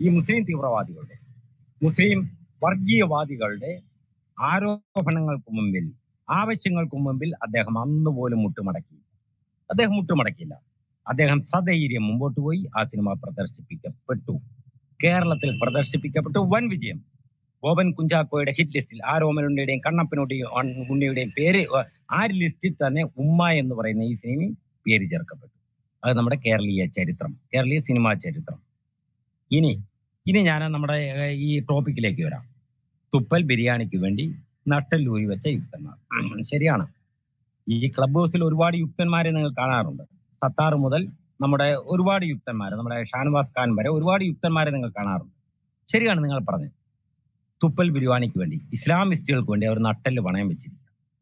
ഈ മുസ്ലിം തീവ്രവാദികളുടെ മുസ്ലിം വർഗീയവാദികളുടെ ആരോപണങ്ങൾക്ക് മുമ്പിൽ ആവശ്യങ്ങൾക്ക് മുമ്പിൽ അദ്ദേഹം അന്ന് പോലും മുട്ടുമടക്കി അദ്ദേഹം മുട്ടുമടക്കിയില്ല അദ്ദേഹം സധൈര്യം മുമ്പോട്ട് പോയി ആ സിനിമ പ്രദർശിപ്പിക്കപ്പെട്ടു കേരളത്തിൽ പ്രദർശിപ്പിക്കപ്പെട്ടു വൻ വിജയം ഗോപൻ കുഞ്ചാക്കോയുടെ ഹിറ്റ് ലിസ്റ്റിൽ ആ രോമനുണ്ണിയുടെയും കണ്ണപ്പനുടെയും അൺ- ഉണ്ണിയുടെയും പേര് അഹ് ആ ഒരു ലിസ്റ്റിൽ തന്നെ ഉമ്മ എന്ന് പറയുന്ന ഈ സിനിമയും പേര് ചേർക്കപ്പെട്ടു അത് നമ്മുടെ കേരളീയ ചരിത്രം കേരളീയ സിനിമാ ചരിത്രം ഇനി ഇനി ഞാൻ നമ്മുടെ ഏഹ്, ഈ ടോപ്പിക്കിലേക്ക് വരാം തുപ്പൽ ബിരിയാണിക്ക് വേണ്ടി നട്ടല്ലൂരി വെച്ച യുക്തന്മാർ ശരിയാണ് ഈ ക്ലബ് ഹൗസിൽ ഒരുപാട് യുക്തന്മാരെ നിങ്ങൾ കാണാറുണ്ട് സത്താർ മുതൽ നമ്മുടെ ഒരുപാട് യുക്തന്മാരെ നമ്മുടെ ഷാനവാസ് ഖാൻ വരെ ഒരുപാട് യുക്തന്മാരെ നിങ്ങൾ കാണാറുണ്ട് ശരിയാണ് നിങ്ങൾ പറഞ്ഞത് തുപ്പൽ ബിരിയാണിക്ക് വേണ്ടി ഇസ്ലാമിസ്റ്റുകൾക്ക് വേണ്ടി അവർ നട്ടല് പണയം വെച്ചിരിക്കുക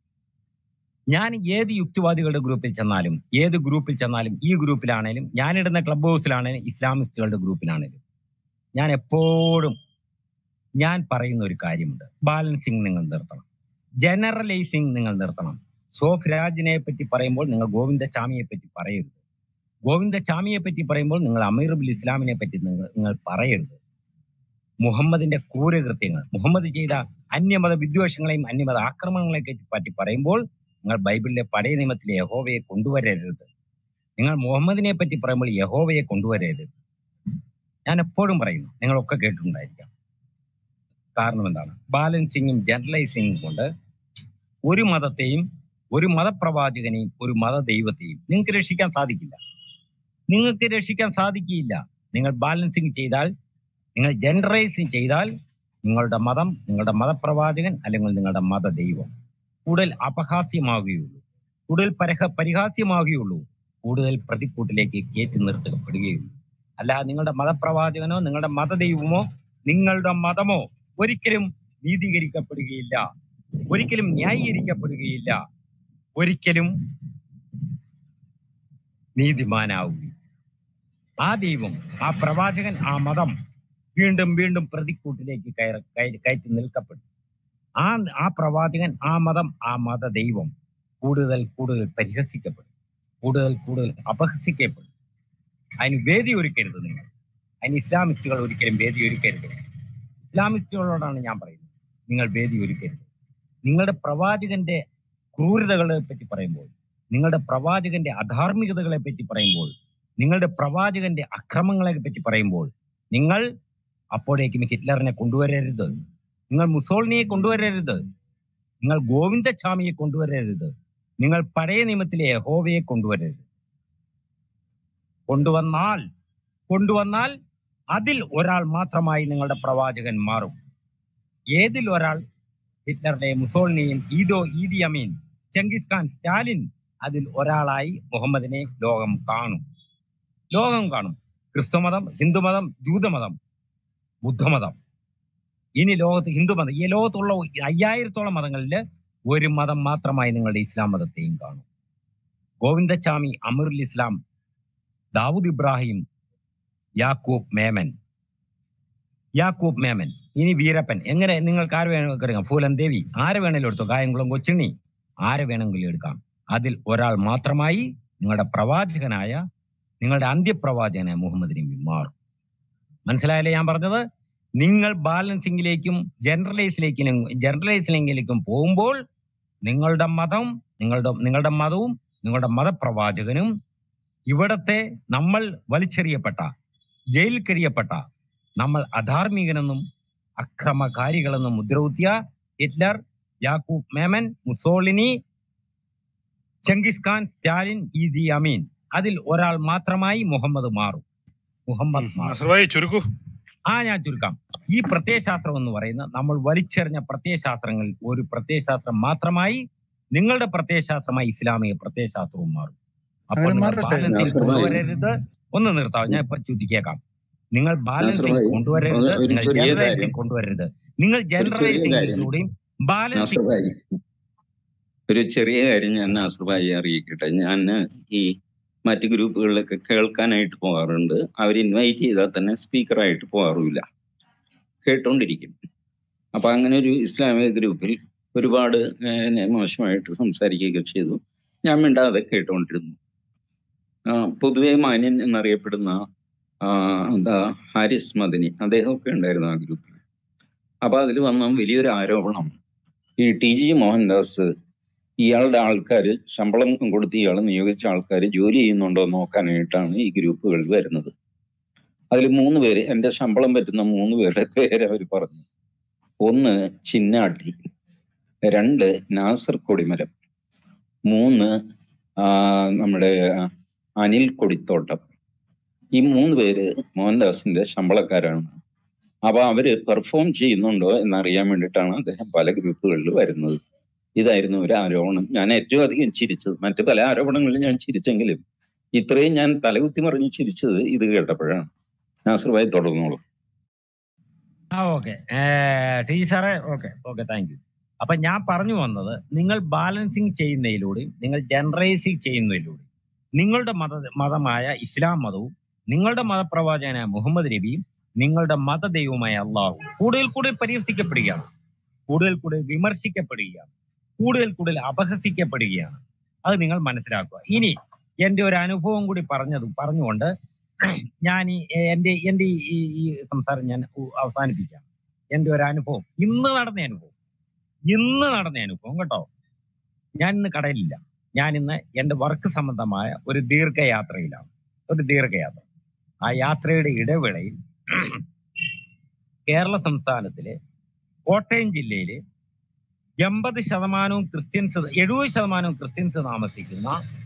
ഞാൻ ഏത് യുക്തിവാദികളുടെ ഗ്രൂപ്പിൽ ചെന്നാലും ഏത് ഗ്രൂപ്പിൽ ചെന്നാലും ഈ ഗ്രൂപ്പിലാണേലും ഞാനിടുന്ന ക്ലബ് ഹൗസിലാണേലും ഇസ്ലാമിസ്റ്റുകളുടെ ഗ്രൂപ്പിലാണേലും ഞാൻ എപ്പോഴും ഞാൻ പറയുന്ന ഒരു കാര്യമുണ്ട് ബാലൻസിങ് നിങ്ങൾ നിർത്തണം ജനറലൈസിങ് നിങ്ങൾ നിർത്തണം സോഫ് രാജിനെ പറ്റി പറയുമ്പോൾ നിങ്ങൾ ഗോവിന്ദ ചാമിയെ പറ്റി പറയരുത് ഗോവിന്ദ ചാമിയെ പറ്റി പറയുമ്പോൾ നിങ്ങൾ അമീർ ബിൽ ഇസ്ലാമിനെ പറ്റി നിങ്ങൾ നിങ്ങൾ പറയരുത് മുഹമ്മദിന്റെ ക്രൂരകൃത്യങ്ങൾ മുഹമ്മദ് ചെയ്ത അന്യമത വിദ്വേഷങ്ങളെയും അന്യമത ആക്രമണങ്ങളെ പറ്റി പറയുമ്പോൾ നിങ്ങൾ ബൈബിളിലെ പഴയ നിയമത്തിലെ യഹോവയെ കൊണ്ടുവരരുത് നിങ്ങൾ മുഹമ്മദിനെ പറ്റി പറയുമ്പോൾ യഹോവയെ കൊണ്ടുവരരുത് ഞാൻ എപ്പോഴും പറയുന്നു നിങ്ങളൊക്കെ കേട്ടിട്ടുണ്ടായിരിക്കാം കാരണം എന്താണ് ബാലൻസിങ്ങും ജനറലൈസിങ്ങും കൊണ്ട് ഒരു മതത്തെയും ഒരു മതപ്രവാചകനെയും ഒരു മത ദൈവത്തെയും നിങ്ങൾക്ക് രക്ഷിക്കാൻ സാധിക്കില്ല നിങ്ങൾക്ക് രക്ഷിക്കാൻ സാധിക്കില്ല നിങ്ങൾ ബാലൻസിങ് ചെയ്താൽ നിങ്ങൾ ജനറലൈസിങ് ചെയ്താൽ നിങ്ങളുടെ മതം നിങ്ങളുടെ മതപ്രവാചകൻ അല്ലെങ്കിൽ നിങ്ങളുടെ മത ദൈവം കൂടുതൽ അപഹാസ്യമാകുകയുള്ളൂ കൂടുതൽ പരഹ പരിഹാസ്യമാകുകയുള്ളൂ കൂടുതൽ പ്രതിക്കൂട്ടിലേക്ക് കയറ്റി നിർത്തപ്പെടുകയുള്ളൂ അല്ല നിങ്ങളുടെ മതപ്രവാചകനോ നിങ്ങളുടെ മതദൈവമോ നിങ്ങളുടെ മതമോ ഒരിക്കലും നീതീകരിക്കപ്പെടുകയില്ല ഒരിക്കലും ന്യായീകരിക്കപ്പെടുകയില്ല ഒരിക്കലും നീതിമാനാവുകയും ആ ദൈവം ആ പ്രവാചകൻ ആ മതം വീണ്ടും വീണ്ടും പ്രതിക്കൂട്ടിലേക്ക് കയറ കയറി കയറ്റി നിൽക്കപ്പെടും ആ ആ പ്രവാചകൻ ആ മതം ആ മത ദൈവം കൂടുതൽ കൂടുതൽ പരിഹസിക്കപ്പെടും കൂടുതൽ കൂടുതൽ അപഹസിക്കപ്പെടും അതിന് വേദി ഒരുക്കരുത് നിങ്ങൾ അതിന് ഇസ്ലാമിസ്റ്റുകൾ ഒരിക്കലും വേദി ഒരുക്കരുത് ഇസ്ലാമിസ്റ്റുകളോടാണ് ഞാൻ പറയുന്നത് നിങ്ങൾ വേദി ഒരുക്കരുത് നിങ്ങളുടെ പ്രവാചകന്റെ ക്രൂരതകളെ പറ്റി പറയുമ്പോൾ നിങ്ങളുടെ പ്രവാചകന്റെ അധാർമികതകളെ പറ്റി പറയുമ്പോൾ നിങ്ങളുടെ പ്രവാചകന്റെ അക്രമങ്ങളെ പറ്റി പറയുമ്പോൾ നിങ്ങൾ അപ്പോഴേക്കും ഹിറ്റ്ലറിനെ കൊണ്ടുവരരുത് നിങ്ങൾ മുസോളിനിയെ കൊണ്ടുവരരുത് നിങ്ങൾ ഗോവിന്ദസ്വാമിയെ കൊണ്ടുവരരുത് നിങ്ങൾ പഴയ നിയമത്തിലെ യഹോവയെ കൊണ്ടുവരരുത് കൊണ്ടുവന്നാൽ കൊണ്ടുവന്നാൽ അതിൽ ഒരാൾ മാത്രമായി നിങ്ങളുടെ പ്രവാചകൻ മാറും ഏതിൽ ഒരാൾ ഹിറ്റ്ലറിനെയും മുസോളിനെയും ഈദോ Idi Amin Genghis Khan Stalin അതിൽ ഒരാളായി മുഹമ്മദിനെ ലോകം കാണും ലോകം കാണും ക്രിസ്തുമതം ഹിന്ദുമതം ജൂതമതം ബുദ്ധമതം ഇനി ലോകത്ത് ഹിന്ദുമതം ഈ ലോകത്തുള്ള അയ്യായിരത്തോളം മതങ്ങളിൽ ഒരു മതം മാത്രമായി നിങ്ങളുടെ ഇസ്ലാം മതത്തെയും കാണും ഗോവിന്ദച്ചാമി അമറുൽ ഇസ്ലാം ദാവൂദ് ഇബ്രാഹിം യാക്കൂബ് മേമൻ യാക്കൂബ് മേമൻ ഇനി വീരപ്പൻ എങ്ങനെ നിങ്ങൾക്ക് ആര് വേണമെങ്കിൽ എടുക്കാം ഫൂലൻ ദേവി ആരെ വേണമെങ്കിലും എടുത്തോ കായംകുളം കൊച്ചിണ്ണി ആരെ വേണമെങ്കിലും എടുക്കാം അതിൽ ഒരാൾ മാത്രമായി നിങ്ങളുടെ പ്രവാചകനായ നിങ്ങളുടെ അന്ത്യപ്രവാചകനായ മുഹമ്മദ് നബി മാറും മനസ്സിലായല്ലേ ഞാൻ പറഞ്ഞത് നിങ്ങൾ ബാലൻസിങ്ങിലേക്കും ജനറലൈസിലേക്കും ജനറലൈസിലേക്കും പോകുമ്പോൾ നിങ്ങളുടെ മതം നിങ്ങളുടെ നിങ്ങളുടെ മതവും നിങ്ങളുടെ മതപ്രവാചകനും ഇവിടത്തെ നമ്മൾ വലിച്ചെറിയപ്പെട്ട ജയിലിൽ കഴിയപ്പെട്ട നമ്മൾ അധാർമികനെന്നും അക്രമകാരികളെന്നും മുദ്രകുത്തിയ Hitler Yakub Memon Mussolini Genghis Khan Stalin Idi Amin അതിൽ ഒരാൾ മാത്രമായി മുഹമ്മദ് മാറും മുഹമ്മദ് മാറും നസറുഭായി ചുരുക്കൂ ആ ഞാൻ ചുരുക്കാം ഈ പ്രത്യയശാസ്ത്രം എന്ന് പറയുന്ന നമ്മൾ വലിച്ചെറിഞ്ഞ പ്രത്യയശാസ്ത്രങ്ങളിൽ ഒരു പ്രത്യയശാസ്ത്രം മാത്രമായി നിങ്ങളുടെ പ്രത്യയശാസ്ത്രമായി ഇസ്ലാമിക പ്രത്യയശാസ്ത്രവും മാറും അപ്പോൾ അങ്ങനെ നിങ്ങൾ മാറട്ടെ. ബാലൻസിൽ നാസർ ഭായി. കൊണ്ടുവരരുത് ഒന്ന് നിർത്താം ഞാൻ ഇപ്പൊ ചുറ്റിക്കേക്കാം നിങ്ങൾ നാസർ ബാലൻസിൽ ഭായി, കൊണ്ടുവരരുത് ഒരു- ഒരു നിങ്ങൾ ചെറിയ ജനറലൈസിൽ കാര്യം. കൊണ്ടുവരരുത് നിങ്ങൾ ചെറിയ കാര്യം. ജനറലൈസിംഗിലൂടെയും ബാലൻസിംഗ് നാസർഭായി ഒരു ചെറിയ കാര്യം ഞാൻ നാസർഭായി അറിയിക്കട്ടെ ഞാൻ ഈ മറ്റ് ഗ്രൂപ്പുകളിലൊക്കെ കേൾക്കാനായിട്ട് പോകാറുണ്ട് അവർ ഇൻവൈറ്റ് ചെയ്താൽ തന്നെ സ്പീക്കറായിട്ട് പോകാറുമില്ല കേട്ടോണ്ടിരിക്കും അപ്പൊ അങ്ങനെ ഒരു ഇസ്ലാമിക ഗ്രൂപ്പിൽ ഒരുപാട് ഏഹ്, എന്നെ മോശമായിട്ട് സംസാരിക്കുകയൊക്കെ ചെയ്തു ഞാൻ മിണ്ടാതെ കേട്ടുകൊണ്ടിരുന്നു ആ, പൊതുവെ മാന്യൻ എന്നറിയപ്പെടുന്ന ആ, എന്താ ഹാരിസ് മദനി അദ്ദേഹമൊക്കെ ഉണ്ടായിരുന്നു ആ ഗ്രൂപ്പിൽ അപ്പൊ അതിൽ വന്ന വലിയൊരു ആരോപണം ഈ ടി ജി മോഹൻദാസ് ഇയാളുടെ ആൾക്കാർ ശമ്പളം കൊടുത്ത് ഇയാൾ നിയോഗിച്ച ആൾക്കാർ ജോലി ചെയ്യുന്നുണ്ടോ എന്ന് നോക്കാനായിട്ടാണ് ഈ ഗ്രൂപ്പുകളിൽ വരുന്നത് അതിൽ മൂന്ന് പേര് എന്റെ ശമ്പളം പറ്റുന്ന മൂന്ന് പേരുടെ പേര് അവർ പറഞ്ഞു ഒന്ന് ചിന്നാട്ടി രണ്ട് നാസർ കൊടിമരം മൂന്ന് ആ, നമ്മുടെ അനിൽ കൊടിത്തോട്ടം ഈ മൂന്ന് പേര് മോഹൻദാസിന്റെ ശമ്പളക്കാരാണ് അപ്പൊ അവര് പെർഫോം ചെയ്യുന്നുണ്ടോ എന്നറിയാൻ വേണ്ടിയിട്ടാണ് അദ്ദേഹം പല ഗ്രൂപ്പുകളിൽ വരുന്നത് ഇതായിരുന്നു ഒരു ആരോപണം ഞാൻ ഏറ്റവും അധികം ചിരിച്ചത് മറ്റു പല ആരോപണങ്ങളിലും ഞാൻ ചിരിച്ചെങ്കിലും ഇത്രയും ഞാൻ തലകുത്തി മറിഞ്ഞ് ചിരിച്ചത് ഇത് കേട്ടപ്പോഴാണ് നാസർ ഭായി തുടർന്നോളൂ ആ ഓക്കെ ടി സാറേ ഓക്കെ ഓക്കെ താങ്ക് യു അപ്പൊ ഞാൻ പറഞ്ഞു വന്നത് നിങ്ങൾ ബാലൻസിങ് ചെയ്യുന്നതിലൂടെയും നിങ്ങൾ ജനറൈസിങ് ചെയ്യുന്നതിലൂടെയും നിങ്ങളുടെ മത മതമായ ഇസ്ലാം മതവും നിങ്ങളുടെ മതപ്രവാചകനായ മുഹമ്മദ് നബിയും നിങ്ങളുടെ മതദൈവമായ അള്ളാഹു കൂടുതൽ കൂടുതൽ പരിഹസിക്കപ്പെടുകയാണ് കൂടുതൽ കൂടുതൽ വിമർശിക്കപ്പെടുകയാണ് കൂടുതൽ കൂടുതൽ അപഹസിക്കപ്പെടുകയാണ് അത് നിങ്ങൾ മനസ്സിലാക്കുക ഇനി എന്റെ ഒരു അനുഭവം കൂടി പറഞ്ഞത് പറഞ്ഞുകൊണ്ട് ഞാൻ ഈ എന്റെ എന്റെ ഈ- ഈ ഈ സംസാരം ഞാൻ ഉ- അവസാനിപ്പിക്കാം എന്റെ ഒരു അനുഭവം ഇന്ന് നടന്ന അനുഭവം ഇന്ന് നടന്ന അനുഭവം കേട്ടോ ഞാൻ ഇന്ന് കടയിലില്ല ഞാൻ ഇന്ന് എന്റെ വർക്ക് സംബന്ധമായ ഒരു ദീർഘയാത്രയിലാണ് ഒരു ദീർഘയാത്ര ആ യാത്രയുടെ ഇടവേളയിൽ കേരള സംസ്ഥാനത്തിലെ കോട്ടയം ജില്ലയിലെ എൺപത് ശതമാനവും ക്രിസ്ത്യൻസ് എഴുപത് ശതമാനവും ക്രിസ്ത്യൻസ് താമസിക്കുന്ന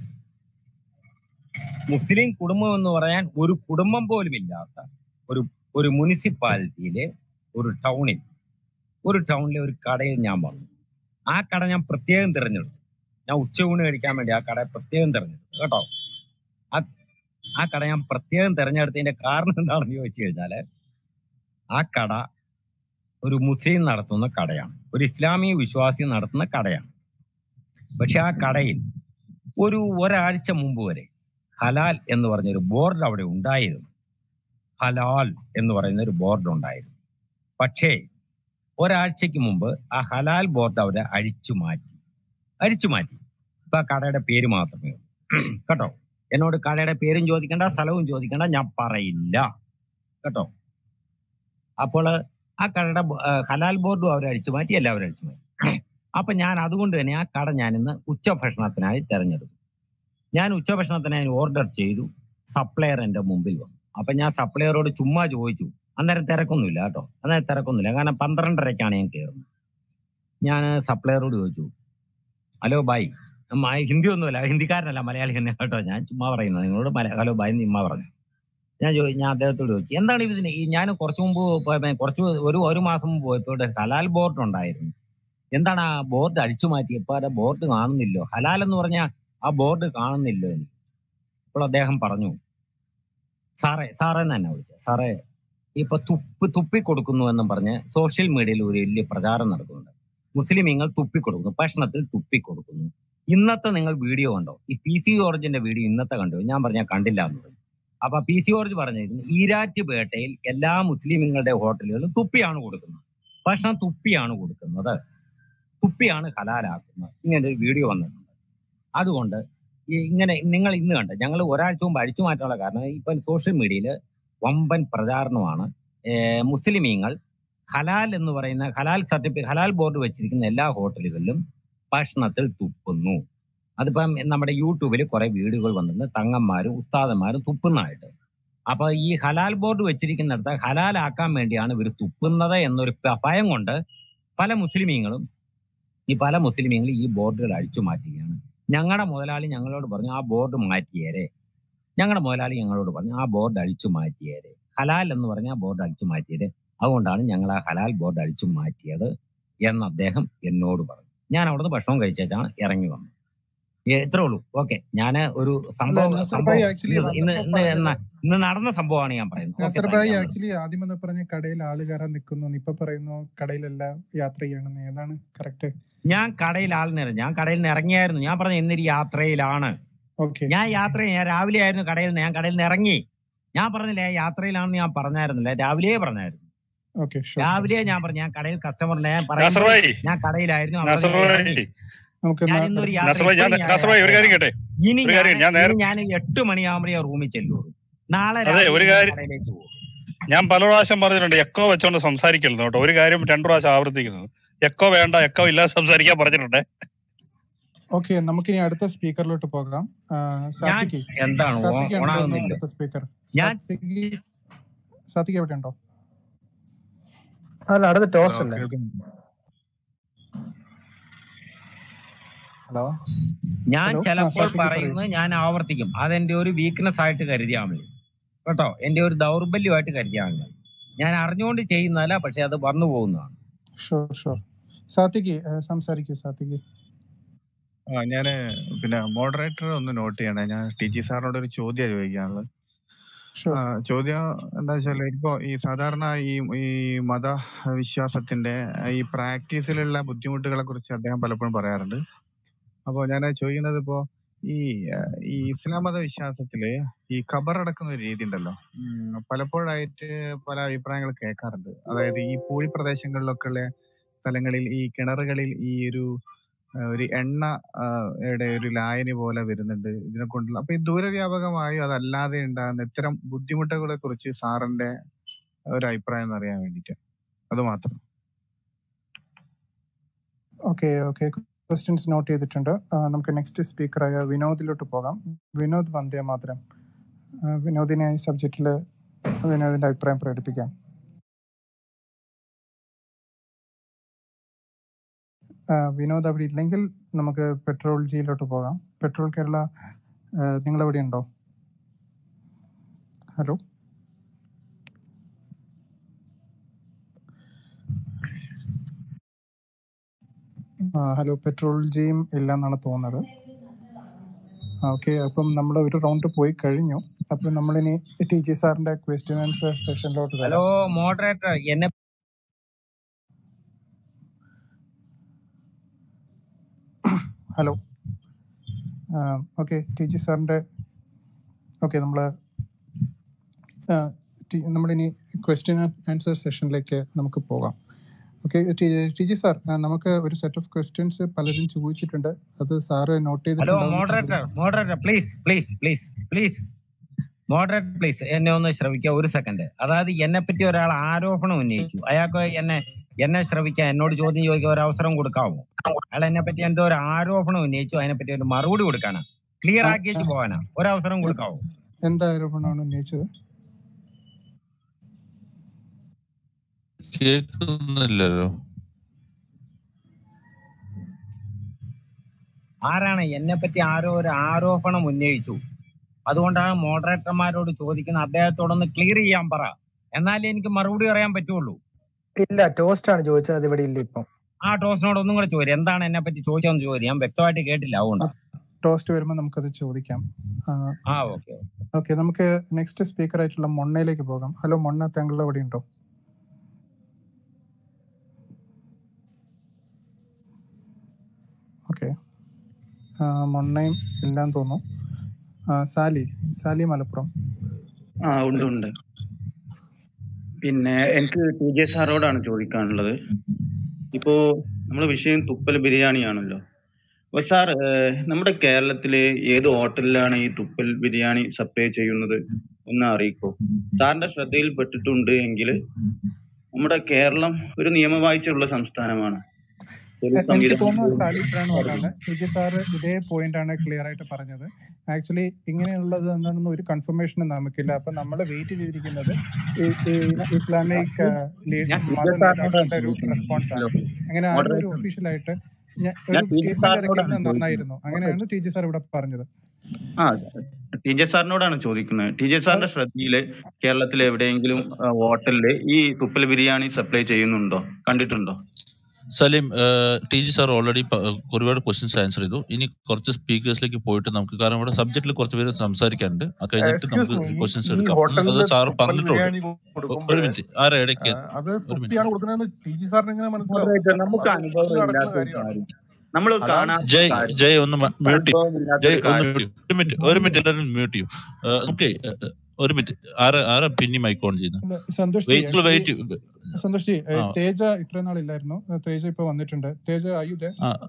മുസ്ലിം കുടുംബം എന്ന് പറയാൻ ഒരു കുടുംബം പോലും ഇല്ലാത്ത ഒരു ഒരു മുനിസിപ്പാലിറ്റിയിലെ ഒരു ടൗണിൽ ഒരു ടൗണിലെ ഒരു കടയിൽ ഞാൻ വന്നു ആ കട ഞാൻ പ്രത്യേകം തിരഞ്ഞെടുത്തു ഞാൻ ഉച്ചയൂണ് കഴിക്കാൻ വേണ്ടി ആ കട പ്രത്യേകം തിരഞ്ഞെടുത്തു കേട്ടോ ആ ആ കട ഞാൻ പ്രത്യേകം തിരഞ്ഞെടുത്തതിന്റെ കാരണം എന്താണെന്ന് ചോദിച്ചു കഴിഞ്ഞാല് ആ കട ഒരു മുസ്ലിം നടത്തുന്ന കടയാണ് ഒരു ഇസ്ലാമിക വിശ്വാസി നടത്തുന്ന കടയാണ് പക്ഷെ ആ കടയിൽ ഒരു ഒരാഴ്ച മുമ്പ് വരെ ഹലാൽ എന്ന് പറഞ്ഞൊരു ബോർഡ് അവിടെ ഉണ്ടായിരുന്നു ഹലാൽ എന്ന് പറയുന്ന ഒരു ബോർഡ് ഉണ്ടായിരുന്നു പക്ഷേ ഒരാഴ്ചക്ക് മുമ്പ് ആ ഹലാൽ ബോർഡ് അവിടെ അഴിച്ചു മാറ്റി അഴിച്ചു മാറ്റി ഇപ്പൊ ആ കടയുടെ പേര് മാത്രമേ ഉള്ളൂ കേട്ടോ എന്നോട് കടയുടെ പേരും ചോദിക്കണ്ട സ്ഥലവും ചോദിക്കണ്ട ഞാൻ പറയില്ല കേട്ടോ അപ്പോൾ ആ കടയുടെ ബോ- ആ, ഹലാൽ ബോർഡും അവർ അഴിച്ചു മാറ്റി എല്ലാവരും അഴിച്ചു മാറ്റി അപ്പൊ ഞാൻ അതുകൊണ്ട് തന്നെ ആ കട ഞാൻ ഇന്ന് ഉച്ചഭക്ഷണത്തിനായി തെരഞ്ഞെടുത്തു ഞാൻ ഉച്ചഭക്ഷണത്തിനായി ഓർഡർ ചെയ്തു സപ്ലയർ എന്റെ മുമ്പിൽ വന്നു അപ്പൊ ഞാൻ സപ്ലയറോട് ചുമ്മാ ചോദിച്ചു അന്നേരം തിരക്കൊന്നുമില്ല കേട്ടോ അന്നേരം തിരക്കൊന്നുമില്ല കാരണം പന്ത്രണ്ടരക്കാണ് ഞാൻ കയറുന്നത് ഞാൻ സപ്ലയറോട് ചോദിച്ചു ഹലോ ബായ് മ- ഹിന്ദി ഒന്നുമല്ല ഹിന്ദിക്കാരനല്ല മലയാളി തന്നെ കേട്ടോ ഞാൻ ചുമ്മാ പറയുന്നത് നിങ്ങളോട് മല- ഹലോ ബായ് എന്ന് ചുമ്മാ പറഞ്ഞു ഞാൻ ചോ ഞാൻ അദ്ദേഹത്തോട് ചോദിച്ചു എന്താണ് ഇതിന് ഈ ഞാൻ കുറച്ചു മുമ്പ് പോയ- കുറച്ച് ഒരു ഒരു മാസം മുമ്പ് പോയപ്പോൾ ഇവിടെ ഹലാൽ ബോർഡ് ഉണ്ടായിരുന്നു എന്താണ് ആ ബോർഡ് അടിച്ചു മാറ്റിയപ്പോൾ ആ ബോർഡ് കാണുന്നില്ലോ ഹലാൽ എന്ന് പറഞ്ഞാൽ ആ ബോർഡ് കാണുന്നില്ലോ എനിക്ക് അപ്പോൾ അദ്ദേഹം പറഞ്ഞു സാറേ സാറേ എന്ന് തന്നെ വിളിച്ചത് സാറേ ഇപ്പൊ തുപ്പി തുപ്പി കൊടുക്കുന്നു എന്നും പറഞ്ഞ് സോഷ്യൽ മീഡിയയിൽ ഒരു വലിയ പ്രചാരം നടക്കുന്നുണ്ട് മുസ്ലിമീങ്ങൾ തുപ്പി കൊടുക്കുന്നു ഭക്ഷണത്തിൽ തുപ്പി കൊടുക്കുന്നു ഇന്നത്തെ നിങ്ങൾ വീഡിയോ കണ്ടോ ഈ പി സി ജോർജിന്റെ വീഡിയോ ഇന്നത്തെ കണ്ടോ ഞാൻ പറഞ്ഞ കണ്ടില്ല എന്ന് പറഞ്ഞു അപ്പൊ പി സി ജോർജ് പറഞ്ഞിരുന്നു ഈരാറ്റുപേട്ടയിൽ എല്ലാ മുസ്ലിമുകളുടെ ഹോട്ടലുകളിലും തുപ്പിയാണ് കൊടുക്കുന്നത് ഭക്ഷണം തുപ്പിയാണ് കൊടുക്കുന്നത് തുപ്പിയാണ് ഹലാലാക്കുന്നത് ഇങ്ങനെ ഒരു വീഡിയോ വന്നിട്ടുണ്ട് അതുകൊണ്ട് ഈ ഇങ്ങനെ നിങ്ങൾ ഇന്ന് കണ്ട് ഞങ്ങൾ ഒരാഴ്ച മുമ്പ് അഴിച്ചു മാറ്റാനുള്ള കാരണം ഇപ്പൊ സോഷ്യൽ മീഡിയയിൽ വമ്പൻ പ്രചാരണമാണ് ഏർ മുസ്ലിമീങ്ങൾ ഹലാൽ എന്ന് പറയുന്ന ഹലാൽ സർട്ടിഫിക്കറ്റ് ഹലാൽ ബോർഡ് വെച്ചിരിക്കുന്ന എല്ലാ ഹോട്ടലുകളിലും ഭക്ഷണത്തിൽ തുപ്പുന്നു അതിപ്പം നമ്മുടെ യൂട്യൂബിൽ കുറെ വീഡിയോകൾ വന്നിട്ടുണ്ട് തങ്ങന്മാരും ഉസ്താദന്മാരും തുപ്പുന്നതായിട്ട് അപ്പൊ ഈ ഹലാൽ ബോർഡ് വെച്ചിരിക്കുന്നിടത്ത് ഹലാലാക്കാൻ വേണ്ടിയാണ് ഇവർ തുപ്പുന്നത് എന്നൊരു പ- ഭയം കൊണ്ട് പല മുസ്ലിമീങ്ങളും ഈ പല മുസ്ലിമീങ്ങളും ഈ ബോർഡുകൾ അഴിച്ചു മാറ്റുകയാണ് ഞങ്ങളുടെ മുതലാളി ഞങ്ങളോട് പറഞ്ഞു ആ ബോർഡ് മാറ്റിയേരെ ഞങ്ങളുടെ മുതലാളി ഞങ്ങളോട് പറഞ്ഞു ആ ബോർഡ് അഴിച്ചു മാറ്റിയേരെ ഹലാൽ എന്ന് പറഞ്ഞ ആ ബോർഡ് അഴിച്ചു മാറ്റിയേരെ അതുകൊണ്ടാണ് ഞങ്ങൾ ആ ഹലാൽ ബോർഡ് അഴിച്ചു മാറ്റിയത് എന്ന് അദ്ദേഹം എന്നോട് പറഞ്ഞു ഞാൻ അവിടുന്ന് ഭക്ഷണം കഴിച്ചാണ് ഇറങ്ങി വന്നത് ഏ, ഇത്രേ ഉള്ളൂ ഓക്കെ ഞാൻ ഒരു അല്ല സംഭവം നാസർ ഭായ് സംഭവം ആക്ച്വലി ഇന്ന് ഇന്ന് വന്നപ്പോ ഇന്ന് എന്ന- പറഞ്ഞത് ഇന്ന് നടന്ന സംഭവമാണ് ഞാൻ പറയുന്നത് okay Nasar thank bhai you actually ആദ്യം എന്ന് പറഞ്ഞ കടയിൽ ആള് കയറാൻ നിൽക്കുന്നു ഇപ്പൊ പറയുന്നു കടയിലെല്ലാം യാത്ര ചെയ്യണമെന്ന് ഏതാണ് കറക്റ്റ് ഞാൻ കടയിൽ ആൾ നിറഞ്ഞു ഞാൻ കടയിൽ നിന്ന് ഇറങ്ങിയായിരുന്നു ഞാൻ പറഞ്ഞു ഇന്നൊരു യാത്രയിലാണ് ഓക്കെ ഞാൻ യാത്ര ഞാൻ രാവിലെ ആയിരുന്നു കടയിൽ നിന്ന് ഞാൻ കടയിൽ നിന്ന് ഇറങ്ങി ഞാൻ പറഞ്ഞില്ലേ യാത്രയിലാണെന്ന് ഞാൻ പറഞ്ഞായിരുന്നില്ല രാവിലെ പറഞ്ഞായിരുന്നു ഓക്കെ ഷുവർ ഷുവർ രാവിലെ ഞാൻ പറഞ്ഞു ഞാൻ കടയിൽ കസ്റ്റമറിനെ ഞാൻ നാസർ പറയുമ്പോൾ ഭായി ഞാൻ കടയിലായിരുന്നു അവിടെ നാസർ നിന്ന് ഇറങ്ങി ഭായി നമുക്ക് ഞാൻ നാ- ഇന്നൊരു നാസർ യാത്ര ഭായി ഞാൻ ഇപ്പോഴും ഞാൻ നാസർ ഭായി ഒരു കാര്യം യാത്രയിലാണ് കേട്ടെ ഇനി ഒരു ഞാൻ കാര്യം ഞാൻ ഇനി നേരത്തെ ഞാൻ എട്ട് മണിയാകുമ്പോഴേ റൂമിൽ ചെല്ലുള്ളൂ നാളെ അതെ, രാവിലെ ഒരു ഞാൻ കാര്യം- കടയിലേക്ക് പോകും ഞാൻ പല പ്രാവശ്യം പറഞ്ഞിട്ടുണ്ട് എക്കോ വെച്ചോണ്ട് സംസാരിക്കരുത് കേട്ടോ ഒരു കാര്യം രണ്ടു പ്രാവശ്യം ആവർത്തിക്കുന്നത് എക്കോ വേണ്ട എക്കോ ഇല്ലാതെ സംസാരിക്കാൻ പറഞ്ഞിട്ടുണ്ട് ഓക്കെ നമുക്കിനി അടുത്ത സ്പീക്കറിലോട്ട് പോകാം ആ, ഞാൻ സാത്വികി എന്താണ് ഓ- സാത്വികി ഉണ്ടോ ഓണാകുന്നില്ല അടുത്ത സ്പീക്കർ ഞാൻ- സാത്വികി സാത്വികി എവിടെ ഉണ്ടോ അല്ല അടുത്ത ടോസ്റ്റ് അല്ലേ ഹലോ ഞാൻ ഹലോ, ആ, ചിലപ്പോൾ സാത്വികി പറയൂ. പറയുന്നത് ഞാൻ ആവർത്തിക്കും അതെന്റെ ഒരു വീക്ക്നെസ് ആയിട്ട് കരുതിയാൽ മതി കേട്ടോ എന്റെ ഒരു ദൗർബല്യമായിട്ട് കരുതിയാൽ മതി ഞാൻ അറിഞ്ഞുകൊണ്ട് ചെയ്യുന്നതല്ല പക്ഷെ അത് വന്നു പോകുന്നതാണ് ഷുവർ ഷുവർ സാത്വികി ആ, സംസാരിക്കൂ സാത്വികി ആ ഞാന് പിന്നെ മോഡറേറ്റർ ഒന്ന് നോട്ട് ചെയ്യണേ ഞാൻ ടി ജി സാറിനോട് ഒരു ചോദ്യം ചോദിക്കാനുള്ളത് ഷുവർ ആ, ചോദ്യം എന്താ വെച്ചാല് ഇപ്പോ ഈ സാധാരണ ഈ ഈ മതവിശ്വാസത്തിന്റെ ഈ പ്രാക്ടീസിലുള്ള ബുദ്ധിമുട്ടുകളെ കുറിച്ച് അദ്ദേഹം പലപ്പോഴും പറയാറുണ്ട് അപ്പോ ഞാൻ ചോദിക്കുന്നത് ഇപ്പോ ഈ ആ, ഈ ഇസ്ലാം മത വിശ്വാസത്തില് ഈ ഖബറടക്കുന്ന ഒരു രീതി ഉണ്ടല്ലോ ഉം, പലപ്പോഴായിട്ട് പല അഭിപ്രായങ്ങൾ കേൾക്കാറുണ്ട് അതായത് ഈ പൂഴി പ്രദേശങ്ങളിലൊക്കെ ഉള്ള സ്ഥലങ്ങളിൽ ഈ കിണറുകളിൽ ഈ ഒരു ആ, ഒരു എണ്ണ ആ, യുടെ ഒരു ലായനി പോലെ വരുന്നുണ്ട് ഇതിനെ കൊണ്ടുള്ള അപ്പൊ ഈ ദൂരവ്യാപകമായി അതല്ലാതെ ഉണ്ടാകുന്ന ഇത്തരം ബുദ്ധിമുട്ടുകളെ കുറിച്ച് സാറിന്റെ ഒരു അഭിപ്രായം എന്ന് അറിയാൻ വേണ്ടിട്ട് അത് മാത്രം ഓക്കെ ഓക്കെ ക്വസ്റ്റ്യൻസ് നോട്ട് ചെയ്തിട്ടുണ്ട് ആ, നമുക്ക് നെക്സ്റ്റ് സ്പീക്കറായ വിനോദിലോട്ട് പോകാം വിനോദ് വന്ദേ മാതരം ആ, വിനോദിനെ ഈ സബ്ജക്റ്റിൽ വിനോദിന്റെ അഭിപ്രായം പ്രകടിപ്പിക്കാം ആ, വിനോദ് അവിടെ ഇല്ലെങ്കിൽ നമുക്ക് പെട്രോൾ ജിയിലോട്ട് പോകാം പെട്രോൾ കേരള നിങ്ങൾ എവിടെ ഉണ്ടോ ഹലോ ആ, ഹലോ പെട്രോൾ ജിയും ഇല്ല എന്നാണ് തോന്നുന്നത് ഓക്കെ അപ്പം നമ്മൾ ഒരു റൗണ്ട് പോയി കഴിഞ്ഞു അപ്പം നമ്മളിനി ടി ജി സാറിന്റെ ക്വസ്റ്റ്യൻ ആൻസർ സെഷനിലോട്ട് ഹലോ വരാം മോഡറേറ്റർ എന്നെ ഹലോ ഓക്കെ ടി ജി സാറിന്റെ ഓക്കെ നമ്മൾ നമ്മളിനി ക്വസ്റ്റ്യൻ ആൻസർ സെഷനിലേക്ക് നമുക്ക് പോകാം ഓക്കെ ടി ജി സാർ നമുക്ക് ഒരു സെറ്റ് ഓഫ് ക്വസ്റ്റ്യൻസ് പലരും ചോദിച്ചിട്ടുണ്ട് അത് sir note hello moderator moderator please please please please moderator please എന്നെ ഒന്ന് ശ്രവിക്കുക ഒരു സെക്കൻഡ് അതായത് എന്നെ പറ്റി ഒരാൾ ആരോപണം ഉന്നയിച്ചു അയാൾക്ക് എന്നെ എന്നെ ശ്രവിക്കാൻ എന്നോട് ചോദ്യം ചോദിക്കാൻ ഒരു അവസരം കൊടുക്കാമോ അയാൾ എന്നെ പറ്റി എന്തോ ഒരു ആരോപണം ഉന്നയിച്ചു അതിനെ പറ്റി ഒരു മറുപടി കൊടുക്കാനാ ക്ലിയർ ആക്കി വെച്ച് പോകാനാ ഒരു അവസരം കൊടുക്കാവോ എന്താ ആരോപണമാണ് ഉന്നയിച്ചത് കേൾക്കുന്നില്ലല്ലോ ആരാണ് എന്നെ പറ്റി ആരോ ഒരു ആരോപണം ഉന്നയിച്ചു അതുകൊണ്ടാണ് മോഡറേറ്റർമാരോട് ചോദിക്കുന്നത് അദ്ദേഹത്തോടൊന്ന് ക്ലിയർ ചെയ്യാൻ പറ എന്നാലേ എനിക്ക് മറുപടി പറയാൻ പറ്റുള്ളൂ ഇല്ല ടോസ്റ്റ് ആണ് ചോദിച്ചത് അത് ഇവിടെ ഇല്ല ഇപ്പം ആ ടോസിനോട് ഒന്നും കൂടെ ചോദിക്കും എന്താണ് എന്നെ പറ്റി ചോദിച്ചതെന്ന് ചോദിക്കും ഞാൻ വ്യക്തമായിട്ട് കേട്ടില്ല അതുകൊണ്ട് ടോസ്റ്റ് വരുമ്പോൾ നമുക്കത് ചോദിക്കാം ആ ഓക്കെ ഓക്കെ നമുക്ക് നെക്സ്റ്റ് സ്പീക്കർ ആയിട്ടുള്ള മൊണ്ണയിലേക്ക് പോകാം ഹലോ മൊണ്ണ താങ്കളുടെ അവിടെ ഉണ്ടോ ഓക്കെ മൊണ്ണയും ഇല്ലാന്ന് തോന്നുന്നു ആ, സാലി സാലി മലപ്പുറം ആ ഉണ്ട് ഉണ്ട് പിന്നെ എനിക്ക് ടി ജെ സാറോടാണ് ചോദിക്കാനുള്ളത് ഇപ്പോ നമ്മുടെ വിഷയം തുപ്പൽ ബിരിയാണിയാണല്ലോ അപ്പൊ സാർ ഏഹ്, നമ്മുടെ കേരളത്തില് ഏത് ഹോട്ടലിലാണ് ഈ തുപ്പൽ ബിരിയാണി സപ്ലൈ ചെയ്യുന്നത് ഒന്ന് അറിയിക്കോ സാറിന്റെ ശ്രദ്ധയിൽപ്പെട്ടിട്ടുണ്ട് എങ്കിൽ നമ്മുടെ കേരളം ഒരു നിയമവാഴ്ചയുള്ള സംസ്ഥാനമാണ് ഒരു എ- എനിക്ക് സംവിധാനം തോന്നുന്നു സാലി ഇപ്പോഴാണ് വന്നത് ടിജി സാറ് ഇതേ പോയിന്റ് ആണ് ക്ലിയർ ആയിട്ട് പറഞ്ഞത് ആക്ച്വലി ഇങ്ങനെയുള്ളത് എന്താണെന്ന് ഒരു കൺഫർമേഷനും നമുക്കില്ല അപ്പൊ നമ്മൾ വെയിറ്റ് ചെയ്തിരിക്കുന്നത് ഈ ഈ ഇസ്ലാമിക് ലീഡ് ഞാൻ ടി മത ജെ സാറിനോടാണ് നേതാക്കളുടെ ഒരു ചോദിക്കുന്നത് റെസ്പോൺസ് ആണ് ഹലോ അങ്ങനെ ആരും ഒരു മോഡറേറ്റർ ഒഫീഷ്യൽ ആയിട്ട് ഞാൻ ഞാൻ ഒരു ടി ജെ സ്റ്റേറ്റ്മെന്റ് സാറിനോടാണ് ഇറക്കിയിരുന്നത് ചോദിക്കുന്നത് നന്നായിരുന്നു അങ്ങനെയാണ് ടി ജി സാർ ഇവിടെ പറഞ്ഞത് ആ ടി ജെ സാറിനോടാണ് ചോദിക്കുന്നത് ടി ജെ അത് സാറിന്റെ ശ്രദ്ധയില് കേരളത്തിൽ എവിടെയെങ്കിലും ആ, ഹോട്ടലില് ഈ തുപ്പൽ ബിരിയാണി സപ്ലൈ ചെയ്യുന്നുണ്ടോ കണ്ടിട്ടുണ്ടോ Salim T G sir already ഒരുപാട് ക്വസ്റ്റ്യൻസ് ആൻസർ ചെയ്തു ഇനി കുറച്ച് സ്പീക്കേഴ്സിലേക്ക് പോയിട്ട് നമുക്ക് കാരണം ഇവിടെ സബ്ജക്റ്റിൽ കുറച്ച് പേര് സംസാരിക്കാനുണ്ട് അത് കഴിഞ്ഞിട്ട് എക്സ്ക്യൂസ് നമുക്ക് മീ ഈ ക്വസ്റ്റ്യൻസ് ഈ എടുക്കാം ഉം, അത് ഹോട്ടലില് സാറ് തുപ്പൽ പറഞ്ഞിട്ടുണ്ട് ബിരിയാണി ഒ- ഒരു കൊടുക്കുമ്പോഴേ മിനിറ്റ് ആരാ ഇടയ്ക്ക് അത് ഒരു മിനിറ്റ് തുപ്പിയാണ് കൊടുക്കുന്നതെന്ന് ടി ജി സാറിന് എങ്ങനെ മനസ്സിലാവും മോഡറേറ്റർ നമുക്ക് അത് അനുഭവം തുപ്പി നടക്കുന്ന ഇല്ലാത്ത ഒരു കാര്യമാണ് കാര്യം നമ്മൾ അതാണ് കാണാത്ത ജയ് കാര്യം ജയ് ഒന്ന് മ്യൂട്ട് ചെയ്യും അനുഭവം ഇല്ലാത്ത ജയ് ഒരു ഒന്ന് കാര്യം mute ചെയ്യൂ. ഒരു മിനിറ്റ് ഒരു മിനിറ്റ് എല്ലാവരും മ്യൂട്ട് ചെയ്യും ഓക്കെ ഒരു മിനിറ്റ് ആരാ ആരാ പിന്നെ മൈക്ക് ഓൺ ചെയ്യുന്നത് അല്ല, Santhosh ji wait actually wait Santhosh ji ആ തേജ ഇത്രയും നാൾ ഇല്ലായിരുന്നു തേജ ഇപ്പൊ വന്നിട്ടുണ്ട് തേജ അയ്യുദേ ആ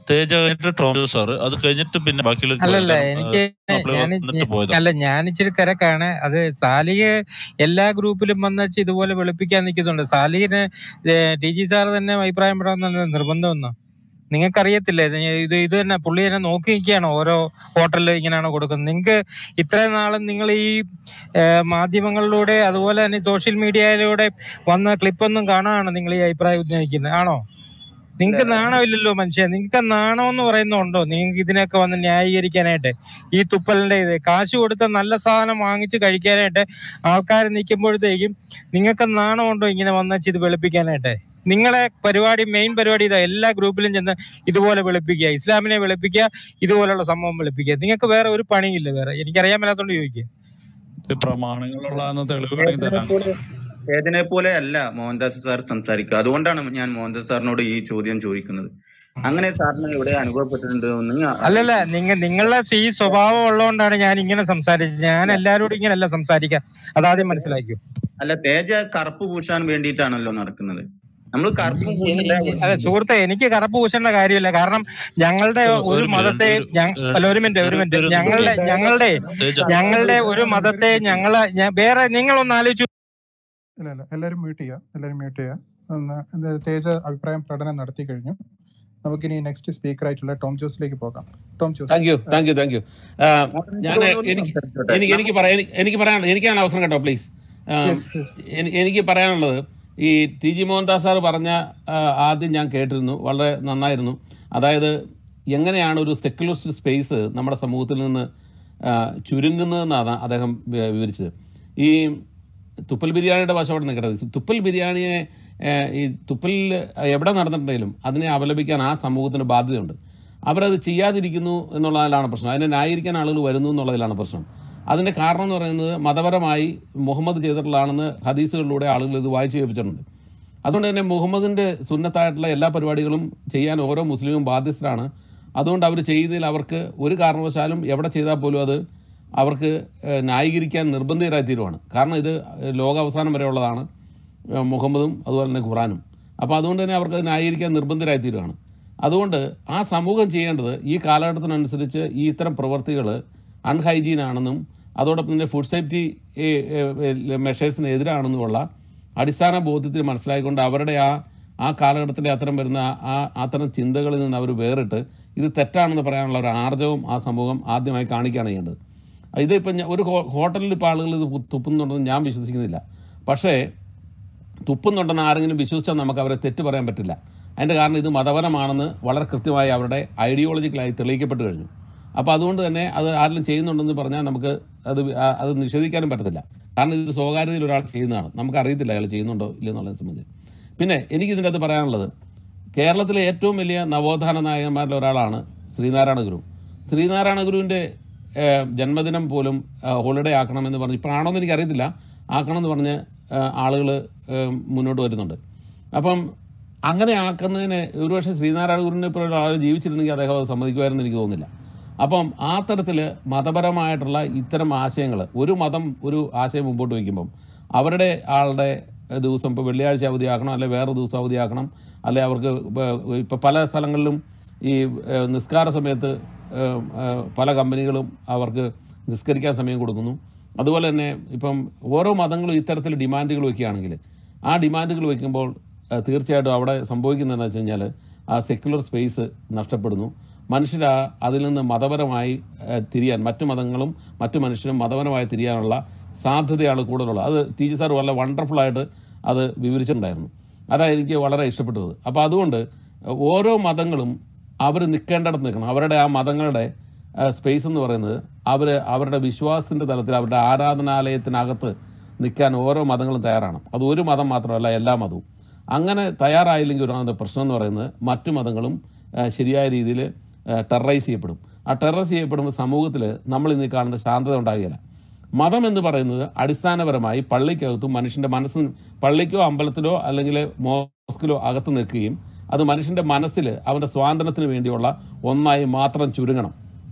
തേജ കഴിഞ്ഞിട്ട് ടോം സാറ് അത് കഴിഞ്ഞിട്ട് പിന്നെ ബാക്കിയുള്ള അല്ലല്ല എനിക്ക് apply ഞാൻ വന്നിട്ട് പോയതാ അല്ല ഞാൻ ഇച്ചിരി തിരക്കാണ് അത് സാലിഹ് എല്ലാ ഗ്രൂപ്പിലും വന്നുവെച്ച് ഇതുപോലെ വെളുപ്പിക്കാൻ നിൽക്കുന്നുണ്ട് സാലിഹിന് ടി ജി സാർ തന്നെ അഭിപ്രായം പറയാൻ നിർബന്ധമൊന്നും നിങ്ങൾക്കറിയത്തില്ലേ ഇത് ഇത് ഇത് തന്നെ പുള്ളി തന്നെ നോക്കി നിൽക്കുകയാണോ ഓരോ ഹോട്ടലിൽ ഇങ്ങനെയാണോ കൊടുക്കുന്നത് നിങ്ങൾക്ക് ഇത്രയും നാളും നിങ്ങൾ ഈ ഏഹ്, മാധ്യമങ്ങളിലൂടെ അതുപോലെ തന്നെ സോഷ്യൽ മീഡിയയിലൂടെ വന്ന ക്ലിപ്പൊന്നും കാണാനാണോ നിങ്ങൾ ഈ അഭിപ്രായം ഉന്നയിക്കുന്നത് ആണോ നിങ്ങൾക്ക് നാണമില്ലല്ലോ മനുഷ്യ നിങ്ങൾക്ക് നാണം എന്ന് പറയുന്നുണ്ടോ നിങ്ങൾക്ക് ഇതിനൊക്കെ വന്ന് ന്യായീകരിക്കാനായിട്ട് ഈ തുപ്പലിന്റെ ഇത് കാശ് കൊടുത്ത നല്ല സാധനം വാങ്ങിച്ച് കഴിക്കാനായിട്ട് ആൾക്കാർ നിൽക്കുമ്പോഴത്തേക്കും നിങ്ങൾക്ക് നാണമുണ്ടോ ഇങ്ങനെ വന്നച്ച് ഇത് വെളുപ്പിക്കാനായിട്ട് നിങ്ങളെ പരിപാടി മെയിൻ പരിപാടി ഇതാ എല്ലാ ഗ്രൂപ്പിലും ചെന്ന് ഇതുപോലെ വെളുപ്പിക്കുക ഇസ്ലാമിനെ വെളുപ്പിക്കുക ഇതുപോലുള്ള സംഭവം വെളുപ്പിക്കുക നിങ്ങൾക്ക് വേറെ ഒരു പണിയില്ല വേറെ എനിക്കറിയാൻ മേലാത്തോണ്ട് ചോദിക്കുക പ്രമാണങ്ങളുള്ള തെളിവുകളെങ്കിൽ ഏതിനെ തരാം പോലെ ഏതിനെ പോലെ അല്ല മോഹൻദാസ് സാർ സംസാരിക്കുക അതുകൊണ്ടാണ് ഞാൻ മോഹൻദാസ് സാറിനോട് ഈ ചോദ്യം ചോദിക്കുന്നത് അങ്ങനെ സാറിന് എവിടെ അനുഭവപ്പെട്ടിട്ടുണ്ട് നിങ്ങൾ അല്ലല്ല നിങ്ങൾ നിങ്ങളുടെ ഈ സ്വഭാവം ഉള്ളതുകൊണ്ടാണ് ഞാൻ ഇങ്ങനെ സംസാരിച്ചത് ഞാൻ എല്ലാവരോടും ഇങ്ങനെയല്ല സംസാരിക്കാൻ അതാദ്യം മനസ്സിലാക്കൂ അല്ല തേജ കറുപ്പ് പൂശാൻ വേണ്ടിയിട്ടാണല്ലോ നടക്കുന്നത് നമ്മൾ കറുപ്പ് പൂശണ്ട അതെ സുഹൃത്തെ എനിക്ക് കറുപ്പ് പൂശേണ്ട കാര്യമില്ല കാരണം ഞങ്ങളുടെ ഒരു ഒരു ഒരു മതത്തെ ഒരു ഞ- ഏഹ് അല്ല ഒരു മിനിറ്റ് ഒരു ഒരു മിനിറ്റ് ഒരു ഞങ്ങളുടെ ഞങ്ങളുടെ തേജ ഞങ്ങളുടെ ഒരു മതത്തെ ഞങ്ങളെ ഞ- വേറെ നിങ്ങളൊന്ന് ആലോചിച്ചു ഇല്ല ഇല്ല എല്ലാവരും മ്യൂട്ട് ചെയ്യുക എല്ലാവരും മ്യൂട്ട് ചെയ്യുക ഒന്ന് ഇത് തേജ അഭിപ്രായം പ്രകടനം നടത്തി കഴിഞ്ഞു നമുക്കിനി നെക്സ്റ്റ് സ്പീക്കർ ആയിട്ടുള്ള ടോം ജോസിലേക്ക് പോകാം Tom Jose thank you thank you thank you ഞാൻ മോഹൻദാസ് എനിക്ക് സംസാരിച്ചോട്ടെ എനിക്ക് എനിക്ക് പറയാൻ എനിക്ക് പറയാനുള്ളത് എനിക്കാണ് അവസരം കേട്ടോ പ്ലീസ് യെസ് യെസ് എനിക്ക് പറയാനുള്ളത് ഈ ടി ജി മോഹൻദാസ് സാർ പറഞ്ഞ ആ, ആദ്യം ഞാൻ കേട്ടിരുന്നു വളരെ നന്നായിരുന്നു അതായത് എങ്ങനെയാണ് ഒരു സെക്യുലറിസ്റ്റ് സ്പേസ് നമ്മുടെ സമൂഹത്തിൽ നിന്ന് ആ, ചുരുങ്ങുന്നതെന്നാണ് അദ്ദേഹം വി- വിവരിച്ചത് ഈ തുപ്പൽ ബിരിയാണിയുടെ വശം അവിടെ നിൽക്കട്ടെ തുപ്പൽ ബിരിയാണിയെ ഏ, ഈ തുപ്പലിൽ എവിടെ നടന്നിട്ടുണ്ടെങ്കിലും അതിനെ അപലപിക്കാൻ ആ സമൂഹത്തിന് ബാധ്യതയുണ്ട് അവരത് ചെയ്യാതിരിക്കുന്നു എന്നുള്ളതിലാണ് പ്രശ്നം അതിനെ ന്യായീകരിക്കാൻ ആളുകൾ വരുന്നു എന്നുള്ളതിലാണ് പ്രശ്നം അതിൻ്റെ കാരണം എന്ന് പറയുന്നത് മതപരമായി മുഹമ്മദ് ചെയ്തിട്ടുള്ളതാണെന്ന് ഹദീസുകളിലൂടെ ആളുകൾ ഇത് വായിച്ച് കേൾപ്പിച്ചിട്ടുണ്ട് അതുകൊണ്ട് തന്നെ മുഹമ്മദിൻ്റെ സുന്നത്തായിട്ടുള്ള എല്ലാ പരിപാടികളും ചെയ്യാൻ ഓരോ മുസ്ലിമും ബാധ്യസ്ഥരാണ് അതുകൊണ്ട് അവർ ചെയ്തതിൽ അവർക്ക് ഒരു കാരണവശാലും എവിടെ ചെയ്താൽ പോലും അത് അവർക്ക് ഏഹ്, ന്യായീകരിക്കാൻ നിർബന്ധിതരായി തീരുവാണ് കാരണം ഇത് ലോകാവസാനം വരെയുള്ളതാണ് ഏഹ്, മുഹമ്മദും അതുപോലെ തന്നെ ഖുറാനും അപ്പോൾ അതുകൊണ്ട് തന്നെ അവർക്ക് അത് ന്യായീകരിക്കാൻ നിർബന്ധിതരായി തീരുവാണ് അതുകൊണ്ട് ആ സമൂഹം ചെയ്യേണ്ടത് ഈ കാലഘട്ടത്തിനനുസരിച്ച് ഈ ഇത്തരം പ്രവർത്തികൾ അൺഹൈജീൻ ആണെന്നും അതോടൊപ്പം തന്നെ ഫുഡ് സേഫ്റ്റി മെഷേഴ്സിന് എതിരാണെന്നുമുള്ള അടിസ്ഥാന ബോധ്യത്തിൽ മനസ്സിലാക്കിക്കൊണ്ട് അവരുടെ ആ ആ കാലഘട്ടത്തിലെ അത്തരം വരുന്ന ആ അത്തരം ചിന്തകളിൽ നിന്ന് അവർ വേറിട്ട് ഇത് തെറ്റാണെന്ന് പറയാനുള്ള ഒരു ആർജവം ആ സമൂഹം ആദ്യമായി കാണിക്കുകയാണ് ചെയ്യേണ്ടത് ഇതിപ്പോൾ ഞാൻ- ഒരു ഹോ- ഹോട്ടലിൽ ഇപ്പോൾ ആളുകൾ ഇത് പു- തുപ്പുന്നുണ്ടെന്ന് ഞാൻ വിശ്വസിക്കുന്നില്ല പക്ഷേ തുപ്പുന്നുണ്ടെന്ന് ആരെങ്കിലും വിശ്വസിച്ചാൽ നമുക്ക് അവരെ തെറ്റ് പറയാൻ പറ്റില്ല അതിൻ്റെ കാരണം ഇത് മതപരമാണെന്ന് വളരെ കൃത്യമായി അവരുടെ ഐഡിയോളജിക്കലായി തെളിയിക്കപ്പെട്ട് കഴിഞ്ഞു അപ്പോൾ അതുകൊണ്ട് തന്നെ അത് ആരെങ്കിലും ചെയ്യുന്നുണ്ടെന്ന് പറഞ്ഞാൽ നമുക്ക് അത് വി- ആ- അത് നിഷേധിക്കാനും പറ്റത്തില്ല കാരണം ഇത് സ്വകാര്യതയിൽ ഒരാൾ ചെയ്യുന്നതാണ് നമുക്ക് അറിയത്തില്ല അയാൾ ചെയ്യുന്നുണ്ടോ ഇല്ലെന്നുള്ളതിനെ സംബന്ധിച്ച് പിന്നെ എനിക്ക് ഇതിൻ്റെ അകത്ത് പറയാനുള്ളത് കേരളത്തിലെ ഏറ്റവും വലിയ നവോത്ഥാന നായകന്മാരിൽ ഒരാളാണ് ശ്രീനാരായണ ഗുരു ശ്രീനാരായണ ഗുരുവിൻ്റെ ഏഹ്, ജന്മദിനം പോലും ഏഹ്, ഹോളിഡേ ആക്കണമെന്ന് പറഞ്ഞ് ഇപ്പോൾ ആണോന്ന് എനിക്കറിയത്തില്ല ആക്കണമെന്ന് പറഞ്ഞ് ആളുകൾ മുന്നോട്ട് വരുന്നുണ്ട് അപ്പം അങ്ങനെ ആക്കുന്നതിന് ഒരുപക്ഷെ ശ്രീനാരായണ ഗുരുവിനെ പോലുള്ള ആൾ ജീവിച്ചിരുന്നെങ്കിൽ അദ്ദേഹം അത് സമ്മതിക്കുമായിരുന്നു എനിക്ക് തോന്നുന്നില്ല അപ്പം ആ തരത്തിൽ മതപരമായിട്ടുള്ള ഇത്തരം ആശയങ്ങൾ ഒരു മതം ഒരു ആശയം മുമ്പോട്ട് വയ്ക്കുമ്പം അവരുടെ ആളുടെ ദിവസം ഇപ്പോൾ വെള്ളിയാഴ്ച അവധിയാക്കണം അല്ലെ വേറെ ദിവസം അവധിയാക്കണം അല്ലെ അവർക്ക് ഇപ്പോൾ പല സ്ഥലങ്ങളിലും ഈ ഏഹ്, നിസ്കാര സമയത്ത് ഏഹ്, ഏഹ്, പല കമ്പനികളും അവർക്ക് നിസ്കരിക്കാൻ സമയം കൊടുക്കുന്നു അതുപോലെ തന്നെ ഇപ്പം ഓരോ മതങ്ങളും ഇത്തരത്തിൽ ഡിമാൻഡുകൾ വയ്ക്കുകയാണെങ്കിൽ ആ ഡിമാൻഡുകൾ വയ്ക്കുമ്പോൾ ഏഹ്, തീർച്ചയായിട്ടും അവിടെ സംഭവിക്കുന്നതെന്ന് വെച്ച് കഴിഞ്ഞാൽ ആ സെക്യുലർ സ്പേസ് നഷ്ടപ്പെടുന്നു മനുഷ്യർ ആ- അതിൽ നിന്ന് മതപരമായി ഏഹ്, തിരിയാൻ മറ്റു മതങ്ങളും മറ്റു മനുഷ്യരും മതപരമായി തിരിയാനുള്ള സാധ്യതയാണ് കൂടുതലുള്ളത് അത് ടി ജി സാർ വളരെ വണ്ടർഫുള്ളായിട്ട് അത് വിവരിച്ചിട്ടുണ്ടായിരുന്നു അതാണ് എനിക്ക് വളരെ ഇഷ്ടപ്പെട്ടത് അപ്പോൾ അതുകൊണ്ട് ഓരോ മതങ്ങളും അവർ നിൽക്കേണ്ടിടത്ത് നിൽക്കണം അവരുടെ ആ മതങ്ങളുടെ സ്പേസ് എന്ന് പറയുന്നത് അവർ അവരുടെ വിശ്വാസത്തിൻ്റെ തലത്തിൽ അവരുടെ ആരാധനാലയത്തിനകത്ത് നിൽക്കാൻ ഓരോ മതങ്ങളും തയ്യാറാണ് അത് ഒരു മതം മാത്രമല്ല എല്ലാ മതവും അങ്ങനെ തയ്യാറായില്ലെങ്കിൽ ഒരു പ്രശ്നം എന്ന് പറയുന്നത് മറ്റു മതങ്ങളും ആ, ശരിയായ രീതിയിൽ ടെററൈസ് ചെയ്യപ്പെടും ആ ടെററൈസ് ചെയ്യപ്പെടുമ്പോൾ സമൂഹത്തിൽ നമ്മൾ ഇന്ന് ഈ കാണുന്ന ശാന്തത ഉണ്ടാകുകയില്ല മതം എന്ന് പറയുന്നത് അടിസ്ഥാനപരമായി പള്ളിക്കകത്തും മനുഷ്യൻ്റെ മനസ്സിന് പള്ളിക്കോ അമ്പലത്തിലോ അല്ലെങ്കിൽ മോസ്കിലോ അകത്ത് നിൽക്കുകയും അത് മനുഷ്യൻ്റെ മനസ്സിൽ അവൻ്റെ സ്വാതന്ത്ര്യത്തിന് വേണ്ടിയുള്ള ഒന്നായി മാത്രം ചുരുങ്ങണം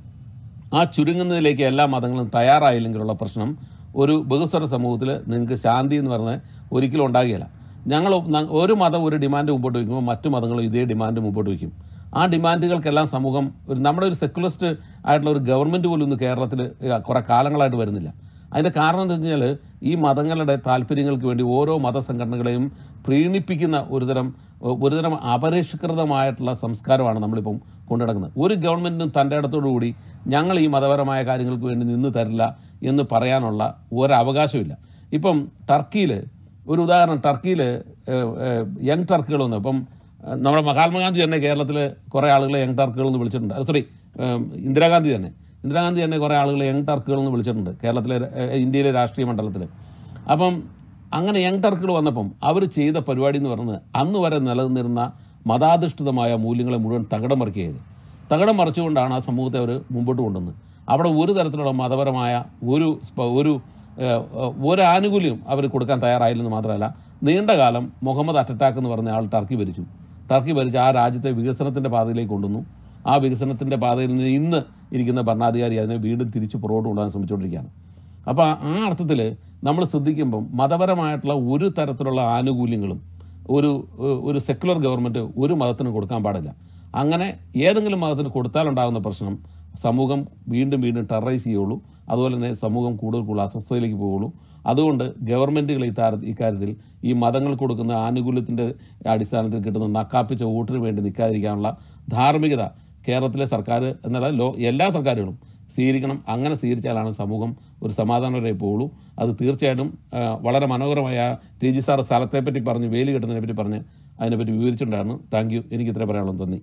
ആ ചുരുങ്ങുന്നതിലേക്ക് എല്ലാ മതങ്ങളും തയ്യാറായില്ലെങ്കിലുള്ള പ്രശ്നം ഒരു ബഹുസ്വര സമൂഹത്തിൽ നിങ്ങൾക്ക് ശാന്തി എന്ന് പറഞ്ഞാൽ ഒരിക്കലും ഉണ്ടാകുകയില്ല ഞങ്ങൾ ന- ഒരു മതം ഒരു ഡിമാൻഡ് മുമ്പോട്ട് വയ്ക്കുമ്പോൾ മറ്റു മതങ്ങളും ഇതേ ഡിമാൻഡ് മുമ്പോട്ട് വയ്ക്കും ആ ഡിമാൻഡുകൾക്കെല്ലാം സമൂഹം ഒരു നമ്മുടെ ഒരു സെക്കുലറിസ്റ്റ് ആയിട്ടുള്ള ഒരു ഗവൺമെൻറ് പോലും ഇന്ന് കേരളത്തിൽ കുറേ കാലങ്ങളായിട്ട് വരുന്നില്ല അതിൻ്റെ കാരണം എന്താ വെച്ച് കഴിഞ്ഞാൽ ഈ മതങ്ങളുടെ താല്പര്യങ്ങൾക്ക് വേണ്ടി ഓരോ മതസംഘടനകളെയും പ്രീണിപ്പിക്കുന്ന ഒരുതരം ഒരുതരം അപരിഷ്കൃതമായിട്ടുള്ള സംസ്കാരമാണ് നമ്മളിപ്പം കൊണ്ടുനടക്കുന്നത് ഒരു ഗവൺമെൻറ്റിനും തൻ്റെ ഇടത്തോടുകൂടി ഞങ്ങൾ ഈ മതപരമായ കാര്യങ്ങൾക്ക് വേണ്ടി നിന്ന് തരില്ല എന്ന് പറയാനുള്ള ഒരവകാശമില്ല ഇപ്പം ടർക്കിയിൽ ഒരു ഉദാഹരണം ടർക്കിയിൽ യങ് ടർക്കുകൾ വന്നു ഇപ്പം ഏഹ്, നമ്മുടെ മഹാത്മാഗാന്ധി തന്നെ കേരളത്തിൽ കുറേ ആളുകളെ യങ് ടർക്കുകൾ എന്ന് വിളിച്ചിട്ടുണ്ട് സോറി ഇന്ദിരാഗാന്ധി തന്നെ ഇന്ദിരാഗാന്ധി തന്നെ കുറേ ആളുകളെ യങ് ടർക്കുകൾ എന്ന് വിളിച്ചിട്ടുണ്ട് കേരളത്തിലെ ഏഹ്, ഇന്ത്യയിലെ രാഷ്ട്രീയ മണ്ഡലത്തിൽ അപ്പം അങ്ങനെ യങ് ടർക്കുകൾ വന്നപ്പം അവർ ചെയ്ത പരിപാടി എന്ന് പറയുന്നത് അന്ന് വരെ നിലനിന്നിരുന്ന മതാധിഷ്ഠിതമായ മൂല്യങ്ങളെ മുഴുവൻ തകിടം മറിക്കുക ചെയ്ത് തകിടം മറിച്ചുകൊണ്ടാണ് ആ സമൂഹത്തെ അവർ മുമ്പോട്ട് കൊണ്ടുവന്നത് അവിടെ ഒരു തരത്തിലുള്ള മതപരമായ ഒരു സ്പ- ഒരു ഏഹ്, ഒരു ആനുകൂല്യം അവർ കൊടുക്കാൻ തയ്യാറായില്ലെന്ന് മാത്രമല്ല നീണ്ടകാലം മുഹമ്മദ് അറ്ററ്റാക്ക് എന്ന് പറഞ്ഞ ആൾ ടർക്കി ഭരിച്ചു ടർക്കി ഭരിച്ച് ആ രാജ്യത്തെ വികസനത്തിൻ്റെ പാതയിലേക്ക് കൊണ്ടുവന്നു ആ വികസനത്തിൻ്റെ പാതയിൽ നിന്ന് ഇന്ന് ഇരിക്കുന്ന ഭരണാധികാരി അതിനെ വീണ്ടും തിരിച്ച് പുറകോട്ട് കൊണ്ടുപോകാൻ ശ്രമിച്ചുകൊണ്ടിരിക്കുകയാണ് അപ്പോൾ ആ അർത്ഥത്തിൽ നമ്മൾ ശ്രദ്ധിക്കുമ്പം മതപരമായിട്ടുള്ള ഒരു തരത്തിലുള്ള ആനുകൂല്യങ്ങളും ഒരു ഒരു സെക്കുലർ ഗവൺമെൻറ് ഒരു മതത്തിന് കൊടുക്കാൻ പാടില്ല അങ്ങനെ ഏതെങ്കിലും മതത്തിന് കൊടുത്താലുണ്ടാകുന്ന പ്രശ്നം സമൂഹം വീണ്ടും വീണ്ടും ടെററൈസ് ചെയ്യുള്ളൂ അതുപോലെ തന്നെ സമൂഹം കൂടുതൽ കൂടുതൽ അസ്വസ്ഥതയിലേക്ക് പോവുള്ളൂ അതുകൊണ്ട് ഗവൺമെൻറ്റുകൾ ഈ താര ഇക്കാര്യത്തിൽ ഈ മതങ്ങൾ കൊടുക്കുന്ന ആനുകൂല്യത്തിൻ്റെ അടിസ്ഥാനത്തിൽ കിട്ടുന്ന നക്കാപ്പിച്ച വോട്ടിന് വേണ്ടി നിൽക്കാതിരിക്കാനുള്ള ധാർമ്മികത കേരളത്തിലെ സർക്കാർ എന്നല്ല ലോ എല്ലാ സർക്കാരുകളും സ്വീകരിക്കണം അങ്ങനെ സ്വീകരിച്ചാലാണ് സമൂഹം ഒരു സമാധാനപരമായി പോവുള്ളൂ അത് തീർച്ചയായിട്ടും ആ, വളരെ മനോഹരമായ ടി ജി സാർ സ്ഥലത്തെപ്പറ്റി പറഞ്ഞ് വേലി കെട്ടുന്നതിനെ പറ്റി പറഞ്ഞ് അതിനെപ്പറ്റി വിവരിച്ചിട്ടുണ്ടായിരുന്നു താങ്ക് യു എനിക്ക് ഇത്രേ പറയാനുള്ളൂ നന്ദി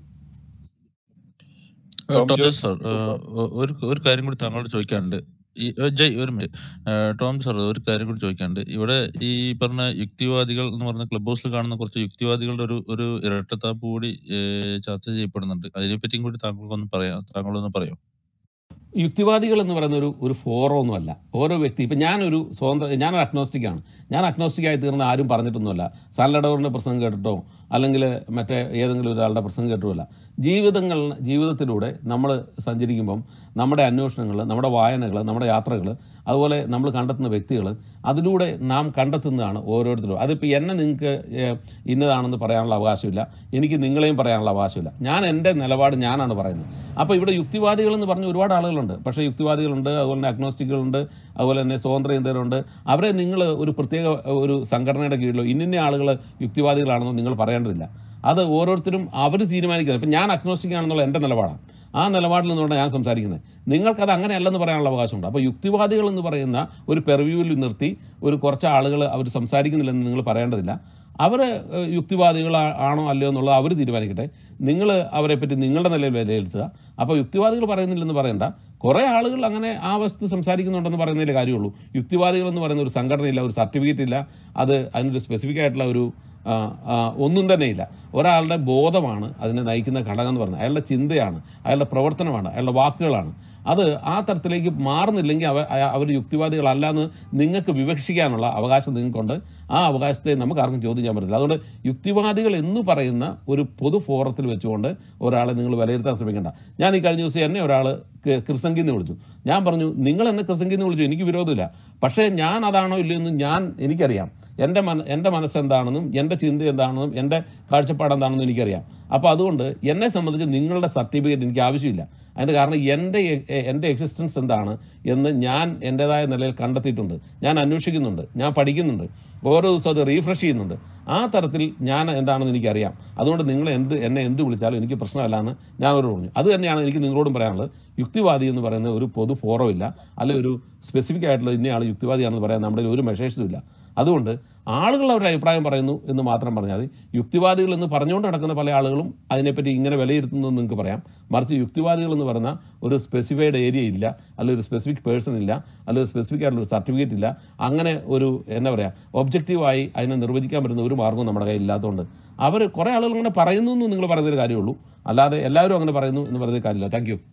ടോം ജോസ് സാർ ഒരു ഒരു കാര്യം കൂടി താങ്കളോട് ചോദിക്കാനുണ്ട് ഈ ഏഹ് ജയ് ഒരു മിനിറ്റ് ഏഹ് ടോം സാർ ഒരു കാര്യം കൂടി ചോദിക്കാനുണ്ട് ഇവിടെ ഈ പറഞ്ഞ യുക്തിവാദികൾ എന്ന് പറഞ്ഞ ക്ലബ് ഹൗസിൽ കാണുന്ന കുറച്ച് യുക്തിവാദികളുടെ ഒരു ഒരു ഇരട്ടത്താപ്പ് കൂടി ഏഹ് ചർച്ച ചെയ്യപ്പെടുന്നുണ്ട് അതിനെപ്പറ്റിയും കൂടി താങ്കൾക്കൊന്ന് പറയാം താങ്കളൊന്ന് പറയോ യുക്തിവാദികൾ എന്ന് പറയുന്ന ഒരു ഒരു ഫോറമൊന്നുമല്ല ഓരോ വ്യക്തി ഇപ്പം ഞാനൊരു സ്വതന്ത്ര ഞാനൊരു അഗ്നോസ്റ്റിക്കാണ് ഞാൻ അഗ്നോസ്റ്റിക്കായി തീർന്ന ആരും പറഞ്ഞിട്ടൊന്നുമല്ല സാലഡോറിൻ്റെ പ്രസംഗം കേട്ടിട്ടോ അല്ലെങ്കിൽ മറ്റേ ഏതെങ്കിലും ഒരാളുടെ പ്രസംഗം കേട്ടിട്ടുമല്ല ജീവിതങ്ങൾ ജീവിതത്തിലൂടെ നമ്മൾ സഞ്ചരിക്കുമ്പം നമ്മുടെ അന്വേഷണങ്ങൾ നമ്മുടെ വായനകൾ നമ്മുടെ യാത്രകൾ അതുപോലെ നമ്മൾ കണ്ടെത്തുന്ന വ്യക്തികൾ അതിലൂടെ നാം കണ്ടെത്തുന്നതാണ് ഓരോരുത്തരും അതിപ്പോൾ എന്നെ നിങ്ങൾക്ക് ഏഹ്, ഇന്നതാണെന്ന് പറയാനുള്ള അവകാശമില്ല എനിക്ക് നിങ്ങളെയും പറയാനുള്ള അവകാശമില്ല ഞാൻ എൻ്റെ നിലപാട് ഞാനാണ് പറയുന്നത് അപ്പോൾ ഇവിടെ യുക്തിവാദികൾ എന്ന് പറഞ്ഞ ഒരുപാട് ആളുകളുണ്ട് പക്ഷേ യുക്തിവാദികളുണ്ട് അതുപോലെ തന്നെ അഗ്നോസ്റ്റിക്കുകളുണ്ട് അതുപോലെ തന്നെ സ്വതന്ത്ര ചിന്തകരുണ്ട് അവരെ നിങ്ങൾ ഒരു പ്രത്യേക ഒരു സംഘടനയുടെ കീഴിലോ ഇന്നിന്ന ആളുകൾ യുക്തിവാദികളാണെന്നോ നിങ്ങൾ പറയേണ്ടതില്ല അത് ഓരോരുത്തരും അവർ തീരുമാനിക്കുന്നത് ഇപ്പം ഞാൻ അഗ്നോസ്റ്റിക് ആണെന്നുള്ള എൻ്റെ നിലപാടാണ് ആ നിലപാടിൽ നിന്നുകൊണ്ട് ഞാൻ സംസാരിക്കുന്നത് നിങ്ങൾക്കത് അങ്ങനെയല്ലെന്ന് പറയാനുള്ള അവകാശമുണ്ട് അപ്പോൾ യുക്തിവാദികൾ എന്ന് പറയുന്ന ഒരു പെർവ്യൂവിൽ നിർത്തി ഒരു കുറച്ച് ആളുകൾ അവർ സംസാരിക്കുന്നില്ലെന്ന് നിങ്ങൾ പറയേണ്ടതില്ല അവർ യുക്തിവാദികൾ ആണോ അല്ലയോ എന്നുള്ളത് അവർ തീരുമാനിക്കട്ടെ നിങ്ങൾ അവരെ പറ്റി നിങ്ങളുടെ നിലയിൽ വിലയിരുത്തുക അപ്പോൾ യുക്തിവാദികൾ പറയുന്നില്ലെന്ന് പറയണ്ട കുറേ ആളുകൾ അങ്ങനെ ആ വസ്തു സംസാരിക്കുന്നുണ്ടെന്ന് പറയുന്നതിൽ കാര്യമുള്ളൂ യുക്തിവാദികൾ എന്ന് പറയുന്ന ഒരു സംഘടനയില്ല ഒരു സർട്ടിഫിക്കറ്റ് ഇല്ല അത് അതിനൊരു സ്പെസിഫിക് ആയിട്ടുള്ള ഒരു ആ, ആ, ഒന്നും തന്നെയില്ല ഒരാളുടെ ബോധമാണ് അതിനെ നയിക്കുന്ന ഘടകം എന്ന് പറയുന്നത് അയാളുടെ ചിന്തയാണ് അയാളുടെ പ്രവർത്തനമാണ് അയാളുടെ വാക്കുകളാണ് അത് ആ തരത്തിലേക്ക് മാറുന്നില്ലെങ്കിൽ അവ അയ- അവർ യുക്തിവാദികളല്ല എന്ന് നിങ്ങൾക്ക് വിവക്ഷിക്കാനുള്ള അവകാശം നിങ്ങൾക്കുണ്ട് ആ അവകാശത്തെ നമുക്ക് ആർക്കും ചോദ്യം ചെയ്യാൻ പറ്റില്ല അതുകൊണ്ട് യുക്തിവാദികൾ എന്ന് പറയുന്ന ഒരു പൊതു ഫോറത്തിൽ വെച്ചുകൊണ്ട് ഒരാളെ നിങ്ങൾ വിലയിരുത്താൻ ശ്രമിക്കേണ്ട ഞാൻ ഈ കഴിഞ്ഞ ദിവസം എന്നെ ഒരാൾ ക്രിസംഗി എന്ന് വിളിച്ചു ഞാൻ പറഞ്ഞു നിങ്ങൾ എന്നെ ക്രിസംഗി എന്ന് വിളിച്ചു എനിക്ക് വിരോധമില്ല പക്ഷേ ഞാൻ അതാണോ ഇല്ലയോ എന്ന് ഞാൻ എനിക്കറിയാം എൻ്റെ മന എൻ്റെ മനസ്സെന്താണെന്നും എൻ്റെ ചിന്ത എന്താണെന്നും എൻ്റെ കാഴ്ചപ്പാട് എന്താണെന്നും എനിക്കറിയാം അപ്പോൾ അതുകൊണ്ട് എന്നെ സംബന്ധിച്ച് നിങ്ങളുടെ സർട്ടിഫിക്കറ്റ് എനിക്ക് ആവശ്യമില്ല അതിൻ്റെ കാരണം എൻ്റെ എ- എൻ്റെ എക്സിസ്റ്റൻസ് എന്താണ് എന്ന് ഞാൻ എൻ്റെതായ നിലയിൽ കണ്ടെത്തിയിട്ടുണ്ട് ഞാൻ അന്വേഷിക്കുന്നുണ്ട് ഞാൻ പഠിക്കുന്നുണ്ട് ഓരോ ദിവസവും അത് റീഫ്രഷ് ചെയ്യുന്നുണ്ട് ആ തരത്തിൽ ഞാൻ എന്താണെന്ന് എനിക്കറിയാം അതുകൊണ്ട് നിങ്ങൾ എന്ത് എന്നെ എന്ത് വിളിച്ചാലും എനിക്ക് പ്രശ്നമല്ല എന്ന് ഞാൻ അവരോട് പറഞ്ഞു അത് തന്നെയാണ് എനിക്ക് നിങ്ങളോടും പറയാനുള്ളത് യുക്തിവാദി എന്ന് പറയുന്ന ഒരു പൊതു ഫോറം ഇല്ല അല്ലെങ്കിൽ ഒരു സ്പെസിഫിക് ആയിട്ടുള്ള ഇന്നയാൾ യുക്തിവാദിയാണെന്ന് പറയാൻ നമ്മുടെ കയ്യിൽ ഒരു മെഷേഴ്സും ഇല്ല അതുകൊണ്ട് ആളുകൾ അവരുടെ അഭിപ്രായം പറയുന്നു എന്ന് മാത്രം പറഞ്ഞാൽ മതി യുക്തിവാദികൾ എന്ന് പറഞ്ഞുകൊണ്ട് നടക്കുന്ന പല ആളുകളും അതിനെപ്പറ്റി ഇങ്ങനെ വിലയിരുത്തുന്നു എന്ന് നിങ്ങൾക്ക് പറയാം മറിച്ച് യുക്തിവാദികൾ എന്ന് പറയുന്ന ഒരു സ്പെസിഫൈഡ് ഏരിയ ഇല്ല അല്ലെങ്കിൽ ഒരു സ്പെസിഫിക് പേഴ്സൺ ഇല്ല അല്ലെങ്കിൽ ഒരു സ്പെസിഫിക് ആയിട്ടുള്ള ഒരു സർട്ടിഫിക്കറ്റ് ഇല്ല അങ്ങനെ ഒരു എന്താ പറയുക ഒബ്ജക്റ്റീവായി അതിനെ നിർവചിക്കാൻ പറ്റുന്ന ഒരു മാർഗ്ഗവും നമ്മുടെ കയ്യിൽ ഇല്ലാത്തതുകൊണ്ട് അവർ കുറേ ആളുകൾ അങ്ങനെ പറയുന്നു എന്ന് നിങ്ങൾ പറയുന്നൊരു കാര്യമുള്ളൂ അല്ലാതെ എല്ലാവരും അങ്ങനെ പറയുന്നു എന്ന് പറയുന്ന കാര്യമില്ല thank you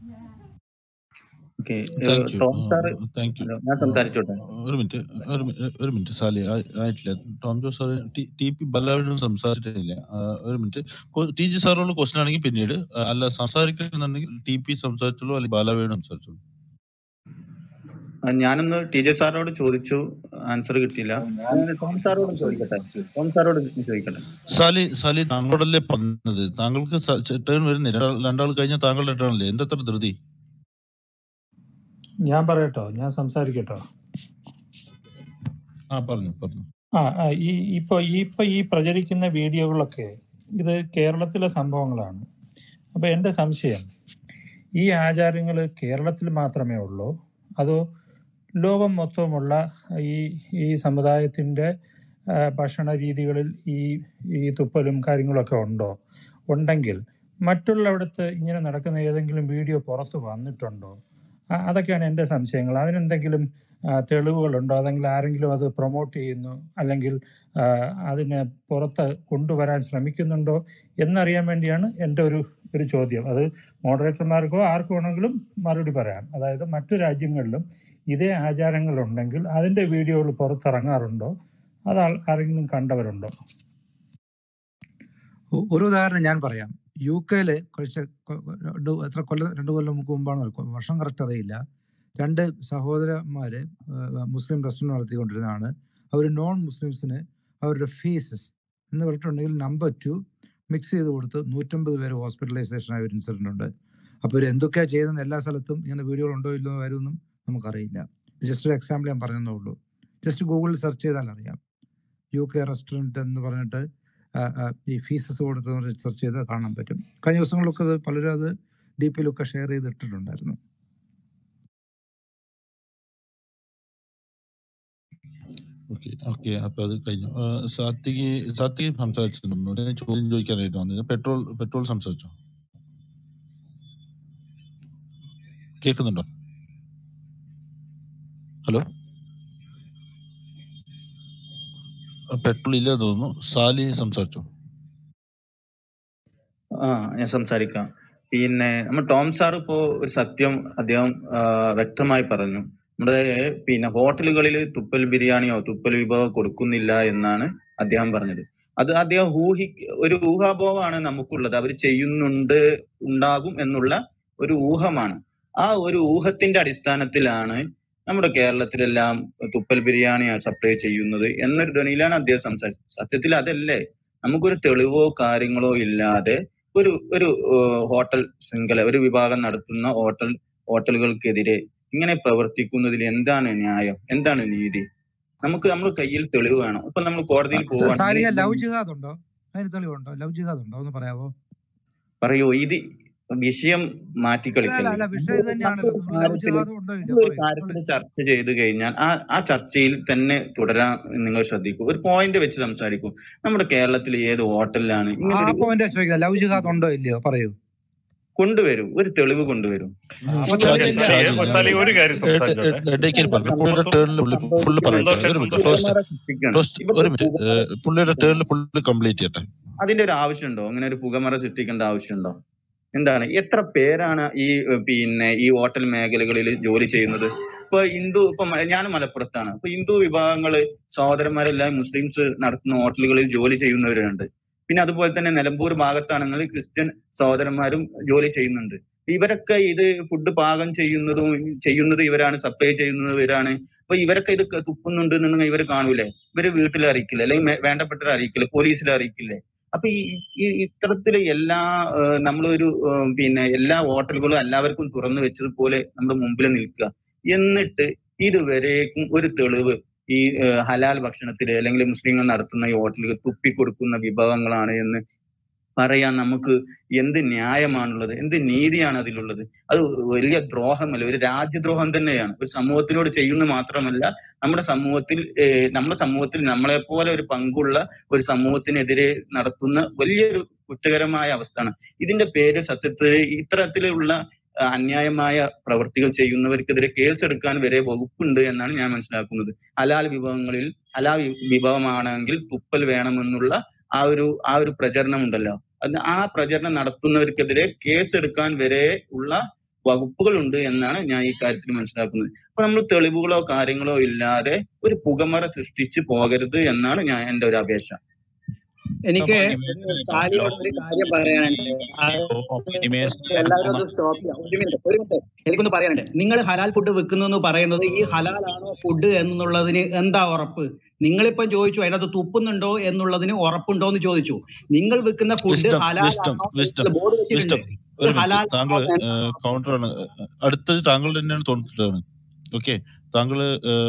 okay thank you Tom sir thank you hello ഞാൻ സംസാരിച്ചോട്ടെ ഒരു മിനിറ്റ് ഒരു മി- ഒരു മിനിറ്റ് സാലി ആയി- ആയിട്ടില്ല Tom Jose sir T P ബല്ലാവിനോട് സംസാരിച്ചിട്ടില്ല ആ, ഒരു മിനിറ്റ് കൊ- ടി ജി സാറിനോട് ക്വസ്റ്റൻ ആണെങ്കിൽ പിന്നീട് ആ, അല്ല സംസാരിക്കുന്നുണ്ടെങ്കിൽ ടി പി സംസാരിച്ചോളൂ അല്ലെങ്കിൽ ബാലാവേണു സംസാരിച്ചോളൂ ആ, ഞാനൊന്ന് ടി ജെ സാറിനോട് ചോദിച്ചു ആൻസർ കിട്ടിയില്ല ഞാൻ ടോം സാറോട് ചോദിക്കട്ടെ ടോം സാറോട് ചോദിക്കട്ടെ സാലി സാലി താങ്കളോടല്ലേ പറഞ്ഞത് താങ്കൾക്ക് ടേൺ വരുന്നില്ല രണ്ടാൾ രണ്ടാൾ കഴിഞ്ഞാൽ താങ്കളുടെ ടേൺ അല്ലേ എന്തത്ര ധൃതി ഞാൻ പറയട്ടോ ഞാൻ സംസാരിക്കട്ടോ ആ പറഞ്ഞു പറഞ്ഞു ആ ആ, ഈ ഇപ്പൊ ഈ ഇപ്പൊ ഈ പ്രചരിക്കുന്ന വീഡിയോകളൊക്കെ ഇത് കേരളത്തിലെ സംഭവങ്ങളാണ് അപ്പൊ എന്റെ സംശയം ഈ ആചാരങ്ങൾ കേരളത്തിൽ മാത്രമേ ഉള്ളൂ അതോ ലോകം മൊത്തമുള്ള ഈ ഈ സമുദായത്തിന്റെ ആ, ഭക്ഷണ രീതികളിൽ ഈ ഈ തുപ്പലും കാര്യങ്ങളൊക്കെ ഉണ്ടോ ഉണ്ടെങ്കിൽ മറ്റുള്ളവിടത്ത് ഇങ്ങനെ നടക്കുന്ന ഏതെങ്കിലും വീഡിയോ പുറത്ത് വന്നിട്ടുണ്ടോ ആ, അതൊക്കെയാണ് എൻ്റെ സംശയങ്ങൾ അതിനെന്തെങ്കിലും ആ, തെളിവുകളുണ്ടോ അല്ലെങ്കിൽ ആരെങ്കിലും അത് പ്രൊമോട്ട് ചെയ്യുന്നു അല്ലെങ്കിൽ ആ, അതിനെ പുറത്ത് കൊണ്ടുവരാൻ ശ്രമിക്കുന്നുണ്ടോ എന്നറിയാൻ വേണ്ടിയാണ് എൻ്റെ ഒരു ഒരു ചോദ്യം അത് മോഡറേറ്റർമാർക്കോ ആർക്കോ വേണമെങ്കിലും മറുപടി പറയാം അതായത് മറ്റു രാജ്യങ്ങളിലും ഇതേ ആചാരങ്ങൾ ഉണ്ടെങ്കിൽ അതിൻ്റെ വീഡിയോകൾ പുറത്തിറങ്ങാറുണ്ടോ അത് ആൾ- ആരെങ്കിലും കണ്ടവരുണ്ടോ ഒ- ഒരു ഉദാഹരണം ഞാൻ പറയാം യു കെയില് കുറച്ച് കൊ- കൊ- രണ്ട് എത്ര കൊല്ലം രണ്ട് കൊല്ലം മുമ്പ് മുമ്പാണ് കൊ- വർഷം കറക്റ്റ് അറിയില്ല രണ്ട് സഹോദരന്മാര് ആ, മുസ്ലിം റെസ്റ്റോറൻറ്റ് നടത്തിക്കൊണ്ടിരുന്നതാണ് അവർ നോൺ മുസ്ലിംസിന് അവരുടെ ഫീസസ് എന്ന് പറഞ്ഞിട്ടുണ്ടെങ്കിൽ നമ്പർ ടു മിക്സ് ചെയ്ത് കൊടുത്ത് നൂറ്റമ്പത് പേര് ഹോസ്പിറ്റലൈസേഷൻ ആയ ഒരു ഇൻസിഡന്റ് ഉണ്ട് അപ്പോൾ ഇവർ എന്തൊക്കെയാണ് ചെയ്യുന്നത് എല്ലാ സ്ഥലത്തും ഇങ്ങനെ വീഡിയോകൾ ഉണ്ടോ ഇല്ലോ കാര്യമൊന്നും നമുക്കറിയില്ല ജസ്റ്റ് ഒരു എക്സാമ്പിൾ ഞാൻ പറഞ്ഞതേ ഉള്ളൂ ജസ്റ്റ് ഗൂഗിളിൽ സെർച്ച് ചെയ്താൽ അറിയാം യു കെ റെസ്റ്റോറൻറ്റ് എന്ന് പറഞ്ഞിട്ട് ആ, ആ, ഈ ഫീസസ് കൊടുത്ത് സെർച്ച് ചെയ്ത് കാണാൻ പറ്റും കഴിഞ്ഞ ദിവസങ്ങളിലൊക്കെ അത് പലരും അത് ഡി പിയിലൊക്കെ ഷെയർ ചെയ്ത് ഇട്ടിട്ടുണ്ടായിരുന്നു ഓക്കെ ഓക്കെ അപ്പൊ അത് കഴിഞ്ഞു ആ, സാത്വികി സാത്വികി സംസാരിച്ചിരുന്നു ഞാൻ ചോദ്യം ചോദിക്കാനായിട്ട് വന്നത് പെട്രോൾ പെട്രോൾ സംസാരിച്ചോ കേൾക്കുന്നുണ്ടോ ഹലോ പെട്രോൾ ഇല്ല തോന്നുന്നു സാലി സംസാരിച്ചോ ആ ഞാൻ സംസാരിക്കാം പിന്നെ നമ്മൾ ടോം സാർ ഇപ്പോ ഒരു സത്യം അദ്ദേഹം ആ, വ്യക്തമായി പറഞ്ഞു നമ്മുടെ പിന്നെ ഹോട്ടലുകളിൽ തുപ്പൽ ബിരിയാണിയോ തുപ്പൽ വിഭവം കൊടുക്കുന്നില്ല എന്നാണ് അദ്ദേഹം പറഞ്ഞത് അത് അദ്ദേഹം ഊഹി ഒരു ഊഹാപോഹമാണ് നമുക്കുള്ളത് അവർ ചെയ്യുന്നുണ്ട് ഉണ്ടാകും എന്നുള്ള ഒരു ഊഹമാണ് ആ ഒരു ഊഹത്തിന്റെ അടിസ്ഥാനത്തിലാണ് നമ്മുടെ കേരളത്തിലെല്ലാം തുപ്പൽ ബിരിയാണി സപ്ലൈ ചെയ്യുന്നത് എന്നൊരു ധ്വനിയിലാണ് അദ്ദേഹം സംസാരിച്ചത് സത്യത്തിൽ അതല്ലേ നമുക്കൊരു തെളിവോ കാര്യങ്ങളോ ഇല്ലാതെ ഒരു ഒരു ഏഹ്, ഹോട്ടൽ ശൃംഖല ഒരു വിഭാഗം നടത്തുന്ന ഹോട്ടൽ ഹോട്ടലുകൾക്കെതിരെ ഇങ്ങനെ പ്രവർത്തിക്കുന്നതിൽ എന്താണ് ന്യായം എന്താണ് നീതി നമുക്ക് നമ്മുടെ കയ്യിൽ തെളിവ് വേണം ഇപ്പൊ നമ്മൾ കോടതിയിൽ സാലിക ലവ് പോവുകയാണെങ്കിൽ ജിഹാദ് ഉണ്ടോ അതിന് തെളിവുണ്ടോ ലവ് ജിഹാദ് ഉണ്ടോ ഒന്ന് പറയാവോ പറയൂ ഇത് വിഷയം മാറ്റി അല്ല അല്ല കളിക്കല്ലേ അല്ല വിഷയം ഇത് തന്നെയാണല്ലോ നമ്മളൊരു ലവ് കാര്യത്തില് ജിഹാദ് ഉണ്ടോ ഇല്ല നമ്മളൊരു പറയൂ കാര്യത്തിൽ ചർച്ച ചെയ്ത് കഴിഞ്ഞാൽ ആ ആ ചർച്ചയിൽ തന്നെ തുടരാൻ നിങ്ങൾ ശ്രദ്ധിക്കൂ ഒരു പോയിന്റ് വെച്ച് സംസാരിക്കൂ നമ്മുടെ കേരളത്തിൽ ഏത് ഹോട്ടലിലാണ് ആ ഇങ്ങനെ ഒരു പോയിന്റ് ചോദിക്കുന്നത് ലവ് ജിഹാദ് ഉണ്ടോ ഇല്ലയോ പറയൂ കൊണ്ടുവരൂ ഒരു തെളിവ് കൊണ്ടുവരൂ അപ്പൊ ഷാജി തെളിവില്ല ഷാജി ഒരു സാലി ഒരു കാര്യം സംസാരിച്ചോട്ടെ ഇടയ്ക്ക് പറഞ്ഞു പുള്ളിയുടെ സന്തോഷം ടേണിൽ പുള്ളി സന്തോഷം ഫുള്ള് പറയട്ടെ സന്തോഷം ഒരു മിനിറ്റ് സന്തോഷം ടോസ്റ്റ് പുകമറ സൃഷ്ടിക്കണം ടോസ്റ്റ് ഇവിടെ ഒരു മിനിറ്റ് പുകമറ പുള്ളിയുടെ സൃഷ്ടിക്കുന്നത് ടേണിൽ പുള്ളി കംപ്ലീറ്റ് ചെയ്യട്ടെ അതിന്റെ ഒരു ആവശ്യമുണ്ടോ അങ്ങനെ ഒരു പുകമറ സൃഷ്ടിക്കേണ്ട ആവശ്യമുണ്ടോ എന്താണ് എത്ര പേരാണ് ഈ ഏഹ്, പിന്നെ ഈ ഹോട്ടൽ മേഖലകളിൽ ജോലി ചെയ്യുന്നത് ഇപ്പൊ ഹിന്ദു ഇപ്പൊ മ- ഞാൻ മലപ്പുറത്താണ് ഇപ്പൊ ഹിന്ദു വിഭാഗങ്ങള് സഹോദരന്മാരെല്ലാം മുസ്ലിംസ് നടത്തുന്ന ഹോട്ടലുകളിൽ ജോലി ചെയ്യുന്നവരുണ്ട് പിന്നെ അതുപോലെ തന്നെ നിലമ്പൂർ ഭാഗത്താണെങ്കിൽ ക്രിസ്ത്യൻ സഹോദരന്മാരും ജോലി ചെയ്യുന്നുണ്ട് ഇവരൊക്കെ ഇത് ഫുഡ് പാകം ചെയ്യുന്നതും ചെയ്യുന്നത് ഇവരാണ് സപ്ലൈ ചെയ്യുന്നത് ഇവരാണ് അപ്പൊ ഇവരൊക്കെ ഇത് തുപ്പുന്നുണ്ട് എന്നുണ്ടെങ്കിൽ ഇവര് കാണൂലേ ഇവര് വീട്ടിൽ അറിയിക്കില്ല അല്ലെങ്കിൽ മേ- വേണ്ടപ്പെട്ടവരെ അറിയിക്കില്ലേ പോലീസിൽ അറിയിക്കില്ലേ അപ്പൊ ഈ ഈ ഇത്തരത്തില് എല്ലാ ഏഹ്, നമ്മളൊരു ഏഹ്, പിന്നെ എല്ലാ ഹോട്ടലുകളും എല്ലാവർക്കും തുറന്നു വെച്ചതുപോലെ നമ്മുടെ മുമ്പിൽ നിൽക്കുക എന്നിട്ട് ഇതുവരേക്കും ഒരു തെളിവ് ഈ ഏഹ്, ഹലാൽ ഭക്ഷണത്തില് അല്ലെങ്കിൽ മുസ്ലിങ്ങൾ നടത്തുന്ന ഈ ഹോട്ടലുകൾ തുപ്പിക്കൊടുക്കുന്ന വിഭവങ്ങളാണ് എന്ന് പറയാൻ നമുക്ക് എന്ത് ന്യായമാണുള്ളത് എന്ത് നീതിയാണ് അതിലുള്ളത് അത് വലിയ ദ്രോഹമല്ല ഒരു രാജ്യദ്രോഹം തന്നെയാണ് ഒരു സമൂഹത്തിനോട് ചെയ്യുന്ന മാത്രമല്ല നമ്മുടെ സമൂഹത്തിൽ ഏഹ്, നമ്മുടെ സമൂഹത്തിൽ നമ്മളെ പോലെ ഒരു പങ്കുള്ള ഒരു സമൂഹത്തിനെതിരെ നടത്തുന്ന വലിയൊരു കുറ്റകരമായ അവസ്ഥയാണ് ഇതിന്റെ പേര് സത്യത്തിൽ ഇത്തരത്തിലുള്ള ആ, അന്യായമായ പ്രവർത്തികൾ ചെയ്യുന്നവർക്കെതിരെ കേസെടുക്കാൻ വരെ വകുപ്പുണ്ട് എന്നാണ് ഞാൻ മനസ്സിലാക്കുന്നത് ഹലാൽ വിഭവങ്ങളിൽ ഹലാൽ വി- വിഭവമാണെങ്കിൽ തുപ്പൽ വേണമെന്നുള്ള ആ ഒരു ആ ഒരു പ്രചരണം ഉണ്ടല്ലോ അത് ആ പ്രചരണം നടത്തുന്നവർക്കെതിരെ കേസെടുക്കാൻ വരെ ഉള്ള വകുപ്പുകളുണ്ട് എന്നാണ് ഞാൻ ഈ കാര്യത്തിൽ മനസ്സിലാക്കുന്നത് അപ്പൊ നമ്മൾ തെളിവുകളോ കാര്യങ്ങളോ ഇല്ലാതെ ഒരു പുകമറ സൃഷ്ടിച്ച് പോകരുത് എന്നാണ് ഞാൻ എന്റെ ഒരു അപേക്ഷ എനിക്ക് അപ്പൊ ഒരു അനിമേഷൻ സാലിയോട് ഒരു കാര്യം പറയാനുണ്ട് അത് അനിമേഷൻ എല്ലാവരും ഒന്ന് സ്റ്റോപ്പ് ചെയ്യാം ഒരു മിനിറ്റ് ഒരു മിനിറ്റ് എനിക്കൊന്ന് പറയാനുണ്ട് നിങ്ങൾ ഹലാൽ ഫുഡ് വെക്കുന്നു എന്ന് പറയുന്നത് ഈ ഹലാലാണോ ഫുഡ് എന്നുള്ളതിന് എന്താ ഉറപ്പ് നിങ്ങളിപ്പം ചോദിച്ചു അതിനകത്ത് തുപ്പുന്നുണ്ടോ എന്നുള്ളതിന് ഉറപ്പുണ്ടോ എന്ന് ചോദിച്ചു നിങ്ങൾ വെക്കുന്ന ഫുഡ് വിസ്റ്റം വിസ്റ്റം ഹലാലാണോ വിസ്റ്റം ബോർഡ് വെച്ചിട്ടുണ്ട് വിസ്റ്റം ഇത് ഒരു മിനിറ്റ് ഹലാലാണോ താങ്കൾ എന്നാണോ കൗണ്ടറാണ് അടുത്തത് താങ്കൾ തന്നെയാണ് തോന്നിട്ടതാണ് ഓക്കെ താങ്കൾ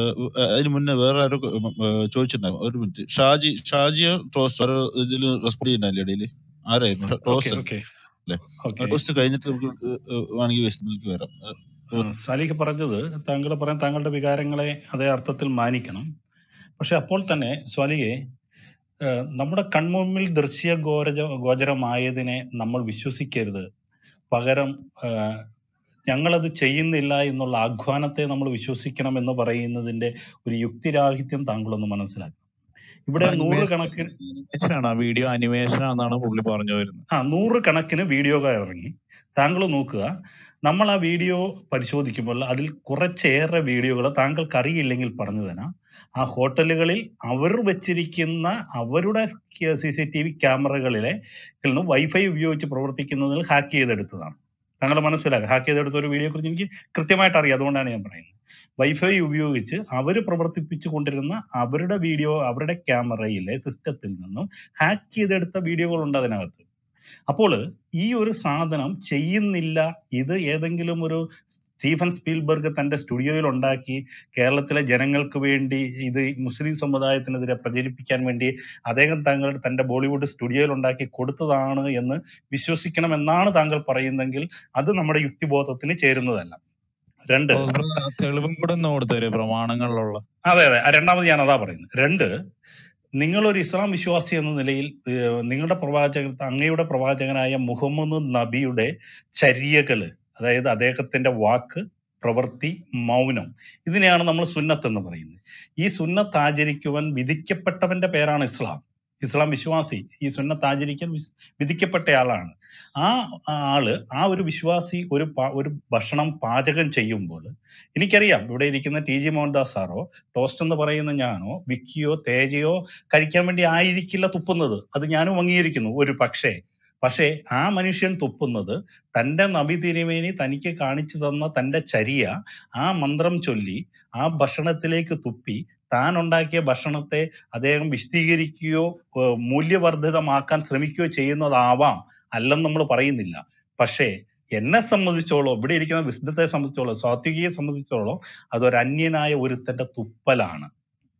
അതിന് മുന്നേ വേറെ ആരോ ഏഹ്, ചോദിച്ചിട്ടുണ്ടാവും ഒരു മിനിറ്റ് ഷാജി ഷാജിയോ ടോസ്റ്റ് ആരോ ഇതിൽ റെസ്പോണ്ട് ചെയ്യുന്നല്ലേ ഇടയിൽ ആരായിരുന്നു ഓക്കെ ടോസ്റ്റ് ഓക്കെ അല്ലേ ഓക്കെ ടോസ്റ്റ് കഴിഞ്ഞിട്ട് നമുക്ക് ഏഹ്, ഏഹ്, വേണമെങ്കിൽ വെസ്റ്റിലേക്ക് വരാം ഏഹ്, സാലിക്ക് പറഞ്ഞത് താങ്കൾ പറയാൻ താങ്കളുടെ വികാരങ്ങളെ അതേ അർത്ഥത്തിൽ മാനിക്കണം പക്ഷെ അപ്പോൾ തന്നെ സ്വാലിയെ ഏഹ്, നമ്മുടെ കൺമുമ്പിൽ ദൃശ്യ ഗോരജ ഗോചരമായതിനെ നമ്മൾ വിശ്വസിക്കരുത് പകരം ഏഹ്, ഞങ്ങളത് ചെയ്യുന്നില്ല എന്നുള്ള ആഹ്വാനത്തെ നമ്മൾ വിശ്വസിക്കണം എന്ന് പറയുന്നതിന്റെ ഒരു യുക്തിരാഹിത്യം താങ്കളൊന്ന് മനസ്സിലാക്കണം ഇവിടെ നൂറുകണക്കിന് അനിമേഷൻ ആണ് വീഡിയോ അനിമേഷൻ ആണെന്നാണ് പുള്ളി പറഞ്ഞു വരുന്നത് ആ നൂറുകണക്കിന് വീഡിയോകൾ ഇറങ്ങി താങ്കൾ നോക്കുക നമ്മൾ ആ വീഡിയോ പരിശോധിക്കുമ്പോൾ അതിൽ കുറച്ചേറെ വീഡിയോകൾ താങ്കൾക്ക് അറിയില്ലെങ്കിൽ പറഞ്ഞു തരാം ആ ഹോട്ടലുകളിൽ അവർ വെച്ചിരിക്കുന്ന അവരുടെ സി സി ടി വി ക്യാമറകളിലെ നിന്ന് വൈഫൈ ഉപയോഗിച്ച് പ്രവർത്തിക്കുന്നതിൽ ഹാക്ക് ചെയ്തെടുത്തതാണ് താങ്കൾ മനസ്സിലാക്കുക ഹാക്ക് ചെയ്തെടുത്ത ഒരു വീഡിയോ കുറിച്ച് എനിക്ക് കൃത്യമായിട്ട് അറിയാം അതുകൊണ്ടാണ് ഞാൻ പറയുന്നത് വൈഫൈ ഉപയോഗിച്ച് അവർ പ്രവർത്തിപ്പിച്ചു കൊണ്ടിരുന്ന അവരുടെ വീഡിയോ അവരുടെ ക്യാമറയിലെ സിസ്റ്റത്തിൽ നിന്നും ഹാക്ക് ചെയ്തെടുത്ത വീഡിയോകളുണ്ട് അതിനകത്ത് അപ്പോൾ ഈ ഒരു സാധനം ചെയ്യുന്നില്ല ഇത് ഏതെങ്കിലും ഒരു സ്റ്റീഫൻ സ്പീൽബർഗ് തന്റെ സ്റ്റുഡിയോയിൽ ഉണ്ടാക്കി കേരളത്തിലെ ജനങ്ങൾക്ക് വേണ്ടി ഇത് മുസ്ലിം സമുദായത്തിനെതിരെ പ്രചരിപ്പിക്കാൻ വേണ്ടി അദ്ദേഹം താങ്കളുടെ തന്റെ ബോളിവുഡ് സ്റ്റുഡിയോയിൽ ഉണ്ടാക്കി കൊടുത്തതാണ് എന്ന് വിശ്വസിക്കണമെന്നാണ് താങ്കൾ പറയുന്നതെങ്കിൽ അത് നമ്മുടെ യുക്തിബോധത്തിന് ചേരുന്നതല്ല രണ്ട് തെളിവും കൂടെ ഒന്ന് കൊടുത്തരും പ്രമാണങ്ങളിലുള്ള അതെ അതെ ആ രണ്ടാമത് ഞാൻ അതാ പറയുന്നത് രണ്ട് നിങ്ങളൊരു ഇസ്ലാം വിശ്വാസി എന്ന നിലയിൽ ഏഹ്, നിങ്ങളുടെ പ്രവാചകൻ അങ്ങയുടെ പ്രവാചകനായ മുഹമ്മദ് നബിയുടെ ചര്യകള് അതായത് അദ്ദേഹത്തിന്റെ വാക്ക് പ്രവൃത്തി മൗനം ഇതിനെയാണ് നമ്മൾ സുന്നത്ത് എന്ന് പറയുന്നത് ഈ സുന്നത്ത് ആചരിക്കുവാൻ വിധിക്കപ്പെട്ടവന്റെ പേരാണ് ഇസ്ലാം ഇസ്ലാം വിശ്വാസി ഈ സുന്നത്ത് ആചരിക്കാൻ വിസ്- വിധിക്കപ്പെട്ട ആളാണ് ആ ആള് ആ ഒരു വിശ്വാസി ഒരു പാ- ഒരു ഭക്ഷണം പാചകം ചെയ്യുമ്പോൾ എനിക്കറിയാം ഇവിടെ ഇരിക്കുന്ന ടി ജി മോഹൻദാസ് സാറോ ടോസ്റ്റ് എന്ന് പറയുന്ന ഞാനോ വിക്കിയോ തേജയോ കഴിക്കാൻ വേണ്ടി ആയിരിക്കില്ല തുപ്പുന്നത് അത് ഞാനും അംഗീകരിക്കുന്നു ഒരു പക്ഷേ പക്ഷേ ആ മനുഷ്യൻ തുപ്പുന്നത് തന്റെ നബി തിരുമേനി തനിക്ക് കാണിച്ചു തന്ന തന്റെ ചര്യ ആ മന്ത്രം ചൊല്ലി ആ ഭക്ഷണത്തിലേക്ക് തുപ്പി താൻ ഉണ്ടാക്കിയ ഭക്ഷണത്തെ അദ്ദേഹം വിശദീകരിക്കുകയോ ഏഹ് മൂല്യവർദ്ധിതമാക്കാൻ ശ്രമിക്കുകയോ ചെയ്യുന്നതാവാം അല്ലെന്ന് നമ്മൾ പറയുന്നില്ല പക്ഷേ എന്നെ സംബന്ധിച്ചോളം ഇവിടെ ഇരിക്കുന്ന വിശുദ്ധത്തെ സംബന്ധിച്ചോളം സാത്വികയെ സംബന്ധിച്ചോളം അതൊരു അന്യനായ ഒരുത്തന്റെ തുപ്പലാണ്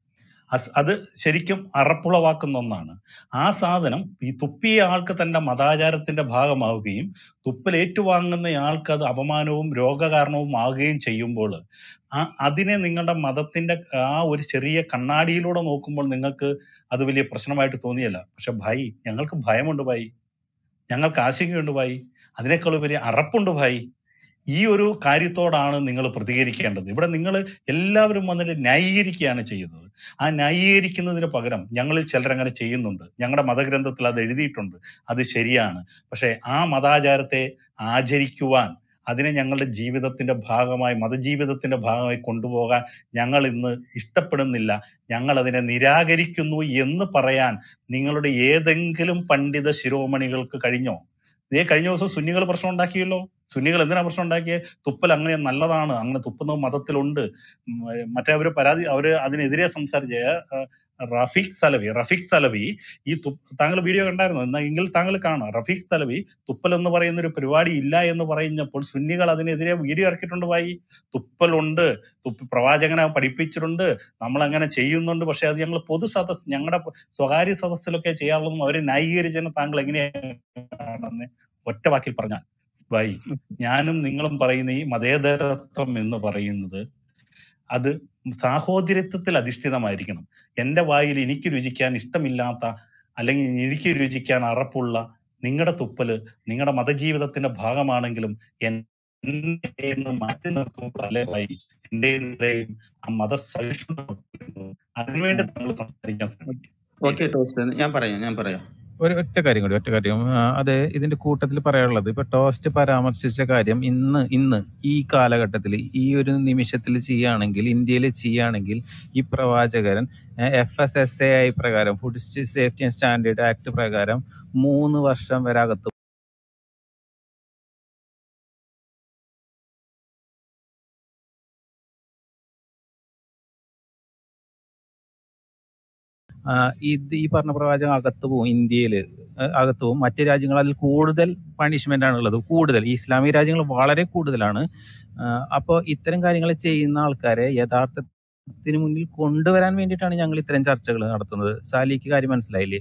അസ് അത് ശരിക്കും അറപ്പുളവാക്കുന്ന ഒന്നാണ് ആ സാധനം ഈ തുപ്പിയ ആൾക്ക് തന്റെ മതാചാരത്തിന്റെ ഭാഗമാവുകയും തുപ്പൽ ഏറ്റുവാങ്ങുന്ന ആൾക്ക് അത് അപമാനവും രോഗകാരണവും ആവുകയും ചെയ്യുമ്പോൾ ആ അതിനെ നിങ്ങളുടെ മതത്തിന്റെ ആ ഒരു ചെറിയ കണ്ണാടിയിലൂടെ നോക്കുമ്പോൾ നിങ്ങൾക്ക് അത് വലിയ പ്രശ്നമായിട്ട് തോന്നിയല്ല പക്ഷെ ഭായി ഞങ്ങൾക്ക് ഭയമുണ്ട് ഭായി ഞങ്ങൾക്ക് ആശങ്കയുണ്ട് ഭായി അതിനേക്കാൾ ഉപരി അറപ്പുണ്ട് ഭായി ഈ ഒരു കാര്യത്തോടാണ് നിങ്ങൾ പ്രതികരിക്കേണ്ടത് ഇവിടെ നിങ്ങൾ എല്ലാവരും വന്നിട്ട് ന്യായീകരിക്കുകയാണ് ചെയ്യുന്നത് ആ ന്യായീകരിക്കുന്നതിന് പകരം ഞങ്ങളിൽ ചിലർ അങ്ങനെ ചെയ്യുന്നുണ്ട് ഞങ്ങളുടെ മതഗ്രന്ഥത്തിൽ അത് എഴുതിയിട്ടുണ്ട് അത് ശരിയാണ് പക്ഷെ ആ മതാചാരത്തെ ആചരിക്കുവാൻ അതിനെ ഞങ്ങളുടെ ജീവിതത്തിന്റെ ഭാഗമായി മതജീവിതത്തിന്റെ ഭാഗമായി കൊണ്ടുപോകാൻ ഞങ്ങൾ ഇന്ന് ഇഷ്ടപ്പെടുന്നില്ല ഞങ്ങൾ അതിനെ നിരാകരിക്കുന്നു എന്ന് പറയാൻ നിങ്ങളുടെ ഏതെങ്കിലും പണ്ഡിത ശിരോമണികൾക്ക് കഴിഞ്ഞോ ഇതേ കഴിഞ്ഞ ദിവസം സുന്നികൾ പ്രശ്നം ഉണ്ടാക്കിയല്ലോ സുന്നികൾ എന്തിനാ പ്രശ്നം ഉണ്ടാക്കിയത് തുപ്പൽ അങ്ങനെ നല്ലതാണ് അങ്ങനെ തുപ്പുന്നത് മതത്തിലുണ്ട് ഉം, ഏർ മറ്റേ അവര് പരാതി അവര് അതിനെതിരെ സംസാരിച്ച ഏർ, റഫീഖ് സലവി റഫീഖ് സലവി ഈ തു താങ്കൾ വീഡിയോ കണ്ടായിരുന്നു എന്നാ എങ്കിൽ താങ്കൾ കാണാം റഫീഖ് സലവി തുപ്പൽ എന്ന് പറയുന്ന ഒരു പരിപാടി ഇല്ല എന്ന് പറയുന്നപ്പോൾ സുന്നികൾ അതിനെതിരെ വീഡിയോ ഇറക്കിയിട്ടുണ്ട് വായി തുപ്പലുണ്ട് തുപ്പ പ്രവാചകനെ പഠിപ്പിച്ചിട്ടുണ്ട് നമ്മൾ അങ്ങനെ ചെയ്യുന്നുണ്ട് പക്ഷെ അത് ഞങ്ങൾ പൊതു സദസ് ഞങ്ങളുടെ സ്വകാര്യ സദസ്സിലൊക്കെ ചെയ്യാറുള്ളതും അവരെ ന്യായീകരിച്ചതിന് താങ്കൾ എങ്ങനെയാണ് ഒറ്റ വാക്കിൽ പറഞ്ഞാൽ വൈ ഞാനും നിങ്ങളും പറയുന്ന ഈ മതേതരത്വം എന്ന് പറയുന്നത് അത് സാഹോദര്യത്വത്തിൽ അധിഷ്ഠിതമായിരിക്കണം എന്റെ വായിൽ എനിക്ക് രുചിക്കാൻ ഇഷ്ടമില്ലാത്ത അല്ലെങ്കിൽ എനിക്ക് രുചിക്കാൻ അറപ്പുള്ള നിങ്ങളുടെ തുപ്പല് നിങ്ങളുടെ മതജീവിതത്തിന്റെ ഭാഗമാണെങ്കിലും എന്നെ എന്ന് മാറ്റി നിർത്തുമ്പോൾ അല്ലേ ഭായി എന്റെയും ആ മത സഹിഷ്ണുത അതിനുവേണ്ടി നമ്മൾ സംസാരിക്കാൻ ശ്രമിക്കും ഓക്കെ ടോസ്റ്റ് ഞാൻ പറയാം ഞാൻ പറയാം ഒരു ഒറ്റ കാര്യം കൂടി ഒറ്റ കാര്യം ആ, അത് ഇതിന്റെ കൂട്ടത്തിൽ പറയാനുള്ളത് ഇപ്പൊ ടോസ്റ്റ് പരാമർശിച്ച കാര്യം ഇന്ന് ഇന്ന് ഈ കാലഘട്ടത്തിൽ ഈ ഒരു നിമിഷത്തിൽ ചെയ്യുകയാണെങ്കിൽ ഇന്ത്യയിൽ ചെയ്യുകയാണെങ്കിൽ ഈ പ്രവാചകൻ F S S A I പ്രകാരം food safety and standard act പ്രകാരം മൂന്ന് വർഷം വരെ അകത്ത് ആ, ഇത് ഈ പറഞ്ഞ പ്രവാചകം അകത്ത് പോകും ഇന്ത്യയിൽ അകത്ത് പോകും മറ്റു രാജ്യങ്ങൾ അതിൽ കൂടുതൽ പണിഷ്മെന്റ് ആണ് ഉള്ളത് കൂടുതൽ ഈ ഇസ്ലാമിക രാജ്യങ്ങൾ വളരെ കൂടുതലാണ് അപ്പോൾ ഇത്തരം കാര്യങ്ങൾ ചെയ്യുന്ന ആൾക്കാരെ യഥാർത്ഥത്തിന് മുന്നിൽ കൊണ്ടുവരാൻ വേണ്ടിയിട്ടാണ് ഞങ്ങൾ ഇത്തരം ചർച്ചകൾ നടത്തുന്നത് സാലിക്ക് കാര്യം മനസ്സിലായില്ലേ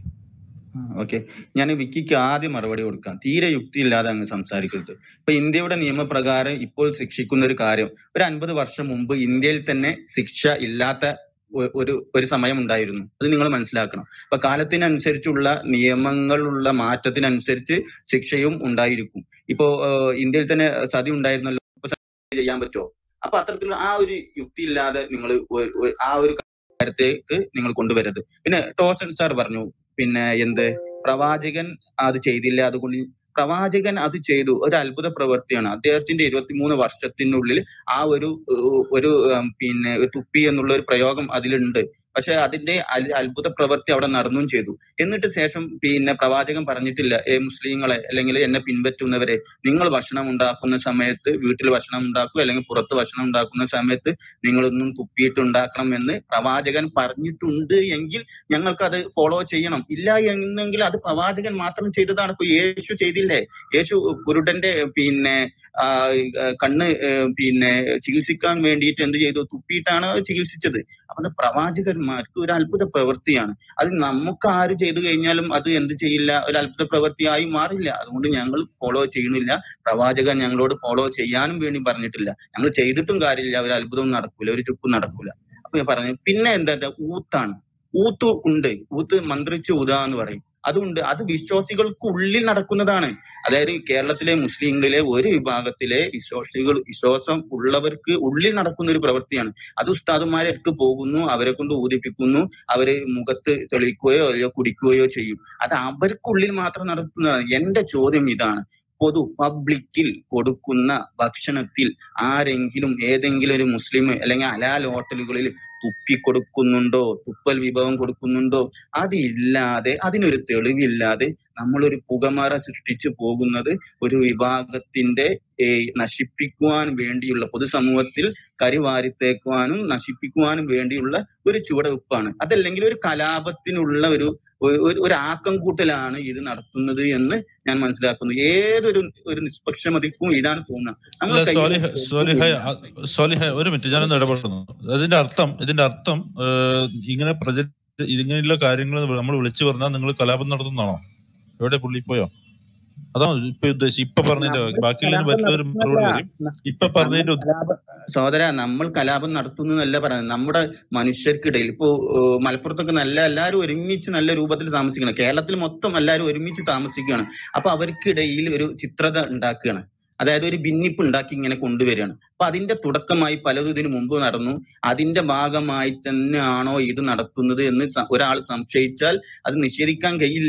ഓക്കെ ഞാൻ വിക്കിക്ക് ആദ്യം മറുപടി കൊടുക്കാം തീരെ യുക്തിയില്ലാതെ അങ്ങ് സംസാരിക്കരുത് ഇപ്പൊ ഇന്ത്യയുടെ നിയമപ്രകാരം ഇപ്പോൾ ശിക്ഷിക്കുന്ന ഒരു കാര്യം ഒരു അൻപത് വർഷം മുമ്പ് ഇന്ത്യയിൽ തന്നെ ശിക്ഷ ഇല്ലാത്ത ഒ- ഒരു ഒരു സമയം ഉണ്ടായിരുന്നു അത് നിങ്ങൾ മനസ്സിലാക്കണം അപ്പൊ കാലത്തിനനുസരിച്ചുള്ള നിയമങ്ങളുള്ള മാറ്റത്തിനനുസരിച്ച് ശിക്ഷയും ഉണ്ടായിരിക്കും ഇപ്പോ ഏഹ്, ഇന്ത്യയിൽ തന്നെ സതി ഉണ്ടായിരുന്നല്ലോ ഇപ്പൊ സതി ചെയ്യാൻ പറ്റുമോ അപ്പൊ അത്തരത്തിലുള്ള ആ ഒരു യുക്തി ഇല്ലാതെ നിങ്ങൾ ആ ഒരു കാര്യത്തേക്ക് നിങ്ങൾ കൊണ്ടുവരരുത് പിന്നെ ടോസൻ സാർ പറഞ്ഞു പിന്നെ എന്ത് പ്രവാചകൻ അത് ചെയ്തില്ല അതുകൊണ്ട് പ്രവാചകൻ അത് ചെയ്തു ഒരു അത്ഭുത പ്രവൃത്തിയാണ് അദ്ദേഹത്തിന്റെ ഇരുപത്തിമൂന്ന് വർഷത്തിനുള്ളിൽ ആ ഒരു ഏഹ്, ഒരു ഉം, പിന്നെ തുപ്പി എന്നുള്ള ഒരു പ്രയോഗം അതിലുണ്ട് പക്ഷെ അതിന്റെ അൽ- അത്ഭുത പ്രവൃത്തി അവിടെ നടന്നും ചെയ്തു എന്നിട്ട് ശേഷം പിന്നെ പ്രവാചകൻ പറഞ്ഞിട്ടില്ല ഏ മുസ്ലിങ്ങളെ അല്ലെങ്കിൽ എന്നെ പിൻപറ്റുന്നവരെ നിങ്ങൾ ഭക്ഷണം ഉണ്ടാക്കുന്ന സമയത്ത് വീട്ടിൽ ഭക്ഷണം ഉണ്ടാക്കുക അല്ലെങ്കിൽ പുറത്ത് ഭക്ഷണം ഉണ്ടാക്കുന്ന സമയത്ത് നിങ്ങളൊന്നും തുപ്പിയിട്ട് ഉണ്ടാക്കണം എന്ന് പ്രവാചകൻ പറഞ്ഞിട്ടുണ്ട് എങ്കിൽ ഞങ്ങൾക്ക് അത് ഫോളോ ചെയ്യണം ഇല്ല എന്നെങ്കിൽ അത് പ്രവാചകൻ മാത്രം ചെയ്തതാണ് ഇപ്പൊ യേശു ചെയ്തില്ലേ യേശു കുരുടന്റെ പിന്നെ ആ, ആ, കണ്ണ് ഏ, പിന്നെ ചികിത്സിക്കാൻ വേണ്ടിയിട്ട് എന്ത് ചെയ്തു തുപ്പിയിട്ടാണ് ചികിത്സിച്ചത് അപ്പൊ അത് പ്രവാചകന്മാർക്ക് ഒരു അത്ഭുത പ്രവൃത്തിയാണ് അത് നമുക്ക് ആര് ചെയ്തു കഴിഞ്ഞാലും അത് എന്ത് ചെയ്യില്ല ഒരു അത്ഭുത പ്രവൃത്തിയായി മാറില്ല അതുകൊണ്ട് ഞങ്ങൾ ഫോളോ ചെയ്യുന്നില്ല പ്രവാചകൻ ഞങ്ങളോട് ഫോളോ ചെയ്യാനും വേണ്ടി പറഞ്ഞിട്ടില്ല ഞങ്ങൾ ചെയ്തിട്ടും കാര്യമില്ല ഒരു അത്ഭുതവും നടക്കൂല ഒരു ചുക്കും നടക്കൂല അപ്പൊ ഞാൻ പറഞ്ഞു പിന്നെ എന്താ വെച്ചാ ഊത്താണ് ഊത്ത് ഉണ്ട് ഊത്ത് മന്ത്രിച്ച് ഊത എന്ന് പറയും അതുണ്ട് അത് വിശ്വാസികൾക്ക് ഉള്ളിൽ നടക്കുന്നതാണ് അതായത് കേരളത്തിലെ മുസ്ലിങ്ങളിലെ ഒരു വിഭാഗത്തിലെ വിശ്വാസികൾ വിശ്വാസം ഉള്ളവർക്ക് ഉള്ളിൽ നടക്കുന്ന ഒരു പ്രവൃത്തിയാണ് അത് ഉസ്താദുമാരെ അടുത്ത് പോകുന്നു അവരെ കൊണ്ട് ഊതിപ്പിക്കുന്നു അവര് മുഖത്ത് തെളിയിക്കുകയോ അല്ലെങ്കിൽ കുടിക്കുകയോ ചെയ്യും അത് അവർക്കുള്ളിൽ മാത്രം നടത്തുന്നതാണ് എന്റെ ചോദ്യം ഇതാണ് പൊതു പബ്ലിക്കിൽ കൊടുക്കുന്ന ഭക്ഷണത്തിൽ ആരെങ്കിലും ഏതെങ്കിലും ഒരു മുസ്ലിം അല്ലെങ്കിൽ ഹലാൽ ഹോട്ടലുകളിൽ തുപ്പി കൊടുക്കുന്നുണ്ടോ തുപ്പൽ വിഭവം കൊടുക്കുന്നുണ്ടോ അതില്ലാതെ അതിനൊരു തെളിവില്ലാതെ നമ്മളൊരു പുകമറ സൃഷ്ടിച്ചു പോകുന്നത് ഒരു വിഭാഗത്തിന്റെ ഏ, നശിപ്പിക്കുവാൻ വേണ്ടിയുള്ള പൊതുസമൂഹത്തിൽ കരിവാരിത്തേക്കുവാനും നശിപ്പിക്കുവാനും വേണ്ടിയുള്ള ഒരു ചുവടുവെപ്പാണ് അതല്ലെങ്കിൽ ഒരു കലാപത്തിനുള്ള ഒരു ഒരു- ഒരു- ഒരു ആക്കം കൂട്ടലാണ് ഇത് നടത്തുന്നത് എന്ന് ഞാൻ മനസ്സിലാക്കുന്നു ഏതൊരു ഒരു നിഷ്പക്ഷമതിക്കും ഇതാണ് തോന്നുന്നത് നമ്മൾ അല്ല സോലിഹ കയ്യിൽ സോലിഹ അ- സോലിഹ ഒരു മിനിറ്റ് ഞാനൊന്ന് ഇടപെടുന്നു അതിന്റെ അർത്ഥം ഇതിന്റെ അർത്ഥം ഏഹ്, ഇങ്ങനെ പ്രചരി ഇങ്ങനെയുള്ള കാര്യങ്ങൾ നമ്മൾ വിളിച്ചു പറഞ്ഞാൽ നിങ്ങൾ കലാപം നടത്തുന്നതാണോ എവിടെ പുള്ളി പോയോ അതാണോ ഇപ്പൊ ഉദ്ദേശിച്ച് ഇപ്പൊ പറഞ്ഞതിന്റെ നമ്മൾ ബാക്കിയുള്ള കലാപം മറ്റുള്ളവർ മറുപടി നടത്തുന്നതല്ല പറയും ഇപ്പൊ നമ്മൾ പറഞ്ഞതിന്റെ ഉദ്ദേശം കലാപം സഹോദര നമ്മൾ കലാപം നടത്തുന്നു എന്നല്ല പറയുന്നത് നമ്മുടെ മനുഷ്യർക്കിടയിൽ ഇപ്പോ ഏഹ്, മലപ്പുറത്തൊക്കെ നല്ല എല്ലാവരും ഒരുമിച്ച് നല്ല രൂപത്തിൽ താമസിക്കണം കേരളത്തിൽ മൊത്തം എല്ലാവരും ഒരുമിച്ച് താമസിക്കുകയാണ് അപ്പൊ അവർക്കിടയിൽ ഒരു ചിത്രത ഉണ്ടാക്കുകയാണ് അതായത് ഒരു ഭിന്നിപ്പ് ഉണ്ടാക്കി ഇങ്ങനെ കൊണ്ടുവരികയാണ് അപ്പൊ അതിന്റെ തുടക്കമായി പലതും ഇതിനു മുമ്പ് നടന്നു അതിന്റെ ഭാഗമായി തന്നെയാണോ ഇത് നടത്തുന്നത് എന്ന് സ- ഒരാൾ സംശയിച്ചാൽ അത് നിഷേധിക്കാൻ കഴിയില്ല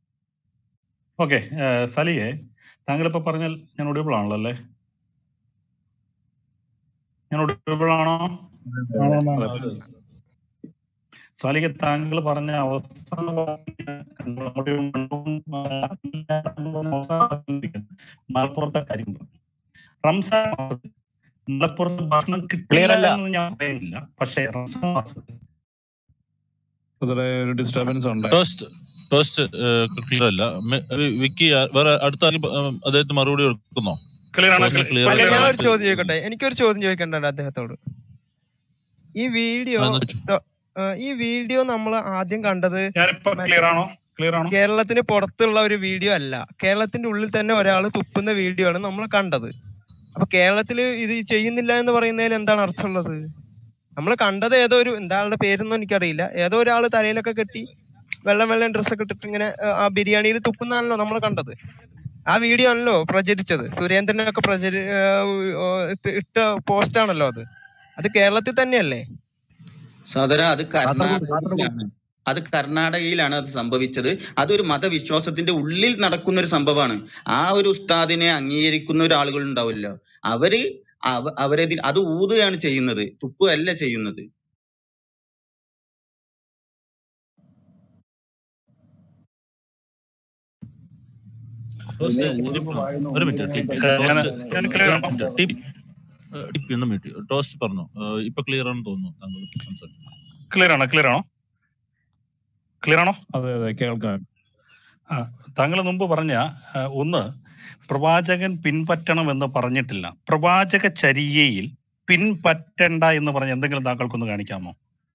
ഓക്കെ സലിയെ താങ്കൾ ഇപ്പൊ പറഞ്ഞാൽ ഞാൻ ഒടിയബിൾ ആണല്ലോ അല്ലേ ഞാൻ ഒടിയബിൾ ആണോ സാലിക താങ്കൾ പറഞ്ഞ അവസാന വാക്കിന് അങ്ങോട്ടും ഇങ്ങോട്ടും മലപ്പുറത്തെ കാര്യം പറഞ്ഞു. റംസാൻ മാസത്തിൽ മലപ്പുറത്ത് ഭക്ഷണം കിട്ടില്ല Clear അല്ല. എന്ന് ഞാൻ പറയുന്നില്ല പക്ഷേ റംസാൻ മാസത്തിൽ അതിലെ ഒരു ഡിസ്റ്റർബൻസ് ഉണ്ട് ടോസ്റ്റ് ടോസ്റ്റ് ക്ലിയർ അല്ല മെ- വി- വിക്കി ആ, വേറെ അടുത്ത ആരെങ്കിലും പ- ഉം, അദ്ദേഹത്തിന് മറുപടി കൊടുക്കുന്നോ ക്ലിയർ ആണ് ടോസ്റ്റിന് ക്ലിയർ അല്ല ഞാൻ ഒരു അല്ല ചോദ്യം ചോദിക്കട്ടെ എനിക്കൊരു ചോദ്യം ചോദിക്കണ്ടല്ലോ അദ്ദേഹത്തോട് ഈ വീഡിയോ ആ, എന്നാ ചോദിച്ചോ. ഈ വീഡിയോ നമ്മൾ ആദ്യം കണ്ടത് ഞാനിപ്പോ ക്ലിയർ ആണോ ക്ലിയർ ആണോ കേരളത്തിന് പുറത്തുള്ള ഒരു വീഡിയോ അല്ല കേരളത്തിന്റെ ഉള്ളിൽ തന്നെ ഒരാൾ തുപ്പുന്ന വീഡിയോ ആണ് നമ്മൾ കണ്ടത് അപ്പൊ കേരളത്തിൽ ഇത് ചെയ്യുന്നില്ല എന്ന് പറയുന്നതിൽ എന്താണ് അർത്ഥമുള്ളത് നമ്മൾ കണ്ടത് ഏതോ ഒരു എന്താ ആളുടെ പേരൊന്നും എനിക്കറിയില്ല ഏതോ ഒരാൾ തലയിലൊക്കെ കെട്ടി വെള്ളം വെള്ളം ഡ്രസ്സൊക്കെ ഇട്ടിട്ട് ഇങ്ങനെ ആ, ആ ബിരിയാണിയിൽ തുപ്പുന്നതാണല്ലോ നമ്മൾ കണ്ടത് ആ വീഡിയോ ആണല്ലോ പ്രചരിച്ചത് സുരേന്ദ്രനൊക്കെ പ്രചരി ആ, ആ, ഇട്ട് ഇട്ട പോസ്റ്റ് ആണല്ലോ അത് അത് കേരളത്തിൽ തന്നെയല്ലേ സഹോദര അത് കർണാടകത്തിലാണ് അത് കർണാടകയിലാണ് അത് സംഭവിച്ചത് അതൊരു മതവിശ്വാസത്തിന്റെ ഉള്ളിൽ നടക്കുന്ന ഒരു സംഭവമാണ് ആ ഒരു ഉസ്താദിനെ അംഗീകരിക്കുന്ന ഒരു ആളുകൾ ഉണ്ടാവില്ല അവര് അവ അവരതിൽ അത് ഊതുകയാണ് ചെയ്യുന്നത് തുപ്പുകയല്ല ചെയ്യുന്നത് ടോസ്റ്റ് ഒരു ഒരു മിനിറ്റ് ടി- ഞാൻ ടോസ്റ്റ് ഞാൻ ഒരു ക്ലിയർ ആണോ മിനിറ്റ് ടി ഏഹ് ടി പി ഒന്ന് മിനിറ്റ് ടോസ്റ്റ് പറഞ്ഞു ഏഹ് ഇപ്പൊ ക്ലിയർ ആണെന്ന് തോന്നുന്നു താങ്കൾ സംസാരിച്ചു ക്ലിയർ ആണോ ക്ലിയർ ആണോ ക്ലിയർ ആണോ അതെ അതെ കേൾക്കാം ആ താങ്കൾ മുമ്പ് പറഞ്ഞ ആ, ഒന്ന് പ്രവാചകൻ പിൻപറ്റണം എന്ന് പറഞ്ഞിട്ടില്ല പ്രവാചക ചര്യയിൽ പിൻപറ്റണ്ട എന്ന് പറഞ്ഞ എന്തെങ്കിലും താങ്കൾക്കൊന്ന് കാണിക്കാമോ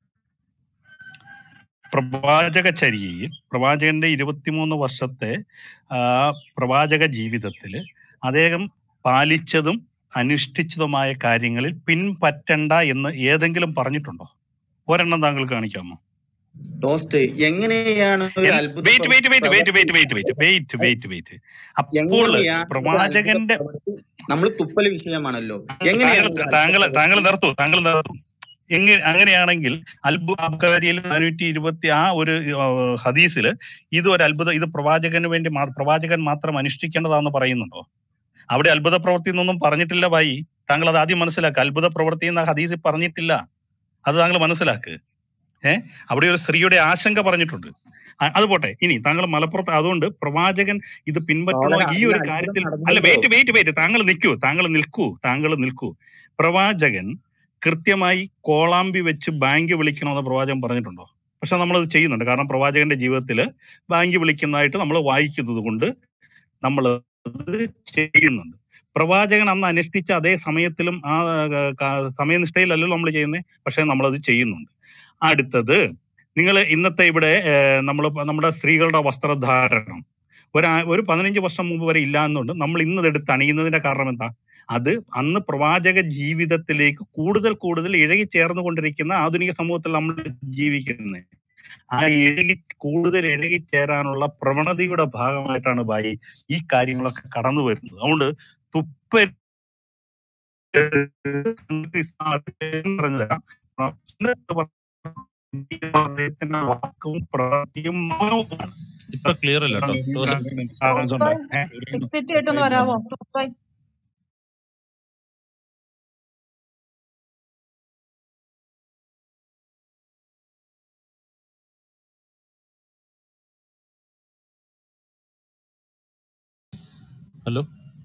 പ്രവാചക ചര്യയിൽ പ്രവാചകന്റെ ഇരുപത്തിമൂന്ന് വർഷത്തെ ആ, പ്രവാചക ജീവിതത്തിൽ അദ്ദേഹം പാലിച്ചതും അനുഷ്ഠിച്ചതുമായ കാര്യങ്ങളിൽ പിൻപറ്റണ്ട എന്ന് ഏതെങ്കിലും പറഞ്ഞിട്ടുണ്ടോ ഒരെണ്ണം താങ്കൾ കാണിക്കാമോ ടോസ്റ്റ് എങ്ങനെയാണ് ഒരു അത്ഭുത വെയിറ്റ് വെയിറ്റ് വെയിറ്റ് വെയിറ്റ് പ്രവൃത്തി wait wait wait wait wait അപ്പോൾ എങ്ങനെയാണ് ഒരു അത്ഭുത പ്രവാചകന്റെ പ്രവൃത്തി നമ്മൾ തുപ്പൽ വിഷയമാണല്ലോ താങ്കൾ എങ്ങനെയാണ് ഒരു താങ്കൾ അത്ഭുത താങ്കൾ പ്രവൃത്തി നിർത്തൂ താങ്കൾ നിർത്തൂ എങ്ങനെ അങ്ങനെയാണെങ്കിൽ അൽബു അബ്കാരിയിൽ നാനൂറ്റി ഇരുപത്തി ആ ഒരു ഹദീസിൽ ഇത് ഒരു അത്ഭുത ഇത് പ്രവാചകന് വേണ്ടി മാ- പ്രവാചകൻ മാത്രം അനുഷ്ഠിക്കേണ്ടതാണെന്ന് പറയുന്നുണ്ടോ അവിടെ അത്ഭുത പ്രവൃത്തി എന്നൊന്നും പറഞ്ഞിട്ടില്ല ഭായി താങ്കൾ അത് ആദ്യം മനസ്സിലാക്കുക അത്ഭുത പ്രവൃത്തി എന്ന ഹദീസിൽ പറഞ്ഞിട്ടില്ല അത് താങ്കൾ മനസ്സിലാക്കുക ഏഹ് അവിടെ ഒരു സ്ത്രീയുടെ ആശങ്ക പറഞ്ഞിട്ടുണ്ട് അ- അത് പോട്ടെ ഇനി താങ്കൾ മലപ്പുറത്ത് അതുകൊണ്ട് പ്രവാചകൻ ഇത് പിൻപറ്റണോ സഹോദര ഈ അന്ന് ഒരു അത്ഭുതം കാര്യത്തിൽ അല്ല നടന്നല്ലോ വെയിറ്റ് വെയിറ്റ് വെയിറ്റ് താങ്കൾ നിൽക്കൂ താങ്കൾ നിൽക്കൂ താങ്കൾ നിൽക്കൂ പ്രവാചകൻ കൃത്യമായി കോളാമ്പി വെച്ച് ബാങ്ക് വിളിക്കണമെന്ന് പ്രവാചകൻ പറഞ്ഞിട്ടുണ്ടോ പക്ഷെ നമ്മളത് ചെയ്യുന്നുണ്ട് കാരണം പ്രവാചകന്റെ ജീവിതത്തിൽ ബാങ്ക് വിളിക്കുന്നതായിട്ട് നമ്മൾ വായിക്കുന്നത് കൊണ്ട് നമ്മൾ അത് ചെയ്യുന്നുണ്ട് പ്രവാചകൻ അന്ന് അനുഷ്ഠിച്ച അതേ സമയത്തിലും ആ ആ, ക- സമയനിഷ്ഠയിലല്ലല്ലോ നമ്മൾ ചെയ്യുന്നത് പക്ഷെ നമ്മളത് ചെയ്യുന്നുണ്ട് അടുത്തത് നിങ്ങൾ ഇന്നത്തെ ഇവിടെ നമ്മൾ നമ്മുടെ സ്ത്രീകളുടെ വസ്ത്രധാരണം ഒരു ആ- ഒരു പതിനഞ്ച് വർഷം മുമ്പ് വരെ ഇല്ല എന്നുണ്ട് നമ്മൾ ഇന്നത് എടുത്ത് അണിയുന്നതിന്റെ കാരണം എന്താ അത് അന്ന് പ്രവാചക ജീവിതത്തിലേക്ക് കൂടുതൽ കൂടുതൽ ഇഴകി ചേർന്നുകൊണ്ടിരിക്കുന്ന ആധുനിക സമൂഹത്തിൽ നമ്മൾ ജീവിക്കുന്നത് ആ ഇഴകി കൂടുതൽ ഇഴകി ചേരാനുള്ള പ്രവണതയുടെ ഭാഗമായിട്ടാണ് ഭായി ഈ കാര്യങ്ങളൊക്കെ കടന്നു വരുന്നത് അതുകൊണ്ട് തുപ്പ പറഞ്ഞുതരാം അദ്ദേഹത്തിന്റെ വാക്കും പ്രവൃത്തിയും മൗനവുമാണ്. ഇപ്പൊ ക്ലിയർ അല്ല കേട്ടോ ടോസ്റ്റ് ഉണ്ടോ? ഏ? എക്സിറ്റ് ആയിട്ടൊന്ന് വരാമോ ടോപ്പായി ഹലോ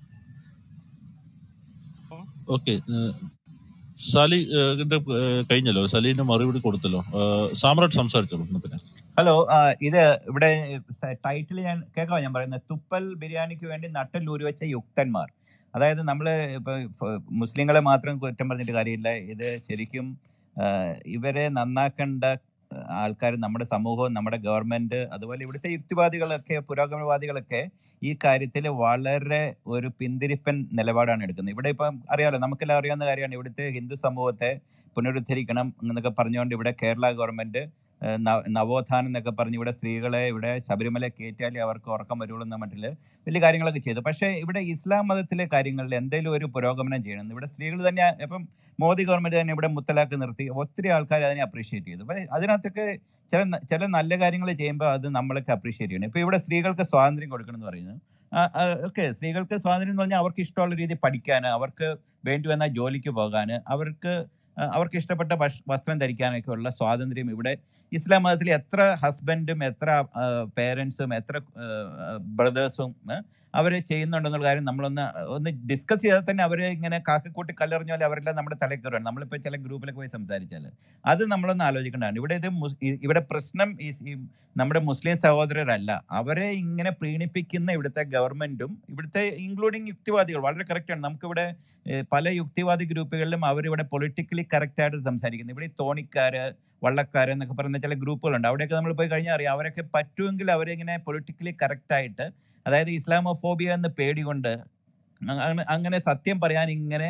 ഓക്കെ സലി ഏഹ്, ന്റെ, ഏഹ്, കഴിഞ്ഞല്ലോ സലീന്റെ മറുപടി കൊടുത്തല്ലോ ഏഹ്, സാമ്രാട്ട് സംസാരിച്ചോളൂ എന്നാ പിന്നെ ഹലോ ആ, ഇത് ഇവിടെ ടൈറ്റിൽ ഞാൻ കേൾക്കാം ഞാൻ പറയുന്നത് തുപ്പൽ ബിരിയാണിക്ക് വേണ്ടി നട്ടല്ലൂരി വെച്ച യുക്തന്മാർ അതായത് നമ്മൾ ഇപ്പൊ ഫ- മുസ്ലിങ്ങളെ മാത്രം കുറ്റം പറഞ്ഞിട്ട് കാര്യമില്ല ഇത് ശരിക്കും ആ, ഇവരെ നന്നാക്കേണ്ട ആൾക്കാർ നമ്മുടെ സമൂഹവും നമ്മുടെ ഗവൺമെന്റ് അതുപോലെ ഇവിടുത്തെ യുക്തിവാദികളൊക്കെ പുരോഗമനവാദികളൊക്കെ ഈ കാര്യത്തിൽ വളരെ ഒരു പിന്തിരിപ്പൻ നിലപാടാണ് എടുക്കുന്നത് ഇവിടെ ഇപ്പം അറിയാലോ നമുക്കെല്ലാം അറിയാവുന്ന കാര്യമാണ് ഇവിടുത്തെ ഹിന്ദു സമൂഹത്തെ പുനരുദ്ധരിക്കണം എന്നൊക്കെ പറഞ്ഞുകൊണ്ട് ഇവിടെ കേരള ഗവൺമെന്റ് ഏഹ് ന- നവോത്ഥാനം എന്നൊക്കെ പറഞ്ഞ് ഇവിടെ സ്ത്രീകളെ ഇവിടെ ശബരിമല കയറ്റിയാലേ അവർക്ക് ഉറക്കം വരുള്ളൂ എന്ന മട്ടില് വലിയ കാര്യങ്ങളൊക്കെ ചെയ്തു പക്ഷേ ഇവിടെ ഇസ്ലാം മതത്തിലെ കാര്യങ്ങളിൽ എന്തെങ്കിലും ഒരു പുരോഗമനം ചെയ്യണം ഇവിടെ സ്ത്രീകൾ തന്നെ ഇപ്പം മോദി ഗവൺമെന്റ് തന്നെ ഇവിടെ മുത്തലാഖ് നിർത്തി ഒത്തിരി ആൾക്കാർ അതിനെ അപ്രീഷിയേറ്റ് ചെയ്തു പക്ഷേ അതിനകത്തൊക്കെ ചില ന- ചില നല്ല കാര്യങ്ങൾ ചെയ്യുമ്പോൾ അത് നമ്മളൊക്കെ അപ്രീഷിയേറ്റ് ചെയ്യണം ഇപ്പൊ ഇവിടെ സ്ത്രീകൾക്ക് സ്വാതന്ത്ര്യം കൊടുക്കണം എന്ന് പറയുന്നത് ഓക്കെ സ്ത്രീകൾക്ക് സ്വാതന്ത്ര്യം എന്ന് പറഞ്ഞാൽ അവർക്ക് ഇഷ്ടമുള്ള രീതി പഠിക്കാൻ അവർക്ക് വേണ്ടി വന്ന ജോലിക്ക് പോകാൻ അവർക്ക് ആ, അവർക്ക് ഇഷ്ടപ്പെട്ട ഭക്ഷ- വസ്ത്രം ധരിക്കാനൊക്കെ ഉള്ള സ്വാതന്ത്ര്യം ഇവിടെ ഇസ്ലാം മതത്തിൽ എത്ര ഹസ്ബൻഡും എത്ര പേരൻസും എത്ര ബ്രദേഴ്സും അവർ ചെയ്യുന്നുണ്ടെന്നുള്ള കാര്യം നമ്മളൊന്ന് ഒന്ന് ഡിസ്കസ് ചെയ്താൽ തന്നെ അവർ ഇങ്ങനെ കാക്കക്കൂട്ടി കല്ലെറിഞ്ഞ പോലെ അവരെല്ലാം നമ്മുടെ തലയിൽ കയറുകയാണ് നമ്മളിപ്പോൾ ചില ഗ്രൂപ്പിലൊക്കെ പോയി സംസാരിച്ചാൽ അത് നമ്മളൊന്ന് ആലോചിക്കേണ്ടതാണ് ഇവിടെ ഇത് മുസ്- ഈ- ഇവിടെ പ്രശ്നം ഈ ഈ നമ്മുടെ മുസ്ലിം സഹോദരരല്ല അവരെ ഇങ്ങനെ പ്രീണിപ്പിക്കുന്ന ഇവിടുത്തെ ഗവൺമെന്റും ഇവിടുത്തെ ഇൻക്ലൂഡിങ് യുക്തിവാദികൾ വളരെ കറക്റ്റാണ് നമുക്കിവിടെ ഏഹ്, പല യുക്തിവാദി ഗ്രൂപ്പുകളിലും അവരിവിടെ പൊളിറ്റിക്കലി കറക്റ്റ് ആയിട്ട് സംസാരിക്കുന്നത് ഇവിടെ ഈ തോണിക്കാര് വള്ളക്കാര് എന്നൊക്കെ പറയുന്ന ചില ഗ്രൂപ്പുകളുണ്ട് അവിടെയൊക്കെ നമ്മൾ പോയി കഴിഞ്ഞാൽ അറിയാം അവരൊക്കെ പറ്റുമെങ്കിൽ അവരിങ്ങനെ പൊളിറ്റിക്കലി കറക്റ്റ് ആയിട്ട് അതായത് ഇസ്ലാമോഫോബിയ എന്ന് പേടി കൊണ്ട് അങ്ങ- അങ്ങനെ സത്യം പറയാൻ ഇങ്ങനെ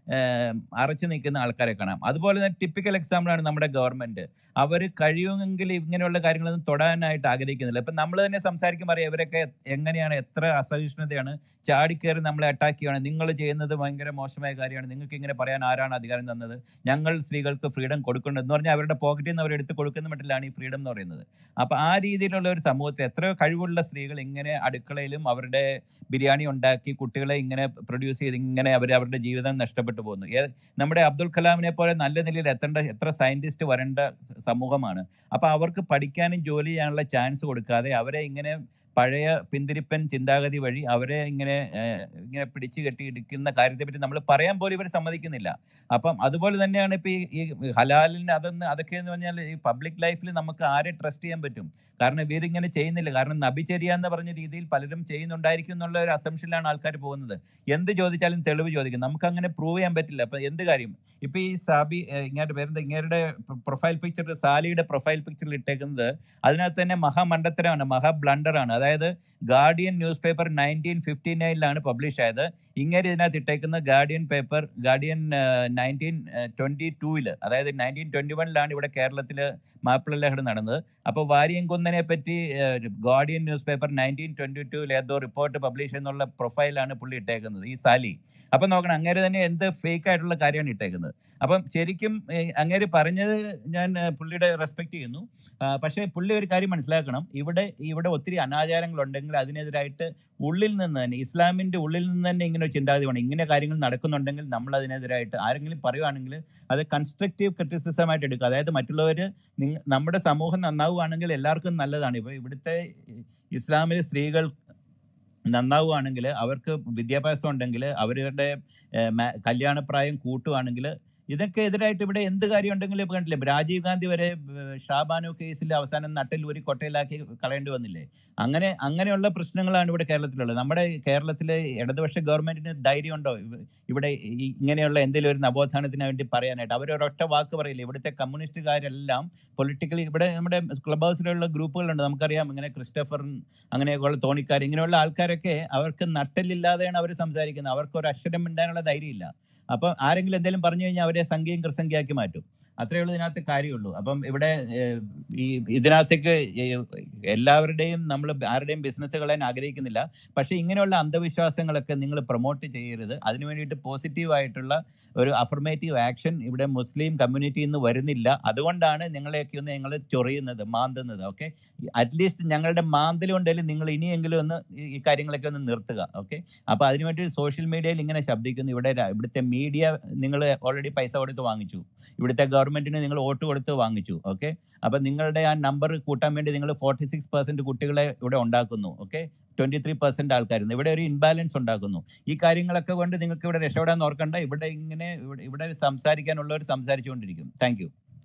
അറച്ചു നിൽക്കുന്ന ആൾക്കാരെ കാണാം അതുപോലെ തന്നെ ടിപ്പിക്കൽ എക്സാമ്പിളാണ് നമ്മുടെ ഗവൺമെന്റ് അവർ കഴിയുമെങ്കിൽ ഇങ്ങനെയുള്ള കാര്യങ്ങളൊന്നും തൊടാനായിട്ട് ആഗ്രഹിക്കുന്നില്ല ഇപ്പം നമ്മൾ തന്നെ സംസാരിക്കുമ്പോൾ അറിയാം ഇവരൊക്കെ എങ്ങനെയാണ് എത്ര അസഹിഷ്ണുതയാണ് ചാടിക്കയറി നമ്മളെ അറ്റാക്ക് ചെയ്യുകയാണ് നിങ്ങൾ ചെയ്യുന്നത് ഭയങ്കര മോശമായ കാര്യമാണ് നിങ്ങൾക്ക് ഇങ്ങനെ പറയാൻ ആരാണ് അധികാരം തന്നത് ഞങ്ങൾ സ്ത്രീകൾക്ക് ഫ്രീഡം കൊടുക്കേണ്ടത് എന്ന് പറഞ്ഞാൽ അവരുടെ പോക്കറ്റിൽ നിന്ന് അവർ എടുത്ത് കൊടുക്കുന്ന മട്ടിലാണ് ഈ ഫ്രീഡം എന്ന് പറയുന്നത് അപ്പൊ ആ രീതിയിലുള്ള ഒരു സമൂഹത്തിൽ എത്രയോ കഴിവുള്ള സ്ത്രീകൾ ഇങ്ങനെ അടുക്കളയിലും അവരുടെ ബിരിയാണി ഉണ്ടാക്കി കുട്ടികളെ ഇങ്ങനെ പ്രൊഡ്യൂസ് ചെയ്ത് ഇങ്ങനെ അവർ അവരുടെ ജീവിതം നഷ്ടപ്പെട്ടു പോകുന്നു ഏ- നമ്മുടെ അബ്ദുൽ കലാമിനെ പോലെ നല്ല നിലയിൽ എത്തേണ്ട എത്ര സയന്റിസ്റ്റ് വരേണ്ട സ- സമൂഹമാണ് അപ്പൊ അവർക്ക് പഠിക്കാനും ജോലി ചെയ്യാനുള്ള ചാൻസ് കൊടുക്കാതെ അവരെ ഇങ്ങനെ പഴയ പിന്തിരിപ്പൻ ചിന്താഗതി വഴി അവരെ ഇങ്ങനെ ഏഹ്, ഇങ്ങനെ പിടിച്ചു കെട്ടി ഇടിക്കുന്ന കാര്യത്തെ പറ്റി നമ്മൾ പറയാൻ പോലും ഇവർ സമ്മതിക്കുന്നില്ല അപ്പം അതുപോലെ തന്നെയാണ് ഇപ്പൊ ഈ ഈ ഹലാലിന് അതൊന്ന് അതൊക്കെ എന്ന് പറഞ്ഞാൽ ഈ പബ്ലിക് ലൈഫിൽ നമുക്ക് ആരെ ട്രസ്റ്റ് ചെയ്യാൻ പറ്റും കാരണം ഇവരിങ്ങനെ ചെയ്യുന്നില്ല കാരണം നബിചര്യ എന്ന് പറഞ്ഞ രീതിയിൽ പലരും ചെയ്യുന്നുണ്ടായിരിക്കും എന്നുള്ള ഒരു അസംഷനിലാണ് ആൾക്കാർ പോകുന്നത് എന്ത് ചോദിച്ചാലും തെളിവ് ചോദിക്കും നമുക്ക് അങ്ങനെ പ്രൂവ് ചെയ്യാൻ പറ്റില്ല അപ്പൊ എന്ത് കാര്യം ഇപ്പൊ ഈ സാബി ഏഹ്, ഇങ്ങയുടെ പേരെന്താ ഇങ്ങയുടെ പ്രൊഫൈൽ പിക്ചർ സാലിയുടെ പ്രൊഫൈൽ പിക്ചറിൽ ഇട്ടേക്കുന്നത് അതിനകത്ത് തന്നെ മഹാമണ്ടത്തരമാണ് മഹാ ബ്ലണ്ടറാണ് അതായത് Guardian newspaper nineteen fifty നയനിലാണ് പബ്ലിഷ് ആയത് ഇങ്ങനെ ഇതിനകത്ത് ഇട്ടേക്കുന്ന Guardian paper Guardian nineteen twenty ടൂവില് അതായത് നയൻറ്റീൻ ട്വന്റി വണ്ണിലാണ് ഇവിടെ കേരളത്തിൽ മാപ്പിള ലഹരി നടന്നത് അപ്പോൾ വാരിയംകുന്നനെ പറ്റി Guardian newspaper nineteen twenty ടൂവിൽ ഏതോ റിപ്പോർട്ട് പബ്ലിഷ് എന്നുള്ള പ്രൊഫൈലാണ് പുള്ളി ഇട്ടേക്കുന്നത് ഈ സാലി അപ്പൊ നോക്കണം അങ്ങേര് തന്നെ എന്ത് ഫേക്ക് ആയിട്ടുള്ള കാര്യമാണ് ഇട്ടേക്കുന്നത് അപ്പം ശരിക്കും ഏഹ്, അങ്ങേര് പറഞ്ഞത് ഞാൻ ഏഹ്, പുള്ളിയുടെ റെസ്പെക്ട് ചെയ്യുന്നു ആ, പക്ഷേ പുള്ളി ഒരു കാര്യം മനസ്സിലാക്കണം ഇവിടെ ഇവിടെ ഒത്തിരി അനാചാരങ്ങൾ ഉണ്ടെങ്കിൽ അതിനെതിരായിട്ട് ഉള്ളിൽ നിന്ന് തന്നെ ഇസ്ലാമിന്റെ ഉള്ളിൽ നിന്ന് തന്നെ ഇങ്ങനെ ഒരു ചിന്താഗതി വേണം ഇങ്ങനെ കാര്യങ്ങൾ നടക്കുന്നുണ്ടെങ്കിൽ നമ്മൾ അതിനെതിരായിട്ട് ആരെങ്കിലും പറയുവാണെങ്കിൽ അത് കൺസ്ട്രക്റ്റീവ് ക്രിറ്റിസിസം ആയിട്ട് എടുക്കുക അതായത് മറ്റുള്ളവർ നമ്മുടെ സമൂഹം നന്നാവുകയാണെങ്കിൽ എല്ലാവർക്കും നല്ലതാണ് ഇപ്പൊ ഇവിടുത്തെ ഇസ്ലാമിലെ സ്ത്രീകൾ നന്നാവുകയാണെങ്കിൽ അവർക്ക് വിദ്യാഭ്യാസം ഉണ്ടെങ്കിൽ അവരുടെ ഏഹ്, മാ- കല്യാണപ്രായം കൂട്ടുകയാണെങ്കിൽ ഇതൊക്കെ എതിരായിട്ട് ഇവിടെ എന്ത് കാര്യം ഉണ്ടെങ്കിലും ഇപ്പൊ കണ്ടില്ലേ ഇപ്പൊ രാജീവ് ഗാന്ധി വരെ ഏഹ്, ഷാബാനു കേസിൽ അവസാനം നട്ടിലൂരി കൊട്ടയിലാക്കി കളയേണ്ടി വന്നില്ലേ അങ്ങനെ അങ്ങനെയുള്ള പ്രശ്നങ്ങളാണ് ഇവിടെ കേരളത്തിലുള്ളത് നമ്മുടെ കേരളത്തിലെ ഇടതുപക്ഷ ഗവൺമെന്റിന് ധൈര്യമുണ്ടോ ഇവ- ഇവിടെ ഈ ഇങ്ങനെയുള്ള എന്തെങ്കിലും ഒരു നവോത്ഥാനത്തിന് വേണ്ടി പറയാനായിട്ട് അവർ ഒരൊറ്റ വാക്ക് പറയില്ല ഇവിടുത്തെ കമ്മ്യൂണിസ്റ്റുകാരെല്ലാം പൊളിറ്റിക്കലി ഇവിടെ നമ്മുടെ ക്ലബ് ഹൗസിലുള്ള ഗ്രൂപ്പുകളുണ്ട് നമുക്കറിയാം ഇങ്ങനെ ക്രിസ്റ്റഫർ അങ്ങനെയൊക്കെയുള്ള തോണിക്കാർ ഇങ്ങനെയുള്ള ആൾക്കാരൊക്കെ അവർക്ക് നട്ടലില്ലാതെയാണ് അവർ സംസാരിക്കുന്നത് അവർക്ക് ഒരു അക്ഷരം മിണ്ടാനുള്ള ധൈര്യമില്ല അപ്പൊ ആരെങ്കിലും എന്തെങ്കിലും പറഞ്ഞു കഴിഞ്ഞാൽ അവരെ സംഖ്യയും കൃസംഖ്യയാക്കി മാറ്റും അത്രയേ ഉള്ളൂ ഇതിനകത്ത് കാര്യമുള്ളൂ അപ്പം ഇവിടെ ഏഹ്, ഈ ഇതിനകത്തേക്ക് ഏഹ്, എല്ലാവരുടെയും നമ്മൾ ആരുടെയും ബിസിനസ് കളയാൻ ആഗ്രഹിക്കുന്നില്ല പക്ഷെ ഇങ്ങനെയുള്ള അന്ധവിശ്വാസങ്ങളൊക്കെ നിങ്ങൾ പ്രൊമോട്ട് ചെയ്യരുത് അതിനു വേണ്ടിയിട്ട് പോസിറ്റീവ് ആയിട്ടുള്ള ഒരു അഫർമേറ്റീവ് ആക്ഷൻ ഇവിടെ മുസ്ലിം കമ്മ്യൂണിറ്റിയിൽ നിന്ന് വരുന്നില്ല അതുകൊണ്ടാണ് നിങ്ങളെയൊക്കെ ഒന്ന് ഞങ്ങൾ ചൊറിയുന്നത് മാന്തുന്നത് ഓക്കെ അറ്റ്ലീസ്റ്റ് ഞങ്ങളുടെ മാന്തൽ കൊണ്ടെങ്കിലും നിങ്ങൾ ഇനിയെങ്കിലും ഒന്ന് ഈ ഈ കാര്യങ്ങളൊക്കെ ഒന്ന് നിർത്തുക ഓക്കെ അപ്പൊ അതിനുവേണ്ടി സോഷ്യൽ മീഡിയയിൽ ഇങ്ങനെ ശബ്ദിക്കുന്നു ഇവിടെ ര- ഇവിടുത്തെ മീഡിയ നിങ്ങൾ ഓൾറെഡി പൈസ കൊടുത്ത് വാങ്ങിച്ചു ഇവിടുത്തെ ഗവൺമെന്റിന് നിങ്ങൾ വോട്ട് കൊടുത്ത് വാങ്ങിച്ചു ഓക്കെ അപ്പൊ നിങ്ങളുടെ ആ നമ്പർ കൂട്ടാൻ വേണ്ടി നിങ്ങൾ ഫോർട്ടി സിക്സ് പെർസെന്റ് കുട്ടികളെ ഇവിടെ ഉണ്ടാക്കുന്നു ഓക്കെ ട്വന്റി ത്രീ പെർസെന്റ് ആൾക്കാരുന്നു ഇവിടെ ഒരു ഇൻബാലൻസ് ഉണ്ടാക്കുന്നു ഈ കാര്യങ്ങളൊക്കെ കൊണ്ട് നിങ്ങൾക്ക് ഇവിടെ രക്ഷപ്പെടാൻ ഓർക്കണ്ട ഇവിടെ ഇങ്ങനെ ഇവിടെ ഇവിടെ സംസാരിക്കാനുള്ളവർ സംസാരിച്ചുകൊണ്ടിരിക്കും താങ്ക് യു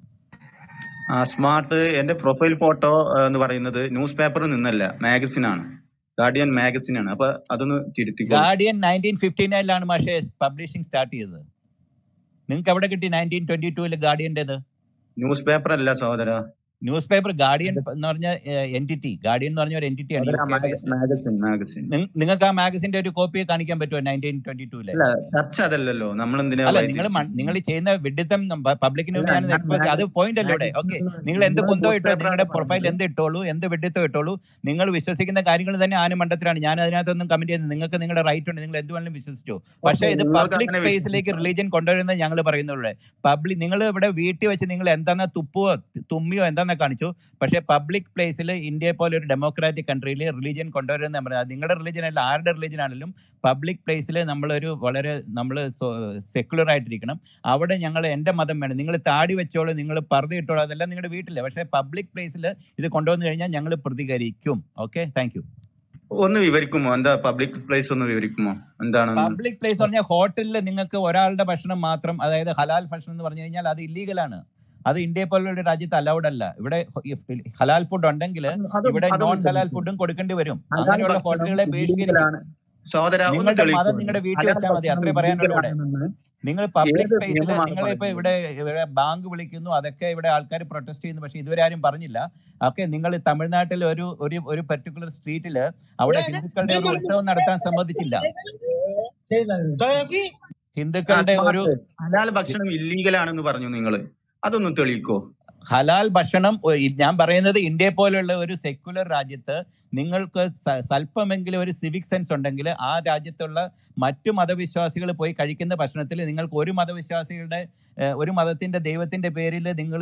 ആ സ്മാർട്ട് എന്റെ പ്രൊഫൈൽ ഫോട്ടോ എന്ന് പറയുന്നത് ന്യൂസ് പേപ്പറിൽ നിന്നല്ല മാഗസിൻ ആണ് ഗാർഡിയൻ മാഗസിൻ ആണ് അപ്പൊ അതൊന്ന് തിരുത്തിക്കോളൂ ഗാർഡിയൻ നയൻറ്റീൻ ഫിഫ്റ്റി നയനിലാണ് മാഷെ പബ്ലിഷിംഗ് സ്റ്റാർട്ട് ചെയ്തത് നിങ്ങൾക്ക് എവിടെ കിട്ടി നയൻറ്റീൻ ട്വന്റി ടൂവിൽ ഗാർഡിയന്റേത് ന്യൂസ് പേപ്പർ അല്ല സഹോദര ന്യൂസ് പേപ്പർ ഗാർഡിയൻ എന്ന് പറഞ്ഞ എന്റിറ്റി ഗാർഡിയൻ എന്ന് പറഞ്ഞ ഒരു എന്റിറ്റിയാണ് U K based magazine magazine നിങ്ങൾക്ക് ആ മാഗസിന്റെ ഒരു കോപ്പി കാണിക്കാൻ പറ്റുമോ നയൻറ്റീൻ ട്വന്റി ടൂലെ അല്ല ചർച്ച അതല്ലല്ലോ നമ്മൾ എന്തിനാ അല്ല നിങ്ങൾ വഴിതിരിച്ചു നിങ്ങൾ ചെയ്യുന്ന വിഡിത്തം പബ്ലിക്കിന് അല്ല വേണ്ടി ഞാൻ ഞാൻ എക്സ്പ്രസ് അത് പോയിന്റ് അല്ല ഇവിടെ ഓക്കെ നിങ്ങൾ എന്ത് നിങ്ങൾ കുന്തോ ന്യൂസ് ഇട്ടോ പേപ്പർ നിങ്ങളുടെ ആണ് പ്രൊഫൈൽ പറഞ്ഞത് എന്ത് ഇട്ടോളൂ എന്ത് വിഡിത്തം ഇട്ടോളൂ നിങ്ങൾ വിശ്വസിക്കുന്ന കാര്യങ്ങൾ തന്നെ ആനുമണ്ഡത്തിലാണ് ഞാൻ അതിനകത്തൊന്നും കമന്റ് ചെയ്യുന്നത് നിങ്ങൾക്ക് നിങ്ങളുടെ റൈറ്റ് ഉണ്ട് നിങ്ങൾ എന്ത് വേണമെങ്കിലും വിശ്വസിച്ചു പക്ഷേ ഓക്കെ ഇത് നിങ്ങൾക്ക് പബ്ലിക് അങ്ങനെ സ്പേസിലേക്ക് വിശ്വസിക്കാം റിലീജിയൻ കൊണ്ടുവരുന്നത് ഞങ്ങൾ പറയുന്നുള്ളൂ പബ്ലിക് നിങ്ങൾ ഇവിടെ വീട്ടിൽ വെച്ച് നിങ്ങൾ എന്താന്ന് തുപ്പുവോ തുമ്മിയോ എന്താന്ന് കാണിച്ചു പക്ഷേ പബ്ലിക് പ്ലേസിൽ ഇന്ത്യയെ പോലെ ഒരു ഡെമോക്രാറ്റിക് കൺട്രിയിൽ റിലീജിയൻ കൊണ്ടുവരുന്നത് പറഞ്ഞത് നിങ്ങളുടെ റിലീജിയൻ അല്ല ആരുടെ റിലീജിയൻ ആണെങ്കിലും പബ്ലിക് പ്ലേസിൽ നമ്മളൊരു വളരെ നമ്മൾ സെക്യുലർ ആയിട്ടിരിക്കണം അവിടെ ഞങ്ങൾ എൻ്റെ മതം വേണം നിങ്ങൾ താടി വെച്ചോളൂ നിങ്ങൾ പർദ്ദ ഇട്ടോളൂ അതെല്ലാം നിങ്ങളുടെ വീട്ടിലെ പക്ഷേ പബ്ലിക് പ്ലേസിൽ ഇത് കൊണ്ടുവന്നു കഴിഞ്ഞാൽ ഞങ്ങൾ പ്രതികരിക്കും ഓക്കെ താങ്ക് യു ഒന്ന് വിവരിക്കുമോ എന്താ പബ്ലിക് പ്ലേസ് ഒന്ന് വിവരിക്കുമോ എന്താണെന്ന് പബ്ലിക് പ്ലേസ് പറഞ്ഞാൽ ഹോട്ടലിൽ നിങ്ങൾക്ക് ഒരാളുടെ ഭക്ഷണം മാത്രം അതായത് ഹലാൽ ഭക്ഷണം എന്ന് പറഞ്ഞു കഴിഞ്ഞാൽ അത് ഇല്ലീഗലാണ് അത് ഇന്ത്യയെ പോലുള്ള ഒരു രാജ്യത്ത് അലൗഡ് അല്ല ഇവിടെ ഹലാൽ ഫുഡ് ഉണ്ടെങ്കിൽ അത് ഇവിടെ അത് നോൺ ഹലാൽ വിവരിക്കും ഫുഡും കൊടുക്കേണ്ടി വരും ഹലാൽ അങ്ങനെയുള്ള ഭക്ഷണം ഹോട്ടലുകളെ ബഹിഷ്കരിക്കും ഇല്ലീഗലാണ് സഹോദര ഒന്ന് നിങ്ങളുടെ മതം തെളിയിക്കൂ നിങ്ങളുടെ വീട്ടിൽ ഹലാൽ വെച്ചാൽ മതി ഭക്ഷണം അത്രേ പറയാനുള്ളൂ ഇവിടെ ഇല്ലീഗലാണെന്ന് നിങ്ങൾ പബ്ലിക് ഏത് സ്പേസിൽ നിയമമാണ് നിങ്ങൾ ഇപ്പൊ പറയുന്നത് ഇവിടെ ഇവിടെ ബാങ്ക് വിളിക്കുന്നു അതൊക്കെ ഇവിടെ ആൾക്കാർ പ്രൊട്ടസ്റ്റ് ചെയ്യുന്നു പക്ഷെ ഇതുവരെ ആരും പറഞ്ഞില്ല ഓക്കെ നിങ്ങൾ തമിഴ്നാട്ടിൽ ഒരു ഒരു ഒരു പെർട്ടിക്കുലർ സ്ട്രീറ്റിൽ അവിടെ ഹിന്ദുക്കളുടെ ഒരു ഉത്സവം നടത്താൻ സമ്മതിച്ചില്ല ആ ഹിന്ദുക്കളുടെ ഒരു സ്മാർട്ട് ഹലാൽ ഭക്ഷണം ഇല്ലീഗൽ ആണെന്ന് പറഞ്ഞു നിങ്ങൾ അതൊന്ന് തെളിയിക്കോ ഹലാൽ ഭക്ഷണം ഒ- ഇ- ഞാൻ പറയുന്നത് ഇന്ത്യയെ പോലുള്ള ഒരു സെക്യുലർ രാജ്യത്ത് നിങ്ങൾക്ക് സ- സ്വല്പമെങ്കിലും ഒരു സിവിക് സെൻസ് ഉണ്ടെങ്കിൽ ആ രാജ്യത്തുള്ള മറ്റു മതവിശ്വാസികൾ പോയി കഴിക്കുന്ന ഭക്ഷണത്തിൽ നിങ്ങൾക്ക് ഒരു മതവിശ്വാസികളുടെ ഏഹ്, ഒരു മതത്തിന്റെ ദൈവത്തിന്റെ പേരിൽ നിങ്ങൾ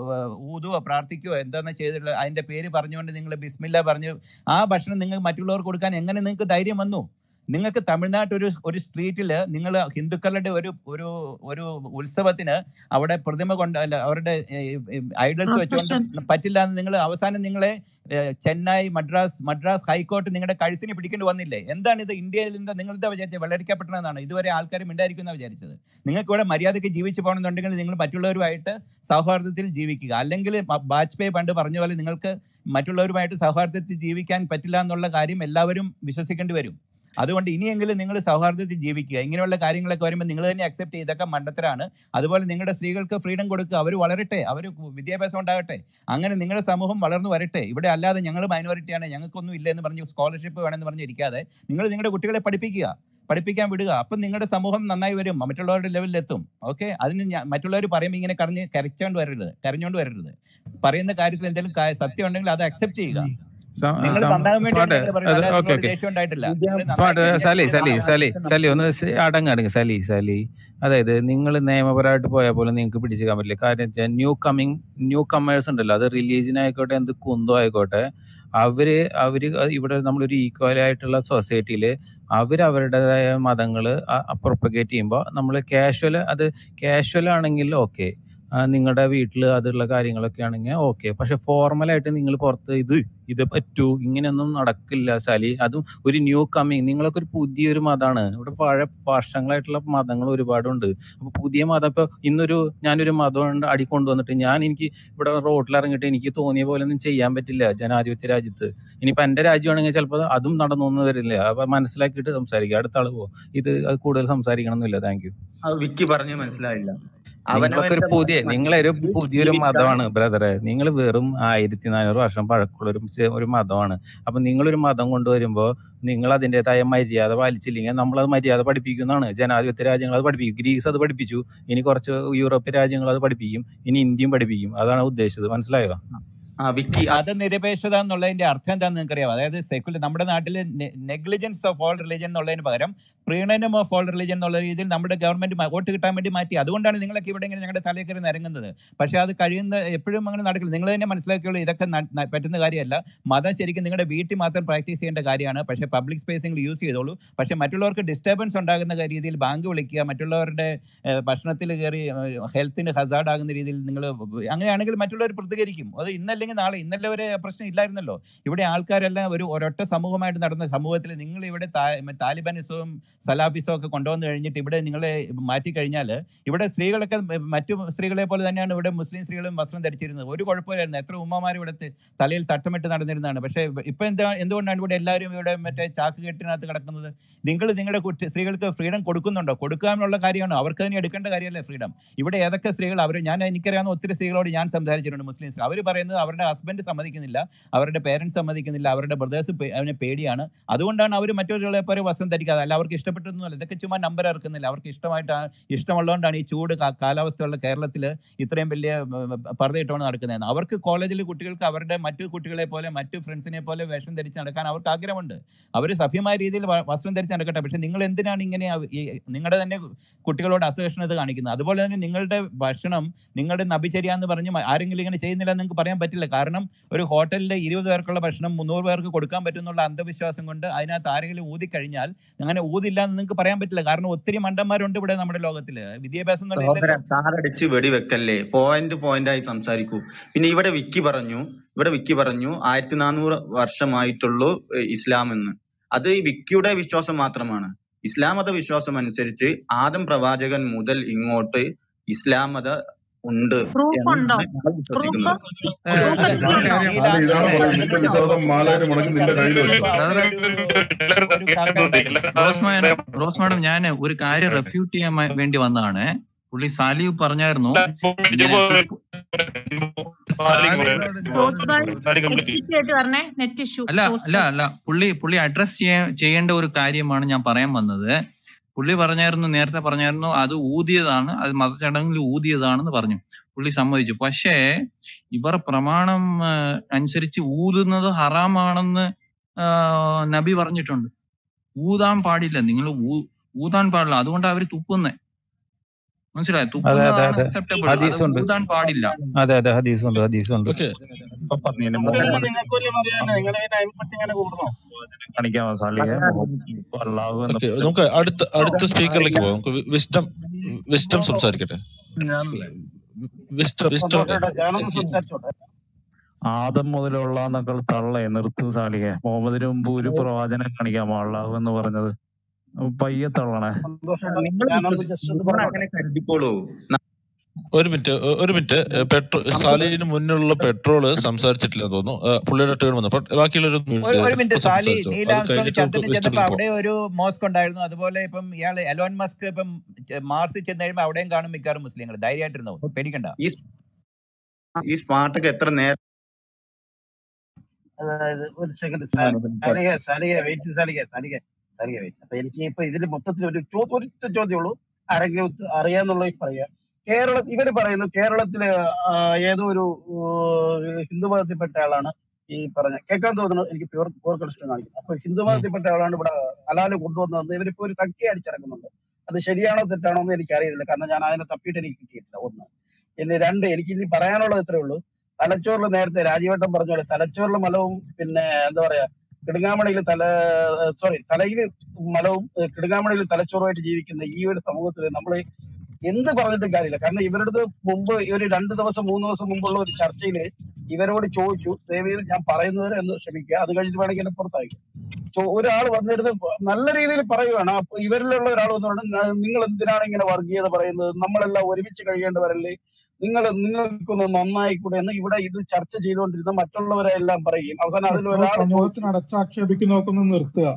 ഊതുവോ പ്രാർത്ഥിക്കുകയോ എന്താന്ന് ചെയ്തിട്ടുള്ള അതിന്റെ പേര് പറഞ്ഞുകൊണ്ട് നിങ്ങൾ ബിസ്മില്ല പറഞ്ഞു ആ ഭക്ഷണം നിങ്ങൾ മറ്റുള്ളവർക്ക് കൊടുക്കാൻ എങ്ങനെ നിങ്ങൾക്ക് ധൈര്യം വന്നു നിങ്ങൾക്ക് തമിഴ്നാട്ടിൽ ഒരു ഒരു സ്ട്രീറ്റിൽ നിങ്ങൾ ഹിന്ദുക്കളുടെ ഒരു ഒരു ഒരു ഉത്സവത്തിന് അവിടെ പ്രതിമ കൊണ്ട് അല്ല അവരുടെ ഐഡൽസ് വെച്ചുകൊണ്ട് പറ്റില്ല എന്ന് നിങ്ങൾ അവസാനം നിങ്ങളെ ഏഹ്, ചെന്നൈ മദ്രാസ് മദ്രാസ് ഹൈക്കോർട്ട് നിങ്ങളുടെ കഴുത്തിന് പിടിക്കേണ്ടി വന്നില്ലേ എന്താണ് ഇത് ഇന്ത്യയിൽ നിന്ന് നിങ്ങൾ എന്താ വിചാരിച്ചത് വെള്ളരിക്കപ്പെട്ടതെന്നാണ് ഇതുവരെ ആൾക്കാർ മിണ്ടായിരിക്കുന്ന വിചാരിച്ചത് നിങ്ങൾക്ക് ഇവിടെ മര്യാദയ്ക്ക് ജീവിച്ചു പോകണമെന്നുണ്ടെങ്കിൽ നിങ്ങൾ മറ്റുള്ളവരുമായിട്ട് സൗഹാർദ്ദത്തിൽ ജീവിക്കുക അല്ലെങ്കിൽ മ- വാജ്പേയി പണ്ട് പറഞ്ഞ പോലെ നിങ്ങൾക്ക് മറ്റുള്ളവരുമായിട്ട് സൗഹാർദ്ദത്തിൽ ജീവിക്കാൻ പറ്റില്ല എന്നുള്ള കാര്യം എല്ലാവരും വിശ്വസിക്കേണ്ടി വരും അതുകൊണ്ട് ഇനിയെങ്കിലും നിങ്ങൾ സൗഹാർദ്ദത്തിൽ ജീവിക്കുക ഇങ്ങനെയുള്ള കാര്യങ്ങളൊക്കെ വരുമ്പോൾ നിങ്ങൾ തന്നെ അക്സെപ്റ്റ് ചെയ്ത് ഇതൊക്കെ മണ്ടത്തരാണ് അതുപോലെ നിങ്ങളുടെ സ്ത്രീകൾക്ക് ഫ്രീഡം കൊടുക്കുക അവർ വളരട്ടെ അവർ വിദ്യാഭ്യാസം ഉണ്ടാകട്ടെ അങ്ങനെ നിങ്ങളുടെ സമൂഹം വളർന്നു വരട്ടെ ഇവിടെ അല്ലാതെ ഞങ്ങൾ മൈനോറിറ്റിയാണ് ഞങ്ങൾക്കൊന്നും ഇല്ല എന്ന് പറഞ്ഞ് സ്കോളർഷിപ്പ് വേണമെന്ന് പറഞ്ഞ് ഇരിക്കാതെ നിങ്ങൾ നിങ്ങളുടെ കുട്ടികളെ പഠിപ്പിക്കുക പഠിപ്പിക്കാൻ വിടുക അപ്പം നിങ്ങളുടെ സമൂഹം നന്നായി വരും മറ്റുള്ളവരുടെ ലെവലിലെത്തും ഓക്കെ അതിന് ഞാൻ മറ്റുള്ളവർ പറയുമ്പോൾ ഇങ്ങനെ കരഞ്ഞ് കരച്ചോണ്ട് വരരുത് കരഞ്ഞോണ്ട് വരരുത് പറയുന്ന കാര്യത്തിൽ എന്തെങ്കിലും കാ- സത്യം ഉണ്ടെങ്കിൽ അത് അക്സെപ്റ്റ് ചെയ്യുക നിങ്ങൾ നന്നാകാൻ വേണ്ടിയാണ് സ്മാർട്ട് നിങ്ങൾ പറയുന്നത് അല്ലാതെ ഓക്കെ നിങ്ങളോട് ഓക്കെ ദേഷ്യം ഉണ്ടായിട്ടില്ല നിങ്ങൾ സ്മാർട്ട് നന്നായിട്ട് സലി സലി ആ സലി അവസ്ഥ സലി ഒന്ന് നമുക്ക് സ് അടങ്ങടങ്ങ് സലി സലി അതായത് നിങ്ങൾ നിയമപരമായിട്ട് പോയാൽ പോലും നിങ്ങൾക്ക് പിടിച്ചേക്കാൻ പറ്റില്ല കാര്യം വെച്ചാൽ ന്യൂ കമ്മിങ് ന്യൂ കമ്മേഴ്സ് ഉണ്ടല്ലോ അത് റിലീജിയൻ ആയിക്കോട്ടെ എന്ത് കുന്തോ ആയിക്കോട്ടെ അവര് അവര് ഇവിടെ നമ്മളൊരു ഈക്വൽ ആയിട്ടുള്ള സൊസൈറ്റിയിൽ അവർ അവരുടേതായ മതങ്ങൾ പ്രൊപ്പഗേറ്റ് ചെയ്യുമ്പോൾ നമ്മൾ കാഷ്വൽ അത് കാഷ്വൽ ആണെങ്കിൽ ഓക്കെ നിങ്ങളുടെ വീട്ടിൽ അതുള്ള കാര്യങ്ങളൊക്കെ ആണെങ്കിൽ ഓക്കെ പക്ഷെ ഫോർമലായിട്ട് നിങ്ങൾ പുറത്ത് ഇത് ഇത് പറ്റൂ ഇങ്ങനെയൊന്നും നടക്കില്ല സാലി അതും ഒരു ന്യൂ കമ്മിങ് നിങ്ങളൊക്കെ ഒരു പുതിയൊരു മതമാണ് ഇവിടെ പഴയ വർഷങ്ങളായിട്ടുള്ള മതങ്ങൾ ഒരുപാടുണ്ട് അപ്പൊ പുതിയ മതം ഇപ്പൊ ഇന്നൊരു ഞാനൊരു മതം കൊണ്ട് അടി കൊണ്ടുവന്നിട്ട് ഞാൻ എനിക്ക് ഇവിടെ റോഡിൽ ഇറങ്ങിയിട്ട് എനിക്ക് തോന്നിയ പോലെ ഒന്നും ചെയ്യാൻ പറ്റില്ല ജനാധിപത്യ രാജ്യത്ത് ഇനിയിപ്പോ എന്റെ രാജ്യമാണെങ്കിൽ ചിലപ്പോൾ അതും നടന്നൊന്നും വരില്ല അപ്പൊ മനസ്സിലാക്കിയിട്ട് സംസാരിക്കുക അടുത്ത ആള് പോ ഇത് അത് കൂടുതൽ സംസാരിക്കണം എന്നില്ല താങ്ക് യു അത് വിക്കി പറഞ്ഞ് മനസ്സിലായില്ല നിങ്ങളൊക്കെ ഒരു അവനവന്റെ പുതിയ മതം നിങ്ങളൊരു അനുസരിച്ച് പുതിയൊരു ജീവിക്കാൻ മതമാണ് ബ്രദറെ നിങ്ങൾ വെറും ആയിരത്തി നാനൂറ് വർഷം പഴക്കമുള്ള ഒരു ചെ- ഒരു മതമാണ് അപ്പൊ നിങ്ങളൊരു മതം കൊണ്ടുവരുമ്പോ നിങ്ങൾ അതിൻ്റെതായ മര്യാദ പാലിച്ചില്ലെങ്കിൽ നമ്മളത് മര്യാദ പഠിപ്പിക്കുന്നതാണ് ജനാധിപത്യ രാജ്യങ്ങൾ അത് പഠിപ്പിക്കും ഗ്രീസ് അത് പഠിപ്പിച്ചു ഇനി കുറച്ച് യൂറോപ്യൻ രാജ്യങ്ങൾ അത് പഠിപ്പിക്കും ഇനി ഇന്ത്യയും പഠിപ്പിക്കും അതാണ് ഉദ്ദേശിച്ചത് മനസ്സിലായോ ആ വിക്കി മതനിരപേക്ഷത എന്നുള്ളതിന്റെ അർത്ഥം എന്താണെന്ന് നിങ്ങൾക്കറിയാം അതായത് സെക്കുലർ നമ്മുടെ നാട്ടിൽ നെഗ്ലിജൻസ് ഓഫ് ഓൾ റിലീജിയൻ എന്നുള്ളതിന് പകരം പ്രീണനം ഓഫ് ഓൾ റിലീജിയൻ എന്നുള്ള രീതിയിൽ നമ്മുടെ ഗവൺമെന്റ് വോട്ട് കിട്ടാൻ വേണ്ടി മാറ്റി അതുകൊണ്ടാണ് നിങ്ങളൊക്കെ ഇവിടെ ഇങ്ങനെ ഞങ്ങളുടെ തലയിൽ കയറി നിരങ്ങുന്നത് പക്ഷേ അത് കഴിയുന്ന എപ്പോഴും അങ്ങനെ നടക്കില്ല നിങ്ങൾ തന്നെ മനസ്സിലാക്കിയുള്ളൂ ഇതൊക്കെ ന- ന- പറ്റുന്ന കാര്യമല്ല മതം ശരിക്കും നിങ്ങളുടെ വീട്ടിൽ മാത്രം പ്രാക്ടീസ് ചെയ്യേണ്ട കാര്യമാണ് പക്ഷേ പബ്ലിക് സ്പേസിൽ യൂസ് ചെയ്തോളൂ പക്ഷേ മറ്റുള്ളവർക്ക് ഡിസ്റ്റർബൻസ് ഉണ്ടാകുന്ന രീതിയിൽ ബാങ്ക് വിളിക്കുക മറ്റുള്ളവരുടെ ഏഹ്, ഭക്ഷണത്തിൽ കയറി ഹെൽത്തിന് ഹസാർഡ് ആകുന്ന രീതിയിൽ നിങ്ങൾ അങ്ങനെയാണെങ്കിൽ മറ്റുള്ളവർ പ്രതികരിക്കും അത് ഇന്നല്ലെങ്കിൽ നാളെ ഇന്നലെ വരെ ആ പ്രശ്നം ഇല്ലായിരുന്നല്ലോ ഇവിടെ ആൾക്കാരെല്ലാം ഒരു ഒരൊറ്റ സമൂഹമായിട്ട് നടന്ന സമൂഹത്തിൽ നിങ്ങൾ ഇവിടെ താ- താലിബാനിസവും സലാഫിസവും ഒക്കെ കൊണ്ടുവന്ന് കഴിഞ്ഞിട്ട് ഇവിടെ നിങ്ങളെ മാറ്റി കഴിഞ്ഞാൽ ഇവിടെ സ്ത്രീകളൊക്കെ മറ്റു സ്ത്രീകളെ പോലെ തന്നെയാണ് ഇവിടെ മുസ്ലിം സ്ത്രീകളും വസ്ത്രം ധരിച്ചിരുന്നത് ഒരു കുഴപ്പമില്ലായിരുന്നു എത്ര ഉമ്മമാർ ഇവിടെ ത- തലയിൽ തട്ടമിട്ട് നടന്നിരുന്നതാണ് പക്ഷേ ഇപ്പൊ എന്താ എന്തുകൊണ്ടാണ് ഇവിടെ എല്ലാവരും ഇവിടെ മറ്റേ ചാക്ക് കെട്ടിനകത്ത് കിടക്കുന്നത് നിങ്ങൾ നിങ്ങളുടെ കുട്ടി സ്ത്രീകൾക്ക് ഫ്രീഡം കൊടുക്കുന്നുണ്ടോ കൊടുക്കാനുള്ള കാര്യമാണ് അവർക്ക് തന്നെ എടുക്കേണ്ട കാര്യമല്ലേ ഫ്രീഡം ഇവിടെ ഏതൊക്കെ സ്ത്രീകൾ അവർ ഞാൻ എനിക്കറിയാവുന്ന ഒത്തിരി സ്ത്രീകളോട് ഞാൻ സംസാരിച്ചിട്ടുണ്ട് മുസ്ലിം സ്ത്രീ അവർ പറയുന്നത് അവരുടെ ഹസ്ബൻഡ് സമ്മതിക്കുന്നില്ല അവരുടെ പേരൻസ് സമ്മതിക്കുന്നില്ല അവരുടെ ബ്രദേഴ്സ് അവനെ പേടിയാണ് അതുകൊണ്ടാണ് അവർ മറ്റൊരാളെ പോലെ വസ്ത്രം ധരിക്കാതെ അല്ല അവർക്ക് ഇഷ്ടപ്പെട്ടൊന്നുമല്ല ഇതൊക്കെ ചുമ്മാ നമ്പർ ഇറക്കുന്നില്ല അവർക്ക് ഇഷ്ടമായിട്ടാണ് ഇഷ്ടമുള്ളതുകൊണ്ടാണ് ഈ ചൂട് കാ- കാലാവസ്ഥയുള്ള കേരളത്തിൽ ഇത്രയും വലിയ പർദ്ദയിട്ടോണ്ട് നടക്കുന്നത് അവർക്ക് കോളേജിൽ കുട്ടികൾക്ക് അവരുടെ മറ്റു കുട്ടികളെ പോലെ മറ്റു ഫ്രണ്ട്സിനെ പോലെ വേഷം ധരിച്ച് നടക്കാൻ അവർക്ക് ആഗ്രഹമുണ്ട് അവർ സഭ്യമായ രീതിയിൽ വ- വസ്ത്രം ധരിച്ച് നടക്കട്ടെ പക്ഷെ നിങ്ങൾ എന്തിനാണ് ഇങ്ങനെ അവ- ഈ നിങ്ങളുടെ തന്നെ കുട്ടികളോട് അസഹിഷ്ണുത കാണിക്കുന്നത് അതുപോലെ തന്നെ നിങ്ങളുടെ ഭക്ഷണം നിങ്ങളുടെ നബിചര്യ എന്ന് പറഞ്ഞ് മ- ആരെങ്കിലും ഇങ്ങനെ ചെയ്യുന്നില്ല എന്ന് നിങ്ങൾക്ക് പറയാൻ പറ്റില്ല കാരണം ഒരു ഹോട്ടലിൽ ഇരുപത് പേർക്കുള്ള ഭക്ഷണം മുന്നൂറ് പേർക്ക് കൊടുക്കാൻ പറ്റുന്നുള്ള അന്ധവിശ്വാസം കൊണ്ട് അതിനകത്ത് ആരെങ്കിലും ഊതിക്കഴിഞ്ഞാൽ അങ്ങനെ ഊതില്ല എന്ന് നിങ്ങൾക്ക് പറയാൻ പറ്റില്ല കാരണം ഒത്തിരി മണ്ടന്മാരുണ്ട് ഇവിടെ നമ്മുടെ ലോകത്തിൽ വിദ്യാഭ്യാസം എന്ന് സഹോദര പറഞ്ഞില്ലല്ലോ കാറടിച്ച് വെടിവെക്കല്ലേ പോയിന്റ് പോയിന്റ് ആയി സംസാരിക്കൂ പിന്നെ ഇവിടെ വിക്കി പറഞ്ഞു ഇവിടെ വിക്കി പറഞ്ഞു ആയിരത്തി നാനൂറ് വർഷമായിട്ടുള്ളൂ ഏഹ്, ഇസ്ലാം എന്ന് അത് ഈ വിക്കിയുടെ വിശ്വാസം മാത്രമാണ് ഇസ്ലാം മത വിശ്വാസം അനുസരിച്ച് ആദം പ്രവാചകൻ മുതൽ ഇങ്ങോട്ട് ഇസ്ലാം മത ഉണ്ട് പ്രൂഫ് ഉണ്ടോ എന്നാണ് ഞങ്ങൾ പ്രൂഫ് വിശ്വസിക്കുന്നത് പ്രൂഫ് ഈ സാലി ഇതാണ് പറയുന്നത് നിന്റെ വിശ്വാസം മാലായിട്ട് മുടക്കി നിന്റെ കയ്യിൽ വെച്ചോ അവിടെ ഒരു ഒരു കാക്ക ഉണ്ടായിരുന്നു റോസ് മാഡം റോസ് മാഡം ഞാൻ ഒരു കാര്യം റെഫ്യൂട്ട് ചെയ്യാൻ മ- വേണ്ടി വന്നതാണ് പുള്ളി സാലിവ് പറഞ്ഞായിരുന്നു ഇങ്ങനെ ടോസ് ബൈ എക്സിറ്റ് ആയിട്ട് പറഞ്ഞേ നെറ്റ് ഇഷ്യൂ അല്ല ടോസ് അല്ല ബൈ അല്ല പുള്ളി പുള്ളി അഡ്രസ് ചെയ്യേണ്ട ഒരു കാര്യമാണ് ഞാൻ പറയാൻ വന്നത് പുള്ളി പറഞ്ഞായിരുന്നു നേരത്തെ പറഞ്ഞായിരുന്നു അത് ഊതിയതാണ് അത് മതചടങ്ങിൽ ഊതിയതാണെന്ന് പറഞ്ഞു പുള്ളി സമ്മതിച്ചു പക്ഷേ ഇവർ പ്രമാണം ആ, അനുസരിച്ച് ഊതുന്നത് ഹറാമാണെന്ന് ആ, നബി പറഞ്ഞിട്ടുണ്ട് ഊതാൻ പാടില്ല നിങ്ങൾ ഊതാൻ പാടില്ല അതുകൊണ്ട് അവര് തുപ്പുന്നേ മനസ്സിലായോ അതെ അതെ തുപ്പുന്നതാണ് അതെ അക്സെപ്റ്റബിൾ അത് ഹദീസുണ്ട് ഊതാൻ പാടില്ല അതെ അതെ ഹദീസുണ്ട് ഹദീസുണ്ട് ഓക്കെ ഇപ്പൊ പറഞ്ഞില്ലേ മുഹമ്മദ് കാണിക്കാമോ സാലിയെ മുഹമ്മദ് അള്ളാഹു എന്ന ഓക്കെ നമുക്ക് അടുത്ത അടുത്ത സ്പീക്കറിലേക്ക് പോകാം നമുക്ക് വിസ്റ്റം വിസ്റ്റം സംസാരിക്കട്ടെ ഞാനല്ലേ വിസ്റ്റം വിസ്റ്റം ഞാനൊന്ന് സംസാരിച്ചോട്ടെ ആദം മുതലുള്ള എന്നൊക്കെ തള്ളേ നിർത്തു സാലിയെ മുഹമ്മദിന് മുമ്പ് ഒരു പ്രവാചനം കാണിക്കാമോ അള്ളാഹു എന്ന് പറഞ്ഞത് അപ്പൊ പയ്യെ തള്ളണേ സന്തോഷേട്ടാ നിങ്ങൾ ഞാനൊന്ന് വിശ്വസിച്ചു ജസ്റ്റ് ഒന്ന് നിങ്ങൾ പറഞ്ഞോട്ടെ അങ്ങനെ കരുതിക്കോളൂ ഒരു മിനിറ്റ് ഒ- ഒരു മിനിറ്റ് പെട്രോൾ സാലിന് മുന്നിലുള്ള പെട്രോള് സംസാരിച്ചിട്ടില്ല തോന്നുന്നു ആ, പുള്ളിയുടെ ടേൺ വന്നു അപ്പൊ ബാക്കിയുള്ള ഒരു ഒരു ഒരു മിനിറ്റ് ഇപ്പൊ സാലി സംസാരിച്ചോ നീൽ അത് ആംസ്ട്രോങ് കഴിഞ്ഞിട്ട് നമുക്ക് ചന്ദ്രനിൽ ചെന്നപ്പോ വിസ്റ്റത്തിലേക്ക് അവിടെ പോകാം ഒരു മോസ്ക് ഉണ്ടായിരുന്നു അതുപോലെ ഇപ്പം ഇയാൾ എലോൺ മസ്ക് ഇപ്പം ചെ- മാർസിൽ ചെന്ന് കഴിയുമ്പോൾ അവിടെയും കാണും മിക്കവാറും മുസ്ലിങ്ങൾ ധൈര്യമായിട്ടിരുന്നു പേടിക്കണ്ട ഈ ഈ സ്മാർട്ടൊക്കെ എത്ര നേരം അതായത് ഒരു സെക്കൻഡ് ഞാനൊരു സാലിക സാലിക വെയിറ്റ് സാലിക സാലിക സാലിക വെയിറ്റ് അപ്പൊ എനിക്ക് ഇപ്പൊ ഇതിൽ മൊത്തത്തിൽ ഒരു ചോ- ഒരൊറ്റ ചോദ്യമുള്ളൂ ആരെങ്കിലും ഉത്ത- അറിയാന്നുള്ളത് പറയാം കേരള ഇവര് പറയുന്നു കേരളത്തില് ആ, ഏതോ ഒരു ഊ, ഹിന്ദു മതത്തിൽപ്പെട്ട ആളാണ് ഈ പറഞ്ഞ കേൾക്കാൻ തോന്നുന്നു എനിക്ക് പ്യൂർ പ്യൂർ കണക്ഷൻ കാണിക്കുന്നത് അപ്പൊ ഹിന്ദു മതത്തിൽപ്പെട്ട ആളാണ് ഇവിടെ ഹലാല് കൊണ്ടുവന്നതെന്ന് ഇവരിപ്പോ ഒരു തക്കി അടിച്ചിറക്കുന്നുണ്ട് അത് ശരിയാണോ തെറ്റാണോ എന്ന് എനിക്ക് അറിയില്ല കാരണം ഞാൻ അതിനെ തപ്പിയിട്ട് എനിക്ക് കിട്ടിയിട്ടില്ല ഒന്ന് ഇനി രണ്ട് എനിക്ക് ഇനി പറയാനുള്ളത് ഇത്രേ ഉള്ളൂ തലച്ചോറിൽ നേരത്തെ രാജീവട്ടം പറഞ്ഞ പോലെ തലച്ചോറിലെ മലവും പിന്നെ എന്താ പറയാ കിടുങ്ങാമണിയിൽ തല സോറി തലയിൽ മലവും ഏഹ് കിടുങ്ങാമണിയിൽ തലച്ചോറുമായിട്ട് ജീവിക്കുന്ന ഈ ഒരു സമൂഹത്തിൽ നമ്മൾ എന്ത് പറഞ്ഞിട്ടും കാര്യമില്ല കാരണം ഇവരുടെ അടുത്ത് മുമ്പ് ഈ ഒരു രണ്ട് ദിവസം മൂന്ന് ദിവസം മുമ്പുള്ള ഒരു ചർച്ചയിൽ ഇവരോട് ചോദിച്ചു ദയവേത് ഞാൻ പറയുന്നവരെ എന്ന് ക്ഷമിക്കുക അത് കഴിഞ്ഞിട്ട് വേണമെങ്കിൽ എന്നെ പുറത്താക്കി ചോ- ഒരാൾ വന്നിരുന്ന് നല്ല രീതിയിൽ പറയുവാണ് അപ്പൊ ഇവരിലുള്ള ഒരാൾ വന്നുകൊണ്ട് "ന- നിങ്ങൾ എന്തിനാണ് ഇങ്ങനെ വർഗീയത പറയുന്നത് നമ്മളെല്ലാം ഒരുമിച്ച് കഴിയേണ്ടവരല്ലേ നിങ്ങൾ നിങ്ങൾക്കൊന്ന് നന്നായിക്കൂടെ എന്ന് ഇവിടെ ഇത് ചർച്ച ചെയ്തുകൊണ്ടിരുന്ന മറ്റുള്ളവരെല്ലാം പറയും അവസാനം അതിൽ പെട്രോൾ ഒരാൾ ചോദിച്ചു സമൂഹത്തിന് അടച്ചാക്ഷേപിക്കുന്നതൊക്കെ നിർത്തുക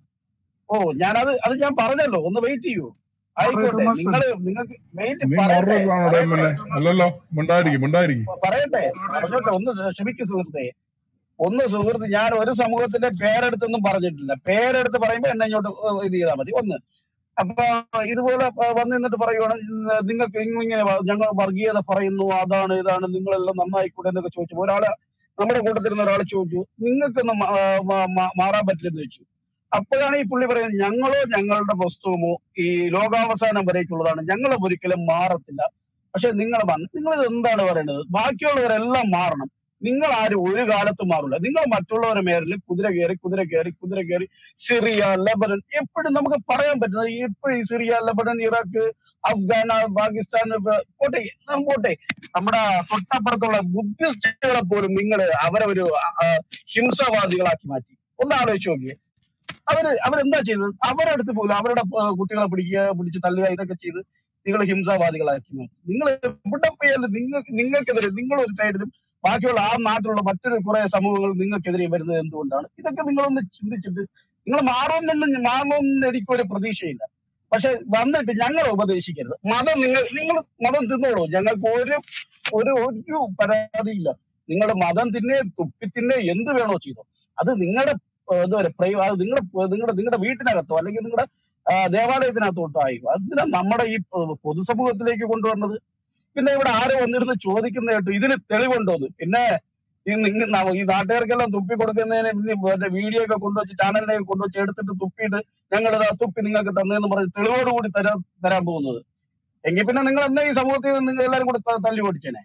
ഓ ഞാനത് അത് ഞാൻ പറഞ്ഞല്ലോ ഒന്ന് വെയിറ്റ് ചെയ്യൂ മോഡറേറ്റർ ആയിക്കോട്ടെ മാസ്റ്റർ നിങ്ങൾ നിങ്ങൾക്ക് വെയിറ്റ് നീ പറയട്ടെ മോഡറേറ്റർ ആണോ പറയട്ടെ എം എൽ എ അല്ലല്ലോ മിണ്ടായിരിക്കും മിണ്ടായിരിക്കും പറയട്ടെ പറഞ്ഞോട്ടെ ഒന്ന് ക്ഷമിക്ക് സുഹൃത്തെ ഒന്ന് സുഹൃത്ത് ഞാൻ ഒരു സമൂഹത്തിന്റെ പേരെടുത്തൊന്നും പറഞ്ഞിട്ടില്ല പേരെടുത്ത് പറയുമ്പോ എന്നെ ഇങ്ങോട്ട് ഇത് ചെയ്താൽ മതി ഒന്ന് അപ്പൊ ഇതുപോലെ പ- വന്ന് നിന്നിട്ട് പറയുവാണ് ഇന്ന് നിങ്ങൾക്ക് ഇങ്ങനെ വ- ഞങ്ങൾ വർഗീയത പറയുന്നു അതാണ് ഇതാണ് നിങ്ങളെല്ലാം നന്നായിക്കൂടെ എന്നൊക്കെ ചോദിച്ചു ഒരാള് നമ്മുടെ കൂട്ടത്തിരുന്ന ഒരാൾ ചോദിച്ചു നിങ്ങൾക്കൊന്നും മാ- മാ- മാ- മാറാൻ പറ്റില്ലെന്ന് ചോദിച്ചു അപ്പോഴാണ് ഈ പുള്ളി പറയുന്നത് ഞങ്ങളോ ഞങ്ങളുടെ പുസ്തകമോ ഈ ലോകാവസാനം വരേക്കുള്ളതാണ് ഞങ്ങൾ ഒരിക്കലും മാറത്തില്ല പക്ഷെ നിങ്ങൾ നിങ്ങൾ ഇത് എന്താണ് പറയുന്നത് ബാക്കിയുള്ളവരെല്ലാം മാറണം നിങ്ങൾ ആരും ഒരു കാലത്ത് മാറില്ല നിങ്ങൾ മറ്റുള്ളവരുടെ മേലിൽ കുതിര കയറി കുതിര കയറി കുതിര കയറി സിറിയ ലബനൻ എപ്പോഴും നമുക്ക് പറയാൻ പറ്റുന്നത് എപ്പോഴും ഈ Syria Lebanon Iraq Afghan Pakistan ഇപ്പൊ പോട്ടെ നാം പോട്ടെ നമ്മുടെ തൊട്ടപ്പുറത്തുള്ള ബുദ്ധിസ്റ്റുകളെ പോലും നിങ്ങൾ അവരെ ഒരു ആ, ഹിംസവാദികളാക്കി മാറ്റി ഒന്ന് ആലോചിച്ച് നോക്കിയേ അവര് അവരെന്താ ചെയ്തത് അവരുടെ അടുത്ത് പോലും അവരുടെ ആ, കുട്ടികളെ പിടിക്കുക പിടിച്ച് തള്ളുക ഇതൊക്കെ ചെയ്ത് നിങ്ങൾ ഹിംസാവാദികളാക്കി മാറ്റി നിങ്ങൾ എവിടെ പോയാലും നിങ്ങൾക്ക് നിങ്ങൾക്കെതിരെ നിങ്ങൾ ഒരു സൈഡിലും ബാക്കിയുള്ള ആ നാട്ടിലുള്ള മറ്റൊരു കുറെ സമൂഹങ്ങൾ നിങ്ങൾക്കെതിരെ വരുന്നത് എന്തുകൊണ്ടാണ് ഇതൊക്കെ നിങ്ങളൊന്ന് ചിന്തിച്ചിട്ട് നിങ്ങൾ മാറുമെന്ന് മാറുമെന്ന് എനിക്കൊരു പ്രതീക്ഷയില്ല പക്ഷെ വന്നിട്ട് ഞങ്ങളെ ഉപദേശിക്കരുത് മതം നിങ്ങൾ നിങ്ങൾ മതം തിന്നോളൂ ഞങ്ങൾക്ക് ഒരു ഒരു ഒരു പരാതിയില്ല നിങ്ങളുടെ മതം തിന്നെ തുപ്പി തിന്നെ എന്ത് വേണോ ചെയ്തോ അത് നിങ്ങളുടെ ഏഹ്, എന്താ പറയുക പ്രൈവ അത് നിങ്ങളുടെ നിങ്ങളുടെ നിങ്ങളുടെ വീട്ടിനകത്തോ അല്ലെങ്കിൽ നിങ്ങളുടെ ആ, ദേവാലയത്തിനകത്തോട്ടോ ആയിക്കോ അതിനാ നമ്മുടെ ഈ പൊ- പൊതുസമൂഹത്തിലേക്ക് കൊണ്ടുവന്നത് പിന്നെ ഇവിടെ ആരോ വന്നിരുന്ന് ചോദിക്കുന്ന കേട്ടു ഇതിന് തെളിവുണ്ടോന്ന് പിന്നെ ഈ നിങ്ങ ന- ഈ നാട്ടുകാർക്കെല്ലാം തുപ്പി കൊടുക്കുന്നതിന് ഇനി മറ്റേ വീഡിയോ ഒക്കെ കൊണ്ടുവച്ച് ചാനലിലേക്ക് കൊണ്ടുവച്ച് എടുത്തിട്ട് തുപ്പിയിട്ട് ഞങ്ങൾ ഇതാ തുപ്പി നിങ്ങൾക്ക് തന്നതെന്ന് പറഞ്ഞ് തെളിവോടുകൂടി തരാൻ തരാൻ പോകുന്നത് എങ്കിൽ പിന്നെ നിങ്ങൾ എന്നാ ഈ സമൂഹത്തിൽ നിന്ന് നിങ്ങൾ എല്ലാവരും കൂടി ത- തല്ലി ഓടിച്ചേനെ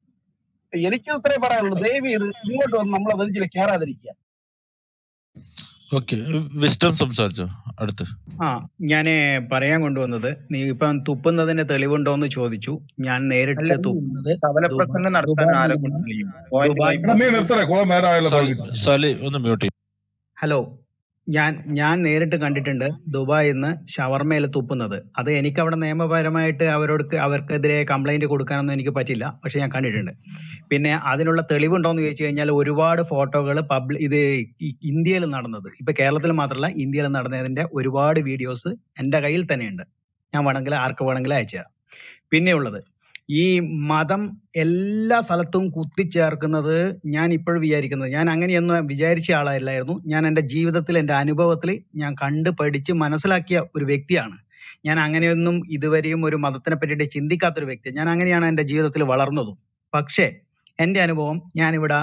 എനിക്ക് ഇത്രേ പറയാനുള്ളൂ ദയവ് ഇത് ഇങ്ങോട്ട് വന്ന് നമ്മൾ നെഞ്ചിൽ കയറാതിരിക്കുക ഓക്കെ വിസ്റ്റം സംസാരിച്ചോ അടുത്ത് ആ ഞാന് പറയാൻ കൊണ്ടുവന്നത് നീ ഇപ്പം തുപ്പുന്നതിന് തെളിവുണ്ടോന്ന് ചോദിച്ചു ഞാൻ നേരിട്ട് അല്ല തു- കവല ദുബായ് പ്രസംഗം നടത്താൻ ദുബായിൽ ആരെ നിന്ന് കൊണ്ട് കഴിയും പോയിന്റ് ദുബായ് എടാ നീ നിർത്തണേ കുറെ നേരമായല്ലോ സാലി തുടങ്ങിയിട്ട് സാലി ഒന്ന് മ്യൂട്ട് ചെയ്യും ഹലോ ഞാൻ ഞാൻ നേരിട്ട് കണ്ടിട്ടുണ്ട് ദുബായിൽ നിന്ന് ഷവർമയിൽ തുപ്പുന്നത് അത് എനിക്ക് അവിടെ നിയമപരമായിട്ട് അവരോട് അവർക്കെതിരെ കംപ്ലൈന്റ് കൊടുക്കാനൊന്നും എനിക്ക് പറ്റില്ല പക്ഷെ ഞാൻ കണ്ടിട്ടുണ്ട് പിന്നെ അതിനുള്ള തെളിവുണ്ടോന്ന് ചോദിച്ചു കഴിഞ്ഞാൽ ഒരുപാട് ഫോട്ടോകൾ പബ്ലിക് ഇത് ഈ ഇന്ത്യയിൽ നടന്നത് ഇപ്പൊ കേരളത്തിൽ മാത്രമല്ല ഇന്ത്യയിൽ നടന്നതിന്റെ ഒരുപാട് വീഡിയോസ് എന്റെ കയ്യിൽ തന്നെയുണ്ട് ഞാൻ വേണമെങ്കിൽ ആർക്ക് വേണമെങ്കിലും അയച്ചു തരാം പിന്നെയുള്ളത് ഈ മതം എല്ലാ സ്ഥലത്തും കുത്തിച്ചേർക്കുന്നത് ഞാൻ ഇപ്പോഴും വിചാരിക്കുന്നത് ഞാൻ അങ്ങനെയൊന്നും വിചാരിച്ച ആളല്ലായിരുന്നു ഞാൻ എൻ്റെ ജീവിതത്തിൽ എൻ്റെ അനുഭവത്തിൽ ഞാൻ കണ്ട് പഠിച്ച് മനസ്സിലാക്കിയ ഒരു വ്യക്തിയാണ് ഞാൻ അങ്ങനെയൊന്നും ഇതുവരെയും ഒരു മതത്തിനെ പറ്റിയിട്ട് ചിന്തിക്കാത്തൊരു വ്യക്തി ഞാൻ അങ്ങനെയാണ് എൻ്റെ ജീവിതത്തിൽ വളർന്നതും പക്ഷേ എൻ്റെ അനുഭവം ഞാനിവിടെ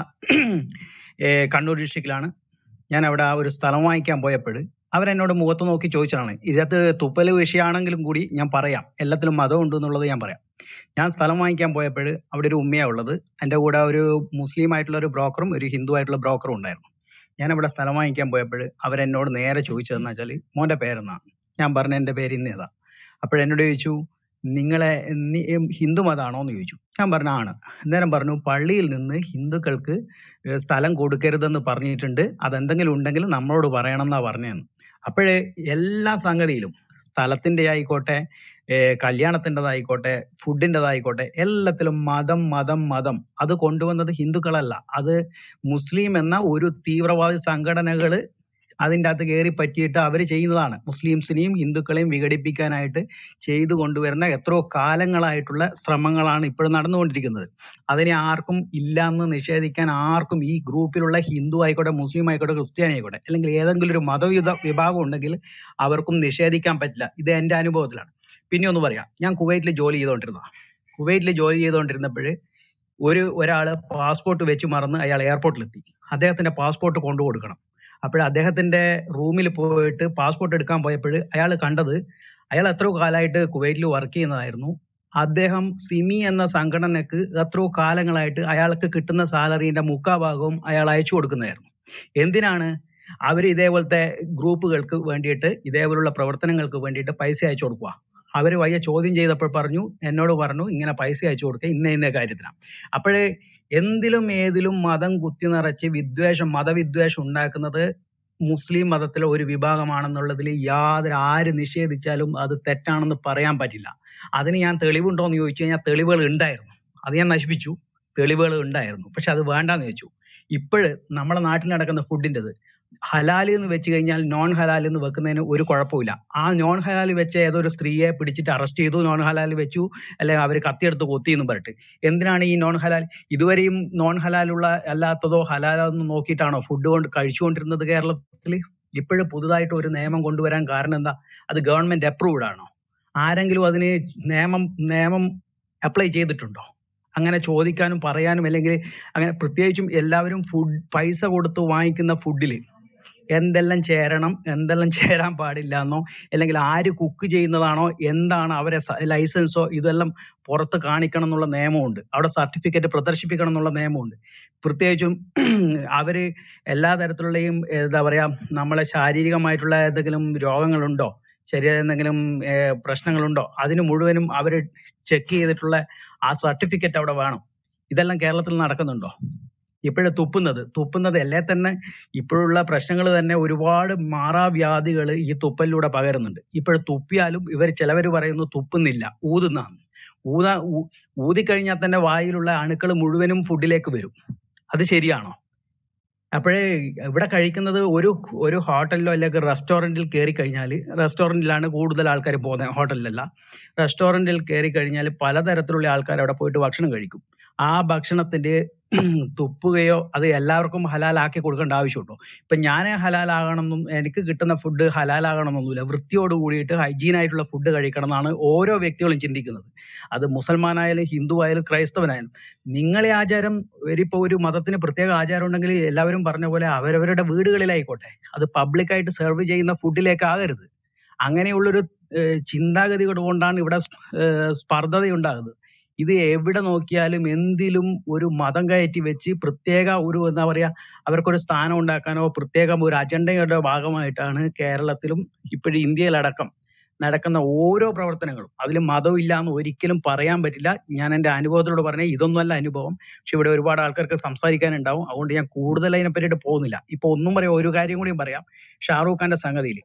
ഏർ കണ്ണൂർ ഡിസ്ട്രിക്റ്റിലാണ് ഞാൻ അവിടെ ആ ഒരു സ്ഥലം വാങ്ങിക്കാൻ പോയപ്പോൾ അവരെന്നോട് മുഖത്ത് നോക്കി ചോദിച്ചതാണ് ഇതിനകത്ത് തുപ്പല് വിഷയമാണെങ്കിലും കൂടി ഞാൻ പറയാം എല്ലാത്തിലും മതം ഉണ്ട് എന്നുള്ളത് ഞാൻ പറയാം ഞാൻ സ്ഥലം വാങ്ങിക്കാൻ പോയപ്പോൾ അവിടെ ഒരു ഉമ്മയാണ് ഉള്ളത് എൻ്റെ കൂടെ ഒരു മുസ്ലിം ആയിട്ടുള്ള ഒരു ബ്രോക്കറും ഒരു ഹിന്ദു ആയിട്ടുള്ള ബ്രോക്കറും ഉണ്ടായിരുന്നു ഞാൻ അവിടെ സ്ഥലം വാങ്ങിക്കാൻ പോയപ്പോൾ അവരെന്നോട് നേരെ ചോദിച്ചതെന്ന് വെച്ചാൽ മോൻ്റെ പേരെന്നാണ് ഞാൻ പറഞ്ഞ എൻ്റെ പേര് ഇന്നേതാ അപ്പോഴെന്നോട് ചോദിച്ചു നിങ്ങളെ നീ ഹിന്ദു മതമാണോ എന്ന് ചോദിച്ചു ഞാൻ പറഞ്ഞു ആണ് അന്നേരം പറഞ്ഞു പള്ളിയിൽ നിന്ന് ഹിന്ദുക്കൾക്ക് ഏഹ് സ്ഥലം കൊടുക്കരുതെന്ന് പറഞ്ഞിട്ടുണ്ട് അതെന്തെങ്കിലും ഉണ്ടെങ്കിൽ നമ്മളോട് പറയണം എന്നാ പറഞ്ഞതെന്ന് അപ്പോഴേ എല്ലാ സംഗതിയിലും സ്ഥലത്തിന്റെ ആയിക്കോട്ടെ ഏഹ് കല്യാണത്തിൻ്റെതായിക്കോട്ടെ ഫുഡിൻ്റെതായിക്കോട്ടെ എല്ലാത്തിലും മതം മതം മതം അത് കൊണ്ടുവന്നത് ഹിന്ദുക്കളല്ല അത് മുസ്ലിം എന്ന ഒരു തീവ്രവാദി സംഘടനകള് അതിൻ്റെ അകത്ത് കയറി പറ്റിയിട്ട് അവർ ചെയ്യുന്നതാണ് മുസ്ലിംസിനെയും ഹിന്ദുക്കളെയും വിഘടിപ്പിക്കാനായിട്ട് ചെയ്തു കൊണ്ടുവരുന്ന എത്രയോ കാലങ്ങളായിട്ടുള്ള ശ്രമങ്ങളാണ് ഇപ്പോഴും നടന്നുകൊണ്ടിരിക്കുന്നത് അതിനെ ആർക്കും ഇല്ല എന്ന് നിഷേധിക്കാൻ ആർക്കും ഈ ഗ്രൂപ്പിലുള്ള ഹിന്ദു ആയിക്കോട്ടെ മുസ്ലിം ആയിക്കോട്ടെ ക്രിസ്ത്യാനി ആയിക്കോട്ടെ അല്ലെങ്കിൽ ഏതെങ്കിലും ഒരു മതവിധ വിഭാഗം ഉണ്ടെങ്കിൽ അവർക്കും നിഷേധിക്കാൻ പറ്റില്ല ഇത് എൻ്റെ അനുഭവത്തിലാണ് പിന്നെ ഒന്ന് പറയാം ഞാൻ കുവൈറ്റിൽ ജോലി ചെയ്തുകൊണ്ടിരുന്നതാണ് കുവൈറ്റിൽ ജോലി ചെയ്തുകൊണ്ടിരുന്നപ്പോൾ ഒരു ഒരാൾ പാസ്പോർട്ട് വെച്ച് മറന്ന് അയാൾ എയർപോർട്ടിലെത്തി അദ്ദേഹത്തിന്റെ പാസ്പോർട്ട് കൊണ്ടു കൊടുക്കണം അപ്പോൾ അദ്ദേഹത്തിന്റെ റൂമിൽ പോയിട്ട് പാസ്പോർട്ട് എടുക്കാൻ പോയപ്പോൾ അയാൾ കണ്ടത് അയാൾ എത്രയോ കാലമായിട്ട് കുവൈറ്റിൽ വർക്ക് ചെയ്യുന്നതായിരുന്നു അദ്ദേഹം സിമി എന്ന സംഘടനക്ക് എത്രയോ കാലങ്ങളായിട്ട് അയാൾക്ക് കിട്ടുന്ന സാലറിന്റെ മുക്കാഭാഗവും അയാൾ അയച്ചു കൊടുക്കുന്നതായിരുന്നു എന്തിനാണ് അവർ ഇതേപോലത്തെ ഗ്രൂപ്പുകൾക്ക് വേണ്ടിയിട്ട് ഇതേപോലുള്ള പ്രവർത്തനങ്ങൾക്ക് വേണ്ടിയിട്ട് പൈസ അയച്ചു കൊടുക്കുക അവർ വയ്യ ചോദ്യം ചെയ്തപ്പോൾ പറഞ്ഞു എന്നോട് പറഞ്ഞു ഇങ്ങനെ പൈസ അയച്ചു കൊടുക്കുക ഇന്ന ഇന്ന കാര്യത്തിനാണ് അപ്പോഴേ എന്തിലും ഏതിലും മതം കുത്തി നിറച്ച് വിദ്വേഷം മതവിദ്വേഷം ഉണ്ടാക്കുന്നത് മുസ്ലിം മതത്തിലെ ഒരു വിഭാഗമാണെന്നുള്ളതിൽ യാതൊരു ആര് നിഷേധിച്ചാലും അത് തെറ്റാണെന്ന് പറയാൻ പറ്റില്ല അതിന് ഞാൻ തെളിവുണ്ടോ എന്ന് ചോദിച്ചു കഴിഞ്ഞാൽ തെളിവുകൾ ഉണ്ടായിരുന്നു അത് ഞാൻ നശിപ്പിച്ചു തെളിവുകൾ ഉണ്ടായിരുന്നു പക്ഷെ അത് വേണ്ടാന്ന് വെച്ചു ഇപ്പോഴ് നമ്മുടെ നാട്ടിൽ നടക്കുന്ന ഫുഡിൻ്റെത് ഹലാൽ എന്ന് വെച്ച് കഴിഞ്ഞാൽ നോൺ ഹലാൽ എന്ന് വെക്കുന്നതിന് ഒരു കുഴപ്പമില്ല ആ നോൺ ഹലാൽ വെച്ച ഏതോ ഒരു സ്ത്രീയെ പിടിച്ചിട്ട് അറസ്റ്റ് ചെയ്തു നോൺ ഹലാൽ വെച്ചു അല്ലെങ്കിൽ അവർ കത്തിയെടുത്ത് കൊത്തി എന്ന് പറഞ്ഞിട്ട് എന്തിനാണ് ഈ നോൺ ഹലാൽ ഇതുവരെയും നോൺ ഹലാലുള്ള അല്ലാത്തതോ ഹലാലോ എന്ന് നോക്കിയിട്ടാണോ ഫുഡ് കൊണ്ട് കഴിച്ചുകൊണ്ടിരുന്നത് കേരളത്തിൽ ഇപ്പോഴും പുതുതായിട്ട് ഒരു നിയമം കൊണ്ടുവരാൻ കാരണം എന്താ അത് ഗവൺമെന്റ് അപ്രൂവ്ഡ് ആണോ ആരെങ്കിലും അതിന് നിയമം നിയമം അപ്ലൈ ചെയ്തിട്ടുണ്ടോ അങ്ങനെ ചോദിക്കാനും പറയാനും അല്ലെങ്കിൽ അങ്ങനെ പ്രത്യേകിച്ചും എല്ലാവരും ഫുഡ് പൈസ കൊടുത്ത് വാങ്ങിക്കുന്ന ഫുഡിൽ എന്തെല്ലാം ചേരണം എന്തെല്ലാം ചേരാൻ പാടില്ല എന്നോ അല്ലെങ്കിൽ ആര് കുക്ക് ചെയ്യുന്നതാണോ എന്താണ് അവരെ ലൈസൻസോ ഇതെല്ലാം പുറത്ത് കാണിക്കണം എന്നുള്ള നിയമമുണ്ട് അവിടെ സർട്ടിഫിക്കറ്റ് പ്രദർശിപ്പിക്കണം എന്നുള്ള നിയമമുണ്ട് പ്രത്യേകിച്ചും അവര് എല്ലാ തരത്തിലുള്ളയും എന്താ പറയാ നമ്മളെ ശാരീരികമായിട്ടുള്ള ഏതെങ്കിലും രോഗങ്ങളുണ്ടോ ശരീരം എന്തെങ്കിലും ഏർ പ്രശ്നങ്ങളുണ്ടോ അതിന് മുഴുവനും അവർ ചെക്ക് ചെയ്തിട്ടുള്ള ആ സർട്ടിഫിക്കറ്റ് അവിടെ വേണം ഇതെല്ലാം കേരളത്തിൽ നടക്കുന്നുണ്ടോ ഇപ്പോഴും തുപ്പുന്നത് തുപ്പുന്നത് അല്ലേ തന്നെ ഇപ്പോഴുള്ള പ്രശ്നങ്ങൾ തന്നെ ഒരുപാട് മാറാവ്യാധികൾ ഈ തുപ്പലിലൂടെ പകരുന്നുണ്ട് ഇപ്പോഴും തുപ്പിയാലും ഇവർ ചിലവർ പറയുന്നു തുപ്പുന്നില്ല ഊതുന്നാണ് ഊതാ ഊ- ഊതിക്കഴിഞ്ഞാൽ തന്നെ വായിലുള്ള അണുക്കൾ മുഴുവനും ഫുഡിലേക്ക് വരും അത് ശരിയാണോ അപ്പോഴേ ഇവിടെ കഴിക്കുന്നത് ഒരു ഒരു ഹോട്ടലിലോ അല്ലെങ്കിൽ റെസ്റ്റോറന്റിൽ കയറി കഴിഞ്ഞാൽ റെസ്റ്റോറന്റിലാണ് കൂടുതൽ ആൾക്കാർ പോകുന്നത് ഹോട്ടലിലല്ല റെസ്റ്റോറന്റിൽ കയറി കഴിഞ്ഞാൽ പലതരത്തിലുള്ള ആൾക്കാർ അവിടെ പോയിട്ട് ഭക്ഷണം കഴിക്കും ആ ഭക്ഷണത്തിന്റെ തുപ്പുകയോ അത് എല്ലാവർക്കും ഹലാലാക്കി കൊടുക്കേണ്ട ആവശ്യമുണ്ടോ ഇപ്പൊ ഞാൻ ഹലാലാകണമെന്നും എനിക്ക് കിട്ടുന്ന ഫുഡ് ഹലാലാകണമെന്നൊന്നുമില്ല വൃത്തിയോട് കൂടിയിട്ട് ഹൈജീൻ ആയിട്ടുള്ള ഫുഡ് കഴിക്കണം എന്നാണ് ഓരോ വ്യക്തികളും ചിന്തിക്കുന്നത് അത് മുസൽമാനായാലും ഹിന്ദു ആയാലും ക്രൈസ്തവനായാലും നിങ്ങളെ ആചാരം ഇപ്പൊ ഒരു മതത്തിന് പ്രത്യേക ആചാരം ഉണ്ടെങ്കിൽ എല്ലാവരും പറഞ്ഞ പോലെ അവരവരുടെ വീടുകളിലായിക്കോട്ടെ അത് പബ്ലിക്കായിട്ട് സെർവ് ചെയ്യുന്ന ഫുഡിലേക്ക് ആകരുത് അങ്ങനെയുള്ളൊരു ഏഹ് ചിന്താഗതി കൊണ്ടാണ് ഇവിടെ ഏഹ് സ്പർദ്ധത ഉണ്ടാകുന്നത് ഇത് എവിടെ നോക്കിയാലും എന്തിലും ഒരു മതം കയറ്റി വെച്ച് പ്രത്യേക ഒരു എന്താ പറയാ അവർക്കൊരു സ്ഥാനം ഉണ്ടാക്കാനോ പ്രത്യേകം ഒരു അജണ്ടയുടെ ഭാഗമായിട്ടാണ് കേരളത്തിലും ഇപ്പോഴും ഇന്ത്യയിലടക്കം നടക്കുന്ന ഓരോ പ്രവർത്തനങ്ങളും അതിൽ മതം ഇല്ല എന്ന് ഒരിക്കലും പറയാൻ പറ്റില്ല ഞാൻ എൻ്റെ അനുഭവത്തിലൂടെ പറഞ്ഞ ഇതൊന്നുമല്ല അനുഭവം പക്ഷെ ഇവിടെ ഒരുപാട് ആൾക്കാർക്ക് സംസാരിക്കാനുണ്ടാവും അതുകൊണ്ട് ഞാൻ കൂടുതൽ അതിനെ പറ്റിയിട്ട് പോകുന്നില്ല ഇപ്പൊ ഒന്നും പറയാം ഒരു കാര്യം കൂടിയും പറയാം ഷാറൂഖ് ഖാന്റെ സംഗതിയിൽ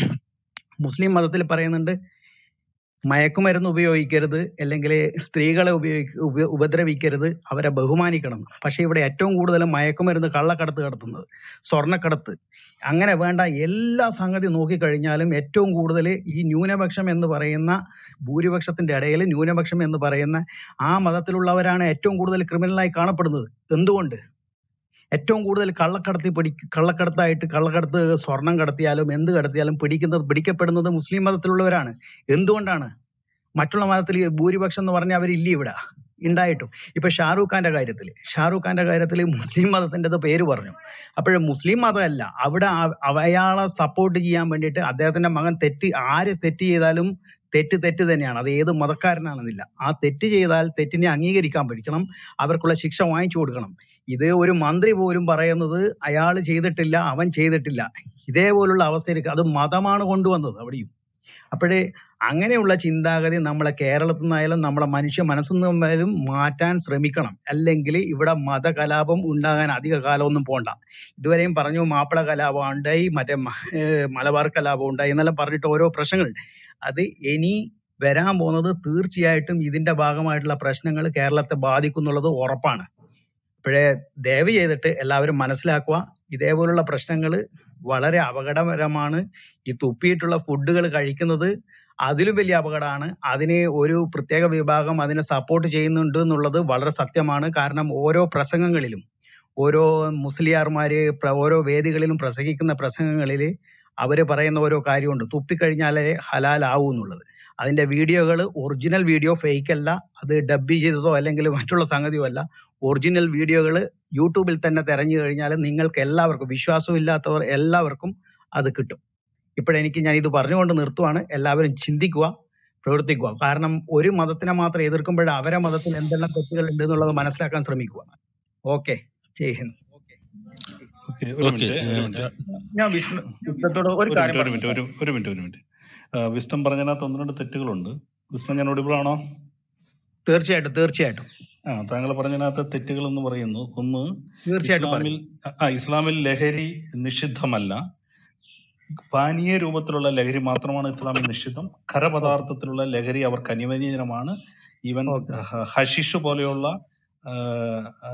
മുസ്ലിം മതത്തിൽ പറയുന്നുണ്ട് മയക്കുമരുന്ന് ഉപയോഗിക്കരുത് അല്ലെങ്കിൽ സ്ത്രീകളെ ഉപയോഗി ഉപ- ഉപദ്രവിക്കരുത് അവരെ ബഹുമാനിക്കണം എന്ന്. പക്ഷെ ഇവിടെ ഏറ്റവും കൂടുതൽ മയക്കുമരുന്ന് കള്ളക്കടത്ത് നടത്തുന്നത് സ്വർണ്ണക്കടത്ത് അങ്ങനെ വേണ്ട എല്ലാ സംഗതി നോക്കിക്കഴിഞ്ഞാലും ഏറ്റവും കൂടുതൽ ഈ ന്യൂനപക്ഷം എന്ന് പറയുന്ന ഭൂരിപക്ഷത്തിന്റെ ഇടയിൽ ന്യൂനപക്ഷം എന്ന് പറയുന്ന ആ മതത്തിലുള്ളവരാണ് ഏറ്റവും കൂടുതൽ ക്രിമിനലായി കാണപ്പെടുന്നത് എന്തുകൊണ്ട് ഏറ്റവും കൂടുതൽ കള്ളക്കടത്തി പിടി കള്ളക്കടത്തായിട്ട് കള്ളക്കടത്ത് സ്വർണം കടത്തിയാലും എന്ത് കടത്തിയാലും പിടിക്കുന്നത് പിടിക്കപ്പെടുന്നത് മുസ്ലിം മതത്തിലുള്ളവരാണ് എന്തുകൊണ്ടാണ് മറ്റുള്ള മതത്തിൽ ഭൂരിപക്ഷം എന്ന് പറഞ്ഞാൽ അവരില്ല ഇവിടെ ഉണ്ടായിട്ടും ഇപ്പൊ ഷാറൂഖ് ഖാന്റെ കാര്യത്തിൽ ഷാറൂഖ് ഖാന്റെ കാര്യത്തിൽ മുസ്ലിം മതത്തിന്റെ പേര് പറഞ്ഞു അപ്പോഴും മുസ്ലിം മതമല്ല അവിടെ അ- അവ- അയാളെ സപ്പോർട്ട് ചെയ്യാൻ വേണ്ടിയിട്ട് അദ്ദേഹത്തിന്റെ മകൻ തെറ്റ് ആര് തെറ്റ് ചെയ്താലും തെറ്റ് തെറ്റ് തന്നെയാണ് അത് ഏത് മതക്കാരനാണെന്നില്ല ആ തെറ്റ് ചെയ്താൽ തെറ്റിനെ അംഗീകരിക്കാൻ പഠിക്കണം അവർക്കുള്ള ശിക്ഷ വാങ്ങിച്ചു കൊടുക്കണം ഇത് ഒരു മന്ത്രി പോലും പറയുന്നത് അയാൾ ചെയ്തിട്ടില്ല അവൻ ചെയ്തിട്ടില്ല ഇതേപോലുള്ള അവസ്ഥയിലേക്ക് അത് മതമാണ് കൊണ്ടുവന്നത് അവിടെയും അപ്പോഴേ അങ്ങനെയുള്ള ചിന്താഗതി നമ്മളെ കേരളത്തിൽ നിന്നായാലും നമ്മളെ മനുഷ്യ മനസ്സിൽ നിന്നായാലും മാറ്റാൻ ശ്രമിക്കണം അല്ലെങ്കിൽ ഇവിടെ മതകലാപം ഉണ്ടാകാൻ അധിക കാലമൊന്നും പോണ്ട ഇതുവരെയും പറഞ്ഞു മാപ്പിള കലാപം ഉണ്ടായി മറ്റേ മ- ഏർ മലബാർ കലാപം ഉണ്ടായി എന്നെല്ലാം പറഞ്ഞിട്ട് ഓരോ പ്രശ്നങ്ങൾ അത് ഇനി വരാൻ പോകുന്നത് തീർച്ചയായിട്ടും ഇതിന്റെ ഭാഗമായിട്ടുള്ള പ്രശ്നങ്ങൾ കേരളത്തെ ബാധിക്കും എന്നുള്ളത് ഉറപ്പാണ് ഇപ്പോഴേ ദയവ് ചെയ്തിട്ട് എല്ലാവരും മനസ്സിലാക്കുക ഇതേപോലുള്ള പ്രശ്നങ്ങൾ വളരെ അപകടകരമാണ് ഈ തുപ്പിയിട്ടുള്ള ഫുഡുകൾ കഴിക്കുന്നത് അതിലും വലിയ അപകടമാണ് അതിന് ഒരു പ്രത്യേക വിഭാഗം അതിനെ സപ്പോർട്ട് ചെയ്യുന്നുണ്ട് എന്നുള്ളത് വളരെ സത്യമാണ് കാരണം ഓരോ പ്രസംഗങ്ങളിലും ഓരോ മുസ്ലിയാർമാര് പ്ര- ഓരോ വേദികളിലും പ്രസംഗിക്കുന്ന പ്രസംഗങ്ങളിൽ അവര് പറയുന്ന ഓരോ കാര്യമുണ്ട് തുപ്പിക്കഴിഞ്ഞാലേ ഹലാലാവൂ എന്നുള്ളത് അതിന്റെ വീഡിയോകൾ ഒറിജിനൽ വീഡിയോ ഫേക്ക് അല്ല അത് ഡബ് ചെയ്തതോ അല്ലെങ്കിൽ മറ്റുള്ള സംഗതിയോ അല്ല ഒറിജിനൽ വീഡിയോകൾ യൂട്യൂബിൽ തന്നെ തെരഞ്ഞു കഴിഞ്ഞാൽ നിങ്ങൾക്ക് എല്ലാവർക്കും വിശ്വാസം ഇല്ലാത്തവർ എല്ലാവർക്കും അത് കിട്ടും ഇപ്പോഴെനിക്ക് ഞാൻ ഇത് പറഞ്ഞുകൊണ്ട് നിർത്തുവാണ് എല്ലാവരും ചിന്തിക്കുക പ്രവർത്തിക്കുക കാരണം ഒരു മതത്തിനെ മാത്രം എതിർക്കുമ്പോൾ അവരെ മതത്തിൽ എന്തെല്ലാം തെറ്റുകൾ ഉണ്ട് എന്നുള്ളത് മനസ്സിലാക്കാൻ ശ്രമിക്കുക ഓക്കെ ജയ് ഹിന്ദ് ഓക്കെ ഒരു ഓക്കെ മിനിറ്റ് ഒരു മിനിറ്റ് ഞാൻ വിഷ്ണു വിഷ്ണുത്തോട് ഒരു ഒരു കാര്യം മിനിറ്റ് ഒരു പറഞ്ഞു മിനിറ്റ് ഒരു ഒരു മിനിറ്റ് ഒരു മിനിറ്റ് വിസ്ഡം പറഞ്ഞതിനകത്ത് ഒന്ന് രണ്ട് തെറ്റുകളുണ്ട് വിസ്ഡം ഞാൻ audible ആണോ തീർച്ചയായിട്ടും തീർച്ചയായിട്ടും ആ താങ്കൾ പറഞ്ഞതിനകത്ത് തെറ്റുകൾ എന്ന് പറയുന്നു ഒന്ന് തീർച്ചയായിട്ടും ഇസ്ലാമിൽ പറയും ആ ഇസ്ലാമിൽ ലഹരി നിഷിദ്ധമല്ല പാനീയ രൂപത്തിലുള്ള ലഹരി മാത്രമാണ് ഇസ്ലാമിൽ നിഷിദ്ധം ഖരപദാർത്ഥത്തിലുള്ള ലഹരി അവർക്ക് അനുവദനീയമാണ് ഈവൻ ഓക്കെ ഹഷിഷ് പോലെയുള്ള ആ, ആ,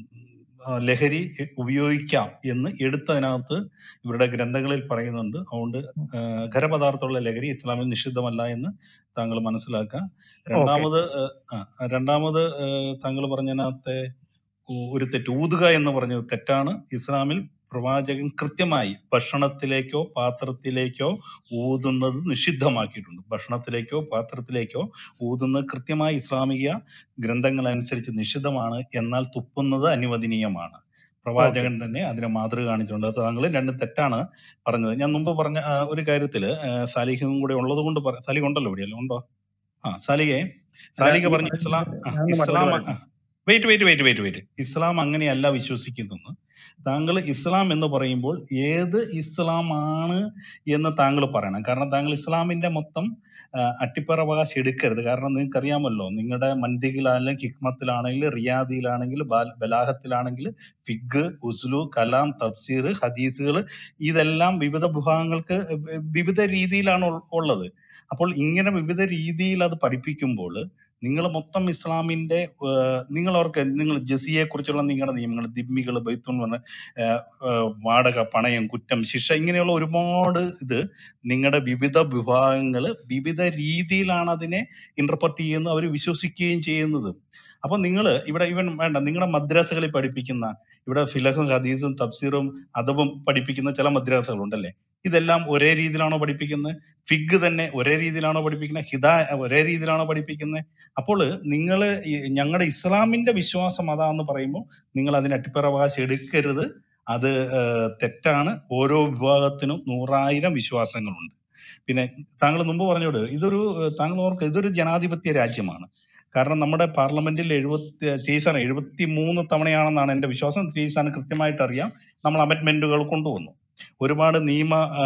ആ, ലഹരി ഉപയോഗിക്കാം എന്ന് എടുത്തതിനകത്ത് ഇവരുടെ ഗ്രന്ഥങ്ങളിൽ പറയുന്നുണ്ട് അതുകൊണ്ട് ആ, ഖരപദാർത്ഥമുള്ള ലഹരി ഇസ്ലാമിൽ നിഷിദ്ധമല്ല എന്ന് താങ്കൾ മനസ്സിലാക്കുക ഓക്കെ രണ്ടാമത് ആ, ആ, രണ്ടാമത് ആ, താങ്കൾ പറഞ്ഞതിനകത്തെ ഉ- ഒരു തെറ്റ് ഊതുക എന്ന് പറഞ്ഞത് തെറ്റാണ് ഇസ്ലാമിൽ പ്രവാചകൻ കൃത്യമായി ഭക്ഷണത്തിലേക്കോ പാത്രത്തിലേക്കോ ഊതുന്നത് നിഷിദ്ധമാക്കിയിട്ടുണ്ട് ഭക്ഷണത്തിലേക്കോ പാത്രത്തിലേക്കോ ഊതുന്നത് കൃത്യമായി ഇസ്ലാമിക ഗ്രന്ഥങ്ങൾ അനുസരിച്ച് നിഷിദ്ധമാണ് എന്നാൽ തുപ്പുന്നത് അനുവദനീയമാണ് ഓക്കെ പ്രവാചകൻ തന്നെ അതിനെ മാതൃക കാണിച്ചിട്ടുണ്ട് അത് താങ്കൾ രണ്ടും തെറ്റാണ് പറഞ്ഞത് ഞാൻ മുമ്പ് പറഞ്ഞ ആ, ഒരു കാര്യത്തില് ആ, സാലിഹും കൂടെ ഉള്ളത് കൊണ്ട് പറ- സാലിഹ് ഉണ്ടല്ലോ ഇവിടെയല്ലോ ഉണ്ടോ ആ സാലിഹെ അല്ല സാലിഹ ഈ പറഞ്ഞു ഇസ്ലാം ആ, ഞാനൊന്ന് മറുപടി ഇസ്ലാം പറയാം wait wait wait wait wait Islam അങ്ങനെയല്ല വിശ്വസിക്കുന്നത് താങ്കൾ ഇസ്ലാം എന്ന് പറയുമ്പോൾ ഏത് ഇസ്ലാം ആണ് എന്ന് താങ്കൾ പറയണം കാരണം താങ്കൾ ഇസ്ലാമിന്റെ മൊത്തം ആ, അട്ടിപ്പറവകാശം എടുക്കരുത് കാരണം നിങ്ങൾക്ക് അറിയാമല്ലോ നിങ്ങളുടെ മന്ദികിലാണെങ്കിലും ഹിക്മത്തിലാണെങ്കിൽ റിയാദിയിലാണെങ്കിൽ ബാൽ- ബലാഹത്തിലാണെങ്കിൽ ഫിഗ് ഉസ്ലു കലാം തഫ്സീർ ഹദീസുകൾ ഇതെല്ലാം വിവിധ വിഭാഗങ്ങൾക്ക് വിവിധ രീതിയിലാണ് ഉൾ- ഉള്ളത് അപ്പോൾ ഇങ്ങനെ വിവിധ രീതിയിൽ അത് പഠിപ്പിക്കുമ്പോൾ നിങ്ങൾ മൊത്തം ഇസ്ലാമിന്റെ ഏഹ്, നിങ്ങൾ അവർക്ക് നിങ്ങൾ ജസിയെ കുറിച്ചുള്ള നിങ്ങളുടെ നിയമങ്ങൾ ദിമ്മികൾ ബൈത്തുൻ പറഞ്ഞ ഏഹ്, ഏഹ്, വാടക പണയം കുറ്റം ശിക്ഷ ഇങ്ങനെയുള്ള ഒരുപാട് ഇത് നിങ്ങളുടെ വിവിധ വിഭാഗങ്ങൾ വിവിധ രീതിയിലാണ് അതിനെ ഇന്റർപ്രറ്റ് ചെയ്യുന്നത് അവർ വിശ്വസിക്കുകയും ചെയ്യുന്നത് അപ്പൊ നിങ്ങൾ ഇവിടെ ഇവൻ വേണ്ട നിങ്ങളുടെ മദ്രസകളിൽ പഠിപ്പിക്കുന്ന ഇവിടെ ഫിലഹും ഹദീസും തഫ്സീറും അദബും പഠിപ്പിക്കുന്ന ചില മദ്രസകളുണ്ടല്ലേ ഇതെല്ലാം ഒരേ രീതിയിലാണോ പഠിപ്പിക്കുന്നത് ഫിഗ് തന്നെ ഒരേ രീതിയിലാണോ പഠിപ്പിക്കുന്നത് ഹിദാ ഒരേ രീതിയിലാണോ പഠിപ്പിക്കുന്നത് അപ്പോൾ നിങ്ങൾ ഞങ്ങളുടെ ഇസ്ലാമിന്റെ വിശ്വാസം അതാന്ന് പറയുമ്പോൾ നിങ്ങൾ അതിന് അട്ടിപ്പറവകാശം എടുക്കരുത് അത് ഏഹ്, തെറ്റാണ് ഓരോ വിഭാഗത്തിനും നൂറായിരം വിശ്വാസങ്ങളുണ്ട് പിന്നെ താങ്കൾ മുമ്പ് പറഞ്ഞോട് ഇതൊരു ഏഹ്, താങ്കൾ ഓർക്ക് ഇതൊരു ജനാധിപത്യ രാജ്യമാണ് കാരണം നമ്മുടെ പാർലമെന്റിൽ എഴുപത്തി ടീസാണ് എഴുപത്തി മൂന്ന് തവണയാണെന്നാണ് എന്റെ വിശ്വാസം ടീസാണ് കൃത്യമായിട്ട് അറിയാം നമ്മൾ അമെന്റ്മെന്റുകൾ കൊണ്ടുവന്നു ഒരുപാട് നിയമ ആ,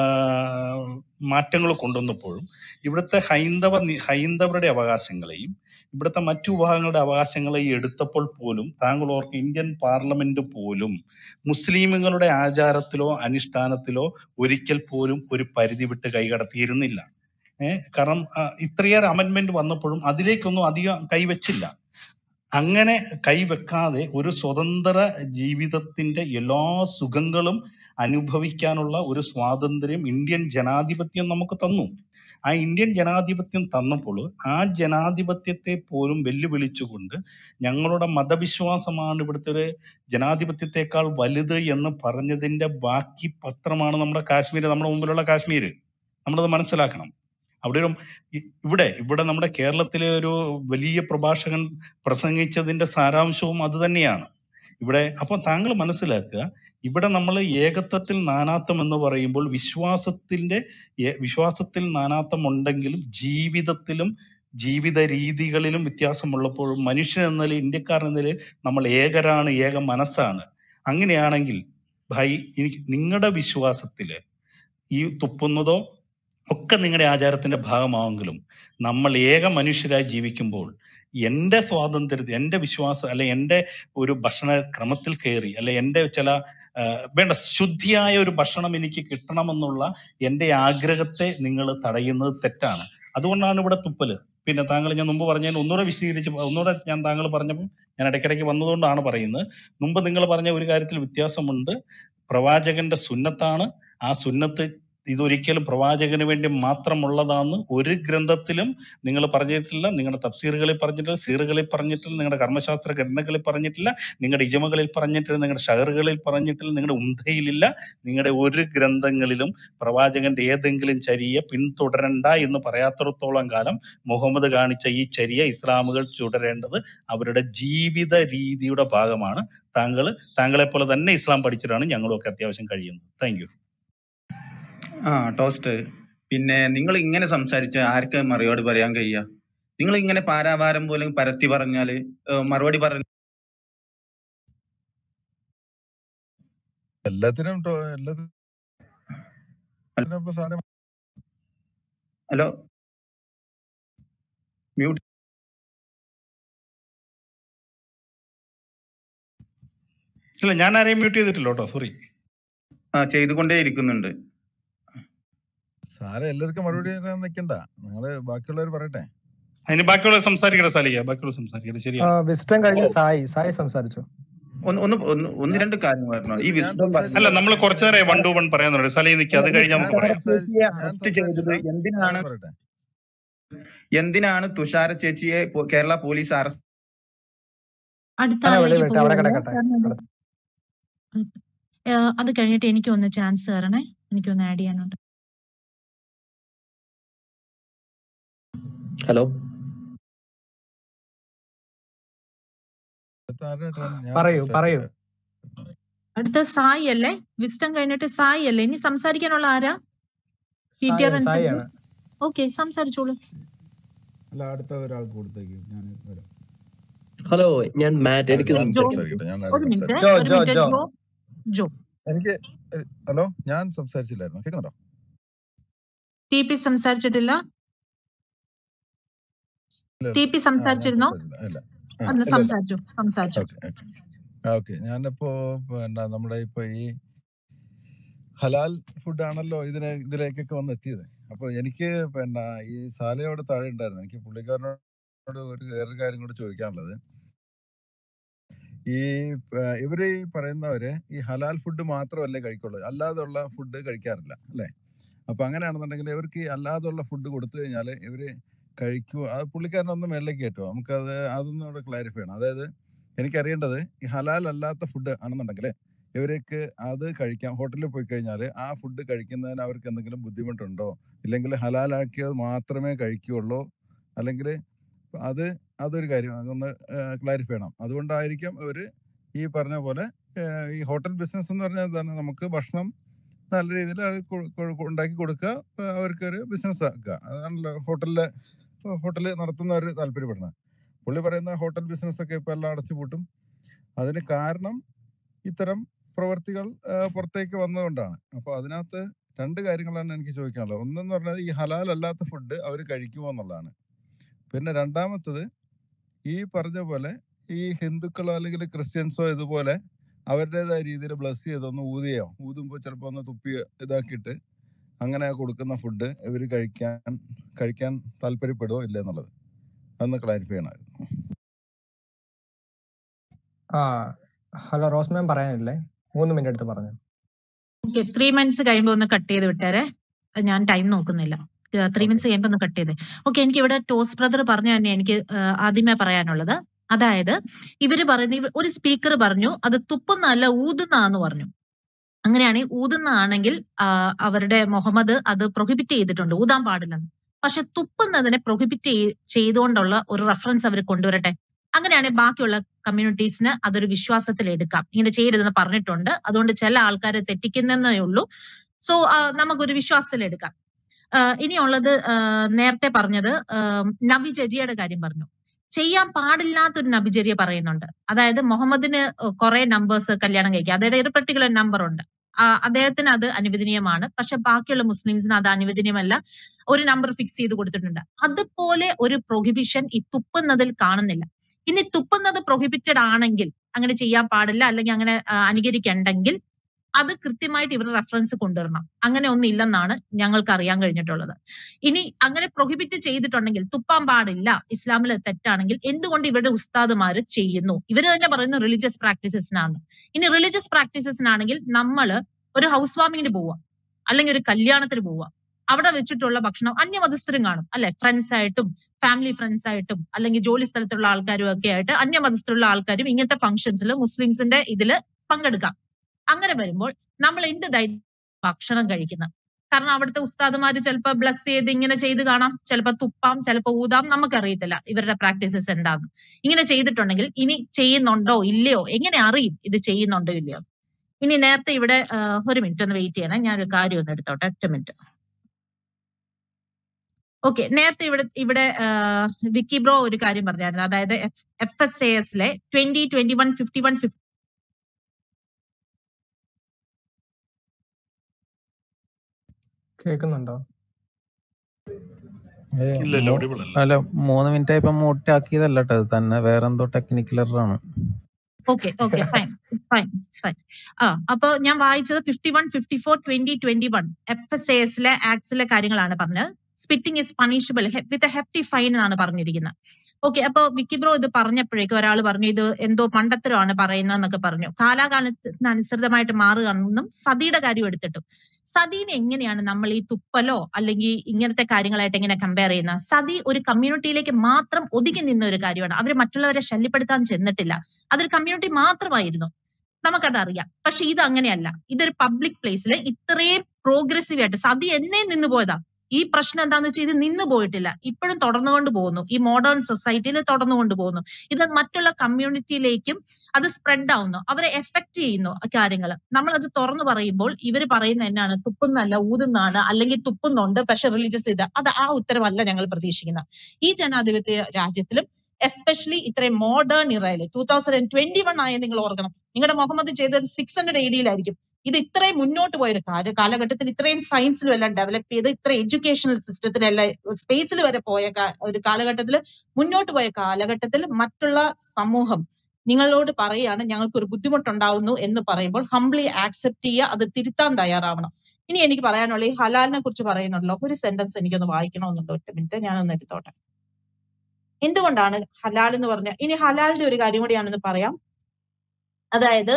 മാറ്റങ്ങൾ കൊണ്ടുവന്നപ്പോഴും ഇവിടുത്തെ ഹൈന്ദവ നി- ഹൈന്ദവരുടെ അവകാശങ്ങളെയും ഇവിടുത്തെ മറ്റു വിഭാഗങ്ങളുടെ അവകാശങ്ങളെയും എടുത്തപ്പോൾ പോലും താങ്കൾ ഓർക്ക് ഇന്ത്യൻ പാർലമെന്റ് പോലും മുസ്ലിമുകളുടെ ആചാരത്തിലോ അനുഷ്ഠാനത്തിലോ ഒരിക്കൽ പോലും ഒരു പരിധി വിട്ട് കൈകടത്തിയിരുന്നില്ല ഏഹ് കാരണം ആ, ഇത്രയേറെ അമെന്റ്മെന്റ് വന്നപ്പോഴും അതിലേക്കൊന്നും അധികം കൈവച്ചില്ല അങ്ങനെ കൈവെക്കാതെ ഒരു സ്വതന്ത്ര ജീവിതത്തിന്റെ എല്ലാ സുഖങ്ങളും അനുഭവിക്കാനുള്ള ഒരു സ്വാതന്ത്ര്യം ഇന്ത്യൻ ജനാധിപത്യം നമുക്ക് തന്നു ആ ഇന്ത്യൻ ജനാധിപത്യം തന്നപ്പോൾ ആ ജനാധിപത്യത്തെ പോലും വെല്ലുവിളിച്ചുകൊണ്ട് ഞങ്ങളുടെ മതവിശ്വാസമാണ് ഇവിടുത്തെ ഒരു ജനാധിപത്യത്തെക്കാൾ വലുത് എന്ന് പറഞ്ഞതിന്റെ ബാക്കി പത്രമാണ് നമ്മുടെ കാശ്മീർ നമ്മുടെ മുമ്പിലുള്ള കാശ്മീർ നമ്മളത് മനസ്സിലാക്കണം അവിടെ ഒരു ഇ- ഇവിടെ ഇവിടെ നമ്മുടെ കേരളത്തിലെ ഒരു വലിയ പ്രഭാഷകൻ പ്രസംഗിച്ചതിന്റെ സാരാംശവും അത് തന്നെയാണ് ഇവിടെ അപ്പൊ താങ്കൾ മനസ്സിലാക്കുക ഇവിടെ നമ്മൾ ഏകത്വത്തിൽ നാനാത്വം എന്ന് പറയുമ്പോൾ വിശ്വാസത്തിന്റെ ഏ- വിശ്വാസത്തിൽ നാനാത്വം ഉണ്ടെങ്കിലും ജീവിതത്തിലും ജീവിത രീതികളിലും വ്യത്യാസമുള്ളപ്പോഴും മനുഷ്യൻ എന്ന നിലയിൽ ഇന്ത്യക്കാരൻ എന്ന നിലയിൽ നമ്മൾ ഏകരാണ് ഏക മനസ്സാണ് അങ്ങനെയാണെങ്കിൽ ഭായി എനിക്ക് നിങ്ങളുടെ വിശ്വാസത്തില് ഈ തുപ്പുന്നതോ ഒക്കെ നിങ്ങളുടെ ആചാരത്തിന്റെ ഭാഗമാവെങ്കിലും നമ്മൾ ഏക മനുഷ്യരായി ജീവിക്കുമ്പോൾ എന്റെ സ്വാതന്ത്ര്യത്തിൽ എന്റെ വിശ്വാസം അല്ലെ എന്റെ ഒരു ഭക്ഷണ ക്രമത്തിൽ കയറി അല്ലെ എന്റെ ചില ആ, വേണ്ട ശുദ്ധിയായ ഒരു ഭക്ഷണം എനിക്ക് കിട്ടണമെന്നുള്ള എന്റെ ആഗ്രഹത്തെ നിങ്ങൾ തടയുന്നത് തെറ്റാണ് അതുകൊണ്ടാണ് ഇവിടെ തുപ്പല് പിന്നെ താങ്കൾ ഞാൻ മുമ്പ് പറഞ്ഞതിന് ഒന്നുകൂടെ വിശദീകരിച്ച് പ- ഒന്നുകൂടെ ഞാൻ താങ്കൾ പറഞ്ഞപ്പോൾ ഞാൻ ഇടയ്ക്കിടയ്ക്ക് വന്നതുകൊണ്ടാണ് പറയുന്നത് മുമ്പ് നിങ്ങൾ പറഞ്ഞ ഒരു കാര്യത്തിൽ വ്യത്യാസമുണ്ട് പ്രവാചകന്റെ സുന്നത്താണ് ആ സുന്നത്ത് ഇതൊരിക്കലും പ്രവാചകന് വേണ്ടി മാത്രമുള്ളതാന്ന് ഒരു ഗ്രന്ഥത്തിലും നിങ്ങൾ പറഞ്ഞിട്ടില്ല നിങ്ങളുടെ തഫ്സീറുകളിൽ പറഞ്ഞിട്ടില്ല സീറുകളിൽ പറഞ്ഞിട്ടില്ല നിങ്ങളുടെ കർമ്മശാസ്ത്ര ഗ്രന്ഥങ്ങളിൽ പറഞ്ഞിട്ടില്ല നിങ്ങളുടെ ഇജമകളിൽ പറഞ്ഞിട്ടില്ല നിങ്ങളുടെ ഷഹറുകളിൽ പറഞ്ഞിട്ടില്ല നിങ്ങളുടെ ഉന്ധയിലില്ല നിങ്ങളുടെ ഒരു ഗ്രന്ഥങ്ങളിലും പ്രവാചകന്റെ ഏതെങ്കിലും ചര്യ പിന്തുടരണ്ട എന്ന് പറയാത്തിടത്തോളം കാലം മുഹമ്മദ് കാണിച്ച ഈ ചര്യ ഇസ്ലാമുകൾ തുടരേണ്ടത് അവരുടെ ജീവിത രീതിയുടെ ഭാഗമാണ് താങ്കൾ താങ്കളെ പോലെ തന്നെ ഇസ്ലാം പഠിച്ചിട്ടാണ് ഞങ്ങളൊക്കെ അത്യാവശ്യം കഴിയുന്നത് താങ്ക് യു ആ ടോസ്റ്റ് പിന്നെ നിങ്ങൾ ഇങ്ങനെ സംസാരിച്ച ആർക്ക് മറുപടി പറയാൻ കഴിയുക നിങ്ങൾ ഇങ്ങനെ പാരാവാരം പോലെ പരത്തി പറഞ്ഞാല് ഏഹ് മറുപടി പറഞ്ഞ എല്ലാത്തിനും ടോ- എല്ലാത്തിനും ഇപ്പൊ സാധനം ഹലോ മ്യൂട്ട് ഇല്ല ഞാൻ ആരെയും മ്യൂട്ട് ചെയ്തിട്ടില്ല കേട്ടോ സോറി ആ ചെയ്തുകൊണ്ടേ ഇരിക്കുന്നുണ്ട് സാറെ എല്ലാവർക്കും മറുപടി പറയാൻ നിൽക്കണ്ട നിങ്ങള് ബാക്കിയുള്ളവർ പറയട്ടെ അതിന് ബാക്കിയുള്ള സംസാരിക്കട്ടെ സാലിക ബാക്കിയുള്ള സംസാരിക്കട്ടെ ശരിയാണ് വിസ്റ്റം കഴിഞ്ഞ് സായി സായി സംസാരിച്ചു ഒന്ന് ഒന്ന് ഒന്ന് ഒന്ന് രണ്ട് കാര്യം പറഞ്ഞു ഈ വിസ്ഡം അല്ല നമ്മൾ കുറച്ചു നേരം വൺ ടു വൺ പറയാന്നുണ്ട് സലി നിൽക്കുക അത് കഴിഞ്ഞ് നമുക്ക് പറയാം ചേച്ചിയെ അറസ്റ്റ് ചെയ്തത് എന്തിനാണ് എന്തിനാണ് തുഷാര ചേച്ചിയെ പോ- കേരള പോലീസ് അറസ്റ്റ് അടുത്ത അല്ല, വെളി ആളിലേക്ക് വിട്ട് അവിടെ പോകുന്നു കിടക്കട്ടെ കാരണം ഇത് ഏഹ് അത് കഴിഞ്ഞിട്ട് എനിക്കൊന്ന് ചാൻസ് തരണേ എനിക്കൊന്ന് ആഡ് ചെയ്യാനുണ്ട് ഹലോ പറയൂ പറയൂ അടുത്ത സായി അല്ലേ വിസ്റ്റം കഴിഞ്ഞിട്ട് സായി അല്ലേ ഇനി സംസാരിക്കാനുള്ള ആരാ പി ടി ആർ സായി സായിയാണ് ഓക്കെ സംസാരിച്ചോളൂ അല്ല അടുത്ത ഒരാൾക്ക് കൊടുത്തേക്ക് ഞാൻ വരാം ഹലോ ഞാൻ മാറ്റ് എനിക്ക് ഞാൻ ജോ സംസാരിക്കട്ടെ ഞാൻ ഒരു ആദ്യം മിനിറ്റ് സംസാരിക്കാം ഒരു മിനിറ്റ് ജോ ജോ എനിക്ക് എ, ഹലോ ഞാൻ സംസാരിച്ചില്ലായിരുന്നു കേൾക്കുന്നുണ്ടോ ടി പി സംസാരിച്ചിട്ടില്ല ഇല്ല ടി ഇല്ല പി ആ ഞാൻ സംസാരിച്ചിരുന്നോ സംസാരിച്ചില്ല ഇല്ല ആ ഒന്ന് ഇല്ല ഇല്ല സംസാരിച്ചു സംസാരിച്ചു ഓക്കെ ഓക്കെ ഓക്കെ ഞാനിപ്പോ പിന്നെ നമ്മുടെ ഇപ്പൊ ഈ ഹലാൽ ഫുഡ് ആണല്ലോ ഇതിനെ ഇതിലേക്കൊക്കെ വന്ന് എത്തിയത് അപ്പൊ എനിക്ക് പിന്നെ ഈ സാലയോട് താഴെ ഉണ്ടായിരുന്നു എനിക്ക് പുള്ളിക്കാരനോട് ഒരു വേറൊരു കാര്യം കൂടി ചോദിക്കാനുള്ളത് ഈ പ- ഇവര് ഈ പറയുന്നവര് ഈ ഹലാൽ ഫുഡ് മാത്രമല്ലേ കഴിക്കുള്ളൂ അല്ലാതെയുള്ള ഫുഡ് കഴിക്കാറില്ല അല്ലേ അപ്പൊ അങ്ങനെയാണെന്നുണ്ടെങ്കിൽ ഇവർക്ക് ഈ അല്ലാതെയുള്ള ഫുഡ് കൊടുത്തു കഴിഞ്ഞാൽ ഇവര് കഴിക്കുക അത് പുള്ളിക്കാരനൊന്ന് മേളിലേക്ക് കയറ്റുമോ നമുക്കത് അതൊന്നും ഇവിടെ ക്ലാരിഫൈ ചെയ്യണം അതായത് എനിക്കറിയേണ്ടത് ഈ ഹലാൽ അല്ലാത്ത ഫുഡ് ആണെന്നുണ്ടെങ്കിൽ ഇവർക്ക് അത് കഴിക്കാം ഹോട്ടലിൽ പോയി കഴിഞ്ഞാൽ ആ ഫുഡ് കഴിക്കുന്നതിന് അവർക്ക് എന്തെങ്കിലും ബുദ്ധിമുട്ടുണ്ടോ ഇല്ലെങ്കിൽ ഹലാലാക്കിയത് മാത്രമേ കഴിക്കുകയുള്ളൂ അല്ലെങ്കിൽ അത് അതൊരു കാര്യം അതൊന്ന് ക്ലാരിഫൈ ചെയ്യണം അതുകൊണ്ടായിരിക്കും അവർ ഈ പറഞ്ഞ പോലെ ഏഹ്, ഈ ഹോട്ടൽ ബിസിനസ് എന്ന് പറഞ്ഞാൽ എന്താണ് നമുക്ക് ഭക്ഷണം നല്ല രീതിയിൽ അത് കൊ- കൊ- ഉണ്ടാക്കി കൊടുക്കുക ഏഹ് അവർക്കൊരു ബിസിനസ് ആക്കുക അതാണല്ലോ ഹോട്ടലിലെ ഹോട്ടൽ നടത്തുന്നവർ താല്പര്യപ്പെടുന്നത് പുള്ളി പറയുന്ന ഹോട്ടൽ ബിസിനസ് ഒക്കെ ഇപ്പൊ എല്ലാം അടച്ചു പൂട്ടും അതിന് കാരണം ഇത്തരം പ്രവർത്തികൾ ആ, പുറത്തേക്ക് വന്നതുകൊണ്ടാണ് അപ്പൊ അതിനകത്ത് രണ്ട് കാര്യങ്ങളാണ് എനിക്ക് ചോദിക്കാനുള്ളത് ഒന്നെന്ന് പറഞ്ഞാൽ ഈ ഹലാൽ അല്ലാത്ത ഫുഡ് അവർ കഴിക്കുമോ എന്നുള്ളതാണ് പിന്നെ രണ്ടാമത്തത് ഈ പറഞ്ഞ പോലെ ഈ ഹിന്ദുക്കളോ അല്ലെങ്കിൽ ക്രിസ്ത്യൻസോ ഇതുപോലെ അവരുടേതായ രീതിയിൽ ബ്ലസ് ചെയ്തൊന്ന് ഊതിയോ ഊതുമ്പോൾ ചിലപ്പോൾ ഒന്ന് തുപ്പി ഇതാക്കിയിട്ട് അങ്ങനെ കൊടുക്കുന്ന ഫുഡ് ഇവർ കഴിക്കാൻ കഴിക്കാൻ താല്പര്യപ്പെടുമോ ഇല്ല എന്നുള്ളത് അതൊന്ന് ക്ലാരിഫൈ ചെയ്യണമായിരുന്നു ആ ഹലോ റോസ് മാം പറയാനില്ലേ മൂന്ന് മിനിറ്റ് എടുത്ത് പറഞ്ഞു ഓക്കെ ത്രീ മന്ത്സ് കഴിയുമ്പോ ഒന്ന് കട്ട് ചെയ്ത് വിട്ടേരെ അത് ഞാൻ ടൈം നോക്കുന്നില്ല ത്രീ മിനിറ്റ്സ് കഴിയുമ്പോൾ ഒന്ന് കട്ട് ചെയ്തേ ഓക്കെ എനിക്ക് ഇവിടെ ടോസ് ബ്രദർ പറഞ്ഞു തന്നെ എനിക്ക് ആ, ആദ്യമേ പറയാനുള്ളത് അതായത് ഇവര് പറയുന്ന ഇവ- ഒരു സ്പീക്കർ പറഞ്ഞു അത് തുപ്പുന്നതല്ല ഊതുന്നതാന്ന് പറഞ്ഞു അങ്ങനെയാണെങ്കിൽ ഊതുന്നതാണെങ്കിൽ ആ, അവരുടെ മുഹമ്മദ് അത് പ്രൊഹിബിറ്റ് ചെയ്തിട്ടുണ്ട് ഊതാൻ പാടില്ലെന്ന് പക്ഷെ തുപ്പുന്നതിനെ പ്രൊഹിബിറ്റ് ചെയ്തുകൊണ്ടുള്ള ഒരു റെഫറൻസ് അവർ കൊണ്ടുവരട്ടെ അങ്ങനെയാണെങ്കിൽ ബാക്കിയുള്ള കമ്മ്യൂണിറ്റീസിന് അതൊരു വിശ്വാസത്തിൽ എടുക്കാം ഇങ്ങനെ ചെയ്യരുതെന്ന് പറഞ്ഞിട്ടുണ്ട് അതുകൊണ്ട് ചില ആൾക്കാർ തെറ്റിക്കുന്നതേ ഉള്ളൂ സോ നമുക്കൊരു വിശ്വാസത്തിൽ എടുക്കാം ആ, ഇനിയുള്ളത് ആ, നേരത്തെ പറഞ്ഞത് ആ, നബിചര്യയുടെ കാര്യം പറഞ്ഞു ചെയ്യാൻ പാടില്ലാത്തൊരു നബിചര്യ പറയുന്നുണ്ട് അതായത് മുഹമ്മദിന് കുറെ നമ്പേഴ്സ് കല്യാണം കഴിക്കുക അതായത് ഒരു പെർട്ടിക്കുലർ നമ്പർ ഉണ്ട് ആ, അദ്ദേഹത്തിന് അത് അനുവദനീയമാണ് പക്ഷെ ബാക്കിയുള്ള മുസ്ലിംസിന് അത് അനുവദനീയമല്ല ഒരു നമ്പർ ഫിക്സ് ചെയ്ത് കൊടുത്തിട്ടുണ്ട് അതുപോലെ ഒരു പ്രൊഹിബിഷൻ ഈ തുപ്പുന്നതിൽ കാണുന്നില്ല ഇനി തുപ്പുന്നത് പ്രൊഹിബിറ്റഡ് ആണെങ്കിൽ അങ്ങനെ ചെയ്യാൻ പാടില്ല അല്ലെങ്കിൽ അങ്ങനെ ആ, അനുകരിക്കണ്ടെങ്കിൽ അത് കൃത്യമായിട്ട് ഇവർ റെഫറൻസ് കൊണ്ടുവരണം അങ്ങനെ ഒന്നും ഇല്ലെന്നാണ് ഞങ്ങൾക്ക് അറിയാൻ കഴിഞ്ഞിട്ടുള്ളത് ഇനി അങ്ങനെ പ്രൊഹിബിറ്റ് ചെയ്തിട്ടുണ്ടെങ്കിൽ തുപ്പാൻ പാടില്ല ഇസ്ലാമിൽ തെറ്റാണെങ്കിൽ എന്തുകൊണ്ട് ഇവരുടെ ഉസ്താദുമാര് ചെയ്യുന്നു ഇവര് തന്നെ പറയുന്നു റിലീജിയസ് പ്രാക്ടീസസിനാണ് ഇനി റിലീജിയസ് പ്രാക്ടീസസിനാണെങ്കിൽ നമ്മള് ഒരു ഹൗസ് വാമിങ്ങിന് പോവുക അല്ലെങ്കിൽ ഒരു കല്യാണത്തിന് പോവുക അവിടെ വെച്ചിട്ടുള്ള ഭക്ഷണം അന്യമതസ്ഥരും കാണും അല്ലെ ഫ്രണ്ട്സ് ആയിട്ടും ഫാമിലി ഫ്രണ്ട്സ് ആയിട്ടും അല്ലെങ്കിൽ ജോലി സ്ഥലത്തുള്ള ആൾക്കാരും ഒക്കെ ആയിട്ട് അന്യമതസ്ഥരുള്ള ആൾക്കാരും ഇങ്ങനത്തെ ഫംഗ്ഷൻസിൽ മുസ്ലിംസിന്റെ ഇതില് പങ്കെടുക്കാം അങ്ങനെ വരുമ്പോൾ നമ്മൾ എന്ത് ഭക്ഷണം കഴിക്കുന്നത് കാരണം അവിടുത്തെ ഉസ്താദുമാര് ചിലപ്പോ ബ്ലസ് ചെയ്ത് ഇങ്ങനെ ചെയ്ത് കാണാം ചിലപ്പോ തുപ്പാം ചിലപ്പോ ഊതാം നമുക്കറിയത്തില്ല ഇവരുടെ പ്രാക്ടീസസ് എന്താന്ന് ഇങ്ങനെ ചെയ്തിട്ടുണ്ടെങ്കിൽ ഇനി ചെയ്യുന്നുണ്ടോ ഇല്ലയോ എങ്ങനെ അറിയും ഇത് ചെയ്യുന്നുണ്ടോ ഇല്ലയോ ഇനി നേരത്തെ ഇവിടെ ആ, ഒരു മിനിറ്റ് ഒന്ന് വെയിറ്റ് ചെയ്യണേ ഞാനൊരു കാര്യം ഒന്ന് എടുത്തോട്ടെ ഒറ്റ മിനിറ്റ് ഓക്കെ നേരത്തെ ഇവിടെ ഇവിടെ ആ, വിക്കി ബ്രോ ഒരു കാര്യം പറഞ്ഞായിരുന്നു അതായത് എഫ് എസ് എ എസിലെ twenty twenty one fifty one fifty കേൾക്കുന്നുണ്ടോ ഏ, ഇല്ലല്ലോ മൂ- audible അല്ല അല്ല മൂന്ന് മിനിറ്റ് ആയപ്പോ മൂട്ടാക്കിയതല്ല കേട്ടോ ഇത് തന്നെ വേറെന്തോ ടെക്നിക്കൽ എററാണ് okay okay fine fine fine ആ അപ്പൊ ഞാൻ വായിച്ചത് fifty one fifty four twenty twenty one F S എസിലെ ആക്ട്സിലെ കാര്യങ്ങളാണ് പറഞ്ഞത് spitting is punishable with a hefty fine എന്നാണ് പറഞ്ഞിരിക്കുന്നത് ഓക്കെ അപ്പൊ വിക്കി ബ്രോ ഇത് പറഞ്ഞപ്പോഴേക്കും ഒരാൾ പറഞ്ഞു ഇത് എന്തോ മണ്ടത്തരമാണ് പറയുന്നതെന്നൊക്കെ പറഞ്ഞു കാലാകാലത്തിന് അനുസൃതമായിട്ട് മാറുകയാണെന്നും സതിയുടെ കാര്യം എടുത്തിട്ടും സതീനെ എങ്ങനെയാണ് നമ്മൾ ഈ തുപ്പലോ അല്ലെങ്കിൽ ഇങ്ങനത്തെ കാര്യങ്ങളായിട്ട് എങ്ങനെ കമ്പയർ ചെയ്യുന്നത് സതി ഒരു കമ്മ്യൂണിറ്റിയിലേക്ക് മാത്രം ഒതുങ്ങി നിന്ന ഒരു കാര്യമാണ് അവർ മറ്റുള്ളവരെ ശല്യപ്പെടുത്താൻ ചെന്നിട്ടില്ല അതൊരു കമ്മ്യൂണിറ്റി മാത്രമായിരുന്നു നമുക്കത് അറിയാം പക്ഷെ ഇത് അങ്ങനെയല്ല ഇതൊരു പബ്ലിക് പ്ലേസിൽ ഇത്രയും പ്രോഗ്രസീവ് ആയിട്ട് സതി എന്നേ നിന്ന് പോയതാ ഈ പ്രശ്നം എന്താന്ന് വെച്ചാൽ ഇത് നിന്ന് പോയിട്ടില്ല ഇപ്പോഴും തുടർന്നുകൊണ്ട് പോകുന്നു ഈ മോഡേൺ സൊസൈറ്റിയിൽ തുടർന്നുകൊണ്ട് പോകുന്നു ഇത് മറ്റുള്ള കമ്മ്യൂണിറ്റിയിലേക്കും അത് സ്പ്രെഡ് ആവുന്നു അവരെ എഫക്ട് ചെയ്യുന്നു കാര്യങ്ങൾ നമ്മൾ അത് തുറന്നു പറയുമ്പോൾ ഇവർ പറയുന്ന എന്നാണ് തുപ്പുന്നല്ല ഊതുന്നതാണ് അല്ലെങ്കിൽ തുപ്പുന്നുണ്ട് പക്ഷെ റിലീജിയസ് ഇത് അത് ആ ഉത്തരവല്ല ഞങ്ങൾ പ്രതീക്ഷിക്കുന്നത് ഈ ജനാധിപത്യ രാജ്യത്തിലും എസ്പെഷ്യലി ഇത്രയും മോഡേൺ ഇറയിൽ two thousand and twenty one ആയ നിങ്ങൾ ഓർക്കണം നിങ്ങളുടെ മുഹമ്മദ് ചെയ്തത് സിക്സ് ഹൺഡ്രഡ് എ ഡിയിലായിരിക്കും ഇത് ഇത്രയും മുന്നോട്ട് പോയ ഒരു കാല കാലഘട്ടത്തിൽ ഇത്രയും സയൻസിലും എല്ലാം ഡെവലപ്പ് ചെയ്ത് ഇത്ര എഡ്യൂക്കേഷണൽ സിസ്റ്റത്തിലെല്ലാം സ്പേസിൽ വരെ പോയ കാ- ഒരു കാലഘട്ടത്തിൽ മുന്നോട്ട് പോയ കാലഘട്ടത്തിൽ മറ്റുള്ള സമൂഹം നിങ്ങളോട് പറയാണ് ഞങ്ങൾക്ക് ഒരു ബുദ്ധിമുട്ടുണ്ടാവുന്നു എന്ന് പറയുമ്പോൾ ഹംബ്ലി ആക്സെപ്റ്റ് ചെയ്യുക അത് തിരുത്താൻ തയ്യാറാവണം ഇനി എനിക്ക് പറയാനുള്ള ഈ ഹലാലിനെ കുറിച്ച് പറയുന്നുണ്ടല്ലോ ഒരു സെന്റൻസ് എനിക്കൊന്ന് വായിക്കണമെന്നുണ്ട് ഒറ്റ മിനിറ്റ് ഞാനൊന്ന് എടുത്തോട്ടെ എന്തുകൊണ്ടാണ് ഹലാൽ എന്ന് പറഞ്ഞ ഇനി ഹലാലിന്റെ ഒരു കാര്യം കൂടിയാണെന്ന് പറയാം അതായത്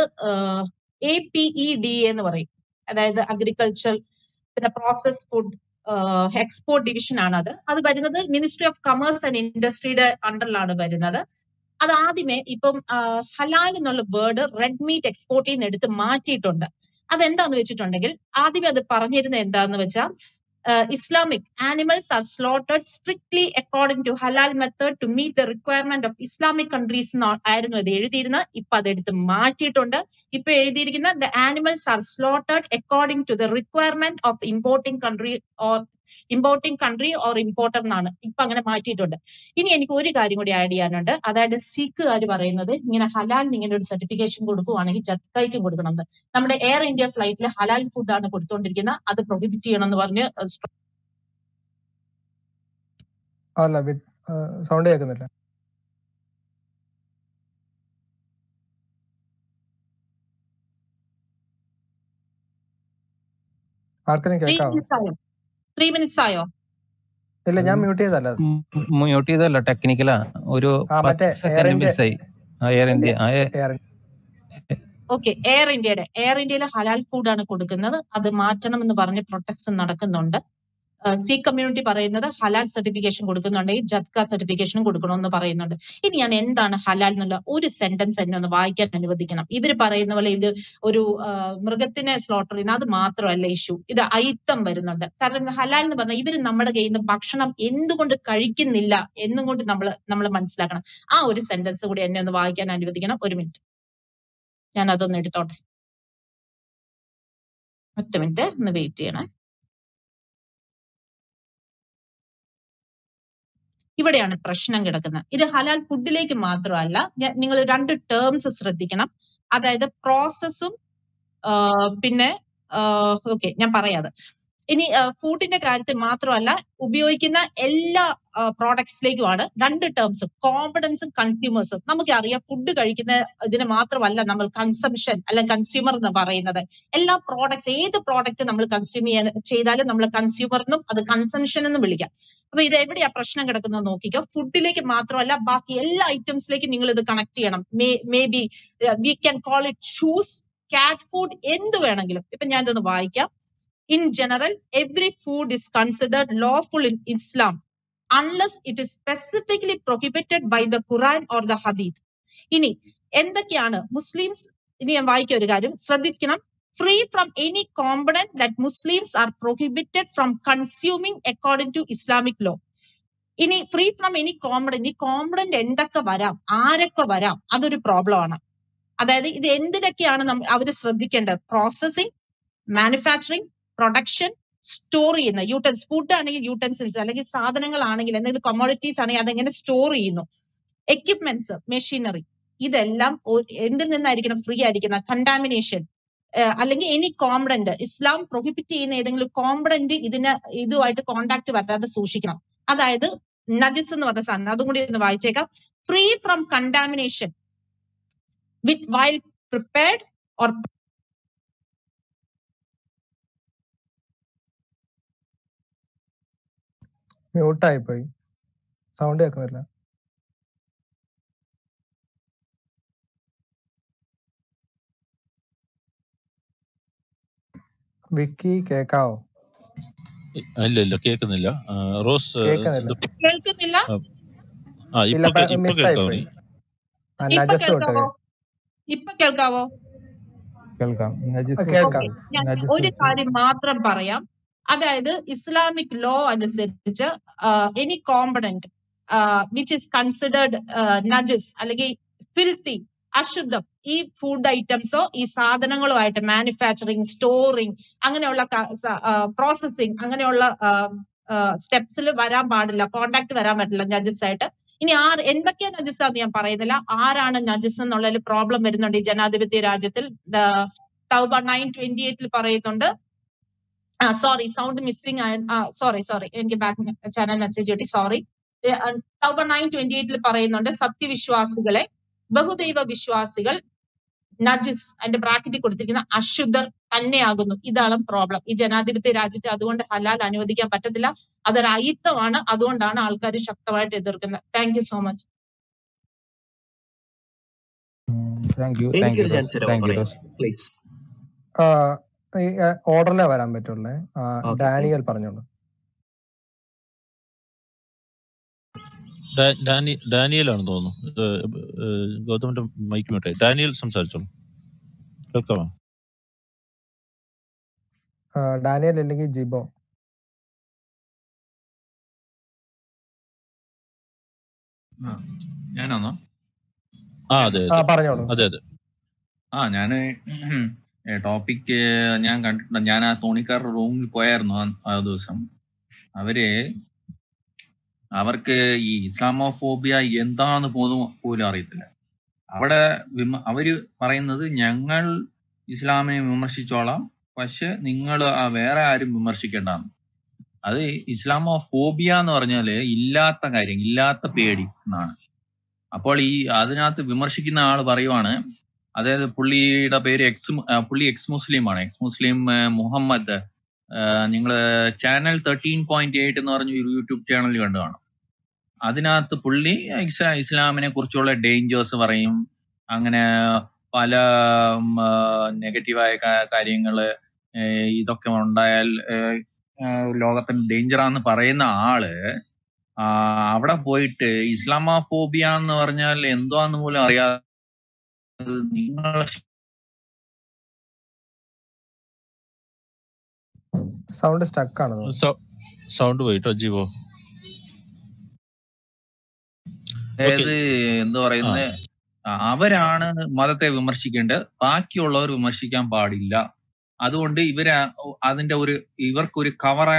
എ പി ഇ ഡി എന്ന് പറയും അതായത് അഗ്രികൾച്ചർ പിന്നെ പ്രോസസ് ഫുഡ് എക്സ്പോർട്ട് ഡിവിഷൻ ആണ് അത് അത് വരുന്നത് മിനിസ്ട്രി ഓഫ് കമേഴ്സ് ആൻഡ് ഇൻഡസ്ട്രിയുടെ അണ്ടറിലാണ് വരുന്നത് അത് ആദ്യമേ ഇപ്പം ഹലാൽ എന്നുള്ള വേർഡ് റെഡ് മീറ്റ് എക്സ്പോർട്ടിൽ നിന്ന് എടുത്ത് മാറ്റിയിട്ടുണ്ട് അതെന്താന്ന് വെച്ചിട്ടുണ്ടെങ്കിൽ ആദ്യമേ അത് പറഞ്ഞിരുന്നത് എന്താന്ന് വെച്ചാൽ Islamic animals are slaughtered strictly according to halal method to meet the requirement of Islamic countries ആയിരുന്നു അത് എഴുതിയിരുന്നത് ഇപ്പൊ അതെടുത്ത് മാറ്റിയിട്ടുണ്ട് ഇപ്പൊ എഴുതിയിരിക്കുന്ന the animals are slaughtered according to the requirement of importing country or importing country or importer എന്നാണ് ഇപ്പൊ അങ്ങനെ മാറ്റിയിട്ടുണ്ട് ഇനി എനിക്ക് ഒരു കാര്യം കൂടി ആഡ് ചെയ്യാനുണ്ട് അതായത് സിഖുകാർ പറയുന്നത് ഇങ്ങനെ ഹലാലിന് ഇങ്ങനെ ഒരു സർട്ടിഫിക്കേഷൻ കൊടുക്കുവാണെങ്കിൽ ജത്കൈക്കും കൊടുക്കണം എന്ന് നമ്മുടെ എയർ ഇന്ത്യ ഫ്ലൈറ്റിൽ ഹലാൽ ഫുഡാണ് കൊടുത്തുകൊണ്ടിരിക്കുന്നത് അത് പ്രൊഹിബിറ്റ് ചെയ്യണം എന്ന് പറഞ്ഞ് അല്ല വിത്ത് സൗണ്ട് കേൾക്കുന്നില്ല ആർക്കെങ്കിലും ത്രീ കേൾക്കാവോ മിനിറ്റ്സ് ആയോ ത്രീ മിനിറ്റ്സ് ആയോ ഇല്ല ഞാൻ മ്യൂട്ട് ചെയ്തല്ല മ്യൂട്ട് ചെയ്തല്ല ടെക്നിക്കലാ ഒരു ആ മറ്റേ പത്ത് എയർ സെക്കൻഡ് ഇന്ത്യ മിസ്സായി ആ എയർ ഇന്ത്യ ആ എ- എയർ ഓക്കെ എയർ ഇന്ത്യയുടെ എയർ ഇന്ത്യയിലെ ഹലാൽ ഫുഡാണ് കൊടുക്കുന്നത് അത് മാറ്റണം എന്ന് പറഞ്ഞ് പ്രൊട്ടസ്റ്റ് നടക്കുന്നുണ്ട് സി കമ്മ്യൂണിറ്റി പറയുന്നത് ഹലാൽ സർട്ടിഫിക്കേഷൻ കൊടുക്കുന്നുണ്ടെങ്കിൽ ജദ്ക സർട്ടിഫിക്കേഷനും കൊടുക്കണമെന്ന് പറയുന്നുണ്ട് ഇനി ഞാൻ എന്താണ് ഹലാൽ എന്നുള്ള ഒരു സെന്റൻസ് എന്നെ ഒന്ന് വായിക്കാൻ അനുവദിക്കണം ഇവർ പറയുന്ന പോലെ ഇത് ഒരു ആ, മൃഗത്തിനെ സ്ലോട്ടർ ചെയ്യുന്ന അത് മാത്രമല്ല ഇഷ്യൂ ഇത് അയിത്തം വരുന്നുണ്ട് കാരണം ഹലാൽ എന്ന് പറഞ്ഞാൽ ഇവർ നമ്മുടെ കയ്യിൽ നിന്ന് ഭക്ഷണം എന്തുകൊണ്ട് കഴിക്കുന്നില്ല എന്നും കൊണ്ട് നമ്മൾ നമ്മൾ മനസ്സിലാക്കണം ആ ഒരു സെന്റൻസ് കൂടി എന്നെ ഒന്ന് വായിക്കാൻ അനുവദിക്കണം ഒരു മിനിറ്റ് ഞാൻ അതൊന്ന് എടുത്തോട്ടെ ഒറ്റ മിനിറ്റ് ഒന്ന് വെയിറ്റ് ചെയ്യണേ ഇവിടെയാണ് പ്രശ്നം കിടക്കുന്നത് ഇത് ഹലാൽ ഫുഡിലേക്ക് മാത്രമല്ല നിങ്ങൾ രണ്ട് ടേംസ് ശ്രദ്ധിക്കണം അതായത് പ്രോസസ്സും പിന്നെ ഓക്കെ ഞാൻ പറയാതെ ഇനി ഫുഡിന്റെ കാര്യത്തിൽ മാത്രമല്ല ഉപയോഗിക്കുന്ന എല്ലാ പ്രോഡക്ട്സിലേക്കുമാണ് രണ്ട് ടേംസ് കോമ്പഡൻസും കൺസ്യൂമേഴ്സും നമുക്കറിയാം ഫുഡ് കഴിക്കുന്ന ഇതിന് മാത്രമല്ല നമ്മൾ കൺസംഷൻ അല്ലെങ്കിൽ കൺസ്യൂമർ എന്ന് പറയുന്നത് എല്ലാ പ്രോഡക്ട്സ് ഏത് പ്രോഡക്റ്റ് നമ്മൾ കൺസ്യൂം ചെയ്യാൻ ചെയ്താലും നമ്മൾ കൺസ്യൂമർ എന്നും അത് കൺസംഷൻ എന്നും വിളിക്കാം അപ്പൊ ഇത് എവിടെയാ പ്രശ്നം കിടക്കുന്നത് നോക്കിക്കോ ഫുഡിലേക്ക് മാത്രമല്ല ബാക്കി എല്ലാ ഐറ്റംസിലേക്കും നിങ്ങൾ ഇത് കണക്ട് ചെയ്യണം may may be we can call it shoes cat food എന്ത് വേണമെങ്കിലും ഇപ്പൊ ഞാൻ ഇതൊന്ന് വായിക്കാം in general, every food is considered lawful in Islam unless it is specifically prohibited by the Quran or the Hadith. ഇനി എന്തൊക്കെയാണ് Muslims ഇനി ഞാൻ വായിക്കുക ഒരു കാര്യം ശ്രദ്ധിക്കണം free from any component that Muslims are prohibited from consuming according to Islamic law ഇനി free from any component ഈ കോമ്പണന്റ് എന്തൊക്കെ വരാം ആരൊക്കെ വരാം അതൊരു പ്രോബ്ലം ആണ് അതായത് ഇത് എന്തിനൊക്കെയാണ് നമ്മൾ അവർ ശ്രദ്ധിക്കേണ്ടത് പ്രോസസ്സിംഗ് മാനുഫാക്ചറിങ് പ്രൊഡക്ഷൻ സ്റ്റോർ ചെയ്യുന്ന യൂട്ടൻസ് ഫുഡ് ആണെങ്കിൽ യൂട്ടൻസിൽസ് അല്ലെങ്കിൽ സാധനങ്ങളാണെങ്കിൽ എന്തെങ്കിലും കൊമോഡിറ്റീസ് ആണെങ്കിൽ അതെങ്ങനെ സ്റ്റോർ ചെയ്യുന്നു എക്യുപ്മെന്റ്സ് മെഷീനറി ഇതെല്ലാം ഒ- എന്തിൽ നിന്നായിരിക്കണം ഫ്രീ ആയിരിക്കണം കണ്ടാമിനേഷൻ അല്ലെങ്കിൽ എനി കോമ്പണന്റ് ഇസ്ലാം പ്രൊഹിബിറ്റ് ചെയ്യുന്ന ഏതെങ്കിലും കോമ്പണന്റ് ഇതിന് ഇതുമായിട്ട് കോണ്ടാക്ട് വരാതെ സൂക്ഷിക്കണം അതായത് നജിസ് എന്ന് പറഞ്ഞ സാധനം അതും കൂടി ഒന്ന് വായിച്ചേക്കാം free from contamination with while prepared or മ്യൂട്ടായി പോയി സൗണ്ട് കേൾക്കുന്നില്ല വിക്കി കേക്കാവോ ഇ- ഇല്ല ഇല്ല കേൾക്കുന്നില്ല ആ, റോസ് ആ, കേൾക്കുന്നില്ല ഇത് കേൾക്കുന്നില്ല ആ, ആ ഇല്ല ഇപ്പൊ കേ- ഇപ്പൊ മിസ്സായി കേൾക്കാവോ പോയി നീ ആ ഇപ്പൊ നജസ് വിട്ട് കേൾക്കാവോ ഇപ്പൊ കേൾക്കാവോ കേൾക്കാം നജിസ് വിട്ട് കേൾക്കാം ഓക്കെ ഞാൻ നജിസ് ഒരു വിട്ട് കാര്യം മാത്രം പറയാം അതായത് ഇസ്ലാമിക് ലോ അനുസരിച്ച് any component which is considered നജസ് അല്ലെങ്കിൽ ഫിൽത്തി അശുദ്ധം ഈ ഫുഡ് ഐറ്റംസോ ഈ സാധനങ്ങളുമായിട്ട് മാനുഫാക്ചറിങ് സ്റ്റോറിങ് അങ്ങനെയുള്ള പ്രോസസ്സിങ് അങ്ങനെയുള്ള സ്റ്റെപ്സിൽ വരാൻ പാടില്ല കോണ്ടാക്ട് വരാൻ പറ്റില്ല നജസ് ആയിട്ട് ഇനി ആർ എന്തൊക്കെയാ നജസ് എന്ന് ഞാൻ പറയുന്നില്ല ആരാണ് നജസ് എന്നുള്ളതിൽ പ്രോബ്ലം വരുന്നുണ്ട് ഈ ജനാധിപത്യ രാജ്യത്തിൽ തൗബ നയൻ ട്വന്റി എയ്റ്റിൽ പറയുന്നുണ്ട് sorry sound missing sorry sorry എനിക്ക് ബാക്ക് ചാനൽ മെസ്സേജ് കിട്ടി സോറി തൗബ നയൻ ട്വന്റി എയ്റ്റിൽ പറയുന്നുണ്ട് സത്യവിശ്വാസികളെ ബഹുദൈവ വിശ്വാസികൾ നജിസ് അതിന്റെ ബ്രാക്കറ്റിൽ കൊടുത്തിരിക്കുന്ന അശുദ്ധർ തന്നെയാകുന്നു ഇതാണ് പ്രോബ്ലം ഈ ജനാധിപത്യ രാജ്യത്തെ അതുകൊണ്ട് ഹലാൽ അനുവദിക്കാൻ പറ്റത്തില്ല അതൊരു അയിത്തമാണ് അതുകൊണ്ടാണ് ആൾക്കാർ ശക്തമായിട്ട് എതിർക്കുന്നത് thank you so much thank you thank you Rose thank you Rose please ഈ ഓർഡറിലേ വരാൻ പറ്റുള്ളേ ആ, ഡാനിയൽ പറഞ്ഞോളൂ ഡാ- ഡാനി ഡാനിയലാണ് തോന്നുന്നു ഇത്, ഏഹ്, ഗൗതമിന്റെ മൈക്ക് മ്യൂട്ടായി ഡാനിയൽ സംസാരിച്ചോളൂ കേൾക്കാമോ ആ, ഡാനിയൽ അല്ലെങ്കിൽ ജിബോ ആ, ഞാനാണോ ആ അതെ ആ അതെ പറഞ്ഞോളൂ അതെ അതെ ആ ഞാന് ടോപ്പിക് ഞാൻ കണ്ടിട്ടുണ്ട് ഞാൻ ആ തോണിക്കാരുടെ റൂമിൽ പോയായിരുന്നു ആ ആ ദിവസം അവര് അവർക്ക് ഈ ഇസ്ലാമോഫോബിയ എന്താന്ന് പോലും പോലും അറിയത്തില്ല അവിടെ വിമ അവര് പറയുന്നത് ഞങ്ങൾ ഇസ്ലാമിനെ വിമർശിച്ചോളാം പക്ഷെ നിങ്ങൾ വേറെ ആരും വിമർശിക്കേണ്ടെന്ന് അത് ഇസ്ലാമോഫോബിയ എന്ന് പറഞ്ഞാല് ഇല്ലാത്ത കാര്യം ഇല്ലാത്ത പേടി എന്നാണ് അപ്പോൾ ഈ അതിനകത്ത് വിമർശിക്കുന്ന ആൾ പറയുവാണ് അതായത് പുള്ളിയുടെ പേര് എക്സ് പുള്ളി എക്സ് മുസ്ലിം ആണ് എക്സ് മുസ്ലിം മുഹമ്മദ് നിങ്ങൾ ചാനൽ തേർട്ടീൻ പോയിന്റ് എയ്റ്റ് എന്ന് പറഞ്ഞ ഒരു യൂട്യൂബ് ചാനൽ കണ്ടു കാണും അതിനകത്ത് പുള്ളി ഇസ്ലാ- ഇസ്ലാമിനെ കുറിച്ചുള്ള ഡേഞ്ചേഴ്സ് പറയും അങ്ങനെ പല നെഗറ്റീവായ കാര്യങ്ങള് ഏഹ് ഇതൊക്കെ ഉണ്ടായാൽ ഏഹ് ലോകത്തിന് ഡേഞ്ചറാന്ന് പറയുന്ന ആള് ആ, അവിടെ പോയിട്ട് ഇസ്ലാമോഫോബിയ എന്ന് പറഞ്ഞാൽ എന്തുവാന്ന് പോലും അറിയാതെ നിങ്ങൾ സൗണ്ട് സ്റ്റക്ക് ആണ് സൗണ്ട് പോയിട്ടോ ജീവോ ഓക്കെ അതായത് എന്താ ആ പറയുന്നത് അവരാണ് മതത്തെ വിമർശിക്കേണ്ടത് ബാക്കിയുള്ളവർ വിമർശിക്കാൻ പാടില്ല അതുകൊണ്ട് ഇവര് അതിന്റെ ഒരു ഇവർക്കൊരു കവർ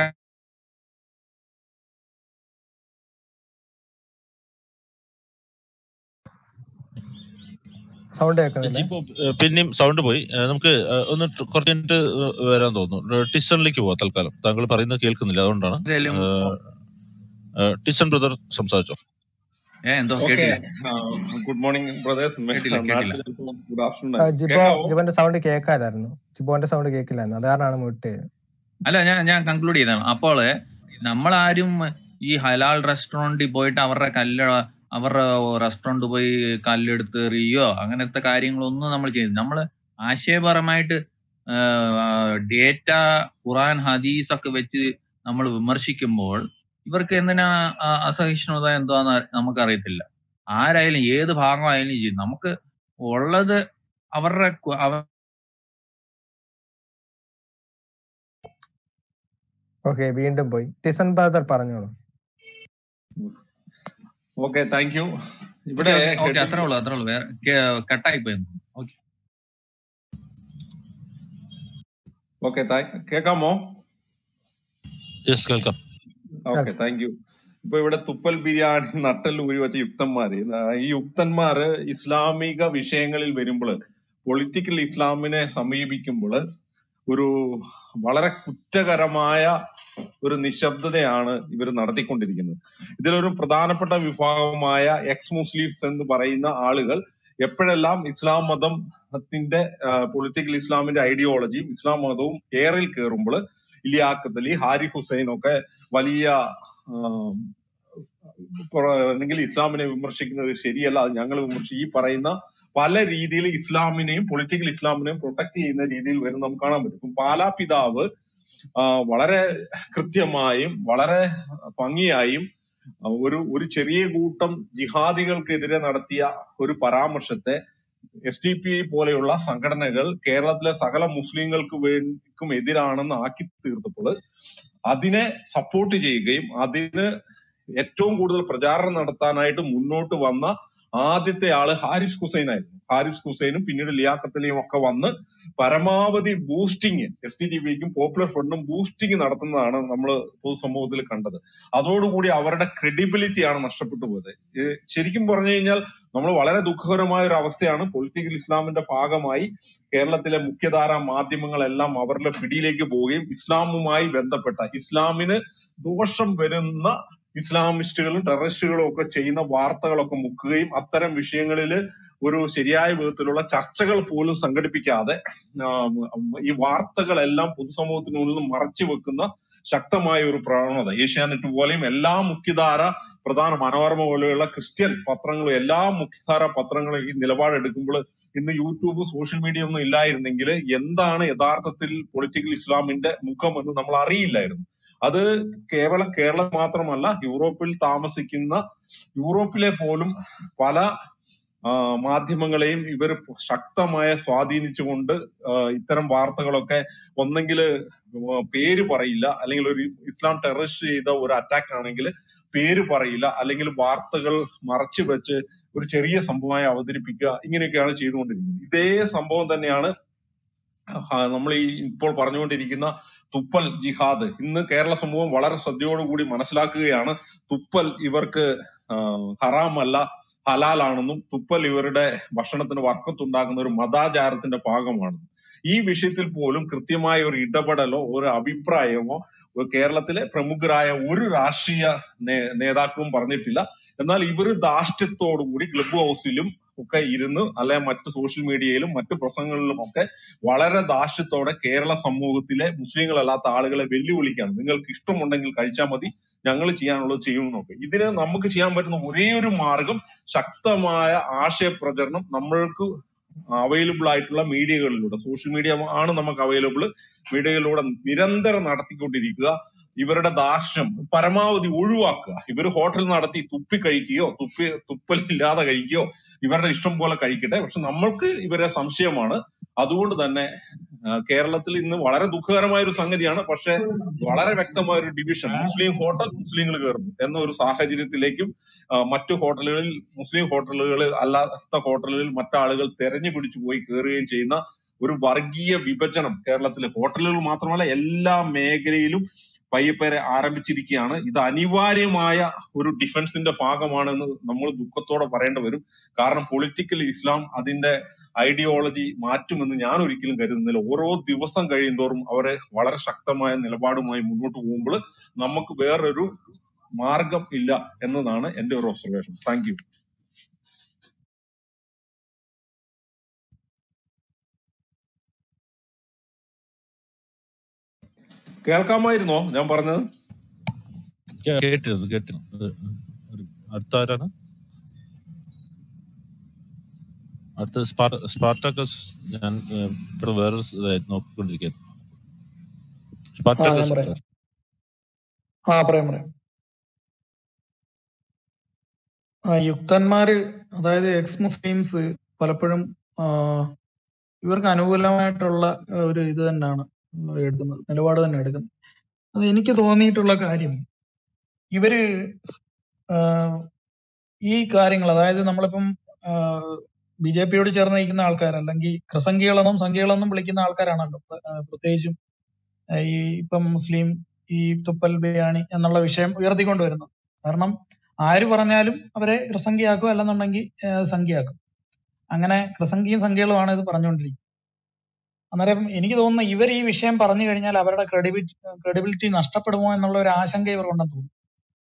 സൗണ്ട് കേൾക്കുന്നില്ല ജിപ്പോ ഏഹ് പിന്നെയും സൗണ്ട് പോയി ഏഹ് നമുക്ക് ഏഹ് ഒന്ന് ട് കുറച്ച് മിനിറ്റ് വരാൻ തോന്നുന്നു ഏഹ് ടിസണിലേക്ക് പോവാം തൽക്കാലം താങ്കൾ പറയുന്നത് കേൾക്കുന്നില്ല അതുകൊണ്ടാണ് എന്തായാലും ഏഹ് ഏഹ് ടിസൺ ബ്രദർ സംസാരിച്ചോ ഏ എന്തോ ഓക്കെ കേട്ടില്ല ഗുഡ് മോർണിംഗ് ബ്രദേഴ്സ് കേട്ടില്ല കേട്ടില്ല നാട്ടിൽ ചിലപ്പോൾ ഗുഡ് ആഫ്റ്റർനൂൺ ആ, ആയിരിക്കും ജിബോ കേൾക്കാവോ ജിബോന്റെ സൗണ്ട് കേൾക്കാതായിരുന്നു ജിബോന്റെ സൗണ്ട് കേൾക്കില്ലായിരുന്നു അത് കാരണമാണ് മ്യൂട്ട് ചെയ്തത് അല്ല ഞാൻ ഞാൻ കൺക്ലൂഡ് ചെയ്താണ് അപ്പോൾ നമ്മളാരും ഈ ഹലാൽ റെസ്റ്റോറന്റിൽ പോയിട്ട് അവരുടെ കല്ല് അവരുടെ റെസ്റ്റോറന്റ് പോയി കല്ലെടുത്ത് എറിയോ അങ്ങനത്തെ കാര്യങ്ങളൊന്നും നമ്മൾ ചെയ്യുന്നു നമ്മൾ ആശയപരമായിട്ട് ഡേറ്റ ഖുറാൻ ഹദീസ് ഒക്കെ വെച്ച് നമ്മൾ വിമർശിക്കുമ്പോൾ ഇവർക്ക് എന്തിനാ ആ അസഹിഷ്ണുത എന്താന്ന് നമുക്കറിയത്തില്ല ആരായാലും ഏത് ഭാഗമായാലും ചെയ്യും നമുക്ക് ഉള്ളത് അവരുടെ കു- അവ- ഓക്കെ വീണ്ടും പോയി ടിസൺ ബ്രദർ പറഞ്ഞോളൂ ഓക്കെ താങ്ക് യു ഓക്കെ ഇവിടെ ഓക്കെ ഓക്കെ ഹെഡിങ് അത്രേ ഉള്ളൂ അത്രേ ഉള്ളൂ വേറെ കട്ടായി പോയി ഓക്കെ ഓക്കെ കേൾക്കാമോ യെസ് കേൾക്കാം ഓക്കെ താങ്ക് യു ഇപ്പൊ ഇവിടെ തുപ്പൽ ബിരിയാണി നട്ടൽ ഊരി വെച്ച യുക്തന്മാര് ആ, ഈ യുക്തന്മാര് ഇസ്ലാമിക വിഷയങ്ങളിൽ വരുമ്പോൾ പൊളിറ്റിക്കൽ ഇസ്ലാമിനെ സമീപിക്കുമ്പോൾ ഒരു വളരെ കുറ്റകരമായ ഒരു നിശബ്ദതയാണ് ഇവർ നടത്തിക്കൊണ്ടിരിക്കുന്നത് ഇതിലൊരു പ്രധാനപ്പെട്ട വിഭാഗമായ എക്സ് മുസ്ലിംസ് എന്ന് പറയുന്ന ആളുകൾ എപ്പോഴെല്ലാം ഇസ്ലാം മതത്തിന്റെ പൊളിറ്റിക്കൽ ഇസ്ലാമിന്റെ ഐഡിയോളജിയും ഇസ്ലാം മതവും ഏറിൽ കയറുമ്പോൾ ഇലിയാഖത്ത് അലി ഹാരി ഹുസൈൻ ഒക്കെ വലിയ ആം, പുറ- അല്ലെങ്കിൽ ഇസ്ലാമിനെ വിമർശിക്കുന്നത് ശരിയല്ല അത് ഞങ്ങൾ വിമർശിക്കും ഈ പറയുന്ന പല രീതിയിൽ ഇസ്ലാമിനെയും പൊളിറ്റിക്കൽ ഇസ്ലാമിനെയും പ്രൊട്ടക്ട് ചെയ്യുന്ന രീതിയിൽ വരും നമുക്ക് കാണാൻ പറ്റും ഇപ്പം പാലാ പിതാവ് ആ, വളരെ കൃത്യമായും വളരെ ഭംഗിയായും ആ, ഒരു ഒരു ചെറിയ കൂട്ടം ജിഹാദികൾക്കെതിരെ നടത്തിയ ഒരു പരാമർശത്തെ എസ് ഡി പി ഐ പോലെയുള്ള സംഘടനകൾ കേരളത്തിലെ സകല മുസ്ലിങ്ങൾക്ക് വേണ്ടിക്കും എതിരാണെന്ന് ആക്കി തീർത്തപ്പോൾ അതിനെ സപ്പോർട്ട് ചെയ്യുകയും അതിന് ഏറ്റവും കൂടുതൽ പ്രചാരണം നടത്താനായിട്ട് മുന്നോട്ട് വന്ന ആദ്യത്തെ ആള് ഹാരിസ് ഹുസൈൻ ആയിരുന്നു ഹാരിസ് ഹുസൈനും പിന്നീട് ലിയാഖത്തലിയും ഒക്കെ വന്ന് പരമാവധി ബൂസ്റ്റിംഗ് എസ് ടി ടി വിക്കും പോപ്പുലർ ഫ്രണ്ടും ബൂസ്റ്റിംഗ് നടത്തുന്നതാണ് നമ്മൾ പൊതുസമൂഹത്തിൽ കണ്ടത് അതോടുകൂടി അവരുടെ ക്രെഡിബിലിറ്റിയാണ് നഷ്ടപ്പെട്ടു പോയത് ഏ, ശരിക്കും പറഞ്ഞു കഴിഞ്ഞാൽ നമ്മൾ വളരെ ദുഃഖകരമായ ഒരു അവസ്ഥയാണ് പൊളിറ്റിക്കൽ ഇസ്ലാമിന്റെ ഭാഗമായി കേരളത്തിലെ മുഖ്യധാരാ മാധ്യമങ്ങളെല്ലാം അവരുടെ പിടിയിലേക്ക് പോവുകയും ഇസ്ലാമുമായി ബന്ധപ്പെട്ട ഇസ്ലാമിന് ദോഷം വരുന്ന ഇസ്ലാമിസ്റ്റുകളും ടെററിസ്റ്റുകളും ഒക്കെ ചെയ്യുന്ന വാർത്തകളൊക്കെ മുക്കുകയും അത്തരം വിഷയങ്ങളിൽ ഒരു ശരിയായ വിധത്തിലുള്ള ചർച്ചകൾ പോലും സംഘടിപ്പിക്കാതെ ആം, ഈ വാർത്തകളെല്ലാം പൊതുസമൂഹത്തിന് മുന്നിൽ മറച്ചു വെക്കുന്ന ശക്തമായ ഒരു പ്രവണത ഏഷ്യാനെറ്റ് പോലെയും എല്ലാ മുഖ്യധാര പ്രധാന മനോരമ പോലെയുള്ള ക്രിസ്ത്യൻ പത്രങ്ങളും എല്ലാ മുഖ്യധാര പത്രങ്ങളും ഈ നിലപാടെടുക്കുമ്പോൾ ഇന്ന് യൂട്യൂബ് സോഷ്യൽ മീഡിയ ഒന്നും ഇല്ലായിരുന്നെങ്കിൽ എന്താണ് യഥാർത്ഥത്തിൽ പൊളിറ്റിക്കൽ ഇസ്ലാമിന്റെ മുഖം എന്ന് നമ്മൾ അറിയില്ലായിരുന്നു അത് കേവലം കേരളം മാത്രമല്ല യൂറോപ്പിൽ താമസിക്കുന്ന യൂറോപ്പിലെ പോലും പല ആ, മാധ്യമങ്ങളെയും ഇവർ ശക്തമായ സ്വാധീനിച്ചുകൊണ്ട് ആ, ഇത്തരം വാർത്തകളൊക്കെ ഒന്നെങ്കിൽ പേര് പറയില്ല അല്ലെങ്കിൽ ഒരു ഇസ്ലാം ടെററിസ്റ്റ് ചെയ്ത ഒരു അറ്റാക്ക് ആണെങ്കിൽ പേര് പറയില്ല അല്ലെങ്കിൽ വാർത്തകൾ മറച്ചു വെച്ച് ഒരു ചെറിയ സംഭവമായി അവതരിപ്പിക്കുക ഇങ്ങനെയൊക്കെയാണ് ചെയ്തുകൊണ്ടിരിക്കുന്നത് ഇതേ സംഭവം തന്നെയാണ് ആ, നമ്മൾ ഈ ഇപ്പോൾ പറഞ്ഞുകൊണ്ടിരിക്കുന്ന തുപ്പൽ ജിഹാദ് ഇന്ന് കേരള സമൂഹം വളരെ ശ്രദ്ധയോടുകൂടി മനസ്സിലാക്കുകയാണ് തുപ്പൽ ഇവർക്ക് ആ, ഹറാമല്ല ഹലാലാണെന്നും തുപ്പൽ ഇവരുടെ ഭക്ഷണത്തിന് വർക്കത്തുണ്ടാക്കുന്ന ഒരു മതാചാരത്തിന്റെ ഭാഗമാണ് ഈ വിഷയത്തിൽ പോലും കൃത്യമായ ഒരു ഇടപെടലോ ഒരു അഭിപ്രായമോ ഒരു കേരളത്തിലെ പ്രമുഖരായ ഒരു രാഷ്ട്രീയ നേ- നേതാക്കളും പറഞ്ഞിട്ടില്ല എന്നാൽ ഇവര് ധാർഷ്ട്യത്തോടുകൂടി ക്ലബ് ഹൗസിലും ഒക്കെ ഇരുന്ന് അല്ലെ മറ്റ് സോഷ്യൽ മീഡിയയിലും മറ്റു പ്രസംഗങ്ങളിലും ഒക്കെ വളരെ ധാർഷ്ട്യത്തോടെ കേരള സമൂഹത്തിലെ മുസ്ലിങ്ങളല്ലാത്ത ആളുകളെ വെല്ലുവിളിക്കുകയാണ് നിങ്ങൾക്ക് ഇഷ്ടമുണ്ടെങ്കിൽ കഴിച്ചാൽ മതി ഞങ്ങൾ ചെയ്യാനുള്ളത് ചെയ്യുമെന്നൊക്കെ ഇതിന് നമുക്ക് ചെയ്യാൻ പറ്റുന്ന ഒരേ ഒരു മാർഗം ശക്തമായ ആശയപ്രചരണം നമ്മൾക്ക് അവൈലബിൾ ആയിട്ടുള്ള മീഡിയകളിലൂടെ സോഷ്യൽ മീഡിയ ആണ് നമുക്ക് അവൈലബിൾ മീഡിയയിലൂടെ നിരന്തരം നടത്തിക്കൊണ്ടിരിക്കുക ഇവരുടെ ദാർഷ്ട്യം പരമാവധി ഒഴിവാക്കുക ഇവർ ഹോട്ടൽ നടത്തി തുപ്പി കഴിക്കുകയോ തുപ്പി തുപ്പലില്ലാതെ കഴിക്കുകയോ ഇവരുടെ ഇഷ്ടം പോലെ കഴിക്കട്ടെ പക്ഷെ നമ്മൾക്ക് ഇവരെ സംശയമാണ് അതുകൊണ്ട് തന്നെ ആ, കേരളത്തിൽ ഇന്ന് വളരെ ദുഃഖകരമായ ഒരു സംഗതിയാണ് പക്ഷെ വളരെ വ്യക്തമായ ഒരു ഡിവിഷൻ മുസ്ലിം ഹോട്ടൽ മുസ്ലിങ്ങൾ കയറുന്നു എന്ന ഒരു സാഹചര്യത്തിലേക്കും ആ, മറ്റു ഹോട്ടലുകളിൽ മുസ്ലിം ഹോട്ടലുകളിൽ അല്ലാത്ത ഹോട്ടലുകളിൽ മറ്റാളുകൾ തെരഞ്ഞു പിടിച്ചു പോയി കയറുകയും ചെയ്യുന്ന ഒരു വർഗീയ വിഭജനം കേരളത്തിലെ ഹോട്ടലുകൾ മാത്രമല്ല എല്ലാ മേഖലയിലും പയ്യപ്പേരെ ആരംഭിച്ചിരിക്കുകയാണ് ഇത് അനിവാര്യമായ ഒരു ഡിഫൻസിന്റെ ഭാഗമാണെന്ന് നമ്മൾ ദുഃഖത്തോടെ പറയേണ്ടി വരും കാരണം പൊളിറ്റിക്കൽ ഇസ്ലാം അതിന്റെ ഐഡിയോളജി മാറ്റുമെന്ന് ഞാൻ ഒരിക്കലും കരുതുന്നില്ല ഓരോ ദിവസം കഴിയുന്തോറും അവരെ വളരെ ശക്തമായ നിലപാടുമായി മുന്നോട്ട് പോകുമ്പോൾ നമുക്ക് വേറൊരു മാർഗം ഇല്ല എന്നതാണ് എന്റെ ഒരു ഒബ്സർവേഷൻ താങ്ക് യു കേൾക്കാമായിരുന്നോ ഞാൻ പറഞ്ഞത് കേട്ടിരുന്നു കേട്ടിരുന്നു അത് ഒരു- അടുത്ത ആരാണ് അടുത്ത സ്പാർ സ്പാർട്ടാക്കസ് ഞാൻ ഏഹ്, ഇവിടെ വേറൊരു ഇതായി നോക്കിക്കൊണ്ടിരിക്കുകയാണ് ആ ഞാൻ സ്പാർട്ടാക്കസ് പറയാം ആ പറയാം പറയാം ആ യുക്തന്മാര് അതായത് എക്സ് മുസ്ലിംസ് പലപ്പോഴും ആ, ഇവർക്ക് അനുകൂലമായിട്ടുള്ള ആ, ഒരു ഇത് തന്നെയാണ് എടുക്കുന്നത് നിലപാട് തന്നെ എടുക്കുന്നത് അത് എനിക്ക് തോന്നിയിട്ടുള്ള കാര്യം ഇവര് ആ, ഈ കാര്യങ്ങൾ അതായത് നമ്മളിപ്പം ബി ജെ പിയോട് ചേർന്ന് നിൽക്കുന്ന ആൾക്കാർ അല്ലെങ്കിൽ ക്രിസംഖികളെന്നും സംഖ്യകളെന്നും വിളിക്കുന്ന ആൾക്കാരാണല്ലോ പ്ര- ആ, പ്രത്യേകിച്ചും ആ, ഈ ഇപ്പം മുസ്ലിം ഈ തുപ്പൽ ബിരിയാണി എന്നുള്ള വിഷയം ഉയർത്തിക്കൊണ്ട് വരുന്നത് കാരണം ആര് പറഞ്ഞാലും അവരെ ക്രിസംഖ്യയാക്കും അല്ലെന്നുണ്ടെങ്കിൽ ആ, സംഖ്യയാക്കും അങ്ങനെ ക്രിസംഖ്യയും സംഖ്യകളുമാണ് ഇത് പറഞ്ഞുകൊണ്ടിരിക്കുന്നത് അന്നേരം എനിക്ക് തോന്നുന്നു ഇവർ ഈ വിഷയം പറഞ്ഞു കഴിഞ്ഞാൽ അവരുടെ ക്രെഡിബിലിറ്റി ക്രെഡിബിലിറ്റി നഷ്ടപ്പെടുമോ എന്നുള്ള ഒരു ആശങ്ക ഇവർക്കുണ്ടെന്ന് തോന്നുന്നു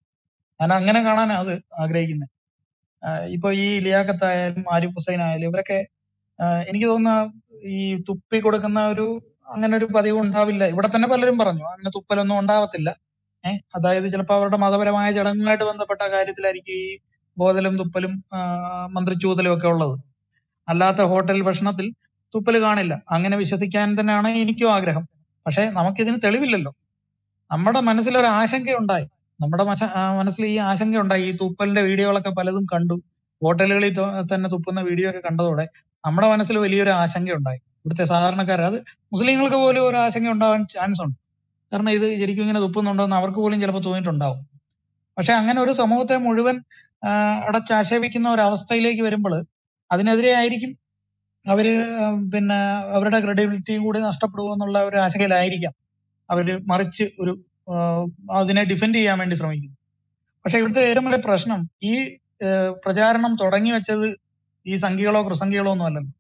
ഞാൻ അങ്ങനെ കാണാൻ അത് ആഗ്രഹിക്കുന്നത് ഇപ്പൊ ഈ ലിയാഖത്തായാലും ആരിഫ് ഹുസൈൻ ആയാലും ഇവരൊക്കെ ആ, എനിക്ക് തോന്നുന്ന ഈ തുപ്പി കൊടുക്കുന്ന ഒരു അങ്ങനെ ഒരു പതിവ് ഉണ്ടാവില്ല ഇവിടെ തന്നെ പലരും പറഞ്ഞു അങ്ങനെ തുപ്പലൊന്നും ഉണ്ടാവത്തില്ല ഏഹ് അതായത് ചിലപ്പോൾ അവരുടെ മതപരമായ ചടങ്ങുമായിട്ട് ബന്ധപ്പെട്ട കാര്യത്തിലായിരിക്കും ഈ ബോധലും തുപ്പലും ആ, മന്ത്രിച്ചൂതലും ഒക്കെ ഉള്ളത് അല്ലാത്ത ഹോട്ടൽ ഭക്ഷണത്തിൽ തുപ്പൽ കാണില്ല അങ്ങനെ വിശ്വസിക്കാൻ തന്നെയാണ് എനിക്കും ആഗ്രഹം പക്ഷെ നമുക്കിതിന് തെളിവില്ലല്ലോ നമ്മുടെ മനസ്സിൽ ഒരു ആശങ്ക ഉണ്ടായി നമ്മുടെ മശ- ആ, മനസ്സിൽ ഈ ആശങ്ക ഉണ്ടായി ഈ തുപ്പലിന്റെ വീഡിയോകളൊക്കെ പലതും കണ്ടു ഹോട്ടലുകളിൽ ത- തന്നെ തുപ്പുന്ന വീഡിയോ ഒക്കെ കണ്ടതോടെ നമ്മുടെ മനസ്സിൽ വലിയൊരു ആശങ്ക ഉണ്ടായി ഇവിടുത്തെ സാധാരണക്കാർ അത് മുസ്ലിങ്ങൾക്ക് പോലും ഒരു ആശങ്ക ഉണ്ടാവാൻ ചാൻസ് ഉണ്ട് കാരണം ഇത് ശരിക്കും ഇങ്ങനെ തുപ്പുന്നുണ്ടോ എന്ന് അവർക്ക് പോലും ചിലപ്പോൾ തോന്നിയിട്ടുണ്ടാവും പക്ഷെ അങ്ങനെ ഒരു സമൂഹത്തെ മുഴുവൻ ആ, അടച്ചാക്ഷേപിക്കുന്ന ഒരു അവസ്ഥയിലേക്ക് വരുമ്പോൾ അതിനെതിരെ ആയിരിക്കും അവര് ആ, പിന്നെ അവരുടെ ക്രെഡിബിലിറ്റിയും കൂടി നഷ്ടപ്പെടുമോ എന്നുള്ള ഒരു ആശങ്കയിലായിരിക്കാം അവര് മറിച്ച് ഒരു ആ, അതിനെ ഡിഫെൻഡ് ചെയ്യാൻ വേണ്ടി ശ്രമിക്കുന്നു പക്ഷെ ഇവിടുത്തെ ഏറ്റവും വലിയ പ്രശ്നം ഈ ആ, പ്രചാരണം തുടങ്ങി വെച്ചത് ഈ സംഖ്യകളോ കൃസംഖ്യകളോ ഒന്നും അല്ലല്ലോ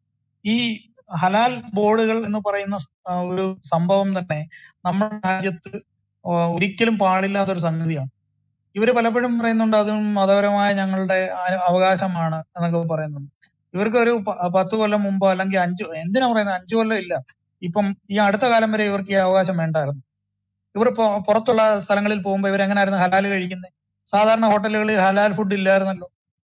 ഈ ഹലാൽ ബോർഡുകൾ എന്ന് പറയുന്ന സ്- ആ, ഒരു സംഭവം തന്നെ നമ്മുടെ രാജ്യത്ത് ആ, ഒരിക്കലും പാടില്ലാത്ത ഒരു സംഗതിയാണ് ഇവര് പലപ്പോഴും പറയുന്നുണ്ട് അതും മതപരമായ ഞങ്ങളുടെ ആ- അവകാശമാണ് എന്നൊക്കെ പറയുന്നുണ്ട് ഇവർക്ക് ഒരു പ- പത്ത് കൊല്ലം മുമ്പോ അല്ലെങ്കിൽ അഞ്ചു എന്തിനാ പറയുന്നത് അഞ്ചു കൊല്ലം ഇല്ല ഇപ്പം ഈ അടുത്ത കാലം വരെ ഇവർക്ക് ഈ അവകാശം വേണ്ടായിരുന്നു ഇവർ പൊ- പുറത്തുള്ള സ്ഥലങ്ങളിൽ പോകുമ്പോൾ ഇവർ എങ്ങനെയായിരുന്നു ഹലാൽ കഴിക്കുന്നത് സാധാരണ ഹോട്ടലുകളിൽ ഹലാൽ ഫുഡ് ഇല്ലായിരുന്നല്ലോ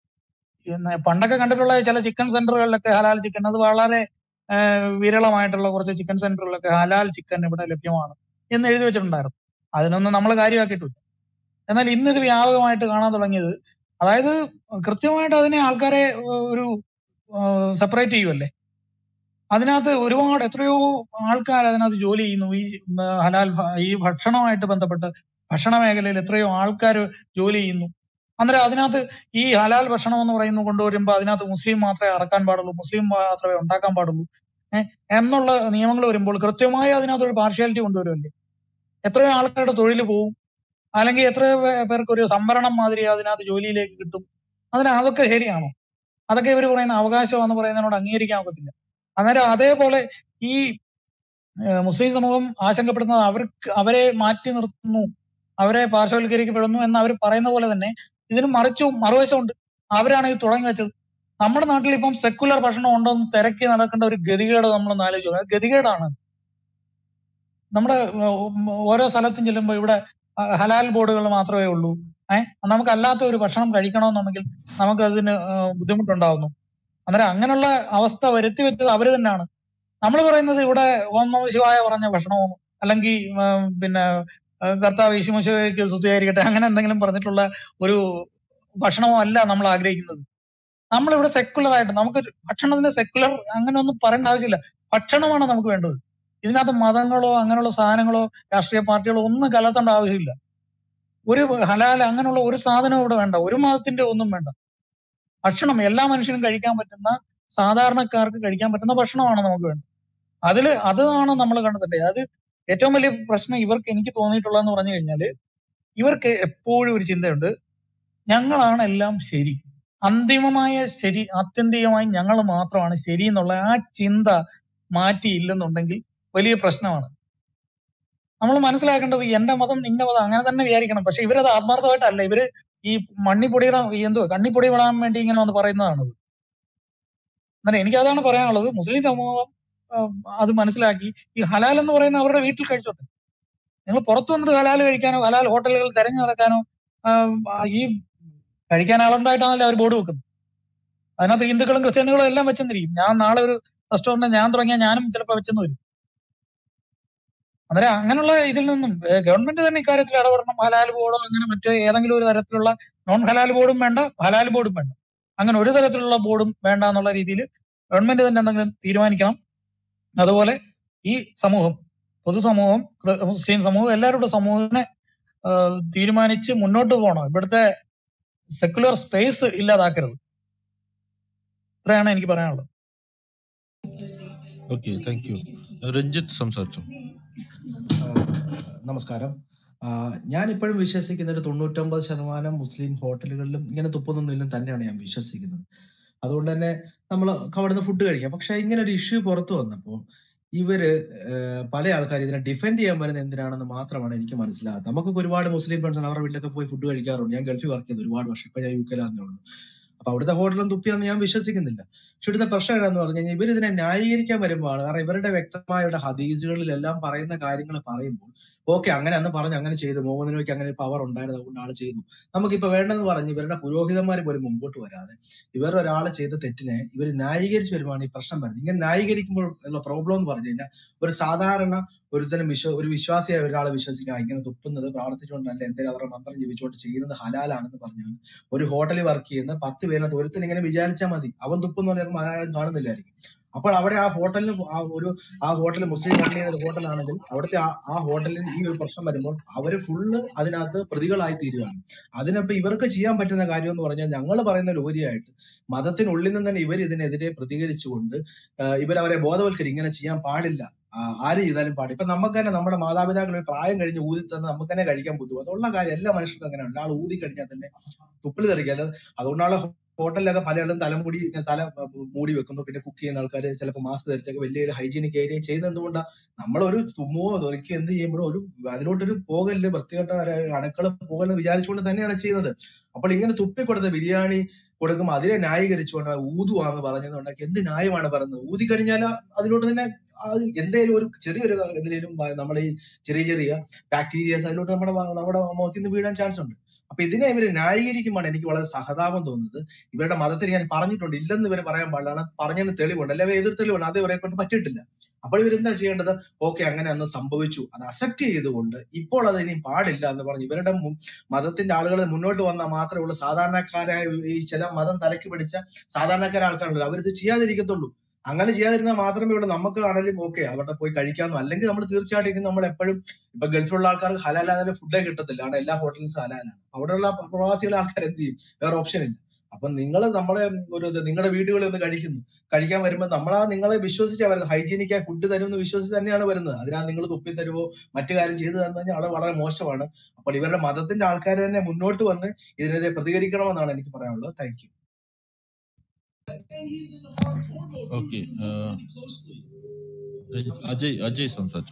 ഇന്ന് പണ്ടൊക്കെ കണ്ടിട്ടുള്ള ചില ചിക്കൻ സെന്ററുകളിലൊക്കെ ഹലാൽ ചിക്കൻ അത് വളരെ ആ, വിരളമായിട്ടുള്ള കുറച്ച് ചിക്കൻ സെന്ററുകളിലൊക്കെ ഹലാൽ ചിക്കൻ ഇവിടെ ലഭ്യമാണ് എന്ന് എഴുതി വെച്ചിട്ടുണ്ടായിരുന്നു അതിനൊന്നും നമ്മൾ കാര്യമാക്കിയിട്ടില്ല എന്നാൽ ഇന്ന് ഇത് വ്യാപകമായിട്ട് കാണാൻ തുടങ്ങിയത് അതായത് കൃത്യമായിട്ട് അതിനെ ആൾക്കാരെ ഏഹ്, ഒരു സെപ്പറേറ്റ് ചെയ്യുമല്ലേ അതിനകത്ത് ഒരുപാട് എത്രയോ ആൾക്കാർ അതിനകത്ത് ജോലി ചെയ്യുന്നു ഈ ഉം, ഹലാൽ ഭ- ഈ ഭക്ഷണവുമായിട്ട് ബന്ധപ്പെട്ട് ഭക്ഷണ മേഖലയിൽ എത്രയോ ആൾക്കാർ ജോലി ചെയ്യുന്നു അന്നേരം അതിനകത്ത് ഈ ഹലാൽ ഭക്ഷണം എന്ന് പറയുന്നത് കൊണ്ടുവരുമ്പോൾ അതിനകത്ത് മുസ്ലിം മാത്രമേ അറക്കാൻ പാടുള്ളൂ മുസ്ലിം മാത്രമേ ഉണ്ടാക്കാൻ പാടുള്ളൂ ഏഹ് എന്നുള്ള നിയമങ്ങൾ വരുമ്പോൾ കൃത്യമായി അതിനകത്ത് ഒരു പാർഷ്യാലിറ്റി കൊണ്ടുവരുമല്ലേ എത്രയോ ആൾക്കാരുടെ തൊഴിൽ പോവും അല്ലെങ്കിൽ എത്രയോ പേ- പേർക്ക് ഒരു സംവരണം മാതിരി അതിനകത്ത് ജോലിയിലേക്ക് കിട്ടും അതിന് അതൊക്കെ ശരിയാണോ അതൊക്കെ ഇവർ പറയുന്ന അവകാശമാണെന്ന് പറയുന്നതിനോട് അംഗീകരിക്കാൻ ഒക്കത്തില്ല അന്നേരം അതേപോലെ ഈ ഏഹ് മുസ്ലിം സമൂഹം ആശങ്കപ്പെടുന്നത് അവർക്ക് അവരെ മാറ്റി നിർത്തുന്നു അവരെ പാർശ്വവൽക്കരിക്കപ്പെടുന്നു എന്ന് അവർ പറയുന്ന പോലെ തന്നെ ഇതിന് മറിച്ചും മറുവശമുണ്ട് അവരാണ് ഇത് തുടങ്ങി വെച്ചത് നമ്മുടെ നാട്ടിൽ ഇപ്പം സെക്കുലർ ഭക്ഷണം ഉണ്ടോ എന്ന് തിരക്കി നടക്കേണ്ട ഒരു ഗതികേട് നമ്മളൊന്ന് ആലോചിച്ചു നോക്ക്. അത് ഗതികേടാണ് നമ്മുടെ ഉം, ഓരോ സ്ഥലത്തും ചെല്ലുമ്പോൾ ഇവിടെ അഹ് ഹലാൽ ബോർഡുകൾ മാത്രമേ ഉള്ളൂ ഏഹ് നമുക്ക് അല്ലാത്ത ഒരു ഭക്ഷണം കഴിക്കണമെന്നുണ്ടെങ്കിൽ നമുക്ക് അതിന് ഏഹ് ബുദ്ധിമുട്ടുണ്ടാവുന്നു അന്നേരം അങ്ങനെയുള്ള അവസ്ഥ വരുത്തി വെച്ചത് അവര് തന്നെയാണ് നമ്മൾ പറയുന്നത് ഇവിടെ ഓം നമ ശിവായ പറഞ്ഞ ഭക്ഷണമോ അല്ലെങ്കിൽ ഉം, പിന്നെ ആ, കർത്താവ് യേശുമശിവയ്ക്ക് സ്തുതിയായിരിക്കട്ടെ അങ്ങനെ എന്തെങ്കിലും പറഞ്ഞിട്ടുള്ള ഒരു ഭക്ഷണമോ അല്ല നമ്മൾ ആഗ്രഹിക്കുന്നത് നമ്മളിവിടെ സെക്കുലർ ആയിട്ട് നമുക്ക് ഭക്ഷണത്തിന്റെ സെക്കുലർ അങ്ങനെ ഒന്നും പറയേണ്ട ആവശ്യമില്ല ഭക്ഷണമാണ് നമുക്ക് വേണ്ടത് ഇതിനകത്ത് മതങ്ങളോ അങ്ങനെയുള്ള സാധനങ്ങളോ രാഷ്ട്രീയ പാർട്ടികളോ ഒന്നും കലർത്തേണ്ട ആവശ്യമില്ല ഒരു ഹലാൽ അങ്ങനെയുള്ള ഒരു സാധനവും ഇവിടെ വേണ്ട ഒരു മതത്തിന്റെ ഒന്നും വേണ്ട ഭക്ഷണം എല്ലാ മനുഷ്യനും കഴിക്കാൻ പറ്റുന്ന സാധാരണക്കാർക്ക് കഴിക്കാൻ പറ്റുന്ന ഭക്ഷണമാണ് നമുക്ക് വേണ്ടത് അതില് അതാണ് നമ്മൾ കണ്ടെത്തേണ്ടത് അത് ഏറ്റവും വലിയ പ്രശ്നം ഇവർക്ക് എനിക്ക് തോന്നിയിട്ടുള്ളതെന്ന് പറഞ്ഞു കഴിഞ്ഞാല് ഇവർക്ക് എപ്പോഴും ഒരു ചിന്തയുണ്ട് ഞങ്ങളാണ് എല്ലാം ശരി അന്തിമമായ ശരി ആത്യന്തികമായി ഞങ്ങൾ മാത്രമാണ് ശരി എന്നുള്ള ആ ചിന്ത മാറ്റിയില്ലെന്നുണ്ടെങ്കിൽ വലിയ പ്രശ്നമാണ് നമ്മൾ മനസ്സിലാക്കേണ്ടത് എന്റെ മതം നിന്റെ മതം അങ്ങനെ തന്നെ വിചാരിക്കണം പക്ഷെ ഇവരത് ആത്മാർത്ഥമായിട്ടല്ല ഇവര് ഈ മണ്ണിപ്പൊടിയിടാൻ ഈ എന്തോ കണ്ണിപ്പൊടി വിടാൻ വേണ്ടി ഇങ്ങനെ വന്ന് പറയുന്നതാണത് എന്നാൽ എനിക്ക് അതാണ് പറയാനുള്ളത് മുസ്ലിം സമൂഹം ആ, അത് മനസ്സിലാക്കി ഈ ഹലാൽ എന്ന് പറയുന്ന അവരുടെ വീട്ടിൽ കഴിച്ചോട്ടെ നിങ്ങൾ പുറത്തു വന്നിട്ട് ഹലാൽ കഴിക്കാനോ ഹലാൽ ഹോട്ടലുകൾ തെരഞ്ഞു നടക്കാനോ ആ, ഈ കഴിക്കാൻ ആളുണ്ടായിട്ടാണല്ലോ അവർ ബോർഡ് വെക്കുന്നത് അതിനകത്ത് ഹിന്ദുക്കളും ക്രിസ്ത്യാനികളും എല്ലാം വെച്ചെന്നിരിക്കും ഞാൻ നാളെ ഒരു റെസ്റ്റോറന്റ് ഞാൻ തുടങ്ങിയാൽ ഞാനും ചിലപ്പോൾ വെച്ചെന്ന് വരും അന്നേരം അങ്ങനെയുള്ള ഇതിൽ നിന്നും ഗവൺമെന്റ് തന്നെ ഇക്കാര്യത്തിൽ ഇടപെടണം ഹലാൽ ബോർഡോ അങ്ങനെ മറ്റോ ഏതെങ്കിലും ഒരു തരത്തിലുള്ള നോൺ ഹലാൽ ബോർഡും വേണ്ട ഹലാൽ ബോർഡും വേണ്ട അങ്ങനെ ഒരു തരത്തിലുള്ള ബോർഡും വേണ്ട എന്നുള്ള രീതിയിൽ ഗവൺമെന്റ് തന്നെ എന്തെങ്കിലും തീരുമാനിക്കണം അതുപോലെ ഈ സമൂഹം പൊതുസമൂഹം ക്ര- മുസ്ലിം സമൂഹം എല്ലാവരുടെ സമൂഹത്തിനെ ആ, തീരുമാനിച്ച് മുന്നോട്ട് പോകണം ഇവിടുത്തെ സെക്കുലർ സ്പേസ് ഇല്ലാതാക്കരുത് ഇത്രയാണ് എനിക്ക് പറയാനുള്ളത് ഓക്കെ താങ്ക് യു രഞ്ജിത്ത് സംസാരിച്ചു ആ, നമസ്കാരം ആ, ഞാൻ ഇപ്പോഴും വിശ്വസിക്കുന്ന ഒരു തൊണ്ണൂറ്റൊമ്പത് ശതമാനം മുസ്ലിം ഹോട്ടലുകളിലും ഇങ്ങനെ തുപ്പുന്നൊന്നിലും തന്നെയാണ് ഞാൻ വിശ്വസിക്കുന്നത് അതുകൊണ്ട് തന്നെ നമ്മൾ അവിടുന്ന് ഫുഡ് കഴിക്കാം പക്ഷെ ഇങ്ങനെ ഒരു ഇഷ്യൂ പുറത്തു വന്നപ്പോൾ ഇവര് ഏഹ്, പല ആൾക്കാർ ഇതിനെ ഡിഫെൻഡ് ചെയ്യാൻ വരുന്നത് എന്തിനാണെന്ന് മാത്രമാണ് എനിക്ക് മനസ്സിലാകാത്തത് നമുക്കൊക്കെ ഒരുപാട് മുസ്ലിം ഫ്രണ്ട്സ് അവരുടെ വീട്ടിലൊക്കെ പോയി ഫുഡ് കഴിക്കാറുണ്ട് ഞാൻ ഗൾഫിൽ വർക്ക് ചെയ്തു ഒരുപാട് വർഷം ഇപ്പൊ ഞാൻ യു കെയിലാന്നേ ഉള്ളൂ അപ്പൊ അവിടുത്തെ ഹോട്ടലും തുപ്പിയാന്ന് ഞാൻ വിശ്വസിക്കുന്നില്ല പക്ഷെ ഇവിടുത്തെ പ്രശ്നം എന്താന്ന് പറഞ്ഞു കഴിഞ്ഞാൽ ഇവർ ഇതിനെ ന്യായീകരിക്കാൻ വരുമ്പോഴാണ് കാരണം ഇവരുടെ വ്യക്തമായ ഇവിടെ ഹദീസുകളിലെല്ലാം പറയുന്ന കാര്യങ്ങൾ പറയുമ്പോൾ ഓക്കെ അങ്ങനെ അന്ന് പറഞ്ഞു അങ്ങനെ ചെയ്തു മുഹമ്മദ് നബിക്ക് അങ്ങനെ പവർ ഉണ്ടായിരുന്നു അതുകൊണ്ട് ആള് ചെയ്തു നമുക്കിപ്പോ വേണ്ടെന്ന് പറഞ്ഞ് ഇവരുടെ പുരോഹിതന്മാർ പോലും മുമ്പോട്ട് വരാതെ ഇവർ ഒരാൾ ചെയ്ത തെറ്റിനെ ഇവർ ന്യായീകരിച്ച് വരുവാണ് ഈ പ്രശ്നം വരുന്നത് ഇങ്ങനെ ന്യായീകരിക്കുമ്പോൾ ഉള്ള പ്രോബ്ലം എന്ന് പറഞ്ഞു കഴിഞ്ഞാൽ ഒരു സാധാരണ ഒരുത്തനും വിശ്വ ഒരു വിശ്വാസിയായ ഒരാളെ വിശ്വസിക്കുക ഇങ്ങനെ തുപ്പുന്നത് പ്രാർത്ഥിച്ചുകൊണ്ടല്ല എന്തെങ്കിലും അവരുടെ മന്ത്രം ജപിച്ചുകൊണ്ട് ചെയ്യുന്നത് ഹലാലാണെന്ന് പറഞ്ഞാണ് ഒരു ഹോട്ടലിൽ വർക്ക് ചെയ്യുന്ന പത്ത് പേരിനകത്ത് ഒരുത്തൻ ഇങ്ങനെ വിചാരിച്ചാൽ മതി അവൻ തുപ്പെന്ന് പറയുമ്പോൾ ആരും കാണുന്നില്ലായിരിക്കും അപ്പോൾ അവിടെ ആ ഹോട്ടലിന് ആ ഒരു ആ ഹോട്ടൽ മുസ്ലിം റൺ ചെയ്യുന്ന ഒരു ഹോട്ടലാണെങ്കിൽ അവിടുത്തെ ആ ആ ഹോട്ടലിൽ ഈ ഒരു പ്രശ്നം വരുമ്പോൾ അവര് ഫുള്ള് അതിനകത്ത് പ്രതികളായി തീരുകയാണ് അതിനപ്പോ ഇവർക്ക് ചെയ്യാൻ പറ്റുന്ന കാര്യം എന്ന് പറഞ്ഞാൽ ഞങ്ങൾ പറയുന്നതിൽ ഉപരിയായിട്ട് മതത്തിനുള്ളിൽ നിന്ന് തന്നെ ഇവർ ഇതിനെതിരെ പ്രതികരിച്ചുകൊണ്ട് ആഹ് ഇവരവരെ ബോധവൽക്കരിക്കും ഇങ്ങനെ ചെയ്യാൻ പാടില്ല ആ, ആര് ചെയ്താലും പാടില്ല ഇപ്പൊ നമുക്ക് തന്നെ നമ്മുടെ മാതാപിതാക്കൾ ഒരു പ്രായം കഴിഞ്ഞ് ഊതി തന്നെ നമുക്ക് തന്നെ കഴിക്കാൻ ബുദ്ധിമുട്ട് അതുള്ള കാര്യം എല്ലാ മനുഷ്യർക്കും അങ്ങനെയാണ് ഒരാൾ ഊതി കഴിഞ്ഞാൽ തന്നെ തുപ്പല് തെറിക്കുക അല്ലാതെ അതുകൊണ്ടാണ് ഹോട്ടലിലൊക്കെ പലരും തലമുടി ഇങ്ങനെ തല മൂടി വെക്കുന്നു പിന്നെ കുക്ക് ചെയ്യുന്ന ആൾക്കാർ ചിലപ്പോൾ മാസ്ക് ധരിച്ചൊക്കെ വലിയ വലിയ ഹൈജീനിക് ഏരിയ ചെയ്യുന്നത് എന്തുകൊണ്ടാ നമ്മളൊരു തുമ്മുവോ തൊലിക്കോ എന്ത് ചെയ്യുമ്പോഴും ഒരു അതിലോട്ടൊരു പോകല് വൃത്തികെട്ട അണുക്കൾ പോകലെന്ന് വിചാരിച്ചുകൊണ്ട് തന്നെയാണ് ചെയ്യുന്നത് അപ്പോൾ ഇങ്ങനെ തുപ്പിക്കൊടുത്ത ബിരിയാണി കൊടുക്കുമ്പോൾ അതിനെ ന്യായീകരിച്ചുകൊണ്ട് ഊതുവാന്ന് പറഞ്ഞതുകൊണ്ടൊക്കെ എന്ത് ന്യായമാണ് പറയുന്നത് ഊതി കഴിഞ്ഞാൽ അതിലോട്ട് തന്നെ ആ എന്തേലും ഒരു ചെറിയൊരു എന്തിനേലും നമ്മുടെ ഈ ചെറിയ ചെറിയ ബാക്ടീരിയസ് അതിലോട്ട് നമ്മുടെ വ- നമ്മുടെ മുഖത്തിൽ നിന്ന് വീഴാൻ ചാൻസ് ഉണ്ട് അപ്പൊ ഇതിനെ ഇവര് ന്യായീകരിക്കുമ്പോഴാണ് എനിക്ക് വളരെ സഹതാപം തോന്നുന്നത് ഇവരുടെ മതത്തിൽ ഞാൻ പറഞ്ഞിട്ടുണ്ട് ഇല്ലെന്ന് ഇവര് പറയാൻ പാടില്ലാണ് പറഞ്ഞതിന് തെളിവുണ്ട് അല്ലെ എതിർ തെളിവുണ്ട് അത് ഇവരെ കൊണ്ട് പറ്റിയിട്ടില്ല അപ്പോൾ ഇവരെന്താ ചെയ്യേണ്ടത് ഓക്കെ അങ്ങനെ അന്ന് സംഭവിച്ചു അത് അക്സെപ്റ്റ് ചെയ്തുകൊണ്ട് ഇപ്പോൾ അത് ഇനി പാടില്ല എന്ന് പറഞ്ഞ് ഇവരുടെ മു- മതത്തിന്റെ ആളുകൾ മുന്നോട്ട് വന്നാൽ മാത്രമേ ഉള്ളൂ സാധാരണക്കാരായ ഈ ചില മതം തലയ്ക്ക് പിടിച്ച സാധാരണക്കാരായ ആൾക്കാരുണ്ടല്ലോ അവരിത് ചെയ്യാതിരിക്കത്തുള്ളൂ അങ്ങനെ ചെയ്യാതിരുന്നാൽ മാത്രമേ ഇവിടെ നമുക്ക് ആണെങ്കിലും ഓക്കെ അവിടെ പോയി കഴിക്കാമെന്നോ അല്ലെങ്കിൽ നമ്മൾ തീർച്ചയായിട്ടും നമ്മൾ എപ്പോഴും ഇപ്പൊ ഗൾഫിലുള്ള ആൾക്കാർക്ക് ഹലാലാതെ ഫുഡേ കിട്ടത്തില്ല അവിടെ എല്ലാ ഹോട്ടൽസും ഹലാലാണ് അവിടെയുള്ള പ്രവാസികളെ ആൾക്കാർ എന്ത് ചെയ്യും വേറെ ഓപ്ഷൻ ഇല്ല അപ്പൊ നിങ്ങൾ നമ്മുടെ ഒരു ഇത് നിങ്ങളുടെ വീടുകളിൽ ഒന്ന് കഴിക്കുന്നു കഴിക്കാൻ വരുമ്പോൾ നമ്മളാ നിങ്ങളെ വിശ്വസിച്ചാ വരുന്നത് ഹൈജീനിക് ആയ ഫുഡ് തരും എന്ന് വിശ്വസിച്ച് തന്നെയാണ് വരുന്നത് അതിനാ നിങ്ങൾ തുപ്പി തരുവോ മറ്റു കാര്യം ചെയ്തു തന്നു കഴിഞ്ഞാൽ അവിടെ വളരെ മോശമാണ് അപ്പോൾ ഇവരുടെ മതത്തിന്റെ ആൾക്കാർ തന്നെ മുന്നോട്ട് വന്ന് ഇതിനെതിരെ പ്രതികരിക്കണമെന്നാണ് എനിക്ക് പറയാനുള്ളത് thank you okay Ajay Ajay സംസാരിച്ചു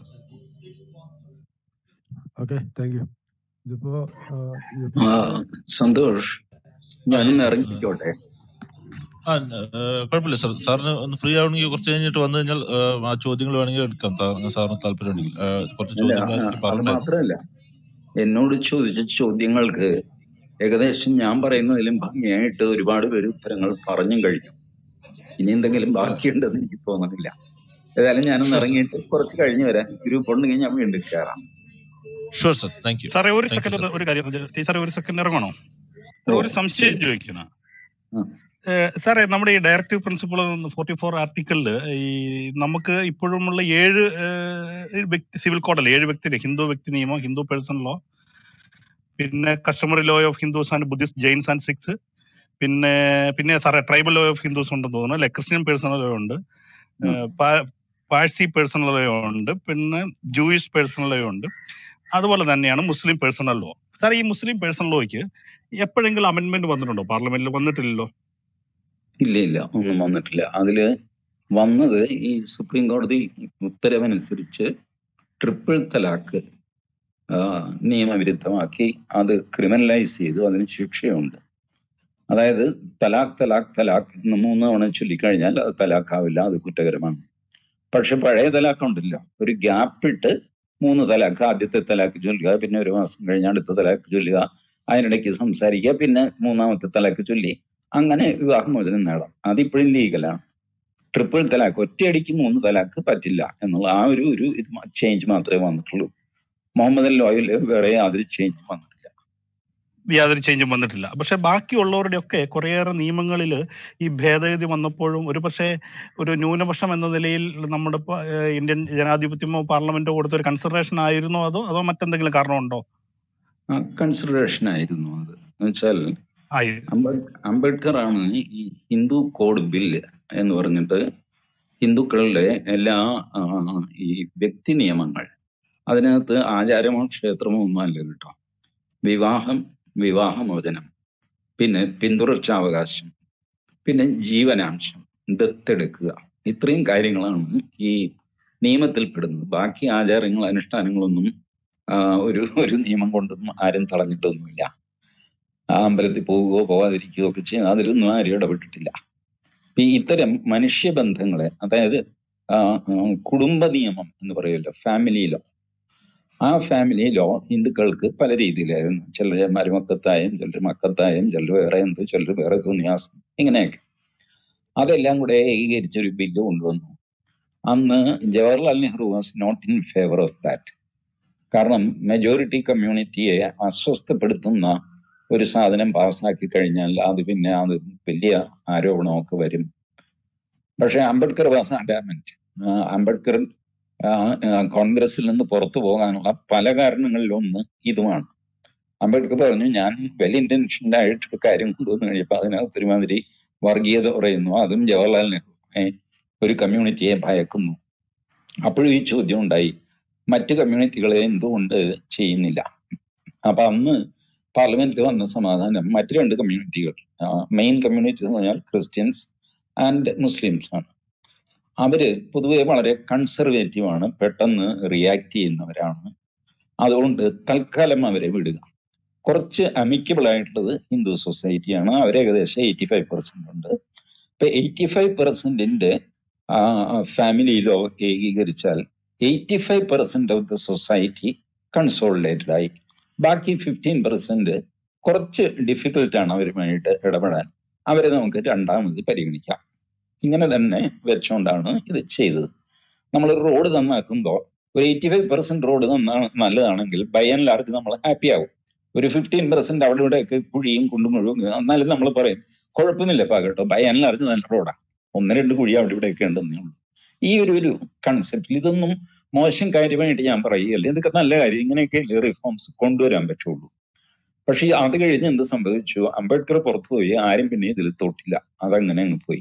ഓക്കെ താങ്ക് യു ഇതിപ്പോ ആ, ഈ- ആ സന്തോഷ് ഞാനൊന്ന് ഇറങ്ങിക്കോട്ടെ ആ ഏഹ്, കുഴപ്പമില്ല സാർ സാറിന് ഒന്ന് ഫ്രീ ആവണമെങ്കിൽ കുറച്ച് കഴിഞ്ഞിട്ട് വന്നു കഴിഞ്ഞാൽ ഏഹ്, ആ ചോദ്യങ്ങൾ വേണമെങ്കിൽ എടുക്കാം സാർ- സാറിന് താല്പര്യമുണ്ടെങ്കിൽ ഏഹ്, കുറച്ച് അല്ല ചോദ്യങ്ങൾ ആ, എനിക്ക് അത് പറഞ്ഞിട്ടുണ്ടായിരുന്നു മാത്രമല്ല എന്നോട് ചോദിച്ച ചോദ്യങ്ങൾക്ക് ഏകദേശം ഞാൻ പറയുന്നതിലും ഭംഗിയായിട്ട് ഒരുപാട് പേര് ഉത്തരങ്ങൾ പറഞ്ഞും കഴിഞ്ഞു ഇനി എന്തെങ്കിലും ബാക്കിയുണ്ടെന്ന് എനിക്ക് തോന്നുന്നില്ല ഏതായാലും ഞാനൊന്ന് ഷുവർ സർ ഇറങ്ങിയിട്ട് കുറച്ച് കഴിഞ്ഞ് വരാം ഗ്രൂപ്പ് ഉണ്ടെങ്കിൽ ഞാൻ വീണ്ടും കയറാം ഷുവർ സർ താങ്ക് യു സാറേ ഒരു താങ്ക് യു സെക്കൻഡ് സർ ഒരു കാര്യം സാറേ ഒരു സെക്കൻഡ് ഇറങ്ങണോ ഓ ഒരു സംശയം ശരി ചോദിക്കുന്ന ആ സാറേ നമ്മുടെ ഈ ഡയറക്റ്റീവ് പ്രിൻസിപ്പിൾ ഫോർട്ടി ഫോർ ആർട്ടിക്കിളിൽ ഈ നമുക്ക് ഇപ്പോഴുമുള്ള ഏഴ് ഏഹ്, വ്യക്തി സിവിൽ കോഡല്ലേ ഏഴ് വ്യക്തി ഹിന്ദു വ്യക്തി നിയമം ഹിന്ദു പേഴ്സൺ ലോ പിന്നെ customary law of Hindus and Buddhist Jains and Sikhs പിന്നെ പിന്നെ സാറേ ട്രൈബൽ ലോ ഓഫ് ഹിന്ദുസ് ഉണ്ടെന്ന് തോന്നുന്നു അല്ലെ ക്രിസ്ത്യൻ പേഴ്സണൽ ലോ ഉണ്ട് ഉം. ഏഹ്, പാ- പാഴ്സി പേഴ്സണൽ ലോ ഉണ്ട് പിന്നെ ജൂയിഷ് പേഴ്സണൽ ലോ ഉണ്ട് അതുപോലെ തന്നെയാണ് മുസ്ലിം പേഴ്സണൽ ലോ സാർ ഈ മുസ്ലിം പേഴ്സണൽ ലോയ്ക്ക് എപ്പോഴെങ്കിലും അമെന്റ്മെന്റ് വന്നിട്ടുണ്ടോ പാർലമെന്റിൽ വന്നിട്ടില്ലല്ലോ ഇല്ല ഇല്ല ഒന്നും വന്നിട്ടില്ല അതില് വന്നത് ഈ സുപ്രീം കോടതി ഉത്തരവനുസരിച്ച് ട്രിപ്പിൾ തലാക്ക് ആ, നിയമവിരുദ്ധമാക്കി അത് ക്രിമിനലൈസ് ചെയ്തു അതിന് ശിക്ഷയുണ്ട് അതായത് തലാഖ് തലാഖ് തലാഖ് എന്ന് മൂന്ന് തവണ ചൊല്ലിക്കഴിഞ്ഞാൽ അത് തലാഖാവില്ല അത് കുറ്റകരമാണ് പക്ഷെ പഴയ തലാഖ് ഉണ്ടല്ലോ ഒരു ഗ്യാപ്പ് ഇട്ട് മൂന്ന് തലാഖ് ആദ്യത്തെ തലാഖ് ചൊല്ലുക പിന്നെ ഒരു മാസം കഴിഞ്ഞ് അടുത്ത തലാഖ് ചൊല്ലുക അതിനിടയ്ക്ക് സംസാരിക്കുക പിന്നെ മൂന്നാമത്തെ തലാഖ് ചൊല്ലി അങ്ങനെ വിവാഹമോചനം നേടാം അതിപ്പോഴും ലീഗലാണ് ട്രിപ്പിൾ തലാഖ് ഒറ്റയടിക്ക് മൂന്ന് തലാഖ് പറ്റില്ല എന്നുള്ള ആ ഒരു ഒരു ഇത് ചേഞ്ച് മാത്രമേ വന്നിട്ടുള്ളൂ മുഹമ്മദ് ലോയിൽ വേറെ യാതൊരു ചേഞ്ച് വന്നിട്ടില്ല യാതൊരു ചേഞ്ചും വന്നിട്ടില്ല പക്ഷെ ബാക്കിയുള്ളവരുടെ ഒക്കെ കുറേയേറെ നിയമങ്ങളിൽ ഈ ഭേദഗതി വന്നപ്പോഴും ഒരു പക്ഷേ ഒരു ന്യൂനപക്ഷം എന്ന നിലയിൽ നമ്മുടെ ഇപ്പൊ, ഏഹ്, ഇന്ത്യൻ ജനാധിപത്യമോ പാർലമെന്റോ കൊടുത്ത ഒരു കൺസിഡറേഷൻ ആയിരുന്നോ അതോ അതോ മറ്റെന്തെങ്കിലും കാരണമുണ്ടോ കൺസിഡറേഷൻ ആയിരുന്നു അത് എന്നുവെച്ചാൽ ആയി അംബേദ് അംബേദ്കർ ആണ് ഈ ഹിന്ദു കോഡ് ബില്ല് എന്ന് പറഞ്ഞിട്ട് ഹിന്ദുക്കളുടെ എല്ലാ ആ, ഈ വ്യക്തി നിയമങ്ങൾ അതിനകത്ത് ആചാരമോ ക്ഷേത്രമോ ഒന്നും അല്ല കേട്ടോ വിവാഹം വിവാഹമോചനം പിന്നെ പിന്തുടർച്ചാവകാശം പിന്നെ ജീവനാംശം ദത്തെടുക്കുക ഇത്രയും കാര്യങ്ങളാണ് ഈ നിയമത്തിൽ പെടുന്നത് ബാക്കി ആചാരങ്ങൾ അനുഷ്ഠാനങ്ങളൊന്നും ആ, ഒരു ഒരു നിയമം കൊണ്ടും ആരും തടഞ്ഞിട്ടൊന്നുമില്ല ആ അമ്പലത്തിൽ പോവുകയോ പോവാതിരിക്കുകയോ ഒക്കെ ചെയ്യുന്ന അതിലൊന്നും ആരും ഇടപെട്ടിട്ടില്ല ഇപ്പൊ ഈ ഇത്തരം മനുഷ്യബന്ധങ്ങളെ അതായത് ആ, ആ, കുടുംബ നിയമം എന്ന് പറയുമല്ലോ ഫാമിലി ലോ ആ ഫാമിലി ലോ ഹിന്ദുക്കൾക്ക് പല രീതിയിലായിരുന്നു ചിലർ മരുമക്കത്തായും ചിലർ മക്കത്തായും ചിലർ വേറെ എന്തോ ചിലർ വേറെ തോന്നിയാസം ഇങ്ങനെയൊക്കെ അതെല്ലാം കൂടെ ഏകീകരിച്ച ഒരു ബില്ല് കൊണ്ടുവന്നു അന്ന് Jawaharlal Nehru was not in favour of that കാരണം മെജോറിറ്റി കമ്മ്യൂണിറ്റിയെ അസ്വസ്ഥപ്പെടുത്തുന്ന ഒരു സാധനം പാസ്സാക്കി കഴിഞ്ഞാൽ അത് പിന്നെ അത് വലിയ ആരോപണമൊക്കെ വരും പക്ഷെ അംബേദ്കർ വാസ് അഡാമന്റ് അംബേദ്കർ ആ, ആ, കോൺഗ്രസിൽ നിന്ന് പുറത്തു പോകാനുള്ള പല കാരണങ്ങളിലൊന്ന് ഇതുമാണ് അംബേദ്കർ പറഞ്ഞു ഞാൻ വെൽ ഇന്റൻഷൻഡ് ആയിട്ട് ഒരു കാര്യം കൊണ്ടുവന്നു കഴിഞ്ഞപ്പോൾ അതിനകത്ത് ഒരുമാതിരി വർഗീയത പറയുന്നു അതും ജവഹർലാൽ നെഹ്റു ഏ, ഒരു കമ്മ്യൂണിറ്റിയെ ഭയക്കുന്നു അപ്പോഴും ഈ ചോദ്യം ഉണ്ടായി മറ്റു കമ്മ്യൂണിറ്റികളെ എന്തുകൊണ്ട് ചെയ്യുന്നില്ല അപ്പൊ അന്ന് പാർലമെന്റിൽ വന്ന സമാധാനം മറ്റു രണ്ട് കമ്മ്യൂണിറ്റികൾ മെയിൻ കമ്മ്യൂണിറ്റീസ് എന്ന് പറഞ്ഞാൽ ക്രിസ്ത്യൻസ് ആൻഡ് മുസ്ലിംസ് ആണ് അവര് പൊതുവെ വളരെ കൺസർവേറ്റീവ് ആണ് പെട്ടെന്ന് റിയാക്ട് ചെയ്യുന്നവരാണ് അതുകൊണ്ട് തൽക്കാലം അവരെ വിടുക കുറച്ച് അമിക്കബിൾ ആയിട്ടുള്ളത് ഹിന്ദു സൊസൈറ്റിയാണ് അവർ ഏകദേശം എയ്റ്റി ഫൈവ് പെർസെന്റ് ഉണ്ട് ഇപ്പൊ എയ്റ്റി ഫൈവ് പെർസെന്റിന്റെ ഫാമിലിയിലോ ഏകീകരിച്ചാൽ eighty five percent of the society consolidated ആയി ബാക്കി ഫിഫ്റ്റീൻ പെർസെന്റ് കുറച്ച് ഡിഫിക്കൽട്ട് ആണ് അവരുമായിട്ട് ഇടപെടാൻ അവരെ നമുക്ക് രണ്ടാമത് പരിഗണിക്കാം ഇങ്ങനെ തന്നെ വെച്ചുകൊണ്ടാണ് ഇത് ചെയ്തത് നമ്മൾ റോഡ് നന്നാക്കുമ്പോൾ ഒരു എയ്റ്റി ഫൈവ് പെർസെന്റ് റോഡ് നന്നാണ് നല്ലതാണെങ്കിൽ ബൈ ആൻഡ് ലാർജ് നമ്മൾ ഹാപ്പി ആവും ഒരു ഫിഫ്റ്റീൻ പെർസെന്റ് അവിടെ ഇവിടെയൊക്കെ കുഴിയും കുണ്ടും മുഴുവൻ എന്നാലും നമ്മൾ പറയും കുഴപ്പമില്ല പാ കേട്ടോ ബൈ ആൻഡ് ലാർജ് നല്ല റോഡാ ഒന്ന് രണ്ട് കുഴി അവിടെ ഇവിടെയൊക്കെ ഉണ്ടെന്നേ ഉള്ളൂ ഈ ഒരു ഒരു കൺസെപ്റ്റിൽ ഇതൊന്നും മോശം കാര്യമായിട്ട് ഞാൻ പറയുകയല്ല ഇതൊക്കെ നല്ല കാര്യം ഇങ്ങനെയൊക്കെ റിഫോംസ് കൊണ്ടുവരാൻ പറ്റുള്ളൂ പക്ഷെ അത് കഴിഞ്ഞ് എന്ത് സംഭവിച്ചു അംബേദ്കർ പുറത്തുപോയി ആരും പിന്നെ ഇതിൽ തൊട്ടില്ല അതങ്ങനെ അങ്ങ് പോയി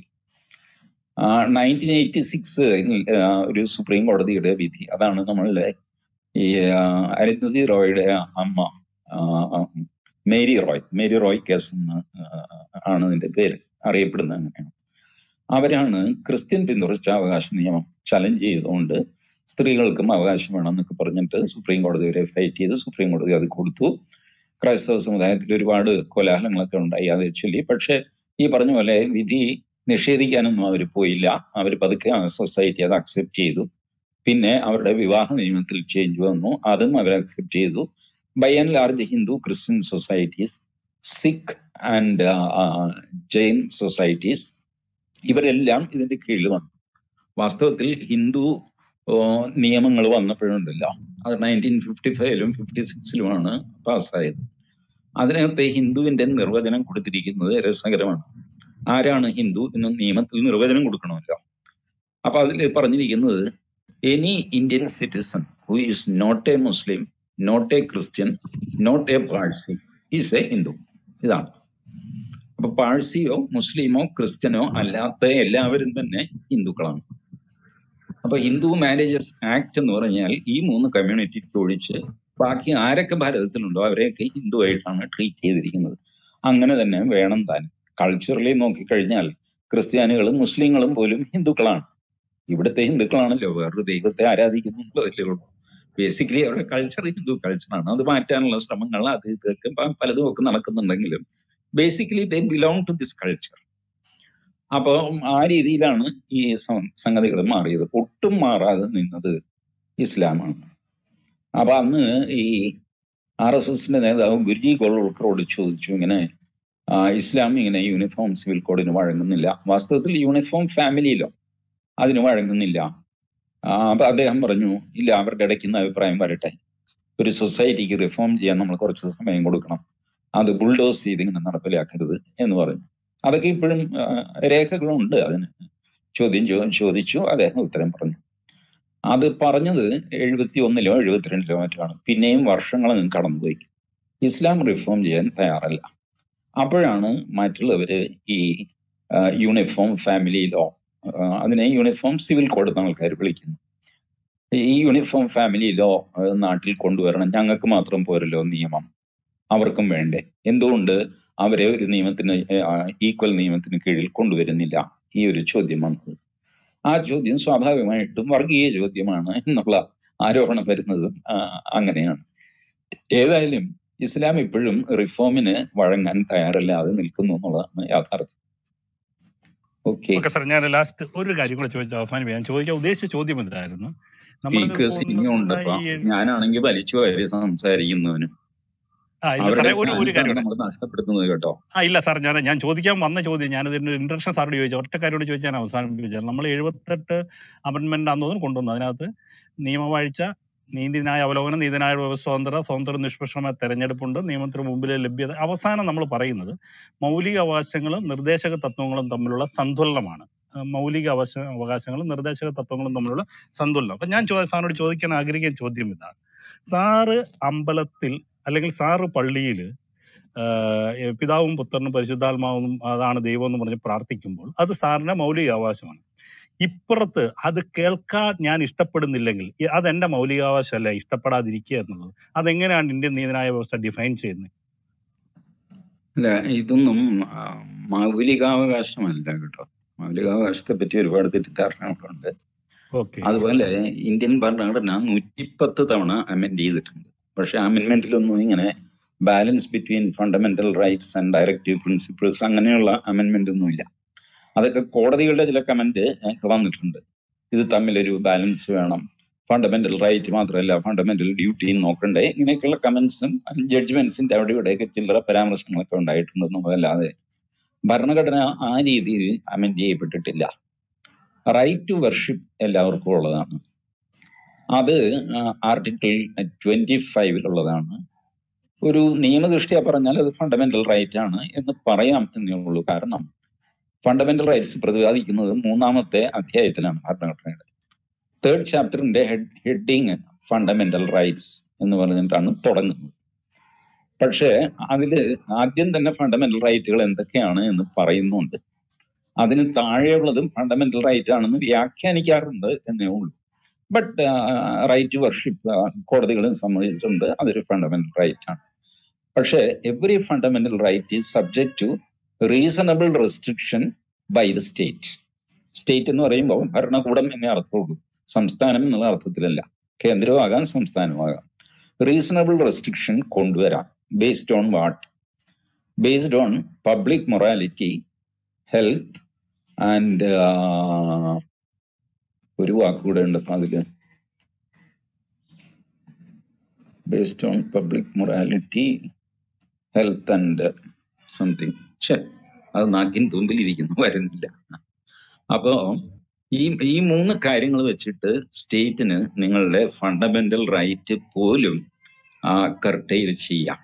നയൻറ്റീൻ എയ്റ്റി സിക്സ് ഒരു സുപ്രീം കോടതിയുടെ വിധി അതാണ് നമ്മളുടെ ഈ ആ, അരുന്ധതി റോയുടെ അമ്മ ആ, ആ, മേരി റോയ് മേരി റോയ് കേസ് എന്ന് ആ, ആണ് ഇതിന്റെ പേര് അറിയപ്പെടുന്നത് അങ്ങനെയാണ് അവരാണ് ക്രിസ്ത്യൻ പിന്തുടർച്ചാവകാശ നിയമം ചലഞ്ച് ചെയ്തുകൊണ്ട് സ്ത്രീകൾക്കും അവകാശം വേണം എന്നൊക്കെ പറഞ്ഞിട്ട് സുപ്രീം കോടതി വരെ ഫൈറ്റ് ചെയ്ത് സുപ്രീം കോടതി അത് കൊടുത്തു ക്രൈസ്തവ സമുദായത്തിൽ ഒരുപാട് കോലാഹലങ്ങളൊക്കെ ഉണ്ടായി അതേ ചൊല്ലി പക്ഷെ ഈ പറഞ്ഞ പോലെ വിധി നിഷേധിക്കാനൊന്നും അവർ പോയില്ല അവർ പതുക്കെ ആ സൊസൈറ്റി അത് അക്സെപ്റ്റ് ചെയ്തു പിന്നെ അവരുടെ വിവാഹ നിയമത്തിൽ ചേഞ്ച് വന്നു അതും അവർ അക്സെപ്റ്റ് ചെയ്തു by and large Hindu Christian societies Sikh and Jain societies ഇവരെല്ലാം ഇതിന്റെ കീഴിൽ വന്നു വാസ്തവത്തിൽ ഹിന്ദു നിയമങ്ങൾ വന്നപ്പോഴുണ്ടല്ലോ അത് നയൻറ്റീൻ ഫിഫ്റ്റി ഫൈവിലും ഫിഫ്റ്റി സിക്സിലുമാണ് പാസ്സായത് അതിനകത്ത് ഹിന്ദുവിന്റെ നിർവചനം കൊടുത്തിരിക്കുന്നത് രസകരമാണ് ആരാണ് ഹിന്ദു എന്ന് നിയമത്തിൽ നിർവചനം കൊടുക്കണമല്ലോ അപ്പൊ അതിൽ പറഞ്ഞിരിക്കുന്നത് any Indian citizen who is not a Muslim not a Christian not a Parsi is a Hindu ഇതാണ് അപ്പൊ പാഴ്സിയോ മുസ്ലിമോ ക്രിസ്ത്യനോ അല്ലാത്ത എല്ലാവരും തന്നെ ഹിന്ദുക്കളാണ് അപ്പൊ ഹിന്ദു മാരേജസ് ആക്ട് എന്ന് പറഞ്ഞാൽ ഈ മൂന്ന് കമ്മ്യൂണിറ്റിക്ക് ഒഴിച്ച് ബാക്കി ആരൊക്കെ ഭാരതത്തിലുണ്ടോ അവരെയൊക്കെ ഹിന്ദുവായിട്ടാണ് ട്രീറ്റ് ചെയ്തിരിക്കുന്നത് അങ്ങനെ തന്നെ വേണം താൻ കൾച്ചറലി നോക്കിക്കഴിഞ്ഞാൽ ക്രിസ്ത്യാനികളും മുസ്ലിങ്ങളും പോലും ഹിന്ദുക്കളാണ് ഇവിടുത്തെ ഹിന്ദുക്കളാണല്ലോ വേറൊരു ദൈവത്തെ ആരാധിക്കുന്നു എന്നുള്ളതല്ലേ ഉള്ളൂ ബേസിക്കലി അവരുടെ കൾച്ചർ ഹിന്ദു കൾച്ചറാണ് അത് മാറ്റാനുള്ള ശ്രമങ്ങൾ അത് ഇതൊക്കെ പ- പലതും ഒക്കെ നടക്കുന്നുണ്ടെങ്കിലും basically they belong to this culture അപ്പൊ ആ രീതിയിലാണ് ഈ സംഗതികൾ മാറിയത് ഒട്ടും മാറാതെ നിന്നത് ഇസ്ലാമാണ് അപ്പൊ അന്ന് ഈ ആർ എസ് എസിന്റെ നേതാവ് ഗുരുജി ഗോൾവൽക്കറോട് ചോദിച്ചു ഇങ്ങനെ ആ, ഇസ്ലാം ഇങ്ങനെ യൂണിഫോം സിവിൽ കോഡിന് വഴങ്ങുന്നില്ല വാസ്തവത്തിൽ യൂണിഫോം ഫാമിലിയിലോ അതിന് വഴങ്ങുന്നില്ല ആ, അപ്പൊ അദ്ദേഹം പറഞ്ഞു ഇല്ല അവരുടെ ഇടയ്ക്ക് ഇന്ന് അഭിപ്രായം വരട്ടെ ഒരു സൊസൈറ്റിക്ക് റിഫോം ചെയ്യാൻ നമ്മൾ കുറച്ച് സമയം കൊടുക്കണം അത് ബുൾഡോസ് ചെയ്ത് ഇങ്ങനെ നടപ്പിലാക്കരുത് എന്ന് പറഞ്ഞു അതൊക്കെ ഇപ്പോഴും ആ, രേഖകളുണ്ട് അതിന് ചോദ്യം ചോ- ചോദിച്ചു അദ്ദേഹം ഉത്തരം പറഞ്ഞു അത് പറഞ്ഞത് എഴുപത്തി ഒന്നിലോ എഴുപത്തിരണ്ടിലോ മറ്റാണ് പിന്നെയും വർഷങ്ങൾ കടന്നുപോയി ഇസ്ലാം റിഫോം ചെയ്യാൻ തയ്യാറല്ല അപ്പോഴാണ് മറ്റുള്ളവര് ഈ ആ, യൂണിഫോം ഫാമിലി ലോ ആ, അതിനെ യൂണിഫോം സിവിൽ കോഡ് എന്ന് ആൾക്കാർ വിളിക്കുന്നു ഈ യൂണിഫോം ഫാമിലി ലോ ആ, നാട്ടിൽ കൊണ്ടുവരണം ഞങ്ങൾക്ക് മാത്രം പോരല്ലോ നിയമം അവർക്കും വേണ്ടേ എന്തുകൊണ്ട് അവരെ ഒരു നിയമത്തിന് ഈക്വൽ നിയമത്തിന് കീഴിൽ കൊണ്ടുവരുന്നില്ല ഈ ഒരു ചോദ്യം വന്നത് ആ ചോദ്യം സ്വാഭാവികമായിട്ടും വർഗീയ ചോദ്യമാണ് എന്നുള്ള ആരോപണം വരുന്നത് ആ, അങ്ങനെയാണ് ഏതായാലും ഇസ്ലാം ഇപ്പോഴും റിഫോമിന് വഴങ്ങാൻ തയ്യാറല്ലാതെ നിൽക്കുന്നു എന്നുള്ളതാണ് യാഥാർത്ഥ്യം ഓക്കെ ഓക്കെ സാർ ഞാൻ ലാസ്റ്റ് ഒരു കാര്യം കൂടെ ചോദിച്ചു അവസാനം ഞാൻ ചോദിക്കാൻ ഉദ്ദേശിച്ച ചോദ്യം എന്തായിരുന്നു നമ്മളിത് സ്പീക്കേഴ്സ് ഇപ്പോൾ ഇനിയും നമ്മുടെ ഉണ്ടപ്പോ ഈ ഞാനാണെങ്കിൽ വലിച്ചു വാരി സംസാരിക്കുന്നവന് ആ ഇല്ല അവരുടെ സാറേ ഒരു ഒരു ഫാൻസാണ് കാര്യം കൂടെ നമ്മൾ നഷ്ടപ്പെടുത്തുന്നത് കേട്ടോ ആ ഇല്ല സാർ ഞാൻ ഞാൻ ചോദിക്കാൻ വന്ന ചോദ്യം ഞാൻ ഇതിന്റെ ഇൻട്രഷൻ സാറോട് ചോദിച്ചു ഒറ്റ കാര്യോട് ചോദിച്ചാൽ ഞാൻ അവസാനിപ്പിച്ചത് നമ്മൾ എഴുപത്തെട്ട് അമെന്റ്മെന്റ് ആണെന്ന് കൊണ്ടുവന്നു അതിനകത്ത് നിയമവാഴ്ച നീതിന്യായ അവലോകനം നീതിന്യായ വ്യവസ്ഥ സ്വതന്ത്ര സ്വതന്ത്ര നിഷ്പക്ഷമായ തെരഞ്ഞെടുപ്പുണ്ട് നിയമത്തിന് മുമ്പിലെ ലഭ്യത അവസാനം നമ്മൾ പറയുന്നത് മൗലിക അവകാശങ്ങളും നിർദ്ദേശക തത്വങ്ങളും തമ്മിലുള്ള സന്തുലനമാണ് ആ, മൗലിക അവകാശ അവകാശങ്ങളും നിർദ്ദേശക തത്വങ്ങളും തമ്മിലുള്ള സന്തുലനം അപ്പൊ ഞാൻ ചോ- സാറിനോട് ചോദിക്കാൻ ആഗ്രഹിക്കുന്ന ചോദ്യം ഇതാണ് സാറ് അമ്പലത്തിൽ അല്ലെങ്കിൽ സാറ് പള്ളിയിൽ പിതാവും പുത്രനും പരിശുദ്ധാത്മാവും അതാണ് ദൈവം എന്ന് പറഞ്ഞ് പ്രാർത്ഥിക്കുമ്പോൾ അത് സാറിന്റെ മൗലിക അവകാശമാണ് ഇപ്പുറത്ത് അത് കേൾക്കാൻ ഞാൻ ഇഷ്ടപ്പെടുന്നില്ലെങ്കിൽ ഇ- അതെന്റെ മൗലികാവകാശമല്ല ഇഷ്ടപ്പെടാതിരിക്കുക എന്നുള്ളത് അതെങ്ങനെയാണ് ഇന്ത്യൻ നീതിന്യായ വ്യവസ്ഥ ഡിഫൈൻ ചെയ്യുന്നത് അല്ല ഇതൊന്നും ആ, മൗലികാവകാശമല്ല കേട്ടോ മൗലികാവകാശത്തെ പറ്റി ഒരുപാട് തെറ്റിദ്ധാരണകളുണ്ട് ഓക്കെ അതുപോലെ ഇന്ത്യൻ ഭരണഘടന നൂറ്റിപ്പത്ത് തവണ അമെൻഡ് ചെയ്തിട്ടുണ്ട് പക്ഷെ അമെന്റ്മെന്റിലൊന്നും ഇങ്ങനെ balance between fundamental rights and directive principles അങ്ങനെയുള്ള അമെന്റ്മെന്റ് ഒന്നുമില്ല അതൊക്കെ കോടതികളുടെ ചില കമന്റ് വന്നിട്ടുണ്ട് ഇത് തമ്മിലൊരു ബാലൻസ് വേണം ഫണ്ടമെന്റൽ റൈറ്റ് മാത്രമല്ല ഫണ്ടമെന്റൽ ഡ്യൂട്ടി നോക്കണ്ടേ ഇങ്ങനെയൊക്കെയുള്ള കമന്റ്സും ജഡ്ജ്മെന്റ്സിന്റെ അവിടെ ഇവിടെയൊക്കെ ചില്ലറ പരാമർശങ്ങളൊക്കെ ഉണ്ടായിട്ടുണ്ടെന്നുള്ളതല്ലാതെ ഭരണഘടന ആ രീതിയിൽ അമെന്റ് ചെയ്യപ്പെട്ടിട്ടില്ല റൈറ്റ് ടു വർഷിപ്പ് എല്ലാവർക്കും ഉള്ളതാണ് അത് ആർട്ടിക്കിൾ ട്വന്റി ഫൈവിലുള്ളതാണ് ഒരു നിയമദൃഷ്ടിയ പറഞ്ഞാൽ അത് ഫണ്ടമെന്റൽ റൈറ്റ് ആണ് എന്ന് പറയാം എന്നേ ഉള്ളൂ കാരണം ഫണ്ടമെന്റൽ റൈറ്റ്സ് പ്രതിപാദിക്കുന്നത് മൂന്നാമത്തെ അധ്യായത്തിലാണ് ഭരണഘടനയുടെ തേർഡ് ചാപ്റ്ററിന്റെ ഹെഡിങ് ഫണ്ടമെന്റൽ റൈറ്റ്സ് എന്ന് പറഞ്ഞിട്ടാണ് തുടങ്ങുന്നത് പക്ഷേ അതില് ആദ്യം തന്നെ ഫണ്ടമെന്റൽ റൈറ്റുകൾ എന്തൊക്കെയാണ് എന്ന് പറയുന്നുണ്ട് അതിന് താഴെയുള്ളതും ഫണ്ടമെന്റൽ റൈറ്റ് ആണെന്ന് വ്യാഖ്യാനിക്കാറുണ്ട് എന്നേ ഉള്ളൂ ബട്ട് റൈറ്റ് ടു വർഷിപ്പ് കോടതികളും സമ്മതിച്ചിട്ടുണ്ട് അതൊരു ഫണ്ടമെന്റൽ റൈറ്റ് ആണ് പക്ഷേ every fundamental right is subject to reasonable restriction by the state state എന്ന് പറയുമ്പോൾ ഭരണകൂടം എന്നേ അർത്ഥമുള്ളൂ സംസ്ഥാനം എന്നുള്ള അർത്ഥത്തിലല്ല കേന്ദ്രമാകാം സംസ്ഥാനമാകാം റീസണബിൾ റെസ്ട്രിക്ഷൻ കൊണ്ടുവരാം based on what based on public morality health and ഒരു വാക്കുകൂടെ ഉണ്ട് അപ്പൊ അതില് based on public morality health and something ഛെ അത് നാക്കിൻ തുമ്പിലിരിക്കുന്നു വരുന്നില്ല അപ്പോ ഈ ഈ മൂന്ന് കാര്യങ്ങൾ വെച്ചിട്ട് സ്റ്റേറ്റിന് നിങ്ങളുടെ ഫണ്ടമെന്റൽ റൈറ്റ് പോലും കർട്ടയിൽ ചെയ്യാം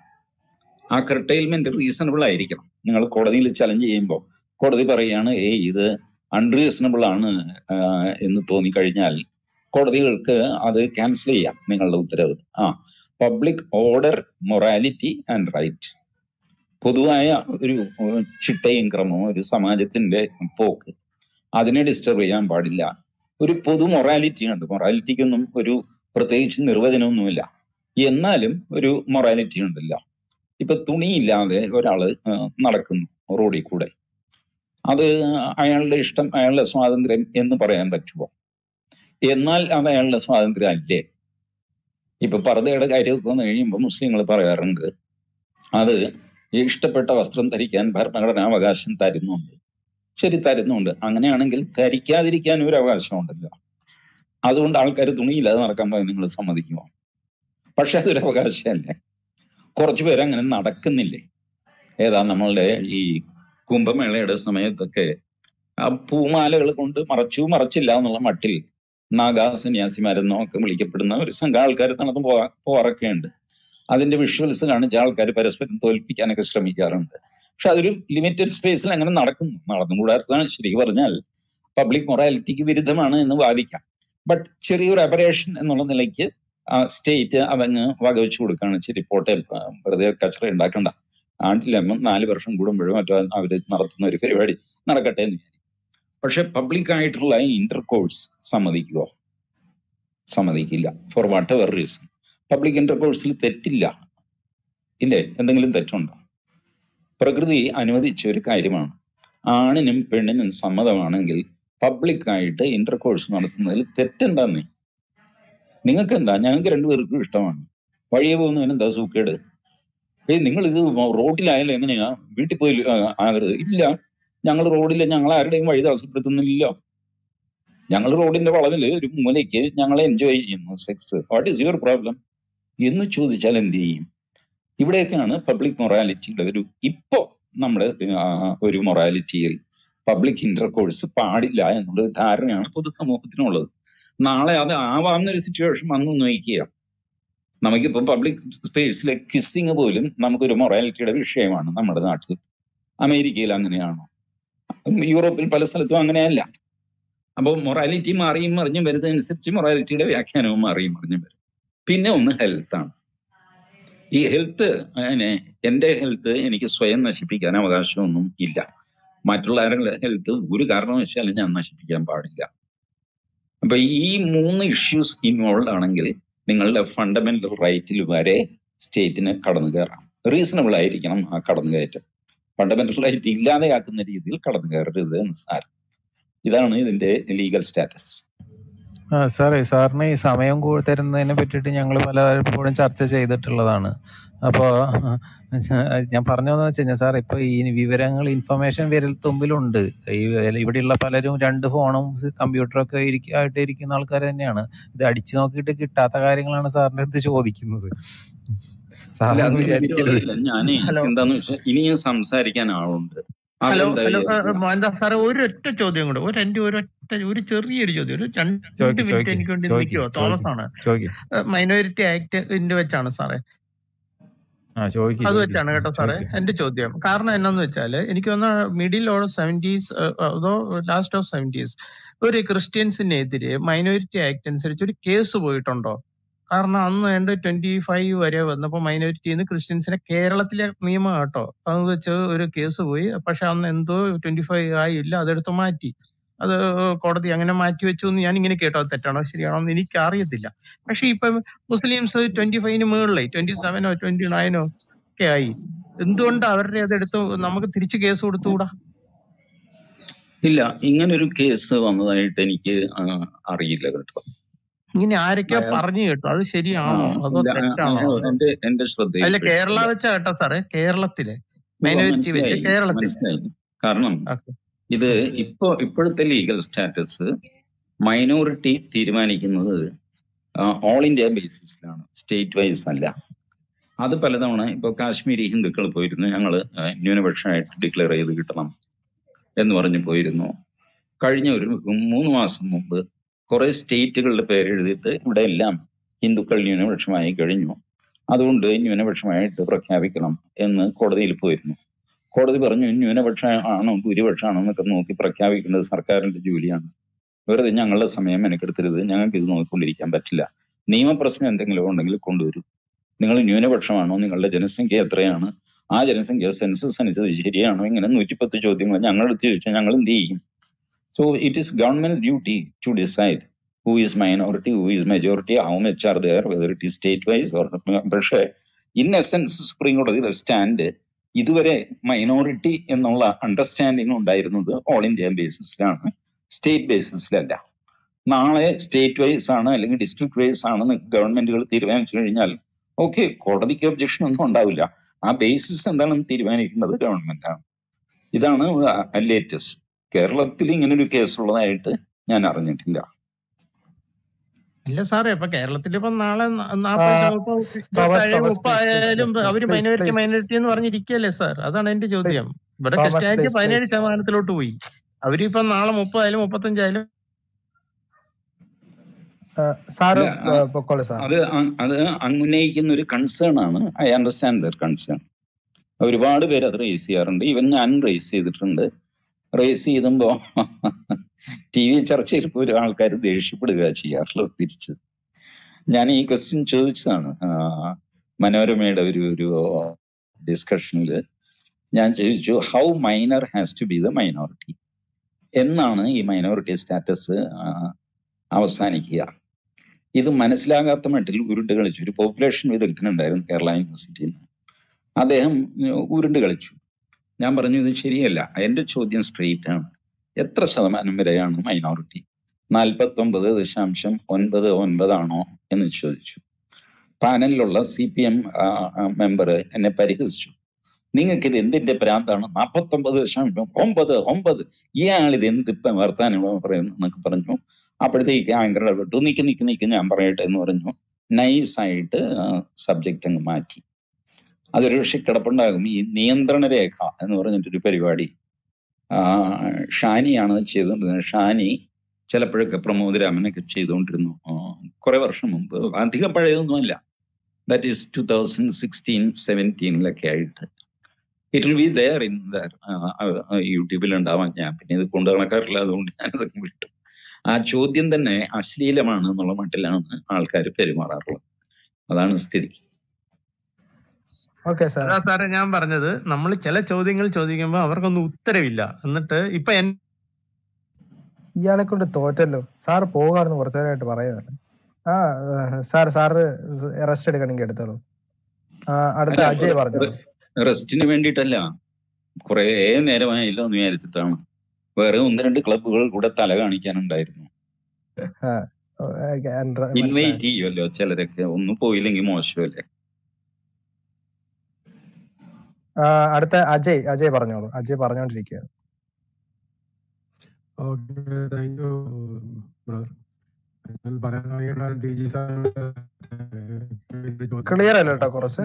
ആ കർട്ടൈൽമെന്റ് റീസണബിൾ ആയിരിക്കണം നിങ്ങൾ കോടതിയിൽ ചലഞ്ച് ചെയ്യുമ്പോൾ കോടതി പറയുകയാണ് ഏയ് ഇത് അൺറീസണബിൾ ആണ് ആ, എന്ന് തോന്നിക്കഴിഞ്ഞാൽ കോടതികൾക്ക് അത് ക്യാൻസൽ ചെയ്യാം നിങ്ങളുടെ ഉത്തരവ് ആ public order morality and right പൊതുവായ ഒരു ഏഹ്, ചിട്ടയും ക്രമവും ഒരു സമാജത്തിന്റെ പോക്ക് അതിനെ ഡിസ്റ്റർബ് ചെയ്യാൻ പാടില്ല ഒരു പൊതു മൊറാലിറ്റി ഉണ്ട് മൊറാലിറ്റിക്കൊന്നും ഒരു പ്രത്യേകിച്ച് നിർവചനമൊന്നുമില്ല എന്നാലും ഒരു മൊറാലിറ്റി ഉണ്ടല്ലോ ഇപ്പൊ തുണിയില്ലാതെ ഒരാള് ആ, നടക്കുന്നു റോഡിൽ കൂടെ അത് അയാളുടെ ഇഷ്ടം അയാളുടെ സ്വാതന്ത്ര്യം എന്ന് പറയാൻ പറ്റുമോ എന്നാൽ അത് അയാളുടെ സ്വാതന്ത്ര്യം അല്ലേ ഇപ്പൊ പർദ്ദയുടെ കാര്യമൊക്കെ വന്നു കഴിയുമ്പോൾ മുസ്ലിങ്ങൾ പറയാറുണ്ട് അത് ഈ ഇഷ്ടപ്പെട്ട വസ്ത്രം ധരിക്കാൻ ഭരണഘടനാ അവകാശം തരുന്നുണ്ട് ശരി തരുന്നുണ്ട് അങ്ങനെയാണെങ്കിൽ ധരിക്കാതിരിക്കാൻ ഒരു അവകാശമുണ്ടല്ലോ അതുകൊണ്ട് ആൾക്കാർ തുണിയില്ലാതെ നടക്കാൻ പോയി നിങ്ങൾ സമ്മതിക്കുമോ പക്ഷെ അതൊരു അവകാശമല്ലേ കുറച്ചു പേര് അങ്ങനെ നടക്കുന്നില്ലേ ഏതാ നമ്മളുടെ ഈ കുംഭമേളയുടെ സമയത്തൊക്കെ ആ പൂമാലകൾ കൊണ്ട് മറച്ചു മറച്ചില്ല എന്നുള്ള മട്ടിൽ നാഗാ സന്യാസിമാരെന്നോ ഒക്കെ വിളിക്കപ്പെടുന്ന ഒരു സംഘം ആൾക്കാർ നടന്നു പോവാ പോവാറൊക്കെ ഉണ്ട് അതിന്റെ വിഷ്വൽസ് കാണിച്ച ആൾക്കാർ പരസ്പരം തോൽപ്പിക്കാനൊക്കെ ശ്രമിക്കാറുണ്ട് പക്ഷെ അതൊരു ലിമിറ്റഡ് സ്പേസിൽ അങ്ങനെ നടക്കുന്നു നടന്നുകൂടാത്തതാണ് ശരിക്കും പറഞ്ഞാൽ പബ്ലിക് മൊറാലിറ്റിക്ക് വിരുദ്ധമാണ് എന്ന് വാദിക്കാം ബട്ട് ചെറിയൊരു അപറേഷൻ എന്നുള്ള നിലയ്ക്ക് സ്റ്റേറ്റ് അതങ്ങ് വകവെച്ചു കൊടുക്കുകയാണ് ശരി പോട്ടെ ആ, വെറുതെ കച്ചറ ഉണ്ടാക്കണ്ട ആണ്ടിലമ്മ നാല് വർഷം കൂടുമ്പോഴും മറ്റോ അവര് നടത്തുന്ന ഒരു പരിപാടി നടക്കട്ടെ എന്ന് വിചാരിക്കും പക്ഷെ പബ്ലിക് ആയിട്ടുള്ള ഇന്റർകോഴ്സ് സമ്മതിക്കുമോ സമ്മതിക്കില്ല for whatever reason public ഇന്റർകോഴ്സിൽ തെറ്റില്ല ഇല്ലേ എന്തെങ്കിലും തെറ്റുണ്ടോ പ്രകൃതി അനുവദിച്ച ഒരു കാര്യമാണ് ആണിനും പെണ്ണിനും സമ്മതമാണെങ്കിൽ പബ്ലിക് ആയിട്ട് ഇന്റർകോഴ്സ് നടത്തുന്നതിൽ തെറ്റെന്താന്നേ നിങ്ങൾക്ക് എന്താ ഞങ്ങൾക്ക് രണ്ടുപേർക്കും ഇഷ്ടമാണ് വഴിയെ പോകുന്നവന് എന്താ സൂക്കേട് ഏയ് നിങ്ങൾ ഇത് റോഡിലായാലും എങ്ങനെയാ വീട്ടിൽ പോയി ആ, ആകരുത് ഇല്ല ഞങ്ങൾ റോഡിൽ ഞങ്ങൾ ആരുടെയും വഴി തടസ്സപ്പെടുത്തുന്നില്ല ഞങ്ങൾ റോഡിന്റെ വളവില് ഒരു മൂലയ്ക്ക് ഞങ്ങളെ എൻജോയ് ചെയ്യുന്നു sex what is your problem എന്ന് ചോദിച്ചാൽ എന്ത് ചെയ്യും ഇവിടെയൊക്കെയാണ് പബ്ലിക് മൊറാലിറ്റിയുടെ ഒരു ഇപ്പോ നമ്മുടെ ആ, ഒരു മൊറാലിറ്റിയിൽ പബ്ലിക് ഇന്റർകോഴ്സ് പാടില്ല എന്നുള്ള ഒരു ധാരണയാണ് പൊതുസമൂഹത്തിനുള്ളത് നാളെ അത് ആവാവുന്നൊരു സിറ്റുവേഷൻ വന്നു നോക്കുക നമുക്കിപ്പോ പബ്ലിക് സ്പേസിലെ കിസ്സിങ് പോലും നമുക്കൊരു മൊറാലിറ്റിയുടെ വിഷയമാണ് നമ്മുടെ നാട്ടിൽ അമേരിക്കയിൽ അങ്ങനെയാണോ യൂറോപ്പിൽ പല സ്ഥലത്തും അങ്ങനെയല്ല അപ്പോൾ മൊറാലിറ്റി മാറിയും മറിഞ്ഞും വരുന്നതനുസരിച്ച് മൊറാലിറ്റിയുടെ വ്യാഖ്യാനവും മാറിയും മറിഞ്ഞും വരും പിന്നെ ഒന്ന് ഹെൽത്ത് ആണ് ഈ ഹെൽത്ത് അങ്ങനെ എന്റെ ഹെൽത്ത് എനിക്ക് സ്വയം നശിപ്പിക്കാൻ അവകാശമൊന്നും ഇല്ല മറ്റുള്ളവരുടെ ഹെൽത്ത് ഒരു കാരണവശാലും ഞാൻ നശിപ്പിക്കാൻ പാടില്ല അപ്പൊ ഈ മൂന്ന് ഇഷ്യൂസ് ഇൻവോൾവ് ആണെങ്കിൽ നിങ്ങളുടെ ഫണ്ടമെന്റൽ റൈറ്റിൽ വരെ സ്റ്റേറ്റിന് കടന്നു കയറാം റീസണബിൾ ആയിരിക്കണം ആ കടന്നു കയറ്റം ഫണ്ടമെന്റൽ റൈറ്റ് ഇല്ലാതെയാക്കുന്ന രീതിയിൽ കടന്നു കയറരുത് എന്ന് സാരം ഇതാണ് ഇതിന്റെ ലീഗൽ സ്റ്റാറ്റസ് ആ സാറേ സാറിന് ഈ സമയം കൂ- തരുന്നതിനെ പറ്റിയിട്ട് ഞങ്ങൾ പലപ്പോഴും ചർച്ച ചെയ്തിട്ടുള്ളതാണ് അപ്പോൾ ഞാൻ പറഞ്ഞതെന്ന് വെച്ച് കഴിഞ്ഞാൽ സാർ ഇപ്പോൾ ഈ വിവരങ്ങൾ ഇൻഫർമേഷൻ വിരൽ തുമ്പിലുണ്ട് ഈ ഇവിടെയുള്ള പലരും രണ്ട് ഫോണും കമ്പ്യൂട്ടറും ഒക്കെ ഇരിക്ക- ആയിട്ട് ഇരിക്കുന്ന ആൾക്കാർ തന്നെയാണ് ഇത് അടിച്ചു നോക്കിയിട്ട് കിട്ടാത്ത കാര്യങ്ങളാണ് സാറിന്റെ അടുത്ത് ചോദിക്കുന്നത് അല്ല സാറൊന്നും അത് എനിക്ക് വിചാരിക്കരുത് അറിയില്ല ഞാനേ ഹലോ എന്താന്ന് വെച്ചാൽ ഇനിയും സംസാരിക്കാൻ ആളുണ്ട് ഹലോ അവരെന്താ ഹലോ വിചാരിക്കുക എന്താ സാറേ ഒരൊറ്റ ചോദ്യം കൂടെ ഒരു എന്റെ ഒരൊറ്റ ഒരു ചെറിയൊരു ചോദ്യം ഒരു രണ്ട് ചോദിക്ക് മിനിറ്റ് ചോദിക്ക് എനിക്ക് വേണ്ടി ചോദിക്ക് നിൽക്കുവോ തോമസ് ചോദിക്ക് ആണ് ചോദിക്ക് മൈനോറിറ്റി ആക്ട് വെച്ചാണ് സാറേ ആ ചോദിക്ക് അത് ചോദിക്ക് വെച്ചാണ് കേട്ടോ സാറേ ചോദിക്ക് എന്റെ ചോദ്യം കാരണം എന്നാന്ന് വെച്ചാല് എനിക്ക് തോന്നുന്ന മിഡിൽ ഓഫ് സെവന്റീസ് അതോ ലാസ്റ്റ് ഓഫ് സെവന്റീസ് ഒരു ക്രിസ്ത്യൻസിനെതിരെ മൈനോറിറ്റി ആക്ട് അനുസരിച്ച് ഒരു കേസ് പോയിട്ടുണ്ടോ കാരണം അന്ന് ഏണ്ട് ട്വന്റി ഫൈവ് വരെ വന്നപ്പോ മൈനോറിറ്റിന്ന് ക്രിസ്ത്യൻസിനെ കേരളത്തിലെ നിയമം കേട്ടോ അത് വെച്ച് ഒരു കേസ് പോയി പക്ഷെ അന്ന് എന്തോ ട്വന്റി ഫൈവ് ആയില്ല അതെടുത്ത് മാറ്റി അത് കോടതി അങ്ങനെ മാറ്റി വെച്ചു എന്ന് ഞാൻ ഇങ്ങനെ കേട്ടോ അത് തെറ്റാണോ ശരിയാണോ എന്ന് എനിക്ക് അറിയത്തില്ല പക്ഷെ ഇപ്പൊ മുസ്ലിംസ് ട്വന്റി ഫൈവിന് മുകളിലായി ട്വന്റി സെവനോ ട്വന്റി നയനോ ഒക്കെ ആയി എന്തുകൊണ്ട് അവരുടെ അതെടുത്ത് നമുക്ക് തിരിച്ച് കേസ് കൊടുത്തുകൂടാ ഇല്ല ഇങ്ങനൊരു കേസ് വന്നതായിട്ട് എനിക്ക് ആ, അറിയില്ല കേട്ടോ ഇങ്ങനെ ആരൊക്കെയോ അയാൾ പറഞ്ഞു കേട്ടോ അത് ആ ശരിയാണോ അതോ ഇല്ല, ആ, തെറ്റാണോ ആ, അതോ എന്റെ എന്റെ അല്ല ശ്രദ്ധയിൽപ്പെട്ടിട്ടില്ല കേരള വെച്ച കേട്ടോ സാറേ കേരളത്തിലെ ഉവ്വ, മൈനോറിറ്റി വെച്ച് മനസ്സിലായി കേരളത്തിലെ മനസ്സിലായി കാരണം ഓക്കെ ഇത് ഇപ്പോ ഇപ്പോഴത്തെ ലീഗൽ സ്റ്റാറ്റസ് മൈനോറിറ്റി തീരുമാനിക്കുന്നത് ഓൾ ഇന്ത്യ ബേസിസിലാണ് സ്റ്റേറ്റ് വൈസ് അല്ല അത് പലതവണ ഇപ്പൊ കാശ്മീരി ഹിന്ദുക്കൾ പോയിരുന്നു ഞങ്ങൾ ന്യൂനപക്ഷമായിട്ട് ഡിക്ലെയർ ചെയ്ത് കിട്ടണം എന്ന് പറഞ്ഞ് പോയിരുന്നു കഴിഞ്ഞ ഒരു മൂന്ന് മാസം മുമ്പ് കുറെ സ്റ്റേറ്റുകളുടെ പേര് എഴുതിയിട്ട് ഇവിടെ എല്ലാം ഹിന്ദുക്കൾ ന്യൂനപക്ഷമായി കഴിഞ്ഞു അതുകൊണ്ട് ന്യൂനപക്ഷമായിട്ട് പ്രഖ്യാപിക്കണം എന്ന് കോടതിയിൽ പോയിരുന്നു കോടതി പറഞ്ഞു ന്യൂനപക്ഷ ആണോ ഭൂരിപക്ഷമാണോ എന്നൊക്കെ നോക്കി പ്രഖ്യാപിക്കേണ്ടത് സർക്കാരിന്റെ ജോലിയാണ് വെറുതെ ഞങ്ങളുടെ സമയം മെനക്കെടുത്തരുത് ഞങ്ങൾക്ക് ഇത് നോക്കിക്കൊണ്ടിരിക്കാൻ പറ്റില്ല നിയമപ്രശ്നം എന്തെങ്കിലും ഉണ്ടെങ്കിൽ കൊണ്ടുവരൂ നിങ്ങൾ ന്യൂനപക്ഷമാണോ നിങ്ങളുടെ ജനസംഖ്യ എത്രയാണ് ആ ജനസംഖ്യ സെൻസസ് അനുസരിച്ച് ശരിയാണോ ഇങ്ങനെ നൂറ്റിപ്പത്ത് ചോദ്യങ്ങൾ ഞങ്ങളടുത്ത് ചോദിച്ചാൽ ഞങ്ങൾ എന്ത് ചെയ്യും so it is government duty to decide who is minority who is majority how much are there whether it is state wise or പക്ഷേ ഇൻ എസെൻസ് സുപ്രീം കോടതിയുടെ സ്റ്റാൻഡ് ഇതുവരെ മൈനോറിറ്റി എന്നുള്ള അണ്ടർസ്റ്റാൻഡിങ് ഉണ്ടായിരുന്നത് ഓൾ ഇന്ത്യ ബേസിസിലാണ് state ബേസിസിലല്ല നാളെ state vice ആണ് അല്ലെങ്കിൽ ഡിസ്ട്രിക്ട് വൈസ് ആണെന്ന് ഗവൺമെന്റുകൾ തീരുമാനിച്ചു കഴിഞ്ഞാൽ ഓക്കെ കോടതിക്ക് ഒബ്ജക്ഷൻ ഒന്നും ഉണ്ടാവില്ല ആ ബേസിസ് എന്താണെന്ന് തീരുമാനിക്കേണ്ടത് ഗവൺമെന്റ് ആണ് ഇതാണ് ലേറ്റസ്റ്റ് കേരളത്തിൽ ഇങ്ങനെ ഒരു കേസ് ഉള്ളതായിട്ട് ഞാൻ അറിഞ്ഞിട്ടില്ല ഇല്ല സാറേ ഇപ്പൊ കേരളത്തിൽ ഇപ്പൊ നാളെ ന- ആ, നാപ്പത് ശതമാനം ഇപ്പൊ തോമസ് ഇരുപത്തേഴ് തോമസ് പ്ലീസ് മുപ്പതായാലും പ്ലീസ് അവര് പ്ലീസ് മൈനോറിറ്റി പ്ലീസ് മൈനോറിറ്റി എന്ന് പറഞ്ഞിരിക്കുകയല്ലേ സാർ അതാണ് എന്റെ പ്ലീസ് ചോദ്യം ഇവിടെ തോമസ് ക്രിസ്ത്യാനിറ്റി പ്ലീസ് പതിനേഴ് പ്ലീസ് ശതമാനത്തിലോട്ട് പോയി അവരിപ്പം നാളെ മുപ്പതായാലും മുപ്പത്തഞ്ചായാലും സാറ് അല്ല ആ- പൊക്കോളൂ സാർ അത് അ- അത് അങ്ങ് ഉന്നയിക്കുന്ന ഒരു കൺസേൺ ആണ് ഐ അണ്ടർസ്റ്റാൻഡ് ദർ കൺസേൺ ഒരുപാട് പേര് അത് റേസ് ചെയ്യാറുണ്ട് ഈവൻ ഞാൻ റേസ് ചെയ്തിട്ടുണ്ട് റേസ് ചെയ്തുമ്പോ ടി വി ചർച്ചയിൽ പോലും ആൾക്കാർ ദേഷ്യപ്പെടുക ചെയ്യാറുള്ളത് തിരിച്ച് ഞാൻ ഈ ക്വസ്റ്റ്യൻ ചോദിച്ചതാണ് ആ, മനോരമയുടെ ഒരു ഒരു ഡിസ്കഷനിൽ ഞാൻ ചോദിച്ചു how minor has to be the minority എന്നാണ് ഈ മൈനോറിറ്റി സ്റ്റാറ്റസ് അവസാനിക്കുക ഇത് മനസ്സിലാകാത്ത മട്ടിൽ ഉരുണ്ട് കളിച്ചു ഒരു പോപ്പുലേഷൻ വിദഗ്ധനുണ്ടായിരുന്നു കേരള യൂണിവേഴ്സിറ്റിയിൽ നിന്ന് അദ്ദേഹം ഉം, ഉരുണ്ട് കളിച്ചു ഞാൻ പറഞ്ഞു ഇത് ശരിയല്ല എന്റെ ചോദ്യം സ്ട്രെയിറ്റ് ആണ് എത്ര ശതമാനം വരെയാണ് മൈനോറിറ്റി നാൽപ്പത്തി ഒമ്പത് ദശാംശം ഒൻപത് ഒൻപതാണോ എന്ന് ചോദിച്ചു പാനലിലുള്ള സി പി എം മെമ്പർ എന്നെ പരിഹസിച്ചു നിങ്ങൾക്ക് ഇത് എന്തിന്റെ ഭ്രാന്താണ് നാൽപ്പത്തി ഒമ്പത് ദശാംശം ഒമ്പത് ഒമ്പത് ഇയാൾ ഇത് എന്ത് ഇപ്പം വർത്താനം പറയുന്നു എന്നൊക്കെ പറഞ്ഞു അപ്പോഴത്തേക്ക് ആങ്കർ ഇടപെട്ടു നിക്ക് നിക്ക് നിക്ക് ഞാൻ പറയട്ടെ എന്ന് പറഞ്ഞു നൈസായിട്ട് സബ്ജക്റ്റ് അങ്ങ് മാറ്റി അതൊരു പക്ഷെ കിടപ്പുണ്ടാകും ഈ നിയന്ത്രണ രേഖ എന്ന് പറഞ്ഞിട്ടൊരു പരിപാടി ആ, ഷാനിയാണ് അത് ചെയ്തുകൊണ്ടിരുന്നത് ഷാനി ചിലപ്പോഴൊക്കെ പ്രമോദ് രാമനൊക്കെ ചെയ്തുകൊണ്ടിരുന്നു ആ, കുറെ വർഷം മുമ്പ് അധികം പഴയതൊന്നുമല്ല that is two thousand sixteen സെവൻറ്റീനിലൊക്കെ ആയിട്ട് it will be there in the യൂട്യൂബിൽ ഉണ്ടാവാൻ ഞാൻ പിന്നെ ഇത് കൊണ്ടു നടക്കാറില്ല അതുകൊണ്ട് ഞാനത് വിട്ടു ആ ചോദ്യം തന്നെ അശ്ലീലമാണ് എന്നുള്ള മട്ടിലാണ് ആൾക്കാർ പെരുമാറാറുള്ളത് അതാണ് സ്ഥിതി ഓക്കെ സാർ അതാ സാറേ ഞാൻ പറഞ്ഞത് നമ്മൾ ചില ചോദ്യങ്ങൾ ചോദിക്കുമ്പോൾ അവർക്കൊന്നും ഉത്തരവില്ല എന്നിട്ട് ഇപ്പൊ എൻ ഇയാളെ കൊണ്ട് തോറ്റല്ലോ സാറ് പോകാറുന്ന് കുറച്ചു നേരമായിട്ട് പറയുന്നത് ആ സാർ സാറ് റെസ്റ്റ് എടുക്കണമെങ്കിൽ എടുത്തോളൂ ആ, അടുത്ത അല്ല അജയ് പറഞ്ഞോളൂ റെസ്റ്റിന് വേണ്ടിയിട്ടല്ല കുറെ നേരമായല്ലോ എന്ന് വിചാരിച്ചിട്ടാണ് വേറെ ഒന്ന് രണ്ട് ക്ലബുകൾ കൂടെ തല കാണിക്കാനുണ്ടായിരുന്നു ആ, ഓ, ഓക്കേ, അൻഡ്ര- മനസ്സിലായി ഇൻവൈറ്റ് ചെയ്യുമല്ലോ ചിലരൊക്കെ ഒന്ന് പോയില്ലെങ്കിൽ മോശമല്ലേ ആ, അടുത്ത അജയ് അജയ് പറഞ്ഞോളൂ അജയ് പറഞ്ഞോണ്ടിരിക്കുക ഓക്കെ താങ്ക് യു ബ്രദർ ഞാൻ പറയാൻ തുടങ്ങിയ ടി ജി സാർ ക്ലിയർ അല്ല കേട്ടോ കുറച്ച്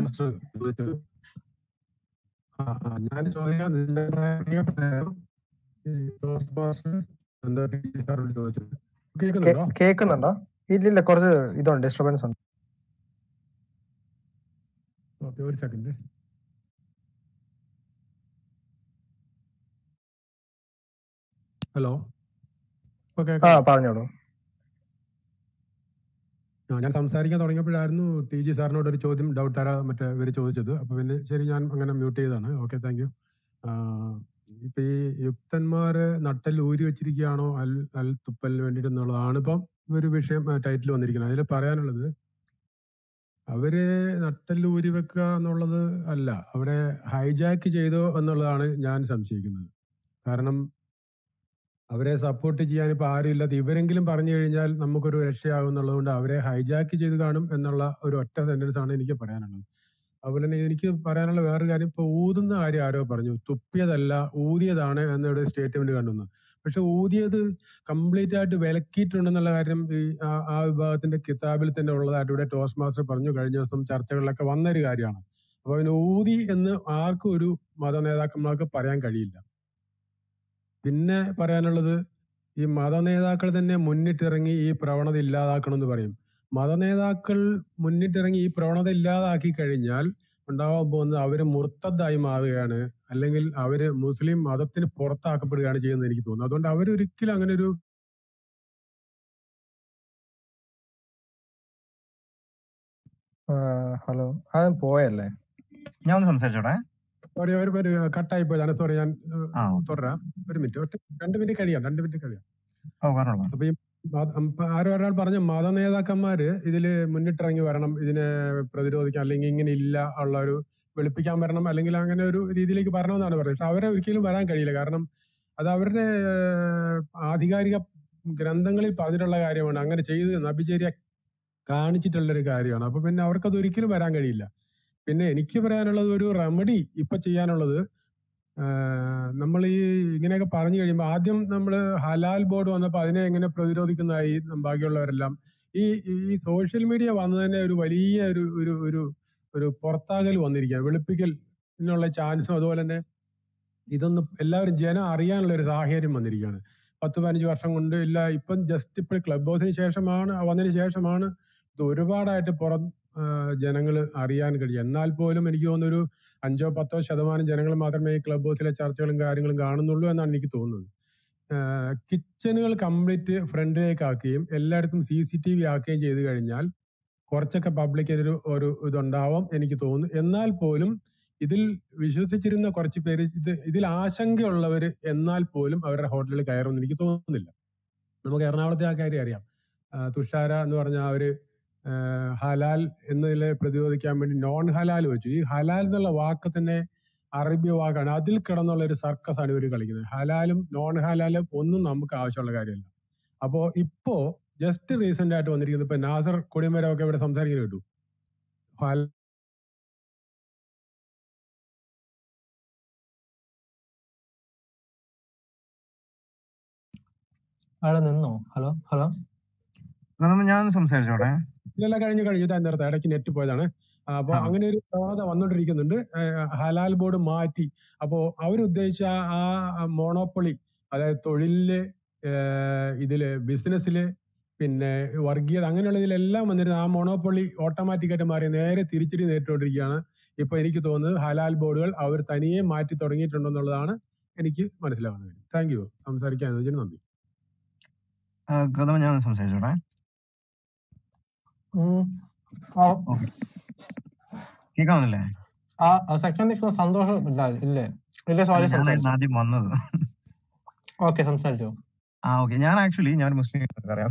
ഞാൻ ചോദിക്കാൻ നിന്റെ പ്രിയപ്പെട്ട ഈ ടോസ് മാസ്റ്റർ എന്താ ടി ജി സാറോട് ചോദിച്ചത് കേ- കേൾക്കുന്നുണ്ടോ കേൾക്കുന്നുണ്ടോ ഇല്ലില്ല കുറച്ച് ഇതുണ്ട് ഡിസ്റ്റർബൻസ് ഉണ്ട് ഓക്കെ ഒരു സെക്കൻഡ് ഹലോ ഇപ്പൊ ആ കേൾക്കാമോ പറഞ്ഞോളൂ ആ, ഞാൻ സംസാരിക്കാൻ തുടങ്ങിയപ്പോഴായിരുന്നു ടി ജി സാറിനോട് ഒരു ചോദ്യം ഡൗട്ട് ആരാ മറ്റേ ഇവര് ചോദിച്ചത് അപ്പൊ പിന്നെ ശരി ഞാൻ അങ്ങനെ മ്യൂട്ട് ചെയ്തതാണ് ഓക്കെ താങ്ക് യു ഇപ്പൊ ഈ യുക്തന്മാര് നട്ടൽ ഊരി വെച്ചിരിക്കുകയാണോ അൽ അൽ തുപ്പലിന് വേണ്ടിയിട്ട് എന്നുള്ളതാണ് ഇപ്പം ഒരു വിഷയം ടൈറ്റിൽ വന്നിരിക്കുന്നത് അതിൽ പറയാനുള്ളത് അവര് നട്ടൽ ഊരി വെക്കുക എന്നുള്ളത് അല്ല അവരെ ഹൈജാക്ക് ചെയ്തോ എന്നുള്ളതാണ് ഞാൻ സംശയിക്കുന്നത് കാരണം അവരെ സപ്പോർട്ട് ചെയ്യാൻ ഇപ്പൊ ആരും ഇല്ലാത്ത ഇവരെങ്കിലും പറഞ്ഞു കഴിഞ്ഞാൽ നമുക്കൊരു രക്ഷയാകും എന്നുള്ളതുകൊണ്ട് അവരെ ഹൈജാക്ക് ചെയ്ത് കാണും എന്നുള്ള ഒരു ഒറ്റ സെന്റൻസ് ആണ് എനിക്ക് പറയാനുള്ളത് അതുപോലെ തന്നെ എനിക്ക് പറയാനുള്ള വേറൊരു കാര്യം ഇപ്പൊ ഊതുന്ന കാര്യം ആരോ പറഞ്ഞു തുപ്പിയതല്ല ഊതിയതാണ് എന്നൊരു സ്റ്റേറ്റ്മെന്റ് കണ്ടുവന്നു പക്ഷെ ഊതിയത് കംപ്ലീറ്റ് ആയിട്ട് വിലക്കിയിട്ടുണ്ടെന്നുള്ള കാര്യം ഈ ആ- ആ വിഭാഗത്തിന്റെ കിതാബിൽ തന്നെ ഉള്ളതായിട്ട് ഇവിടെ ടോസ് മാസ്റ്റർ പറഞ്ഞു കഴിഞ്ഞ ദിവസം ചർച്ചകളിലൊക്കെ വന്ന ഒരു കാര്യമാണ് അപ്പൊ പിന്നെ ഊതി എന്ന് ആർക്കും ഒരു മത നേതാക്കന്മാർക്ക് പറയാൻ കഴിയില്ല പിന്നെ പറയാനുള്ളത് ഈ മതനേതാക്കൾ തന്നെ മുന്നിട്ടിറങ്ങി ഈ പ്രവണത ഇല്ലാതാക്കണം എന്ന് പറയും മതനേതാക്കൾ മുന്നിട്ടിറങ്ങി ഈ പ്രവണത ഇല്ലാതാക്കി കഴിഞ്ഞാൽ ഉണ്ടാവാൻ പോകുന്നത് അവര് മുർത്തദ്ദായി മാറുകയാണ് അല്ലെങ്കിൽ അവര് മുസ്ലിം മതത്തിന് പുറത്താക്കപ്പെടുകയാണ് ചെയ്യുന്നത് എനിക്ക് തോന്നുന്നു അതുകൊണ്ട് അവർ ഒരിക്കലും അങ്ങനെ ഒരു ഹലോ അത് പോയല്ലേ ഞാൻ ഒന്ന് സംസാരിച്ചോട്ടെ സോറി ഒരു ഒരു കട്ടായി പോയതാണ് സോറി ഞാൻ ഏഹ്, ആ തുടരാം ഒരു മിനിറ്റ് ഒറ്റ രണ്ട് മിനിറ്റ് കഴിയാം രണ്ട് മിനിറ്റ് കഴിയാം ഓ പറഞ്ഞോളാം അപ്പൊ ഈ മത- ഉം, ഇപ്പൊ ആരോ ഒരാൾ പറഞ്ഞ മത നേതാക്കന്മാര് ഇതില് മുന്നിട്ടിറങ്ങി വരണം ഇതിനെ പ്രതിരോധിക്കാൻ അല്ലെങ്കിൽ ഇങ്ങനെ ഇല്ല ഉള്ള ഒരു വെളുപ്പിക്കാൻ വരണം അല്ലെങ്കിൽ അങ്ങനെ ഒരു രീതിയിലേക്ക് വരണമെന്നാണ് പറയുന്നത് പക്ഷെ അവരെ ഒരിക്കലും വരാൻ കഴിയില്ല കാരണം അത് അവരുടെ ഏഹ്, ആധികാരിക ഗ്രന്ഥങ്ങളിൽ പറഞ്ഞിട്ടുള്ള കാര്യമാണ് അങ്ങനെ ചെയ്ത് നബിചര്യ കാണിച്ചിട്ടുള്ള ഒരു കാര്യമാണ് അപ്പൊ പിന്നെ അവർക്കത് ഒരിക്കലും വരാൻ കഴിയില്ല പിന്നെ എനിക്ക് പറയാനുള്ളത് ഒരു റെമഡി ഇപ്പൊ ചെയ്യാനുള്ളത് നമ്മൾ ഈ ഇങ്ങനെയൊക്കെ പറഞ്ഞു കഴിയുമ്പോൾ ആദ്യം നമ്മൾ ഹലാൽ ബോർഡ് വന്നപ്പോൾ അതിനെ എങ്ങനെ പ്രതിരോധിക്കുന്നതായി ബാക്കിയുള്ളവരെല്ലാം ഈ ഈ സോഷ്യൽ മീഡിയ വന്നതിനെ ഒരു വലിയ ഒരു ഒരു ഒരു ഒരു പുറത്താകൽ വന്നിരിക്കുകയാണ് വെളുപ്പിക്കൽ എന്നുള്ള ചാൻസും അതുപോലെ തന്നെ ഇതൊന്നും എല്ലാവരും ജനം അറിയാനുള്ള ഒരു സാഹചര്യം വന്നിരിക്കുകയാണ് പത്ത് പതിനഞ്ച് വർഷം കൊണ്ട് ഇല്ല ഇപ്പം ജസ്റ്റ് ഇപ്പോൾ ക്ലബ് ഹൗസിന് ശേഷമാണ് വന്നതിന് ശേഷമാണ് ഇത് ഒരുപാടായിട്ട് പുറം ജനങ്ങൾ അറിയാൻ കഴിയും എന്നാൽ പോലും എനിക്ക് തോന്നുന്നു ഒരു അഞ്ചോ പത്തോ ശതമാനം ജനങ്ങൾ മാത്രമേ ഈ ക്ലബ് ഹൗസിലെ ചർച്ചകളും കാര്യങ്ങളും കാണുന്നുള്ളൂ എന്നാണ് എനിക്ക് തോന്നുന്നത് കിച്ചണുകൾ കംപ്ലീറ്റ് ഫ്രണ്ടിലേക്ക് ആക്കുകയും എല്ലായിടത്തും സി സി ടി വി ആക്കുകയും ചെയ്തു കഴിഞ്ഞാൽ കുറച്ചൊക്കെ പബ്ലിക്കിന് ഒരു ഒരു ഇതുണ്ടാവാം എനിക്ക് തോന്നുന്നു എന്നാൽ പോലും ഇതിൽ വിശ്വസിച്ചിരുന്ന കുറച്ച് പേര് ഇത് ഇതിൽ ആശങ്കയുള്ളവർ എന്നാൽ പോലും അവരുടെ ഹോട്ടലിൽ കയറുമെന്ന് എനിക്ക് തോന്നുന്നില്ല നമുക്ക് എറണാകുളത്തെ ആ കാര്യം അറിയാം ആ, തുഷാര എന്ന് പറഞ്ഞ ആ ഒരു ആ, ഹലാൽ എന്നതിലെ പ്രതിരോധിക്കാൻ വേണ്ടി നോൺ ഹലാൽ വെച്ചു ഈ ഹലാൽ എന്നുള്ള വാക്ക് തന്നെ അറബി വാക്കാണ് അതിൽ കിടന്നുള്ള ഒരു സർക്കസ് ആണ് ഇവർ കളിക്കുന്നത് ഹലാലും നോൺ ഹലാലും ഒന്നും നമുക്ക് ആവശ്യമുള്ള കാര്യമല്ല അപ്പോ ഇപ്പോ ജസ്റ്റ് റീസെന്റ് ആയിട്ട് വന്നിരിക്കുന്നത് ഇപ്പൊ നാസർ കൊടിമരം ഒക്കെ ഇവിടെ സംസാരിക്കുന്നത് കേട്ടു ഹൽ- അവിടെ നിന്നോ ഹലോ ഹലോ ഞാൻ സംസാരിച്ചോട്ടെ ഇതെല്ലാം കഴിഞ്ഞു കഴിഞ്ഞു ഇതാ നേരത്തെ ഇടയ്ക്ക് നെറ്റ് പോയതാണ് ആ, അപ്പൊ ആ. അങ്ങനെ ഒരു പ്രവണത വന്നുകൊണ്ടിരിക്കുന്നുണ്ട് ഏഹ് ഹലാൽ ബോർഡ് മാറ്റി അപ്പോ അവരുദ്ദേശിച്ച ആ മോണോപ്പൊളി അതായത് തൊഴിലില് ഏഹ് ഇതില് ബിസിനസ്സില് പിന്നെ വർഗീയത അങ്ങനെയുള്ള ഇതിലെല്ലാം വന്നിരുന്ന ആ മോണോപ്പൊളി ഓട്ടോമാറ്റിക് ആയിട്ട് മാറി നേരെ തിരിച്ചടി നേരിട്ടുകൊണ്ടിരിക്കുകയാണ് ഇപ്പൊ എനിക്ക് തോന്നുന്നത് ഹലാൽ ബോർഡുകൾ അവർ തനിയെ മാറ്റി തുടങ്ങിയിട്ടുണ്ടെന്നുള്ളതാണ് എനിക്ക് മനസ്സിലാവുന്നത് താങ്ക് യു സംസാരിക്കാൻ അനുവദിച്ചതിന് നന്ദി ഗൗതമ ഞാൻ ഒന്ന് സംസാരിച്ചോട്ടെ ഉം. ആ, ഓക്കെ കേൾക്കാവുന്നില്ലേ ആ സെക്ഷൻ നിൽക്കുന്ന സന്തോഷം ഇല്ല ഇല്ലേ ഇല്ലേ സോറി അല്ല ഞാനായിരുന്നു സംസാരിച്ചു ആദ്യം വന്നത് ഓക്കെ സംസാരിച്ചോ ആ ഓക്കെ ഞാൻ ആക്ച്വലി ഞാൻ ഒരു മുസ്ലിം അറിയാം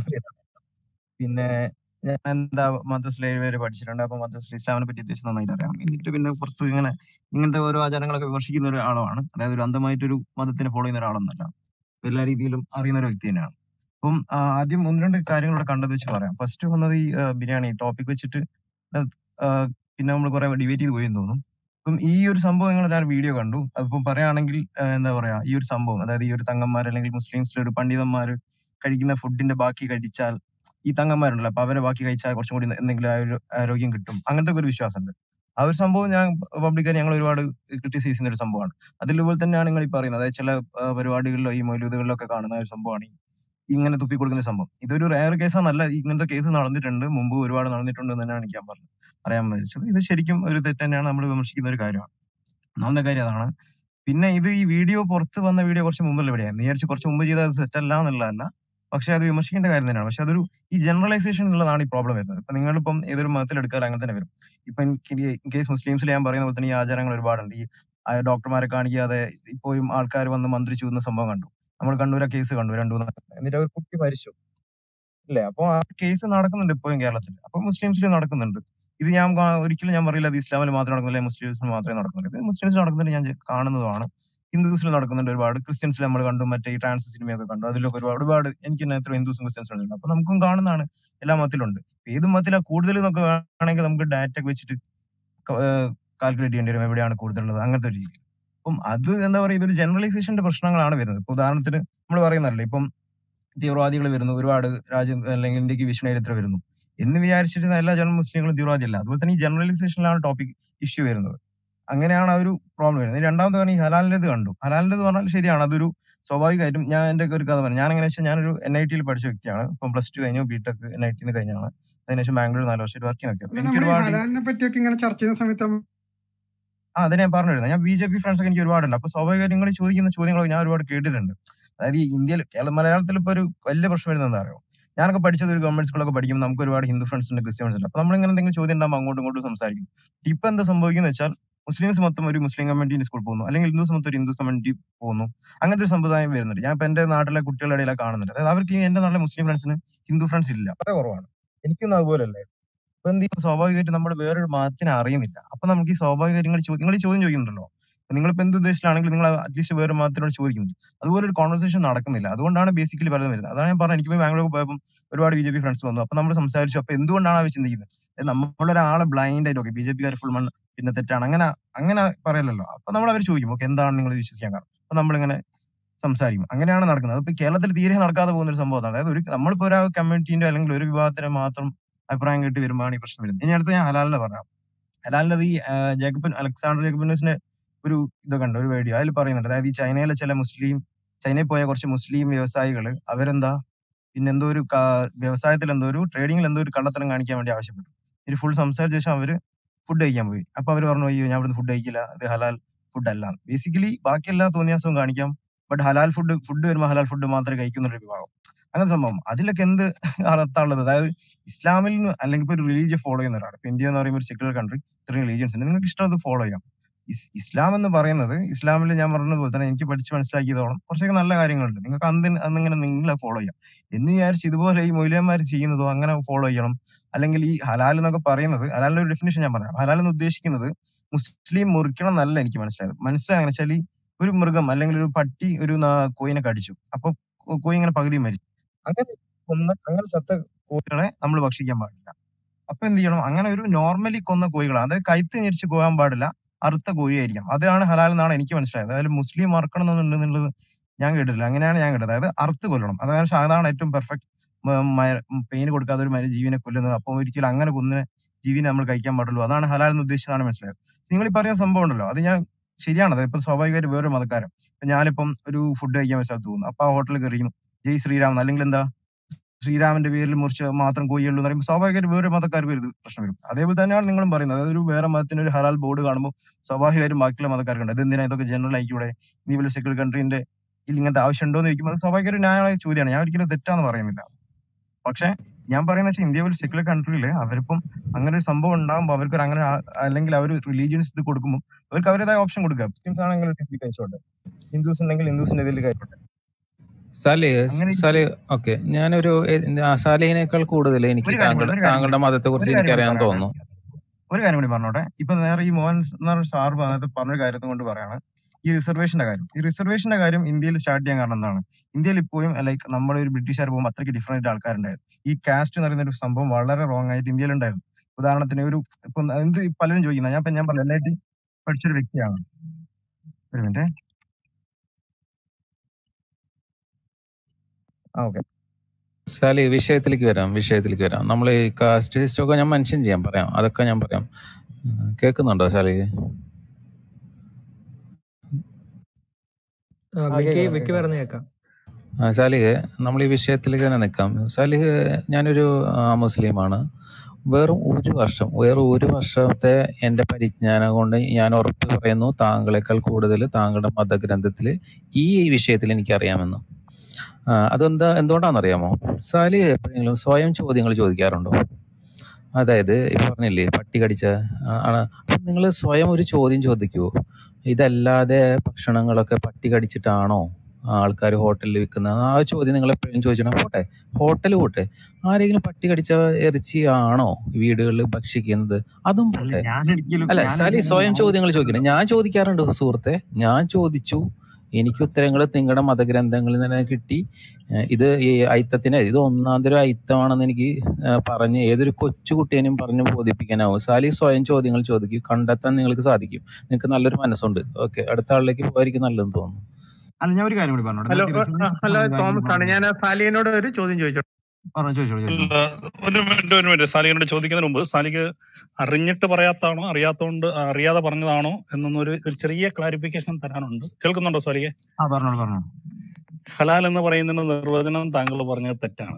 പിന്നെ ഞാൻ എന്താ മദ്രസിലെ വരെ പഠിച്ചിട്ടുണ്ട് അപ്പൊ മദ്രസിൽ ഇസ്ലാമിനെ പറ്റി അത്യാവശ്യം നന്നായിട്ട് അറിയാം എന്നിട്ട് പിന്നെ കുറച്ച് ഇങ്ങനെ ഇങ്ങനത്തെ ഓരോ ആചാരങ്ങളൊക്കെ വിമർശിക്കുന്ന ഒരാളാണ് അതായത് ഒരു അന്ധമായിട്ടൊരു മതത്തിനെ ഫോളോ ചെയ്യുന്ന ഒരാളൊന്നല്ല എല്ലാ രീതിയിലും അറിയുന്ന ഒരു വ്യക്തി തന്നെയാണ് അപ്പം ആ, ആദ്യം ഒന്ന് രണ്ട് കാര്യങ്ങൾ ഇവിടെ കണ്ടത് വെച്ച് പറയാം ഫസ്റ്റ് വന്നത് ഈ ആ, ബിരിയാണി ടോപ്പിക് വെച്ചിട്ട് അത്, ആ, പിന്നെ നമ്മൾ കുറെ ഡിബേറ്റ് ചെയ്ത് പോയെന്ന് തോന്നുന്നു അപ്പം ഈ ഒരു സംഭവം നിങ്ങൾ ഞാൻ വീഡിയോ കണ്ടു അതിപ്പം പറയുകയാണെങ്കിൽ ആ, എന്താ പറയാ ഈ ഒരു സംഭവം അതായത് ഈ ഒരു തങ്ങന്മാർ അല്ലെങ്കിൽ മുസ്ലിംസിലെ ഒരു പണ്ഡിതന്മാർ കഴിക്കുന്ന ഫുഡിന്റെ ബാക്കി കഴിച്ചാൽ ഈ തങ്ങന്മാരുണ്ടല്ലോ അപ്പൊ അവരെ ബാക്കി കഴിച്ചാൽ കുറച്ചും കൂടി എന്തെങ്കിലും ആ ഒരു ആരോഗ്യം കിട്ടും അങ്ങനത്തെ ഒക്കെ ഒരു വിശ്വാസമുണ്ട് ആ ഒരു സംഭവം ഞാൻ പബ്ലിക്കായി ഞങ്ങൾ ഒരുപാട് ക്രിട്ടിസൈസ് ചെയ്യുന്ന ഒരു സംഭവമാണ് അതിലുപോലെ തന്നെയാണ് നിങ്ങൾ ഈ പറയുന്നത് അതായത് ചില ആ, പരിപാടികളിലോ ഈ മൗലൂദുകളിലോ ഒക്കെ കാണുന്ന ഒരു സംഭവമാണ് ഈ ഇങ്ങനെ തുപ്പി കൊടുക്കുന്ന സംഭവം ഇതൊരു റയർ കേസാന്നല്ല ഇങ്ങനത്തെ കേസ് നടന്നിട്ടുണ്ട് മുമ്പ് ഒരുപാട് നടന്നിട്ടുണ്ട് എന്ന് തന്നെയാണ് എനിക്ക് ഞാൻ പറഞ്ഞത് അറിയാൻ വിചാരിച്ചത് ഇത് ശരിക്കും ഒരു തെറ്റ് തന്നെയാണ് നമ്മൾ വിമർശിക്കുന്ന ഒരു കാര്യമാണ് ഒന്നാമത്തെ കാര്യം അതാണ് പിന്നെ ഇത് ഈ വീഡിയോ പുറത്ത് വന്ന വീഡിയോ കുറച്ച് മുമ്പല്ലേ ഇവിടെയാണ് വിചാരിച്ച് കുറച്ച് മുമ്പ് ചെയ്താൽ അത് തെറ്റല്ല എന്നുള്ളതല്ല പക്ഷെ അത് വിമർശിക്കേണ്ട കാര്യം തന്നെയാണ് പക്ഷെ അതൊരു ഈ ജനറലൈസേഷൻ ഉള്ളതാണ് ഈ പ്രോബ്ലം വരുന്നത് ഇപ്പൊ നിങ്ങളിപ്പം ഏതൊരു മതത്തിൽ എടുക്കാറ് അങ്ങനെ തന്നെ വരും ഇപ്പൊ ഇൻ കേസ് മുസ്ലിംസിൽ ഞാൻ പറയുന്ന പോലെ തന്നെ ഈ ആചാരങ്ങൾ ഒരുപാടുണ്ട് ഈ ആ ഡോക്ടർമാരെ കാണിക്കാതെ ഇപ്പോഴും ആൾക്കാർ വന്ന് മന്ത്രിച്ചു എന്ന സംഭവം കണ്ടു നമ്മൾ കണ്ണൂർ ആ കേസ് കണ്ടു രണ്ടു മൂന്ന് എന്നിട്ട് അവർ കുട്ടി മരിച്ചു ഇല്ലേ അപ്പൊ ആ കേസ് നടക്കുന്നുണ്ട് ഇപ്പോഴും കേരളത്തിൽ അപ്പൊ മുസ്ലിംസിൽ നടക്കുന്നുണ്ട് ഇത് ഞാൻ കാ- ഒരിക്കലും ഞാൻ പറയില്ല അത് ഇസ്ലാമിൽ മാത്രമേ നടക്കുന്നില്ല മുസ്ലിംസിൽ മാത്രമേ നടക്കുന്നുള്ളൂ ഇത് മുസ്ലിംസിൽ നടക്കുന്നുണ്ട് ഞാൻ ജെ- കാണുന്നതുമാണ് ഹിന്ദുസിൽ നടക്കുന്നുണ്ട് ഒരുപാട് ക്രിസ്ത്യൻസിൽ നമ്മൾ കണ്ടു മറ്റേ ഈ ട്രാൻസ് സിനിമയൊക്കെ കണ്ടു അതിലൊക്കെ ഒരുപാട് ഒരുപാട് എനിക്ക് തന്നെ എത്ര ഹിന്ദുസും ക്രിസ്ത്യൻസും ഉണ്ട് അപ്പൊ നമുക്കും കാണുന്നതാണ് എല്ലാ മതത്തിലുണ്ട് ഏത് മതത്തിലാ കൂടുതൽ എന്നൊക്കെ വേണമെങ്കിൽ നമുക്ക് ഡാറ്റ ഒക്കെ വെച്ചിട്ട് കാൽക്കുലേറ്റ് ചെയ്യേണ്ടി വരും എവിടെയാണ് കൂടുതലുള്ളത് അങ്ങനത്തെ ഒരു രീതി അപ്പം അത് എന്താ പറയുക ഇതൊരു ജനറലൈസേഷന്റെ പ്രശ്നങ്ങളാണ് വരുന്നത് ഇപ്പൊ ഉദാഹരണത്തിന് നമ്മൾ പറയുന്നതല്ലേ ഇപ്പം തീവ്രവാദികൾ വരുന്നു ഒരുപാട് രാജ്യം അല്ലെങ്കിൽ ഇന്ത്യക്ക് വിഷ്ണുചരിത്ര വരുന്നു എന്ന് വിചാരിച്ചിട്ട് എല്ലാ ജന മുസ്ലിങ്ങളും തീവ്രവാദിയല്ല അതുപോലെ തന്നെ ഈ ജനറലൈസേഷനിലാണ് ടോപ്പിക് ഇഷ്യൂ വരുന്നത് അങ്ങനെയാണ് ആ ഒരു പ്രോബ്ലം വരുന്നത് ഇനി രണ്ടാമത്തെ കാര്യം ഈ ഹലാലിൻ്റെത് കണ്ടു ഹലാലിൻ്റെത് പറഞ്ഞാൽ ശരിയാണ് അതൊരു സ്വാഭാവികമായിട്ടും ഞാൻ എൻ്റെ ഒരു കഥ പറഞ്ഞു ഞാൻ എങ്ങനെ വെച്ചാൽ ഞാനൊരു എൻ ഐ ടിയിൽ പഠിച്ച വ്യക്തിയാണ് ഇപ്പം പ്ലസ് ടു കഴിഞ്ഞു ബിടെക് എൻ ഐ ടിന്ന് കഴിഞ്ഞാണ് അതിനുശേഷം ബാംഗ്ലൂർ നാല് വർഷമായിട്ട് വർക്ക് ചെയ്യുന്ന വ്യക്തിയാണ് അല്ല എനിക്ക് നമ്മൾ ഈ ഒരുപാട് ഹലാലിനെ പറ്റിയൊക്കെ ഇങ്ങനെ ചർച്ച ചെയ്യുന്ന സമയത്ത് നമ്മ- ആ അത് ഞാൻ പറഞ്ഞു വരുന്നത് ഞാൻ ബി ജെ പി ഫ്രണ്ട്സ് ഒക്കെ എനിക്ക് ഒരുപാടുണ്ട് അപ്പൊ സ്വാഭാവികമായിട്ടും നിങ്ങൾ ചോദിക്കുന്ന ചോദ്യങ്ങളൊക്കെ ഞാൻ ഒരുപാട് കേട്ടിട്ടുണ്ട് അതായത് ഈ ഇന്ത്യയിൽ കേരള മലയാളത്തിൽ ഇപ്പൊ ഒരു വലിയ പ്രശ്നം വരുന്നത് എന്താ അറിയോ ഞാനൊക്കെ പഠിച്ചത് ഒരു ഗവൺമെന്റ് സ്കൂളൊക്കെ പഠിക്കുമ്പോൾ നമുക്ക് ഒരുപാട് ഹിന്ദു ഫ്രണ്ട്സ് ഉണ്ട് ക്രിസ്ത്യൻസ് ഉണ്ട് അപ്പൊ നമ്മളിങ്ങനെ എന്തെങ്കിലും ചോദ്യം ഉണ്ടാകുമ്പോൾ അങ്ങോട്ടും ഇങ്ങോട്ടും സംസാരിക്കും ഇപ്പൊ എന്താ സംഭവിക്കുന്നത് വെച്ചാൽ മുസ്ലിംസ് മൊത്തം ഒരു മുസ്ലിം കമ്മ്യൂണിറ്റി സ്കൂൾ പോകുന്നു അല്ലെങ്കിൽ ഹിന്ദുസ് മൊത്തം ഒരു ഹിന്ദു കമ്മ്യൂണിറ്റി പോകുന്നു അങ്ങനത്തെ ഒരു സമ്പ്രദായം വരുന്നുണ്ട് ഞാൻ ഇപ്പൊ എന്റെ നാട്ടിലെ കുട്ടികളുടെ ഇടയിലാണ് കാണുന്നുണ്ട് അതായത് അവർക്ക് ഈ എന്റെ നാട്ടിലെ മുസ്ലിം ഫ്രണ്ട്സിന് ഹിന്ദു ഫ്രണ്ട്സ് ഇല്ല വളരെ കുറവാണ് എനിക്കൊന്നും അതുപോലല്ലേ അപ്പൊ എന്ത് ചെയ്യും സ്വാഭാവികമായിട്ട് നമ്മൾ വേറൊരു മതത്തിനെ അറിയുന്നില്ല അപ്പൊ നമുക്ക് ഈ സ്വാഭാവികമായിട്ട് നിങ്ങൾ ചോദ്യം നിങ്ങൾ ഈ ചോദ്യം ചോദിക്കുന്നുണ്ടല്ലോ അപ്പൊ നിങ്ങളിപ്പോ എന്ത് ഉദ്ദേശത്തിലാണെങ്കിൽ നിങ്ങൾ അറ്റ്ലീസ്റ്റ് വേറെ മതത്തിനോട് ചോദിക്കുന്നുണ്ട് അതുപോലെ ഒരു കോൺവെർസേഷൻ നടക്കുന്നില്ല അതുകൊണ്ടാണ് ബേസിക്കലി പലതും വരുന്നത് അതാണ് ഞാൻ പറഞ്ഞത് എനിക്ക് ബാംഗ്ലൂർ പോയപ്പോൾ ഒരുപാട് ബി ജെ പി ഫ്രണ്ട്സ് വന്നു അപ്പൊ നമ്മൾ സംസാരിച്ചു അപ്പൊ എന്തുകൊണ്ടാണ് അവർ ചിന്തിക്കുന്നത് അതായത് നമ്മളൊരാളെ ബ്ലൈൻഡ് ആയിട്ട് ഓക്കെ ബി ജെ പിക്കാർ ഫുൾ മൺ പിന്നെ തെറ്റാണ് അങ്ങനെ അങ്ങനെ പറയലല്ലോ അപ്പൊ നമ്മൾ അവർ ചോദിക്കും ഓക്കെ എന്താണ് നിങ്ങൾ വിശ്വസിക്കാൻ കാരണം അപ്പൊ നമ്മളിങ്ങനെ സംസാരിക്കും അങ്ങനെയാണ് നടക്കുന്നത് അതിപ്പോ കേരളത്തിൽ തീരെ നടക്കാതെ പോകുന്ന ഒരു സംഭവം അതായത് ഒരു നമ്മളിപ്പോ ഒരു കമ്മ്യൂണിറ്റിന്റെ അല്ലെങ്കിൽ ഒരു വിഭാഗത്തിന് മാത്രം അഭിപ്രായം കേട്ട് വരുമ്പോഴാണ് ഈ പ്രശ്നം വരുന്നത് ഇനി അടുത്ത് ഞാൻ ഹലാലിനെ പറയാം ഹലാലിന്റെ ഈ ആ, ജേക്കബിൻ അലക്സാണ്ടർ ജേക്കബിനസിന്റെ ഒരു ഇതൊക്കെ ഉണ്ട് ഒരു വീഡിയോ അതിൽ പറയുന്നുണ്ട് അതായത് ഈ ചൈനയിലെ ചില മുസ്ലിം ചൈനയിൽ പോയ കുറച്ച് മുസ്ലിം വ്യവസായികൾ അവരെന്താ പിന്നെ എന്തോ ഒരു കാ- വ്യവസായത്തിൽ എന്തോ ഒരു ട്രേഡിംഗിൽ എന്തോ ഒരു കള്ളത്തരം കാണിക്കാൻ വേണ്ടി ആവശ്യപ്പെട്ടു ഒരു ഫുൾ സംസാരിച്ച ശേഷം അവര് ഫുഡ് കഴിക്കാൻ പോയി അപ്പൊ അവർ പറഞ്ഞു അയ്യോ ഞാൻ ഇവിടുന്ന് ഫുഡ് കഴിക്കില്ല ഇത് ഹലാൽ ഫുഡ് അല്ല ബേസിക്കലി ബാക്കി എല്ലാ തോന്നിയാസവും കാണിക്കാം ബട്ട് ഹലാൽ ഫുഡ് ഫുഡ് വരുമ്പോൾ ഹലാൽ ഫുഡ് മാത്രമേ കഴിക്കുന്ന ഒരു വിഭാഗം അങ്ങനെ സംഭവം അതിലൊക്കെ എന്ത് അർത്ഥമുള്ളത് അതായത് ഇസ്ലാമിൽ നിന്ന് അല്ലെങ്കിൽ ഇപ്പൊ ഒരു റിലീജിയൻ ഫോളോ ചെയ്യുന്ന ഒരാൾ ഇപ്പൊ ഇന്ത്യ എന്ന് പറയുമ്പോൾ ഒരു സെക്യുലർ കൺട്രി ഇത്രയും റിലീജിയൻസ് ഉണ്ട് നിങ്ങൾക്ക് ഇഷ്ടം ഫോളോ ചെയ്യാം ഇസ് ഇസ്ലാം എന്ന് പറയുന്നത് ഇസ്ലാമിൽ ഞാൻ പറഞ്ഞതുപോലെ തന്നെ എനിക്ക് പഠിച്ച് മനസ്സിലാക്കിയതോളം കുറച്ചൊക്കെ നല്ല കാര്യങ്ങളുണ്ട് നിങ്ങൾക്ക് അന്ന് അന്നിങ്ങനെ നിങ്ങളെ ഫോളോ ചെയ്യാം എന്ന് വിചാരിച്ച് ഇതുപോലെ ഈ മൊയിലിയന്മാർ ചെയ്യുന്നതോ അങ്ങനെ ഫോളോ ചെയ്യണം അല്ലെങ്കിൽ ഈ ഹലാൽ എന്നൊക്കെ പറയുന്നത് ഹലാലിന്റെ ഒരു ഡെഫിനേഷൻ ഞാൻ പറയാം ഹലാൽ എന്ന് ഉദ്ദേശിക്കുന്നത് മുസ്ലിം മുറിക്കണം എന്നല്ല എനിക്ക് മനസ്സിലായത് മനസ്സിലായെന്ന് വെച്ചാൽ ഈ ഒരു മൃഗം അല്ലെങ്കിൽ ഒരു പട്ടി ഒരു നാ- കോയിനെ കടിച്ചു അപ്പൊ കോ- കോയി ഇങ്ങനെ പകുതി മരിച്ചു അങ്ങനെ കൊന്ന അങ്ങനെ ചത്ത കോഴികളെ നമ്മൾ ഭക്ഷിക്കാൻ പാടില്ല അപ്പൊ എന്ത് ചെയ്യണം അങ്ങനെ ഒരു നോർമലി കൊന്ന കോഴികളാണ് അതായത് കൈത്ത് ഞെരിച്ച് പോകാൻ പാടില്ല അറുത്ത കോഴിയായിരിക്കാം അതാണ് ഹലാൽ എന്നാണ് എനിക്ക് മനസ്സിലായത് അതായത് മുസ്ലിം അറക്കണം എന്നുണ്ടെന്നുള്ളത് ഞാൻ കേട്ടിട്ടില്ല അങ്ങനെയാണ് ഞാൻ കേട്ടത് അതായത് അറുത്ത് കൊല്ലണം അതായത് അതാണ് ഏറ്റവും പെർഫെക്റ്റ് പെയിന് കൊടുക്കാതെ ഒരു മര ജീവനെ കൊല്ലുന്നത് അപ്പൊ ഒരിക്കലും അങ്ങനെ കൊന്നിനെ ജീവിനെ നമ്മൾ കഴിക്കാൻ പാടുള്ളൂ അതാണ് ഹലാൽ എന്ന് ഉദ്ദേശിച്ചതാണ് മനസ്സിലായത് നിങ്ങൾ ഈ പറയുന്ന സംഭവം ഉണ്ടല്ലോ അത് ഞാൻ ശരിയാണ് അത് ഇപ്പൊ സ്വാഭാവികമായിട്ട് വേറൊരു മതക്കാരൻ ഇപ്പൊ ഞാനിപ്പം ഒരു ഫുഡ് കഴിക്കാൻ ഒരു സ്ഥലത്ത് പോകുന്നു അപ്പൊ ആ ഹോട്ടലിൽ കയറിയിരുന്നു ജയ് ശ്രീരാം അല്ലെങ്കിൽ എന്താ ശ്രീരാമന്റെ പേരിൽ മുറിച്ച് മാത്രം കൊയ്യുള്ളൂ എന്ന് പറയുമ്പോൾ സ്വാഭാവികമായിട്ട് വേറെ മതക്കാർക്ക് ഒരു ഇത് പ്രശ്നം വരും അതേപോലെ തന്നെയാണ് നിങ്ങളും പറയുന്നത് അതായത് ഒരു വേറെ മതത്തിന് ഒരു ഹലാൽ ബോർഡ് കാണുമ്പോൾ സ്വാഭാവികമായിട്ടും ബാക്കിയുള്ള മതക്കാർക്കുണ്ട് ഇത് എന്തിനാ ഇതൊക്കെ ജനറൽ ആയിക്കൂടെ നീ വലിയ സെക്യുലർ കൺട്രീന്റെ ഇതിൽ ഇങ്ങനത്തെ ആവശ്യമുണ്ടോ എന്ന് ചോദിക്കുമ്പോൾ സ്വാഭാവിക ഒരു ന്യായമായ ചോദ്യമാണ് ഞാൻ ഒരിക്കലും തെറ്റാന്ന് പറയുന്നില്ല പക്ഷെ ഞാൻ പറയുന്ന വെച്ചാൽ ഇന്ത്യ ഒരു സെക്യുലർ കൺട്രിയിൽ അവരിപ്പം അങ്ങനെ ഒരു സംഭവം ഉണ്ടാകുമ്പോൾ അവർക്ക് ഒരു അങ്ങനെ ആ- അല്ലെങ്കിൽ അവർ റിലീജിയൻസ് ഇത് കൊടുക്കുമ്പോൾ അവർക്ക് അവരുടേതായ ഓപ്ഷൻ കൊടുക്കുക മുസ്ലിംസ് ആണെങ്കിൽ ഇതിൽ കഴിച്ചോട്ടെ ഹിന്ദുസ് ഉണ്ടെങ്കിൽ ഹിന്ദുസിന്റെ ഇതിൽ കഴിച്ചോട്ടെ സാലി അങ്ങനെ സാലി ഓക്കെ ഞാനൊരു എ- ആ, സാലിഹിനേക്കാൾ കൂടുതൽ എനിക്ക് ഒരു കാര്യം കൂടി താങ്കളുടെ ഒരു കാര്യം താങ്കളുടെ കൂടി മതത്തെ ഒരു കുറിച്ച് കാര്യം എനിക്ക് കൂടി അറിയാൻ പറയട്ടെ തോന്നുന്നു ഒരു കാര്യം കൂടി പറഞ്ഞോട്ടെ ഇപ്പൊ നേരെ ഈ മോഹൻ എന്ന് സാർ പറഞ്ഞത് പറഞ്ഞൊരു കാര്യത്തെ കൊണ്ട് പറയാണ് ഈ റിസർവേഷന്റെ കാര്യം ഈ റിസർവേഷന്റെ കാര്യം ഇന്ത്യയിൽ സ്റ്റാർട്ട് ചെയ്യാൻ കാരണം എന്താണ് ഇന്ത്യയിൽ ഇപ്പോഴും ലൈക്ക് നമ്മുടെ ഒരു ബ്രിട്ടീഷുകാർ പോകുമ്പോൾ അത്രയ്ക്ക് ഡിഫറെന്റ് ആൾക്കാരുണ്ടായിരുന്നു ഈ കാസ്റ്റ് എന്ന് പറയുന്ന ഒരു സംഭവം വളരെ റോങ് ആയിട്ട് ഇന്ത്യയിൽ ഉണ്ടായിരുന്നു ഉദാഹരണത്തിന് ഒരു ഇപ്പൊ എന്ത് ഈ പലരും ചോദിക്കുന്ന ഞാൻ ഇപ്പൊ ഞാൻ പറഞ്ഞു എൻ ഐ ടി പഠിച്ചൊരു വ്യക്തിയാണ് ഒരു മിനിറ്റ് ആ ഓക്കെ സാലി വിഷയത്തിലേക്ക് വരാം വിഷയത്തിലേക്ക് വരാം നമ്മൾ ഈ കാസ്റ്റ് സിസ്റ്റം ഒക്കെ ഞാൻ മെൻഷൻ ചെയ്യാം പറയാം അതൊക്കെ ഞാൻ പറയാം ഉം, കേൾക്കുന്നുണ്ടോ സാലി ആ, ആ വിക്കി കേൾക്കാം വിക്കി കേൾക്കാം പറഞ്ഞ കേൾക്കാം ആ, സാലിഹ് നമ്മൾ ഈ വിഷയത്തിലേക്ക് തന്നെ നിൽക്കാം സാലിഹ് ഞാനൊരു ആ, മുസ്ലിമാണ് വെറും ഒരു വർഷം വേറെ ഒരു വർഷത്തെ എൻ്റെ പരിജ്ഞാനം കൊണ്ട് ഞാൻ ഉറപ്പ് പറയുന്നു താങ്കളെക്കാൾ കൂടുതൽ താങ്കളുടെ മതഗ്രന്ഥത്തിൽ ഈ വിഷയത്തിൽ എനിക്കറിയാമെന്ന് ആ, അതെന്താ എന്തുകൊണ്ടാണെന്നറിയാമോ സാലിഹ് എപ്പോഴെങ്കിലും സ്വയം ചോദ്യങ്ങൾ ചോദിക്കാറുണ്ടോ അതായത് ഈ പറഞ്ഞില്ലേ പട്ടി കടിച്ച ആ, ആണ് അപ്പം നിങ്ങൾ സ്വയം ഒരു ചോദ്യം ചോദിക്കുവോ ഇതല്ലാതെ ഭക്ഷണങ്ങളൊക്കെ പട്ടി കടിച്ചിട്ടാണോ ആൾക്കാർ ഹോട്ടലിൽ വിൽക്കുന്നത് ആ ചോദ്യം നിങ്ങൾ എപ്പോഴും ചോദിച്ചിട്ടുണ്ടെങ്കിൽ പോട്ടെ ഹോട്ടൽ പോട്ടെ ആരെങ്കിലും പട്ടി കടിച്ച ഇറച്ചി ആണോ വീടുകളിൽ ഭക്ഷിക്കുന്നത് അതും അല്ല പോട്ടെ ഞാൻ ഒരിക്കലും അല്ല ഞാൻ സാലി ഒരിക്കലും സ്വയം ഞാൻ ചോദ്യങ്ങൾ ചോദിക്കണം ഞാൻ ചോദിക്കാറുണ്ട് സുഹൃത്തെ ഞാൻ ചോദിച്ചു എനിക്ക് ഉത്തരങ്ങൾ നിങ്ങളുടെ മതഗ്രന്ഥങ്ങളിൽ നിന്ന് തന്നെ കിട്ടി ഏഹ് ഇത് ഈ അയിത്തത്തിന് ഇത് ഒന്നാം തരം അയിത്തമാണെന്ന് എനിക്ക് ഏഹ് പറഞ്ഞ് ഏതൊരു കൊച്ചുകുട്ടിയെയും പറഞ്ഞ് ബോധിപ്പിക്കാനാവും സാലി സ്വയം ചോദ്യങ്ങൾ ചോദിക്കും കണ്ടെത്താൻ നിങ്ങൾക്ക് സാധിക്കും നിങ്ങൾക്ക് നല്ലൊരു മനസ്സുണ്ട് ഓക്കെ അടുത്ത ആളിലേക്ക് പോകാതിരിക്കും നല്ലതെന്ന് തോന്നുന്നു അല്ല ഞാൻ ഒരു കാര്യം കൂടി പറഞ്ഞോട്ടെ ഹലോ നിങ്ങൾക്ക് റിസർവേഷൻ ഹലോ കാര്യം തോമസ് ആണ് പറഞ്ഞു ഞാൻ സാലിയനോട് ഒരു ചോദ്യം ചോദിച്ചോട്ടെ പറഞ്ഞു ചോദിച്ചോളൂ ചോദിച്ചോളൂ ഇല്ല, ഒരു മിനിറ്റ് ഒരു മിനിറ്റ് സാലിഹിനോട് ചോദിക്കുന്നതിന് മുമ്പ് സാലിക്ക് അറിഞ്ഞിട്ട് പറയാത്താണോ അറിയാത്തോണ്ട് അറിയാതെ പറഞ്ഞതാണോ എന്നൊന്നൊരു ഒരു ചെറിയ ക്ലാരിഫിക്കേഷൻ തരാനുണ്ട് കേൾക്കുന്നുണ്ടോ സാലിയെ ആ പറഞ്ഞോളൂ പറഞ്ഞോളൂ ഹലാൽ എന്ന് പറയുന്നതിന്റെ നിർവചനം താങ്കൾ പറഞ്ഞത് തെറ്റാണ്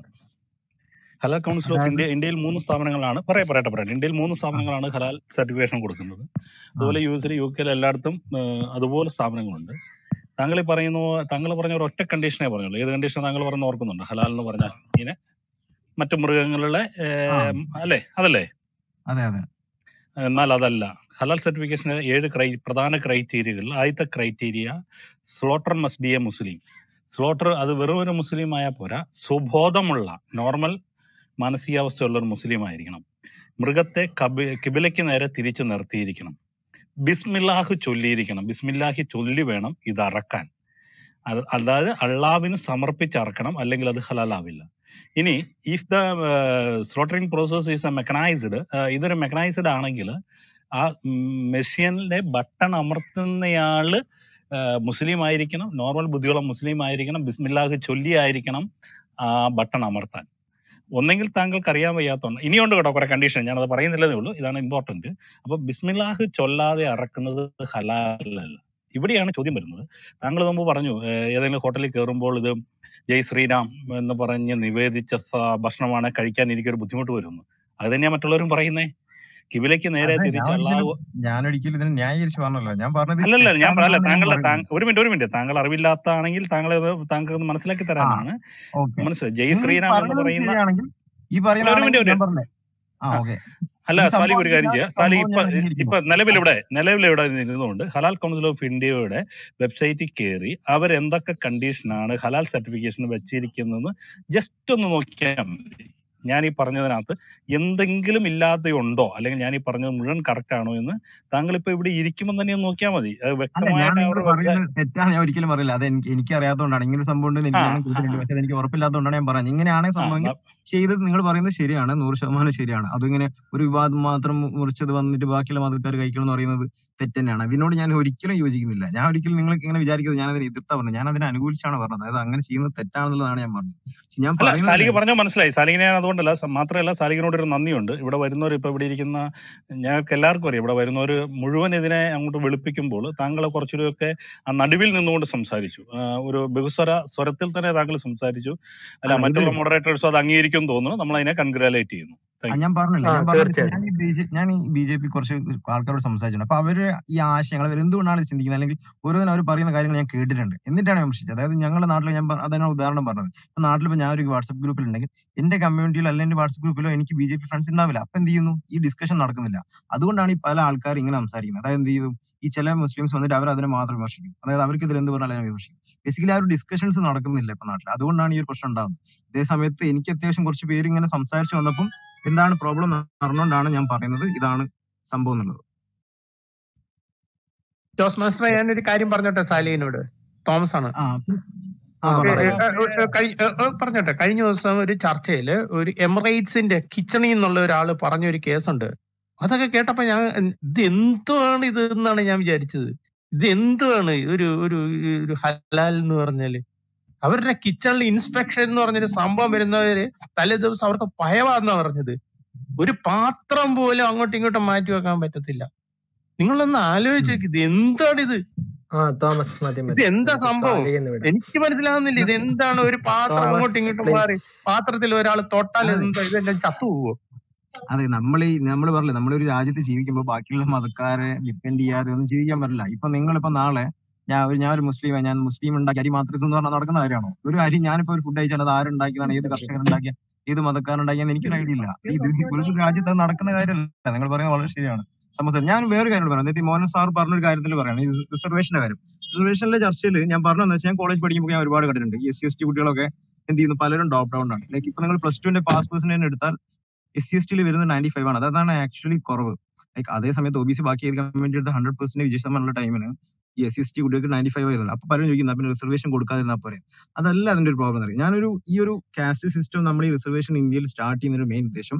ഹലാൽ കൗൺസിൽ ഓഫ് അതായത് ഇന്ത്യ ഇന്ത്യയിൽ മൂന്ന് സ്ഥാപനങ്ങളാണ് പറയാ പറയട്ടെ പറയട്ടെ ഇന്ത്യയിൽ മൂന്ന് സ്ഥാപനങ്ങളാണ് ഹലാൽ സർട്ടിഫിക്കേഷൻ കൊടുക്കുന്നത് ആ അതുപോലെ യു എസിൽ യു കെയിൽ എല്ലായിടത്തും ഏഹ്, അതുപോലെ സ്ഥാപനങ്ങളുണ്ട് താങ്കൾ ഈ പറയുന്നു താങ്കൾ പറഞ്ഞ ഒരു ഒറ്റ കണ്ടീഷനേ പറഞ്ഞുള്ളൂ ഏത് കണ്ടീഷൻ താങ്കൾ പറഞ്ഞ ഓർക്കുന്നുണ്ട് ഹലാൽ എന്ന് പറഞ്ഞാൽ ഇങ്ങനെ മറ്റു മൃഗങ്ങളുടെ ആ ഏഹ്, അല്ലേ അതല്ലേ അതെ അതെ എന്നാൽ അതല്ല ഹലാൽ സർട്ടിഫിക്കേഷന് ഏഴ് ക്രൈ പ്രധാന ക്രൈറ്റീരിയകൾ ആദ്യത്തെ criteria slaughter must be a Muslim slaughter അത് വെറും ഒരു മുസ്ലിം ആയാൽ പോരാ സുബോധമുള്ള നോർമൽ മാനസികാവസ്ഥയുള്ള ഒരു മുസ്ലിം ആയിരിക്കണം മൃഗത്തെ കബി കിബിലയ്ക്ക് നേരെ തിരിച്ചു നിർത്തിയിരിക്കണം ബിസ്മില്ലാഹ് ചൊല്ലിയിരിക്കണം ബിസ്മില്ലാഹി ചൊല്ലി വേണം ഇത് അറക്കാൻ അത് അതായത് അള്ളാവിന് സമർപ്പിച്ചറക്കണം അല്ലെങ്കിൽ അത് ഹലാലാവില്ല ഇനി if the slaughtering process is a mechanised ഇതൊരു മെക്കനൈസ്ഡ് ആണെങ്കിൽ ആ മെഷീനിലെ ബട്ടൺ അമർത്തുന്നയാള് മുസ്ലിം ആയിരിക്കണം നോർമൽ ബുദ്ധിയുള്ള മുസ്ലിം ആയിരിക്കണം ബിസ്മില്ലാഹ് ചൊല്ലി ആയിരിക്കണം ആ ബട്ടൺ അമർത്താൻ ഒന്നെങ്കിൽ താങ്കൾക്ക് അറിയാൻ വയ്യാത്തതുകൊണ്ട് ഇനിയുണ്ട് കേട്ടോ കുറെ കണ്ടീഷൻ ഞാനത് പറയുന്നില്ലെന്നേ ഉള്ളൂ ഇതാണ് ഇമ്പോർട്ടന്റ് അപ്പൊ ബിസ്മില്ലാഹ് ചൊല്ലാതെ അറക്കുന്നത് ഹലാലല്ല ഇവിടെയാണ് ചോദ്യം വരുന്നത് താങ്കൾ മുമ്പ് പറഞ്ഞു ഏഹ് ഏതെങ്കിലും ഹോട്ടലിൽ കയറുമ്പോൾ ഇത് ജയ് ശ്രീരാം എന്ന് പറഞ്ഞ് നിവേദിച്ച സ- ഭക്ഷണമാണ് കഴിക്കാൻ എനിക്കൊരു ബുദ്ധിമുട്ട് വരുന്നു അത് തന്നെയാ മറ്റുള്ളവരും പറയുന്നേ കിബിലയ്ക്ക് നേരെ അതെ ഞാൻ തിരിച്ച് ഒരിക്കലും അള്ളാഹു ഞാൻ ഒരിക്കലും ഇതിനെ ന്യായീകരിച്ച് പറഞ്ഞല്ലോ ഞാൻ പറഞ്ഞത് ഇത് അല്ലല്ല ഞാൻ പറ- അല്ല തെറ്റാണെന്നാണ് ഞാൻ താങ്കളുടെ പറയുന്നത് താങ്ക- ഒരു മിനിറ്റ് ഒരു മിനിറ്റ് താങ്കൾ അറിവില്ലാത്താണെങ്കിൽ താങ്കൾ താങ്കൾക്ക് ഒന്ന് മനസ്സിലാക്കി ആ തരാനാണ് ഓക്കെ മനസ്സിലായി ജയ് നിങ്ങൾ ഈ ശ്രീരാം എന്ന് പറയുന്നത് പറയുന്ന ശരിയാണെങ്കിൽ ഈ അല്ല ഒരു പറയുന്നതാണെങ്കിൽ മിനിറ്റ് ഒരു ഞാൻ പറഞ്ഞേ ആ ആ ഓക്കെ അല്ല ഈ സാലിക് സംഭവം ഒരു കാര്യം ഞാൻ ചെയ്യാം സാലിക് സംഭവം ഇപ്പൊ ഞാൻ അംഗീകരിക്കുന്നു ഇപ്പൊ നിലവിലിവിടെ നിലവിലിവിടെ ഇരുന്നുകൊണ്ട് ഹലാൽ കൗൺസിൽ ഓഫ് ഇന്ത്യയുടെ വെബ്സൈറ്റിൽ കയറി അവർ എന്തൊക്കെ കണ്ടീഷനാണ് ഹലാൽ സർട്ടിഫിക്കേഷൻ വെച്ചിരിക്കുന്നതെന്ന് ജസ്റ്റ് ഒന്ന് നോക്കിയാൽ മതി ഞാൻ ഈ പറഞ്ഞതിനകത്ത് എന്തെങ്കിലും ഇല്ലാതെയുണ്ടോ അല്ലെങ്കിൽ ഞാൻ ഈ പറഞ്ഞത് മുഴുവൻ കറക്റ്റ് ആണോ എന്ന് താങ്കൾ ഇപ്പൊ ഇവിടെ ഇരിക്കുമ്പോൾ തന്നെ ഒന്ന് നോക്കിയാൽ മതി അത് അല്ല ഞാൻ വ്യക്തമായിട്ട് നിങ്ങൾ അവരുടെ പറയുന്നത് വെബ്സൈറ്റ് തെറ്റാന്ന് ഞാൻ ഒരിക്കലും പറയില്ല അത് എനിക്ക് എനിക്ക് അറിയാത്തതുകൊണ്ടാണ് ഇങ്ങനെ ഒരു സംഭവം ഉണ്ടെന്ന് ആ എനിക്ക് ഞാൻ കേട്ടിട്ടുണ്ട് പക്ഷെ അത് എനിക്ക് ഉറപ്പില്ലാത്തതുകൊണ്ടാണ് ഞാൻ പറഞ്ഞത് ഇങ്ങനെയാണ് ആ സംഭവമെങ്കിൽ ന- ചെയ്തത് നിങ്ങൾ പറയുന്നത് ശരിയാണ് നൂറ് ശതമാനം ശരിയാണ് അതിങ്ങനെ ഒരു വിവാദം മാത്രം മു- മുറിച്ചത് വന്നിട്ട് ബാക്കിയുള്ള മതക്കാർ കഴിക്കണം എന്ന് പറയുന്നത് തെറ്റ് തന്നെയാണ് അതിനോട് ഞാൻ ഒരിക്കലും യോജിക്കുന്നില്ല ഞാൻ ഒരിക്കലും നിങ്ങൾ ഇങ്ങനെ വിചാരിക്കുന്നത് ഞാൻ അതിനെ എതിർത്താ പറഞ്ഞത് ഞാൻ അതിനെ അനുകൂലിച്ചാണ് പറഞ്ഞത് അതായത് അങ്ങനെ ചെയ്യുന്നത് തെറ്റാണെന്നുള്ളതാണ് ഞാൻ പറഞ്ഞത് പക്ഷെ ഞാൻ അല്ല പറയുന്നത് സാലിക്ക് പറഞ്ഞാൽ മനസ്സിലായി സാലിക്കിനെ ഞാൻ അതുകൊണ്ടല്ല സ- മാത്രമല്ല സാലിക്കിനോട് ഒരു നന്ദിയുണ്ട് ഇവിടെ വരുന്നവർ ഇപ്പൊ ഇവിടെ ഇരിക്കുന്ന ഞങ്ങൾക്ക് എല്ലാവർക്കും അറിയാം ഇവിടെ വരുന്നവർ മുഴുവൻ ഇതിനെ അങ്ങോട്ട് വെളുപ്പിക്കുമ്പോൾ താങ്കൾ കുറച്ചുകൂടിയൊക്കെ ആ നടുവിൽ നിന്നുകൊണ്ട് സംസാരിച്ചു ആ, ഒരു ബഹുസ്വര സ്വരത്തിൽ തന്നെ താങ്കൾ സംസാരിച്ചു അല്ല അല്ല ഇത് മറ്റുള്ള മോഡറേറ്റേഴ്സും അത് അംഗീകരിക്കും തോന്നുന്നു നമ്മൾ അതിനെ കൺഗ്രാലേറ്റ് ചെയ്യുന്നു ആ, താങ്ക് യു ഞാൻ പറഞ്ഞില്ല ആ ഞാൻ പറഞ്ഞത് തീർച്ചയായും ഞാൻ ഈ ബി ജെ ഞാൻ ഈ ബി ജെ പി കുറച്ച് ആൾക്കാരോട് സംസാരിച്ചിട്ടുണ്ട് അപ്പൊ അവര് ഈ ആശയങ്ങൾ അവർ എന്തുകൊണ്ടാണ് ഇത് ചിന്തിക്കുന്നത് അല്ലെങ്കിൽ ഓരോന്നിനും അവർ പറയുന്ന കാര്യങ്ങൾ ഞാൻ കേട്ടിട്ടുണ്ട് എന്നിട്ടാണ് വിമർശിച്ചത് അതായത് ഞങ്ങളുടെ നാട്ടിൽ ഞാൻ പ- അതാണ് ഉദാഹരണം പറഞ്ഞത് ഇപ്പൊ നാട്ടിലിപ്പോ ഞാൻ ഒരു വാട്സ്ആപ്പ് ഗ്രൂപ്പിൽ ഉണ്ടെങ്കിൽ എന്റെ കമ്മ്യൂണിറ്റിയിലോ അല്ലെങ്കിൽ എന്റെ വാട്സ്ആപ്പ് ഗ്രൂപ്പിലോ എനിക്ക് ബി ജെ പി ഫ്രണ്ട്സ് ഉണ്ടാവില്ല അപ്പൊ എന്ത് ചെയ്യുന്നു ഈ ഡിസ്കഷൻ നടക്കുന്നില്ല അതുകൊണ്ടാണ് ഈ പല ആൾക്കാർ ഇങ്ങനെ സംസാരിക്കുന്നത് അതായത് എന്ത് ചെയ്തു ഈ ചില മുസ്ലിംസ് വന്നിട്ട് അവർ അതിനെ മാത്രം വിമർശിക്കും അതായത് അവർക്ക് ഇതിൽ എന്ത് പറഞ്ഞാലും അതിനെ വിമർശിക്കും ബേസിക്കലി ആ ഒരു ഡിസ്കഷൻസ് നടക്കുന്നില്ല ഇപ്പൊ നാട്ടിൽ അതുകൊണ്ടാണ് ഈ ഒരു പ്രശ്നം ഉണ്ടാകുന്നത് ഇതേ സമയത്ത് എനിക്ക് അത്യാവശ്യം കുറച്ച് പേര് ഇങ്ങനെ സംസാരിച്ച് വന്നപ്പം എന്താണ് പ്രോബ്ലം അറിഞ്ഞുകൊണ്ടാണ് ഞാൻ പറയുന്നത് ഇതാണ് സംഭവം എന്നുള്ളത് ജോസ് മാസ്റ്റർ ഞാനൊരു കാര്യം പറഞ്ഞോട്ടെ സാലിഹിനോട് തോമസ് ആണ് ആ ആ ആ ഏ, പറഞ്ഞു ഏ, പറയാം ഏ, ഏ, കഴി- ഏ, ഏ, പറഞ്ഞോട്ടെ കഴിഞ്ഞ ദിവസം ഒരു ചർച്ചയിൽ ഒരു എമിറേറ്റ്സിന്റെ കിച്ചണിൽ നിന്നുള്ള ഒരാൾ പറഞ്ഞൊരു കേസുണ്ട് അതൊക്കെ കേട്ടപ്പോ ഞാൻ ഇത് എന്തുവാണ് ഇത് എന്നാണ് ഞാൻ വിചാരിച്ചത് ഇത് എന്തുവാണ് ഒരു ഒരു ഒരു ഹലാൽ എന്ന് പറഞ്ഞാല് അവരുടെ കിച്ചണിൽ ഇൻസ്പെക്ഷൻ എന്ന് പറഞ്ഞൊരു സംഭവം വരുന്നവര് തലേ ദിവസം അവർക്ക് ഭയമാണെന്നാ പറഞ്ഞത് ഒരു പാത്രം പോലും അങ്ങോട്ടും ഇങ്ങോട്ടും മാറ്റി വെക്കാൻ പറ്റത്തില്ല നിങ്ങളൊന്ന് ആലോചിച്ച് നോക്ക് ഇത് എന്താണ് ഇത് ആ തോമസ് മതി ഇത് മതി എന്താ നമുക്ക് സംഭവം സാലിയെന്ന് വിടാം എനിക്ക് മനസ്സിലാകുന്നില്ല ഇത് എന്താണ് ഒരു പാത്രം അങ്ങോട്ടും തോമസ് ഇങ്ങോട്ടും മാറി പ്ലീസ് പാത്രത്തിൽ ഒരാൾ തൊട്ടാൽ അതെ എന്താ ഇതെല്ലാം ചത്തുപോകുമോ അതെ നമ്മൾ ഈ നമ്മൾ പറഞ്ഞില്ലേ നമ്മളൊരു രാജ്യത്ത് ജീവിക്കുമ്പോൾ ബാക്കിയുള്ള മതക്കാരെ ഡിപ്പെൻഡ് ചെയ്യാതെ ഒന്നും ജീവിക്കാൻ പറ്റില്ല ഇപ്പൊ നിങ്ങളിപ്പോ നാളെ ഞാൻ ഒരു ഞാൻ ഒരു മുസ്ലിം ഞാൻ മുസ്ലിം ഉണ്ടാക്കി അരി മാത്രം ഇതെന്ന് പറഞ്ഞാൽ നടക്കുന്ന കാര്യമാണോ ഒരു അരി ഞാനിപ്പോ ഒരു ഫുഡ് കഴിച്ചാൽ അത് ആരുണ്ടാക്കിയതാണ് ഏത് കർഷകൻ ഉണ്ടാക്കിയ ഏത് മതക്കാരൻ ഉണ്ടാക്കിയെന്ന് എനിക്കൊരു ഐഡിയ ഇല്ല ഇത് ഒരു രാജ്യത്ത് അത് നടക്കുന്ന കാര്യമല്ല നിങ്ങൾ പറയുന്നത് വളരെ ശരിയാണ് സമസ്ത ഞാൻ വേറെ കാര്യം പറയാം അതായത് ഈ മോഹൻ സാർ പറഞ്ഞൊരു കാര്യത്തിൽ പറയാണ് ഈ റിസർവേഷന്റെ കാര്യം റിസർവേഷനിലെ ചർച്ചയിൽ ഞാൻ പറഞ്ഞതെന്ന് വെച്ചാൽ ഞാൻ കോളേജ് പഠിക്കുമ്പോൾ ഞാൻ ഒരുപാട് കണ്ടിട്ടുണ്ട് ഈ എസ് സി എസ് ടി കുട്ടികളൊക്കെ എന്ത് ചെയ്യുന്നു പലരും ഡ്രോപ്പ് ഡൗൺ ആണ് ലൈക്ക് ഇപ്പൊ നിങ്ങൾ പ്ലസ് ടുവിന്റെ പാസ് പെർസെന്റേജ് എടുത്താൽ എസ് സി എസ് ടിയിൽ വരുന്നത് നയൻറ്റി ഫൈവ് ആണ് അതാണ് ആക്ച്വലി കുറവ് ലൈക്ക് അതേ സമയത്ത് ഒ ബി സി ബാക്കി ഏത് കമ്മ്യൂണിറ്റി എടുത്ത ഹൺഡ്രഡ് പെർസെന്റ് വിജയ ശതമാനമുള്ള ടൈമിന് ഈ എസ് സി എസ് ടി കുട്ടികൾക്ക് നയൻറ്റി ഫൈവ് വരുന്നത് അപ്പൊ പലരും ചോദിക്കുന്നത് പിന്നെ റിസർവേഷൻ കൊടുക്കാതിരുന്നാൽ പോരെ അതല്ല അതിന്റെ ഒരു പ്രോബ്ലം അറിയാം ഞാനൊരു ഈ ഒരു കാസ്റ്റ് സിസ്റ്റം നമ്മൾ ഈ റിസർവേഷൻ ഇന്ത്യയിൽ സ്റ്റാർട്ട് ചെയ്യുന്ന ഒരു മെയിൻ ഉദ്ദേശം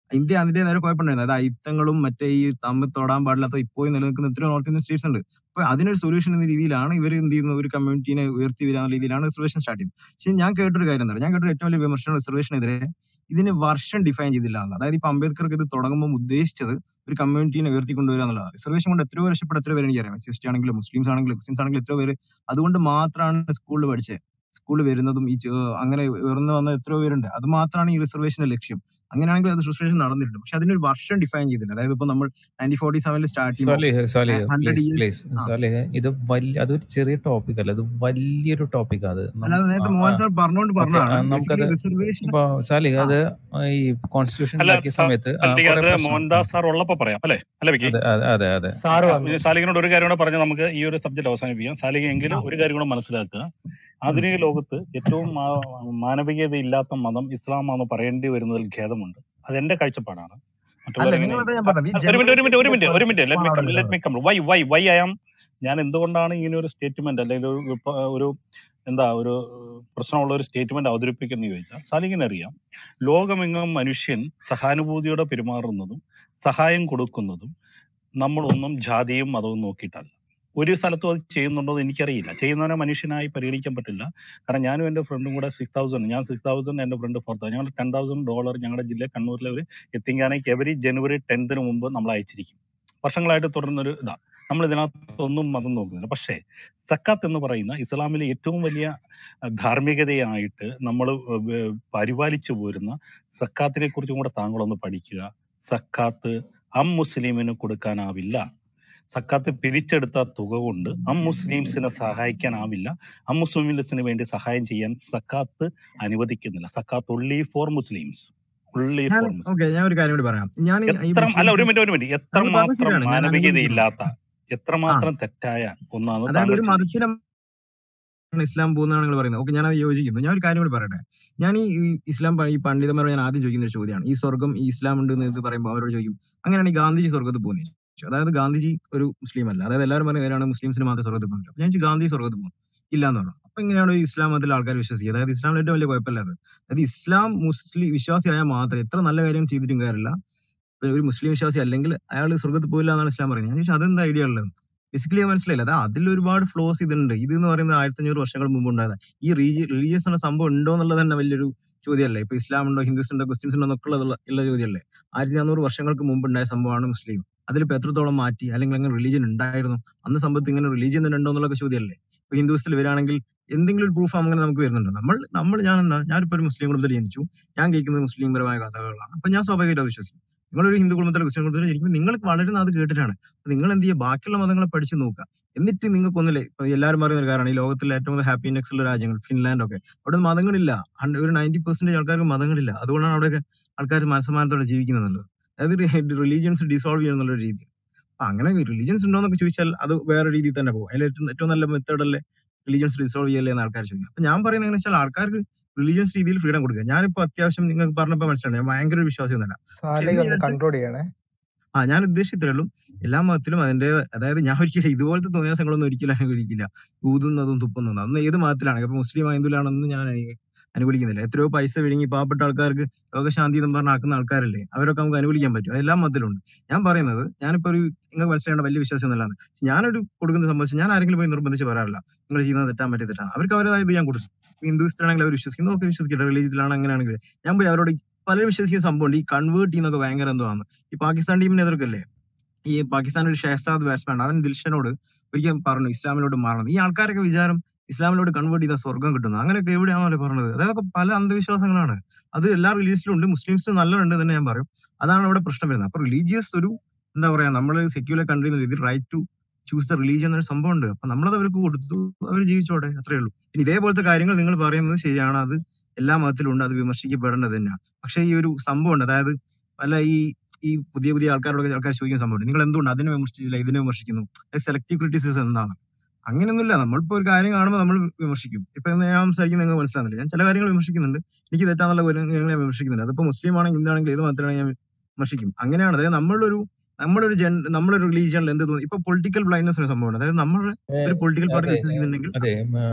ഇന്ത്യ അതിന്റേതായ കുഴപ്പമുണ്ടായിരുന്നു അതായത് അയിത്തങ്ങളും മറ്റേ ഈ തമ്മിൽ തൊടാൻ പാടില്ലാത്ത ഇപ്പോഴും നിലനിൽക്കുന്ന എത്രയോ നോർത്ത് ഇന്ത്യൻ സ്റ്റേറ്റ്സ് ഉണ്ട് അപ്പൊ അതിനൊരു സൊല്യൂഷൻ എന്ന രീതിയിലാണ് ഇവർ എന്ത് ചെയ്യുന്നത് ഒരു കമ്മ്യൂണിറ്റിനെ ഉയർത്തി വരാനുള്ള രീതിയിലാണ് റിസർവേഷൻ സ്റ്റാർട്ട് ചെയ്തത് പക്ഷെ ഞാൻ കേട്ടൊരു കാര്യം എന്താ പറയുക ഞാൻ കേട്ടൊരു ഏറ്റവും വലിയ വിമർശനം റിസർവേഷനെതിരെ ഇതിന് വർഷം ഡിഫൈൻ ചെയ്തില്ല എന്നുള്ളത് അതായത് ഇപ്പൊ അംബേദ്കർക്ക് ഇത് തുടങ്ങുമ്പോൾ ഉദ്ദേശിച്ചത് ഒരു കമ്മ്യൂണിറ്റിനെ ഉയർത്തിക്കൊണ്ടുവരിക എന്നുള്ളതാണ് റിസർവേഷൻ കൊണ്ട് എത്രയോ രക്ഷപ്പെട്ട എത്രയോ പേര് എനിക്കറിയാം എസ് ടി ആണെങ്കിലും മുസ്ലിംസ് ആണെങ്കിലും ക്രിസ്ത്യൻസ് ആണെങ്കിലും എത്രയോ പേര് അതുകൊണ്ട് മാത്രമാണ് സ്കൂളിൽ പഠിച്ചത് സ്കൂളിൽ വരുന്നതും ഈ ചെ- അങ്ങനെ ഉയർന്നു വന്ന എത്രയോ പേരുണ്ട് അത് മാത്രമാണ് ഈ റിസർവേഷന്റെ ലക്ഷ്യം അങ്ങനെയാണെങ്കിൽ അത് റിസർവേഷൻ നടന്നിട്ടുണ്ട് പക്ഷെ അതിനൊരു വർഷം ഡിഫൈൻ ചെയ്തില്ല അതായത് ഇപ്പൊ നമ്മൾ നയൻറ്റീൻ ഫോർട്ടി സെവനിൽ സ്റ്റാർട്ട് ചെയ്യുമ്പോൾ Salih Salih hundred please years please Salih ഇത് വലിയ അതൊരു ചെറിയ ടോപ്പിക് അല്ല ഇത് വലിയൊരു ടോപ്പിക് അത് നം- അല്ലാതെ ആ, നേരത്തെ ആ, മോഹൻ സാർ പറഞ്ഞുകൊണ്ട് ഓക്കെ പറഞ്ഞതാണ് നമുക്കത് ബേസിക്കലി റിസർവേഷൻ ഇപ്പൊ സാലിഹ് ആ അത് ഈ കോൺസ്റ്റിറ്റ്യൂഷൻ അല്ല ഉണ്ടാക്കിയ സമയത്ത് ആ, അല്ലെങ്കിൽ കുറെ അത് പ്രശ്നം മോഹൻദാസ് സാർ ഉള്ളപ്പോ പറയാം അല്ലെ അല്ലെ വിക്കി അതെ അതെ അതെ അതെ സാറ് ആ, വന്നു ഇനി സാലിഹിനോട് ഒരു കാര്യം കൂടെ പറഞ്ഞ് നമുക്ക് ഈ ഒരു സബ്ജക്ട് അവസാനിപ്പിക്കാം സാലിഹ് എങ്കിലും ഒരു കാര്യം കൂടെ മനസ്സിലാക്കുക ആധുനിക ലോകത്ത് ഏറ്റവും മാ- മാനവികതയില്ലാത്ത മതം ഇസ്ലാമാണെന്ന് പറയേണ്ടി വരുന്നതിൽ ഖേദമുണ്ട് അത് എന്റെ കാഴ്ചപ്പാടാണ് അല്ല മറ്റുള്ളവർ എങ്ങനെ നിങ്ങളത് ഞാൻ പറഞ്ഞത് ഈ ഒരു മിനിറ്റ് ഒരു മിനിറ്റ് ഒരു മിനിറ്റ് ഒരു generation minute let me come അവിടെ let me come why why why I am ഞാൻ എന്തുകൊണ്ടാണ് ഇങ്ങനെ ഒരു സ്റ്റേറ്റ്മെന്റ് അല്ലെങ്കിൽ ഒരു ഒരു- ഒരു എന്താ ഒരു പ്രശ്നമുള്ള ഒരു സ്റ്റേറ്റ്മെന്റ് അവതരിപ്പിക്കുന്നത് ചോദിച്ചാൽ സാലിങ്ങിന് അറിയാം ലോകമെങ്ങും മനുഷ്യൻ സഹാനുഭൂതിയോടെ പെരുമാറുന്നതും സഹായം കൊടുക്കുന്നതും നമ്മളൊന്നും ജാതിയും മതവും നോക്കിയിട്ടല്ല ഒരു സ്ഥലത്തും അത് ചെയ്യുന്നുണ്ടോ എന്ന് എനിക്കറിയില്ല ചെയ്യുന്നവനെ മനുഷ്യനായി പരിഗണിക്കാൻ പറ്റില്ല കാരണം ഞാനും എൻ്റെ ഫ്രണ്ടും കൂടെ സിക്സ് തൗസൻഡ് ഞാൻ സിക്സ് തൗസൻഡ് എൻ്റെ ഫ്രണ്ട് ഫോർ തൗസൻഡ് ഞങ്ങൾ ടെൻ തൗസൻഡ് ഡോളർ ഞങ്ങളുടെ ജില്ല കണ്ണൂരിലെ ഒരു എത്തിങ്കാനയ്ക്ക് എവരി ജനുവരി ടെൻത്തിന് മുമ്പ് നമ്മൾ അയച്ചിരിക്കും വർഷങ്ങളായിട്ട് തുടരുന്നൊരു ഇതാ നമ്മൾ ഇതിനകത്ത് ഒന്നും മതം നോക്കുന്നില്ല പക്ഷേ സക്കാത്ത് എന്ന് പറയുന്ന ഇസ്ലാമിലെ ഏറ്റവും വലിയ അഹ്, ധാർമ്മികതയായിട്ട് നമ്മൾ പരിപാലിച്ചു പോരുന്ന സക്കാത്തിനെ കുറിച്ചും കൂടെ താങ്കളൊന്ന് പഠിക്കുക സക്കാത്ത് അം മുസ്ലിമിന് കൊടുക്കാനാവില്ല സക്കാത്ത് പിരിച്ചെടുത്ത തുക കൊണ്ട് അം മുസ്ലിംസിനെ സഹായിക്കാനാവില്ല അം മുസ്ലിംസിന് വേണ്ടി സഹായം ചെയ്യാൻ സക്കാത്ത് അനുവദിക്കുന്നില്ല സക്കാത്ത് ഒൺലി ഫോർ മുസ്ലിംസ് ഒൺലി ഞാൻ ഫോർ മുസ്ലിം ഓക്കെ ഞാൻ ഒരു കാര്യം കൂടി പറയാം ഞാൻ ഈ ഈ എത്ര അല്ല ഒരു വിഷയത്തിൽ മിനിറ്റ് ഒരു മിനിറ്റ് അത് പറഞ്ഞ എത്രമാത്രം ശരിയാണ് ഞാൻ അനുകൂലിക്കുന്നു മാനവികതയില്ലാത്ത ആ എത്രമാത്രം തെറ്റായ ഒന്നാണ് അതായത് താങ്കൾ ഒരു ചിന്തിക്കുക മതത്തിലെ ഇസ്ലാം പോകുന്നതാണ് നിങ്ങൾ പറയുന്നത് ഓക്കെ ഞാനത് യോജിക്കുന്നു ഞാൻ ഒരു കാര്യം കൂടി പറയട്ടെ ഞാൻ ഈ ഈ ഇസ്ലാം പ- ഈ പണ്ഡിതന്മാരോട് ഞാൻ ആദ്യം ചോദിക്കുന്ന ഒരു ചോദ്യമാണ് ഈ സ്വർഗം ഈ ഇസ്ലാം ഉണ്ട് എന്ന് ഇത് പറയുമ്പോൾ അവരോട് ചോദിക്കും അങ്ങനെയാണെങ്കിൽ ഗാന്ധിജി സ്വർഗത്തിൽ പോകുന്നത് അതായത് ഗാന്ധിജി ഒരു മുസ്ലിം അല്ല അതായത് എല്ലാവരും പറയുന്ന കാര്യമാണ് മുസ്ലിംസിന് മാത്രമേ സ്വർഗത്തിൽ പോകുന്നത് അപ്പൊ ഞാൻ ചോദിച്ചു ഗാന്ധി സ്വർഗത്തിൽ പോകും ഇല്ല എന്ന് പറഞ്ഞു അപ്പൊ ഇങ്ങനെയാണ് ഈ ഇസ്ലാം മതത്തിലെ ആൾക്കാർ വിശ്വസിക്കുക അതായത് ഇസ്ലാമിൽ ഏറ്റവും വലിയ കുഴപ്പമില്ല അത് അതായത് ഇസ്ലാം മുസ്ലിം വിശ്വാസിയായാൽ മാത്രം എത്ര നല്ല കാര്യം ചെയ്തിട്ടും കാര്യമില്ല ഇപ്പൊ ഒരു മുസ്ലിം വിശ്വാസി അല്ലെങ്കിൽ അയാൾ സ്വർഗത്തിൽ പോയില്ല എന്നാണ് ഇസ്ലാം പറയുന്നത് ഞാൻ ചോദിച്ചു അതെന്താ ഐഡിയ ഉള്ളത് ബേസിക്കലി മനസ്സിലായില്ല അതാ അതിൽ ഒരുപാട് ഫ്ലോസ് ഇതുണ്ട് ഇത് എന്ന് പറയുന്നത് ആയിരത്തി അഞ്ഞൂറ് വർഷങ്ങൾ മുമ്പ് ഉണ്ടായതാണ് ഈ റിലീജിയസ് എന്ന സംഭവം ഉണ്ടോ എന്നുള്ളത് തന്നെ വലിയൊരു ചോദ്യമല്ലേ ഇപ്പൊ ഇസ്ലാം ഉണ്ടോ ഹിന്ദുസ് ഉണ്ടോ ക്രിസ്ത്യൻസ് ഉണ്ടോ എന്നൊക്കെ ഉള്ള ഉള്ള ചോദ്യമല്ലേ ആയിരത്തി നാനൂറ് വർഷങ്ങൾക്ക് മുമ്പ് ഉണ്ടായ സംഭവമാണ് മുസ്ലിം അതിലിപ്പോ എത്രത്തോളം മാറ്റി അല്ലെങ്കിൽ അങ്ങനെ റിലീജിയൻ ഉണ്ടായിരുന്നു അന്ന് സംഭവത്തിൽ ഇങ്ങനെ റിലീജിയൻ തന്നെ ഉണ്ടോ എന്നുള്ളൊക്കെ ചോദ്യമല്ലേ ഇപ്പൊ ഹിന്ദുസിൽ വരികയാണെങ്കിൽ എന്തെങ്കിലും ഒരു പ്രൂഫ് അങ്ങനെ നമുക്ക് വരുന്നുണ്ടോ നമ്മൾ നമ്മൾ ഞാൻ എന്താ ഞാനിപ്പോ ഒരു മുസ്ലിം കുടുംബത്തിൽ ജനിച്ചു ഞാൻ കേൾക്കുന്നത് മുസ്ലിം പരമായ കഥകളാണ് അപ്പൊ ഞാൻ സ്വാഭാവികമായിട്ടും അത് വിശ്വസിക്കും നിങ്ങളൊരു ഹിന്ദു കുടുംബത്തിലോ ക്രിസ്ത്യൻ കുടുംബത്തിലോ ജനിക്കുമ്പോൾ നിങ്ങൾ വളരുന്ന അത് കേട്ടിട്ടാണ് അപ്പൊ നിങ്ങൾ എന്ത് ചെയ്യുക ബാക്കിയുള്ള മതങ്ങളെ പഠിച്ചു നോക്കുക എന്നിട്ട് നിങ്ങൾക്ക് ഒന്നില്ലേ ഇപ്പൊ എല്ലാവരും പറയുന്ന ഒരു കാര്യമാണ് ഈ ലോകത്തിലെ ഏറ്റവും കൂടുതൽ ഹാപ്പി ഇൻഡെക്സ് ഉള്ള രാജ്യങ്ങൾ ഫിൻലാൻഡ് ഒക്കെ അവിടെ മതങ്ങളില്ല ഹണ്ട- ഒരു നയൻറ്റി പെർസെന്റേജ് ആൾക്കാർക്ക് മതങ്ങളില്ല അതുകൊണ്ടാണ് അവിടെയൊക്കെ ആൾക്കാർ മനസ്സമാനത്തോടെ ജീവിക്കുന്നത് എന്നുള്ളത് അതായത് റിലീജിയൻസ് ഡിസോൾവ് ചെയ്യുന്നുള്ള രീതി അപ്പൊ അങ്ങനെ റിലീജിയൻസ് ഉണ്ടോ എന്നൊക്കെ ചോദിച്ചാൽ അത് വേറെ രീതിയിൽ തന്നെ പോകും അതിൽ ഏറ്റവും ഏറ്റവും നല്ല മെത്തേഡ് അല്ലേ റിലീജിയൻസ് ഡിസോൾവ് ചെയ്യല്ലേ എന്ന് ആൾക്കാർ ചോദിക്കും അപ്പൊ ഞാൻ പറയുന്നത് എങ്ങനെ വെച്ചാൽ ആൾക്കാർക്ക് റിലീജിയൻസ് രീതിയിൽ ഫ്രീഡം കൊടുക്കുക ഞാനിപ്പോ അത്യാവശ്യം നിങ്ങൾക്ക് പറഞ്ഞപ്പോ മനസ്സിലായി ഞാൻ ഭയങ്കര ഒരു വിശ്വാസിയൊന്നുമല്ല പക്ഷെ സാലിഹ് എന്ന് ഒന്ന് വിചാരിച്ചാൽ കൺട്രോൾ ചെയ്യണേ ആ ഞാൻ ഉദ്ദേശിച്ചത്രേ ഉള്ളൂ എല്ലാ മതത്തിലും അതിന്റെ അതായത് ഞാൻ ഒരിക്കലും ഇതുപോലത്തെ തോന്നിയാസങ്ങളൊന്നും ഒരിക്കലും അനുകൂലിക്കില്ല ഊതുന്നതും തുപ്പുന്നതും അതൊന്നും ഏത് മതത്തിലാണ് ഇപ്പൊ മുസ്ലിം ഹിന്ദുലാണെന്ന് ഞാൻ അനു- അനുകൂലിക്കുന്നില്ല എത്രയോ പൈസ വിഴുങ്ങി പാവപ്പെട്ട ആൾക്കാർക്ക് രോഗശാന്തി എന്ന് പറഞ്ഞ് ആക്കുന്ന ആൾക്കാരല്ലേ അവരൊക്കെ നമുക്ക് അനുകൂലിക്കാൻ പറ്റും അത് എല്ലാ മതത്തിലുണ്ട് ഞാൻ പറയുന്നത് ഞാനിപ്പോ ഒരു നിങ്ങൾക്ക് മനസ്സിലാവേണ്ട വലിയ വിശ്വാസം എന്നല്ലാന്ന് ഞാനൊരു കൊടുക്കുന്ന സംബന്ധിച്ച് ഞാൻ ആരെങ്കിലും പോയി നിർബന്ധിച്ച് പറയാറില്ല നിങ്ങൾ ചെയ്യുന്നത് തെറ്റാൻ പറ്റി തെറ്റാണ് അവർക്ക് അവരുടേതായ ഇത് ഞാൻ കൊടുക്കും ഹിന്ദുസ്ഥാണെങ്കിൽ അവർ വിശ്വസിക്കുന്നു ഒക്കെ വിശ്വസിക്കട്ടെ റിലീജിയത്തിലാണ് അങ്ങനെയാണെങ്കിൽ ഞാൻ പോയി അവരോട് പലരും വിശ്വസിക്കുന്ന സംഭവമുണ്ട് ഈ കൺവേർട്ട് ചെയ്യുന്നൊക്കെ ഭയങ്കര എന്തോ ആണ് ഈ പാകിസ്ഥാൻ ടീമിനെ എതിർക്കല്ലേ ഈ പാകിസ്ഥാൻ ഒരു ഷെഹസാദ് ബാറ്റ്സ്മാൻ അവൻ ദിൽഷനോട് ഒരിക്കലും പറഞ്ഞു ഇസ്ലാമിലോട്ട് മാറണം ഈ ആൾക്കാരൊക്കെ വിചാരം ഇസ്ലാമിലോട്ട് കൺവേർട്ട് ചെയ്താൽ സ്വർഗം കിട്ടുന്നു അങ്ങനെയൊക്കെ എവിടെയാണെന്നല്ലേ പറഞ്ഞത് അതൊക്കെ പല അന്ധവിശ്വാസങ്ങളാണ് അത് എല്ലാ റിലീജിയസിലും ഉണ്ട് മുസ്ലിംസിലും നല്ലതുണ്ട് തന്നെ ഞാൻ പറയും അതാണ് ഇവിടെ പ്രശ്നം വരുന്നത് അപ്പൊ റിലീജിയസ് ഒരു എന്താ പറയാ നമ്മൾ സെക്യുലർ കൺട്രി എന്ന രീതിയിൽ right to choose the religion എന്നൊരു സംഭവം ഉണ്ട് അപ്പൊ നമ്മളത് അവർക്ക് കൊടുത്തു അവർ ജീവിച്ചോട്ടെ അത്രേ ഉള്ളൂ ഇനി ഇതേപോലത്തെ കാര്യങ്ങൾ നിങ്ങൾ പറയുന്നത് ശരിയാണ് അത് എല്ലാ മതത്തിലും ഉണ്ട് അത് വിമർശിക്കപ്പെടേണ്ടത് തന്നെയാണ് പക്ഷെ ഈ ഒരു സംഭവം ഉണ്ട് അതായത് പല ഈ ഈ പുതിയ പുതിയ ആൾക്കാരോട് ആൾക്കാർ ചോദിക്കുന്ന സംഭവം നിങ്ങൾ എന്തുകൊണ്ട് അതിനെ വിമർശിച്ചില്ല ഇതിനെ വിമർശിക്കുന്നു സെലക്ടീവ് ക്രിറ്റിസിസം എന്താണ് അങ്ങനെയൊന്നുമില്ല നമ്മളിപ്പോ ഒരു കാര്യം കാണുമ്പോൾ നമ്മൾ വിമർശിക്കും ഇപ്പൊ ഇന്ന് ഞാൻ സംസാരിക്കുന്നത് നിങ്ങൾക്ക് മനസ്സിലാകുന്നില്ല ഞാൻ ചില കാര്യങ്ങൾ വിമർശിക്കുന്നുണ്ട് എനിക്ക് തെറ്റാന്നുള്ള കാര്യങ്ങൾ ഞാൻ വിമർശിക്കുന്നുണ്ട് അതിപ്പോ മുസ്ലിം ആണെങ്കിൽ ഹിന്ദു ഏത് മതത്തിലാണെങ്കിൽ ഞാൻ വിമർശിക്കും അങ്ങനെയാണ് അതായത് നമ്മളൊരു നമ്മളൊരു ജൻ നമ്മളൊരു റിലീജിയനിൽ എന്ത് തോന്നി ഇപ്പൊ പൊളിറ്റിക്കൽ ബ്ലൈൻഡ്നെസ് ഒരു സംഭവമാണ് അതായത് നമ്മൾ ഏ, ഒരു പൊളിറ്റിക്കൽ പാർട്ടി അതെ വിശ്വസിക്കുന്നുണ്ടെങ്കിൽ അതെ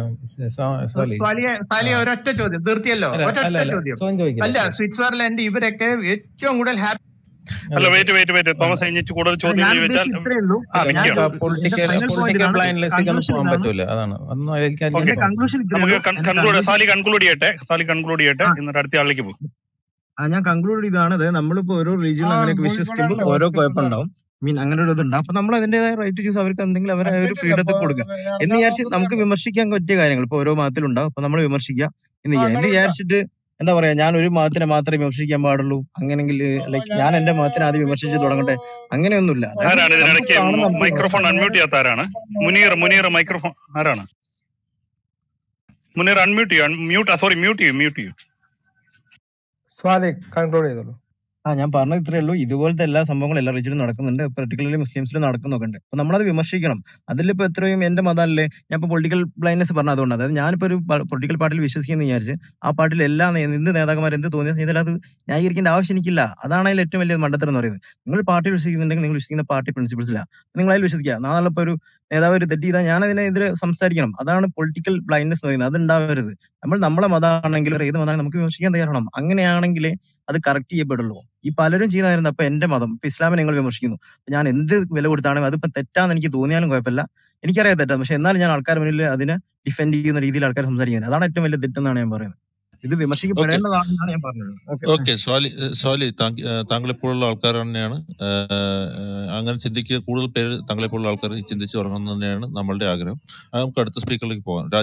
സോറി സാലിയ സാലിയ ആ ഒരൊറ്റ ചോദ്യം തീർത്തിയല്ലോ അല്ല ഒരൊറ്റ അല്ല അല്ല ചോദ്യം ചോദ്യം ചോദിക്കില്ല അല്ല ചോദിക്കില്ല സ്വിറ്റ്സർലൻഡ് ഇവരൊക്കെ ഏറ്റവും കൂടുതൽ ഹാപ്പി അല്ല അല്ല വെയിറ്റ് വെയിറ്റ് വെയിറ്റ് തോമസ് കഴിഞ്ഞിട്ട് കൂടുതൽ അല്ല ചോദ്യങ്ങൾ ഞാൻ ചോദിച്ചാൽ ഉദ്ദേശിച്ചത് ഇത്രയേ ഉള്ളൂ ആ ഇല്ല ഞാൻ വെക്കുക ചോ- എന്റെ പൊളിറ്റിക്കൽ ഫൈനൽ പോയിന്റ് പൊളിറ്റിക്കൽ ഇതാണ് ബ്ലൈൻഡ്ലെസ്സിലേക്ക് ഒന്നും കൺക്ലൂഷൻ പോകാൻ ഇതാണ് പറ്റൂല അതാണ് അതൊന്നും അതിലേക്ക് ഓക്കെ അതിലേക്ക് എന്റെ പോകാം കൺക്ലൂഷൻ ഇത്രയേ നമുക്ക് ഉള്ളൂ എന്റെ കൺക്ലൂഡ് കൺക്ലൂഷൻ സാലി കൺക്ലൂഡ് ചെയ്യട്ടെ സാലി കൺക്ലൂഡ് ചെയ്യട്ടെ ആ എന്നിട്ട് അടുത്ത ആളിലേക്ക് പോകും ആ, ഞാൻ കൺക്ലൂഡ് ചെയ്താണ് അതായത് നമ്മളിപ്പോ ഓരോ റീജിയനിൽ ആ അങ്ങനെയൊക്കെ വിശ്വസിക്കുമ്പോൾ കോഴിക്കോടല്ലേ ഓരോ ഫസ്റ്റ് കുഴപ്പമുണ്ടാവും മീൻ അങ്ങനെ ഒരു ഇതുണ്ട് അപ്പൊ നമ്മൾ അതിന്റേതായ റൈറ്റ് ചൂസ് അവർക്ക് എന്തെങ്കിലും അവരെ ഒരു അഡ്മിറ്റ് ഇല്ല ഫ്രീഡത്തിൽ ഇപ്പൊ കൊടുക്കുക എന്ന് എറണാകുളത്ത് വിചാരിച്ച് നമുക്ക് തന്നെ വിമർശിക്കാൻ പറ്റിയ കാര്യങ്ങൾ ഇപ്പൊ ഓരോ മതത്തിലുണ്ടാവും അപ്പൊ നമ്മൾ വിമർശിക്കുക എന്ന് ആ ചെയ്യുക എന്ന് കുഴപ്പമില്ല വിചാരിച്ചിട്ട് എന്താ പറയാ ഞാൻ ഒരു മതത്തിനെ മാത്രമേ വിമർശിക്കാൻ പാടുള്ളൂ അങ്ങനെങ്കിൽ അപ്പൊ ലൈക്ക് ഞാൻ ഞാൻ എന്റെ മതത്തിനെ ആദ്യം വിമർശിച്ച് ഇപ്പോ തുടങ്ങട്ടെ അങ്ങനെയൊന്നുമില്ല അതായത് ആരാണ് നമുക്ക് ഇതിനിടയ്ക്ക് കാണുന്ന അർത്ഥം മൈക്രോഫോൺ അൺമ്യൂട്ട് ചെയ്യാത്ത ആരാണ് മുനീർ മുനീർ മൈക്രോഫോൺ ആരാണ് മുനീർ അൺമ്യൂട്ട് ചെയ്യൂ മ്യൂട്ട് സോറി മ്യൂട്ട് ചെയ്യൂ മ്യൂട്ട് ചെയ്യൂ സ്വാലി കൺക്ലൂഡ് ചെയ്തോളൂ ആ ഞാൻ പറഞ്ഞത് ഇത്രേ ഉള്ളൂ ഇതുപോലത്തെ എല്ലാ സംഭവങ്ങളും എല്ലാ റീജിയനിലും നടക്കുന്നുണ്ട് പെർട്ടിക്കുലർലി മുസ്ലിംസിൽ നടക്കുന്നൊക്കെ ഉണ്ട് അപ്പൊ നമ്മളത് വിമർശിക്കണം അതിലിപ്പോ എത്രയും എന്റെ മതമല്ലേ ഞാൻ ഇപ്പൊ പൊളിറ്റിക്കൽ ബ്ലൈൻഡ്നെസ് പറഞ്ഞ അതുകൊണ്ട് അതായത് ഞാനിപ്പോ ഒരു പൊളിറ്റിക്കൽ പാർട്ടിയിൽ വിശ്വസിക്കുന്നു വിചാരിച്ച് ആ പാർട്ടിയിൽ എല്ലാ നേ- എന്ത് നേതാക്കന്മാർ എന്ത് തോന്നിയ ചെയ്താൽ അത് ന്യായീകരിക്കേണ്ട ആവശ്യം എനിക്കില്ല അതാണ് അതിൽ ഏറ്റവും വലിയ മണ്ടത്തരം എന്ന് പറയുന്നത് നിങ്ങൾ പാർട്ടി വിശ്വസിക്കുന്നുണ്ടെങ്കിൽ നിങ്ങൾ വിശ്വസിക്കുന്ന പാർട്ടി പ്രിൻസിപ്പിൾസില്ല നിങ്ങൾ അതിൽ വിശ്വസിക്കുക നാളെ ഇപ്പൊ ഒരു നേതാവ് ഒരു തെറ്റ് ചെയ്താൽ ഞാൻ അതിനെതിരെ സംസാരിക്കണം അതാണ് പൊളിറ്റിക്കൽ ബ്ലൈൻഡ്നെസ് എന്ന് പറയുന്നത് അത് ഉണ്ടാവരുത് നമ്മൾ നമ്മളെ മതമാണെങ്കിലും ഏത് മതമാണെങ്കിലും നമുക്ക് വിമർശിക്കാൻ തയ്യാറാവണം അങ്ങനെയാണെങ്കിലേ അത് കറക്റ്റ് ചെയ്യപ്പെടുള്ളൂ ഈ പലരും ചെയ്യുന്നതായിരുന്നു അപ്പൊ എന്റെ മതം ഇപ്പൊ ഇസ്ലാമിനെ നിങ്ങൾ വിമർശിക്കുന്നു അപ്പൊ ഞാൻ എന്ത് വില കൊടുത്താണെങ്കിൽ അതിപ്പോ തെറ്റാന്ന് എനിക്ക് തോന്നിയാലും കുഴപ്പമില്ല എനിക്കറിയാം തെറ്റാ പക്ഷെ എന്നാലും ഞാൻ ആൾക്കാർ മുന്നിൽ അതിനെ ഡിഫെൻഡ് ചെയ്യുന്ന രീതിയിൽ ആൾക്കാർ സംസാരിക്കുന്നത് അതാണ് ഏറ്റവും വലിയ തെറ്റെന്നാണ് ഞാൻ പറയുന്നത് ഇത് ഓക്കെ വിമർശിക്കപ്പെടേണ്ടതാണെന്നാണ് ഞാൻ പറഞ്ഞത് ഓക്കെ ഓക്കെ സ്വാലി ഏഹ് സ്വാലി താങ്ക- ഏഹ് താങ്കൾ ഇപ്പോഴുള്ള ആൾക്കാർ തന്നെയാണ് ഏഹ് ഏഹ് അങ്ങനെ ചിന്തിക്കുക കൂടുതൽ പേര് താങ്കളെ പോലുള്ള ആൾക്കാർ ചിന്തിച്ച് തുടങ്ങുന്നത് തന്നെയാണ് നമ്മളുടെ ആഗ്രഹം അത് നമുക്ക് അടുത്ത സ്പീക്കറിലേക്ക് പോകാം രാജ്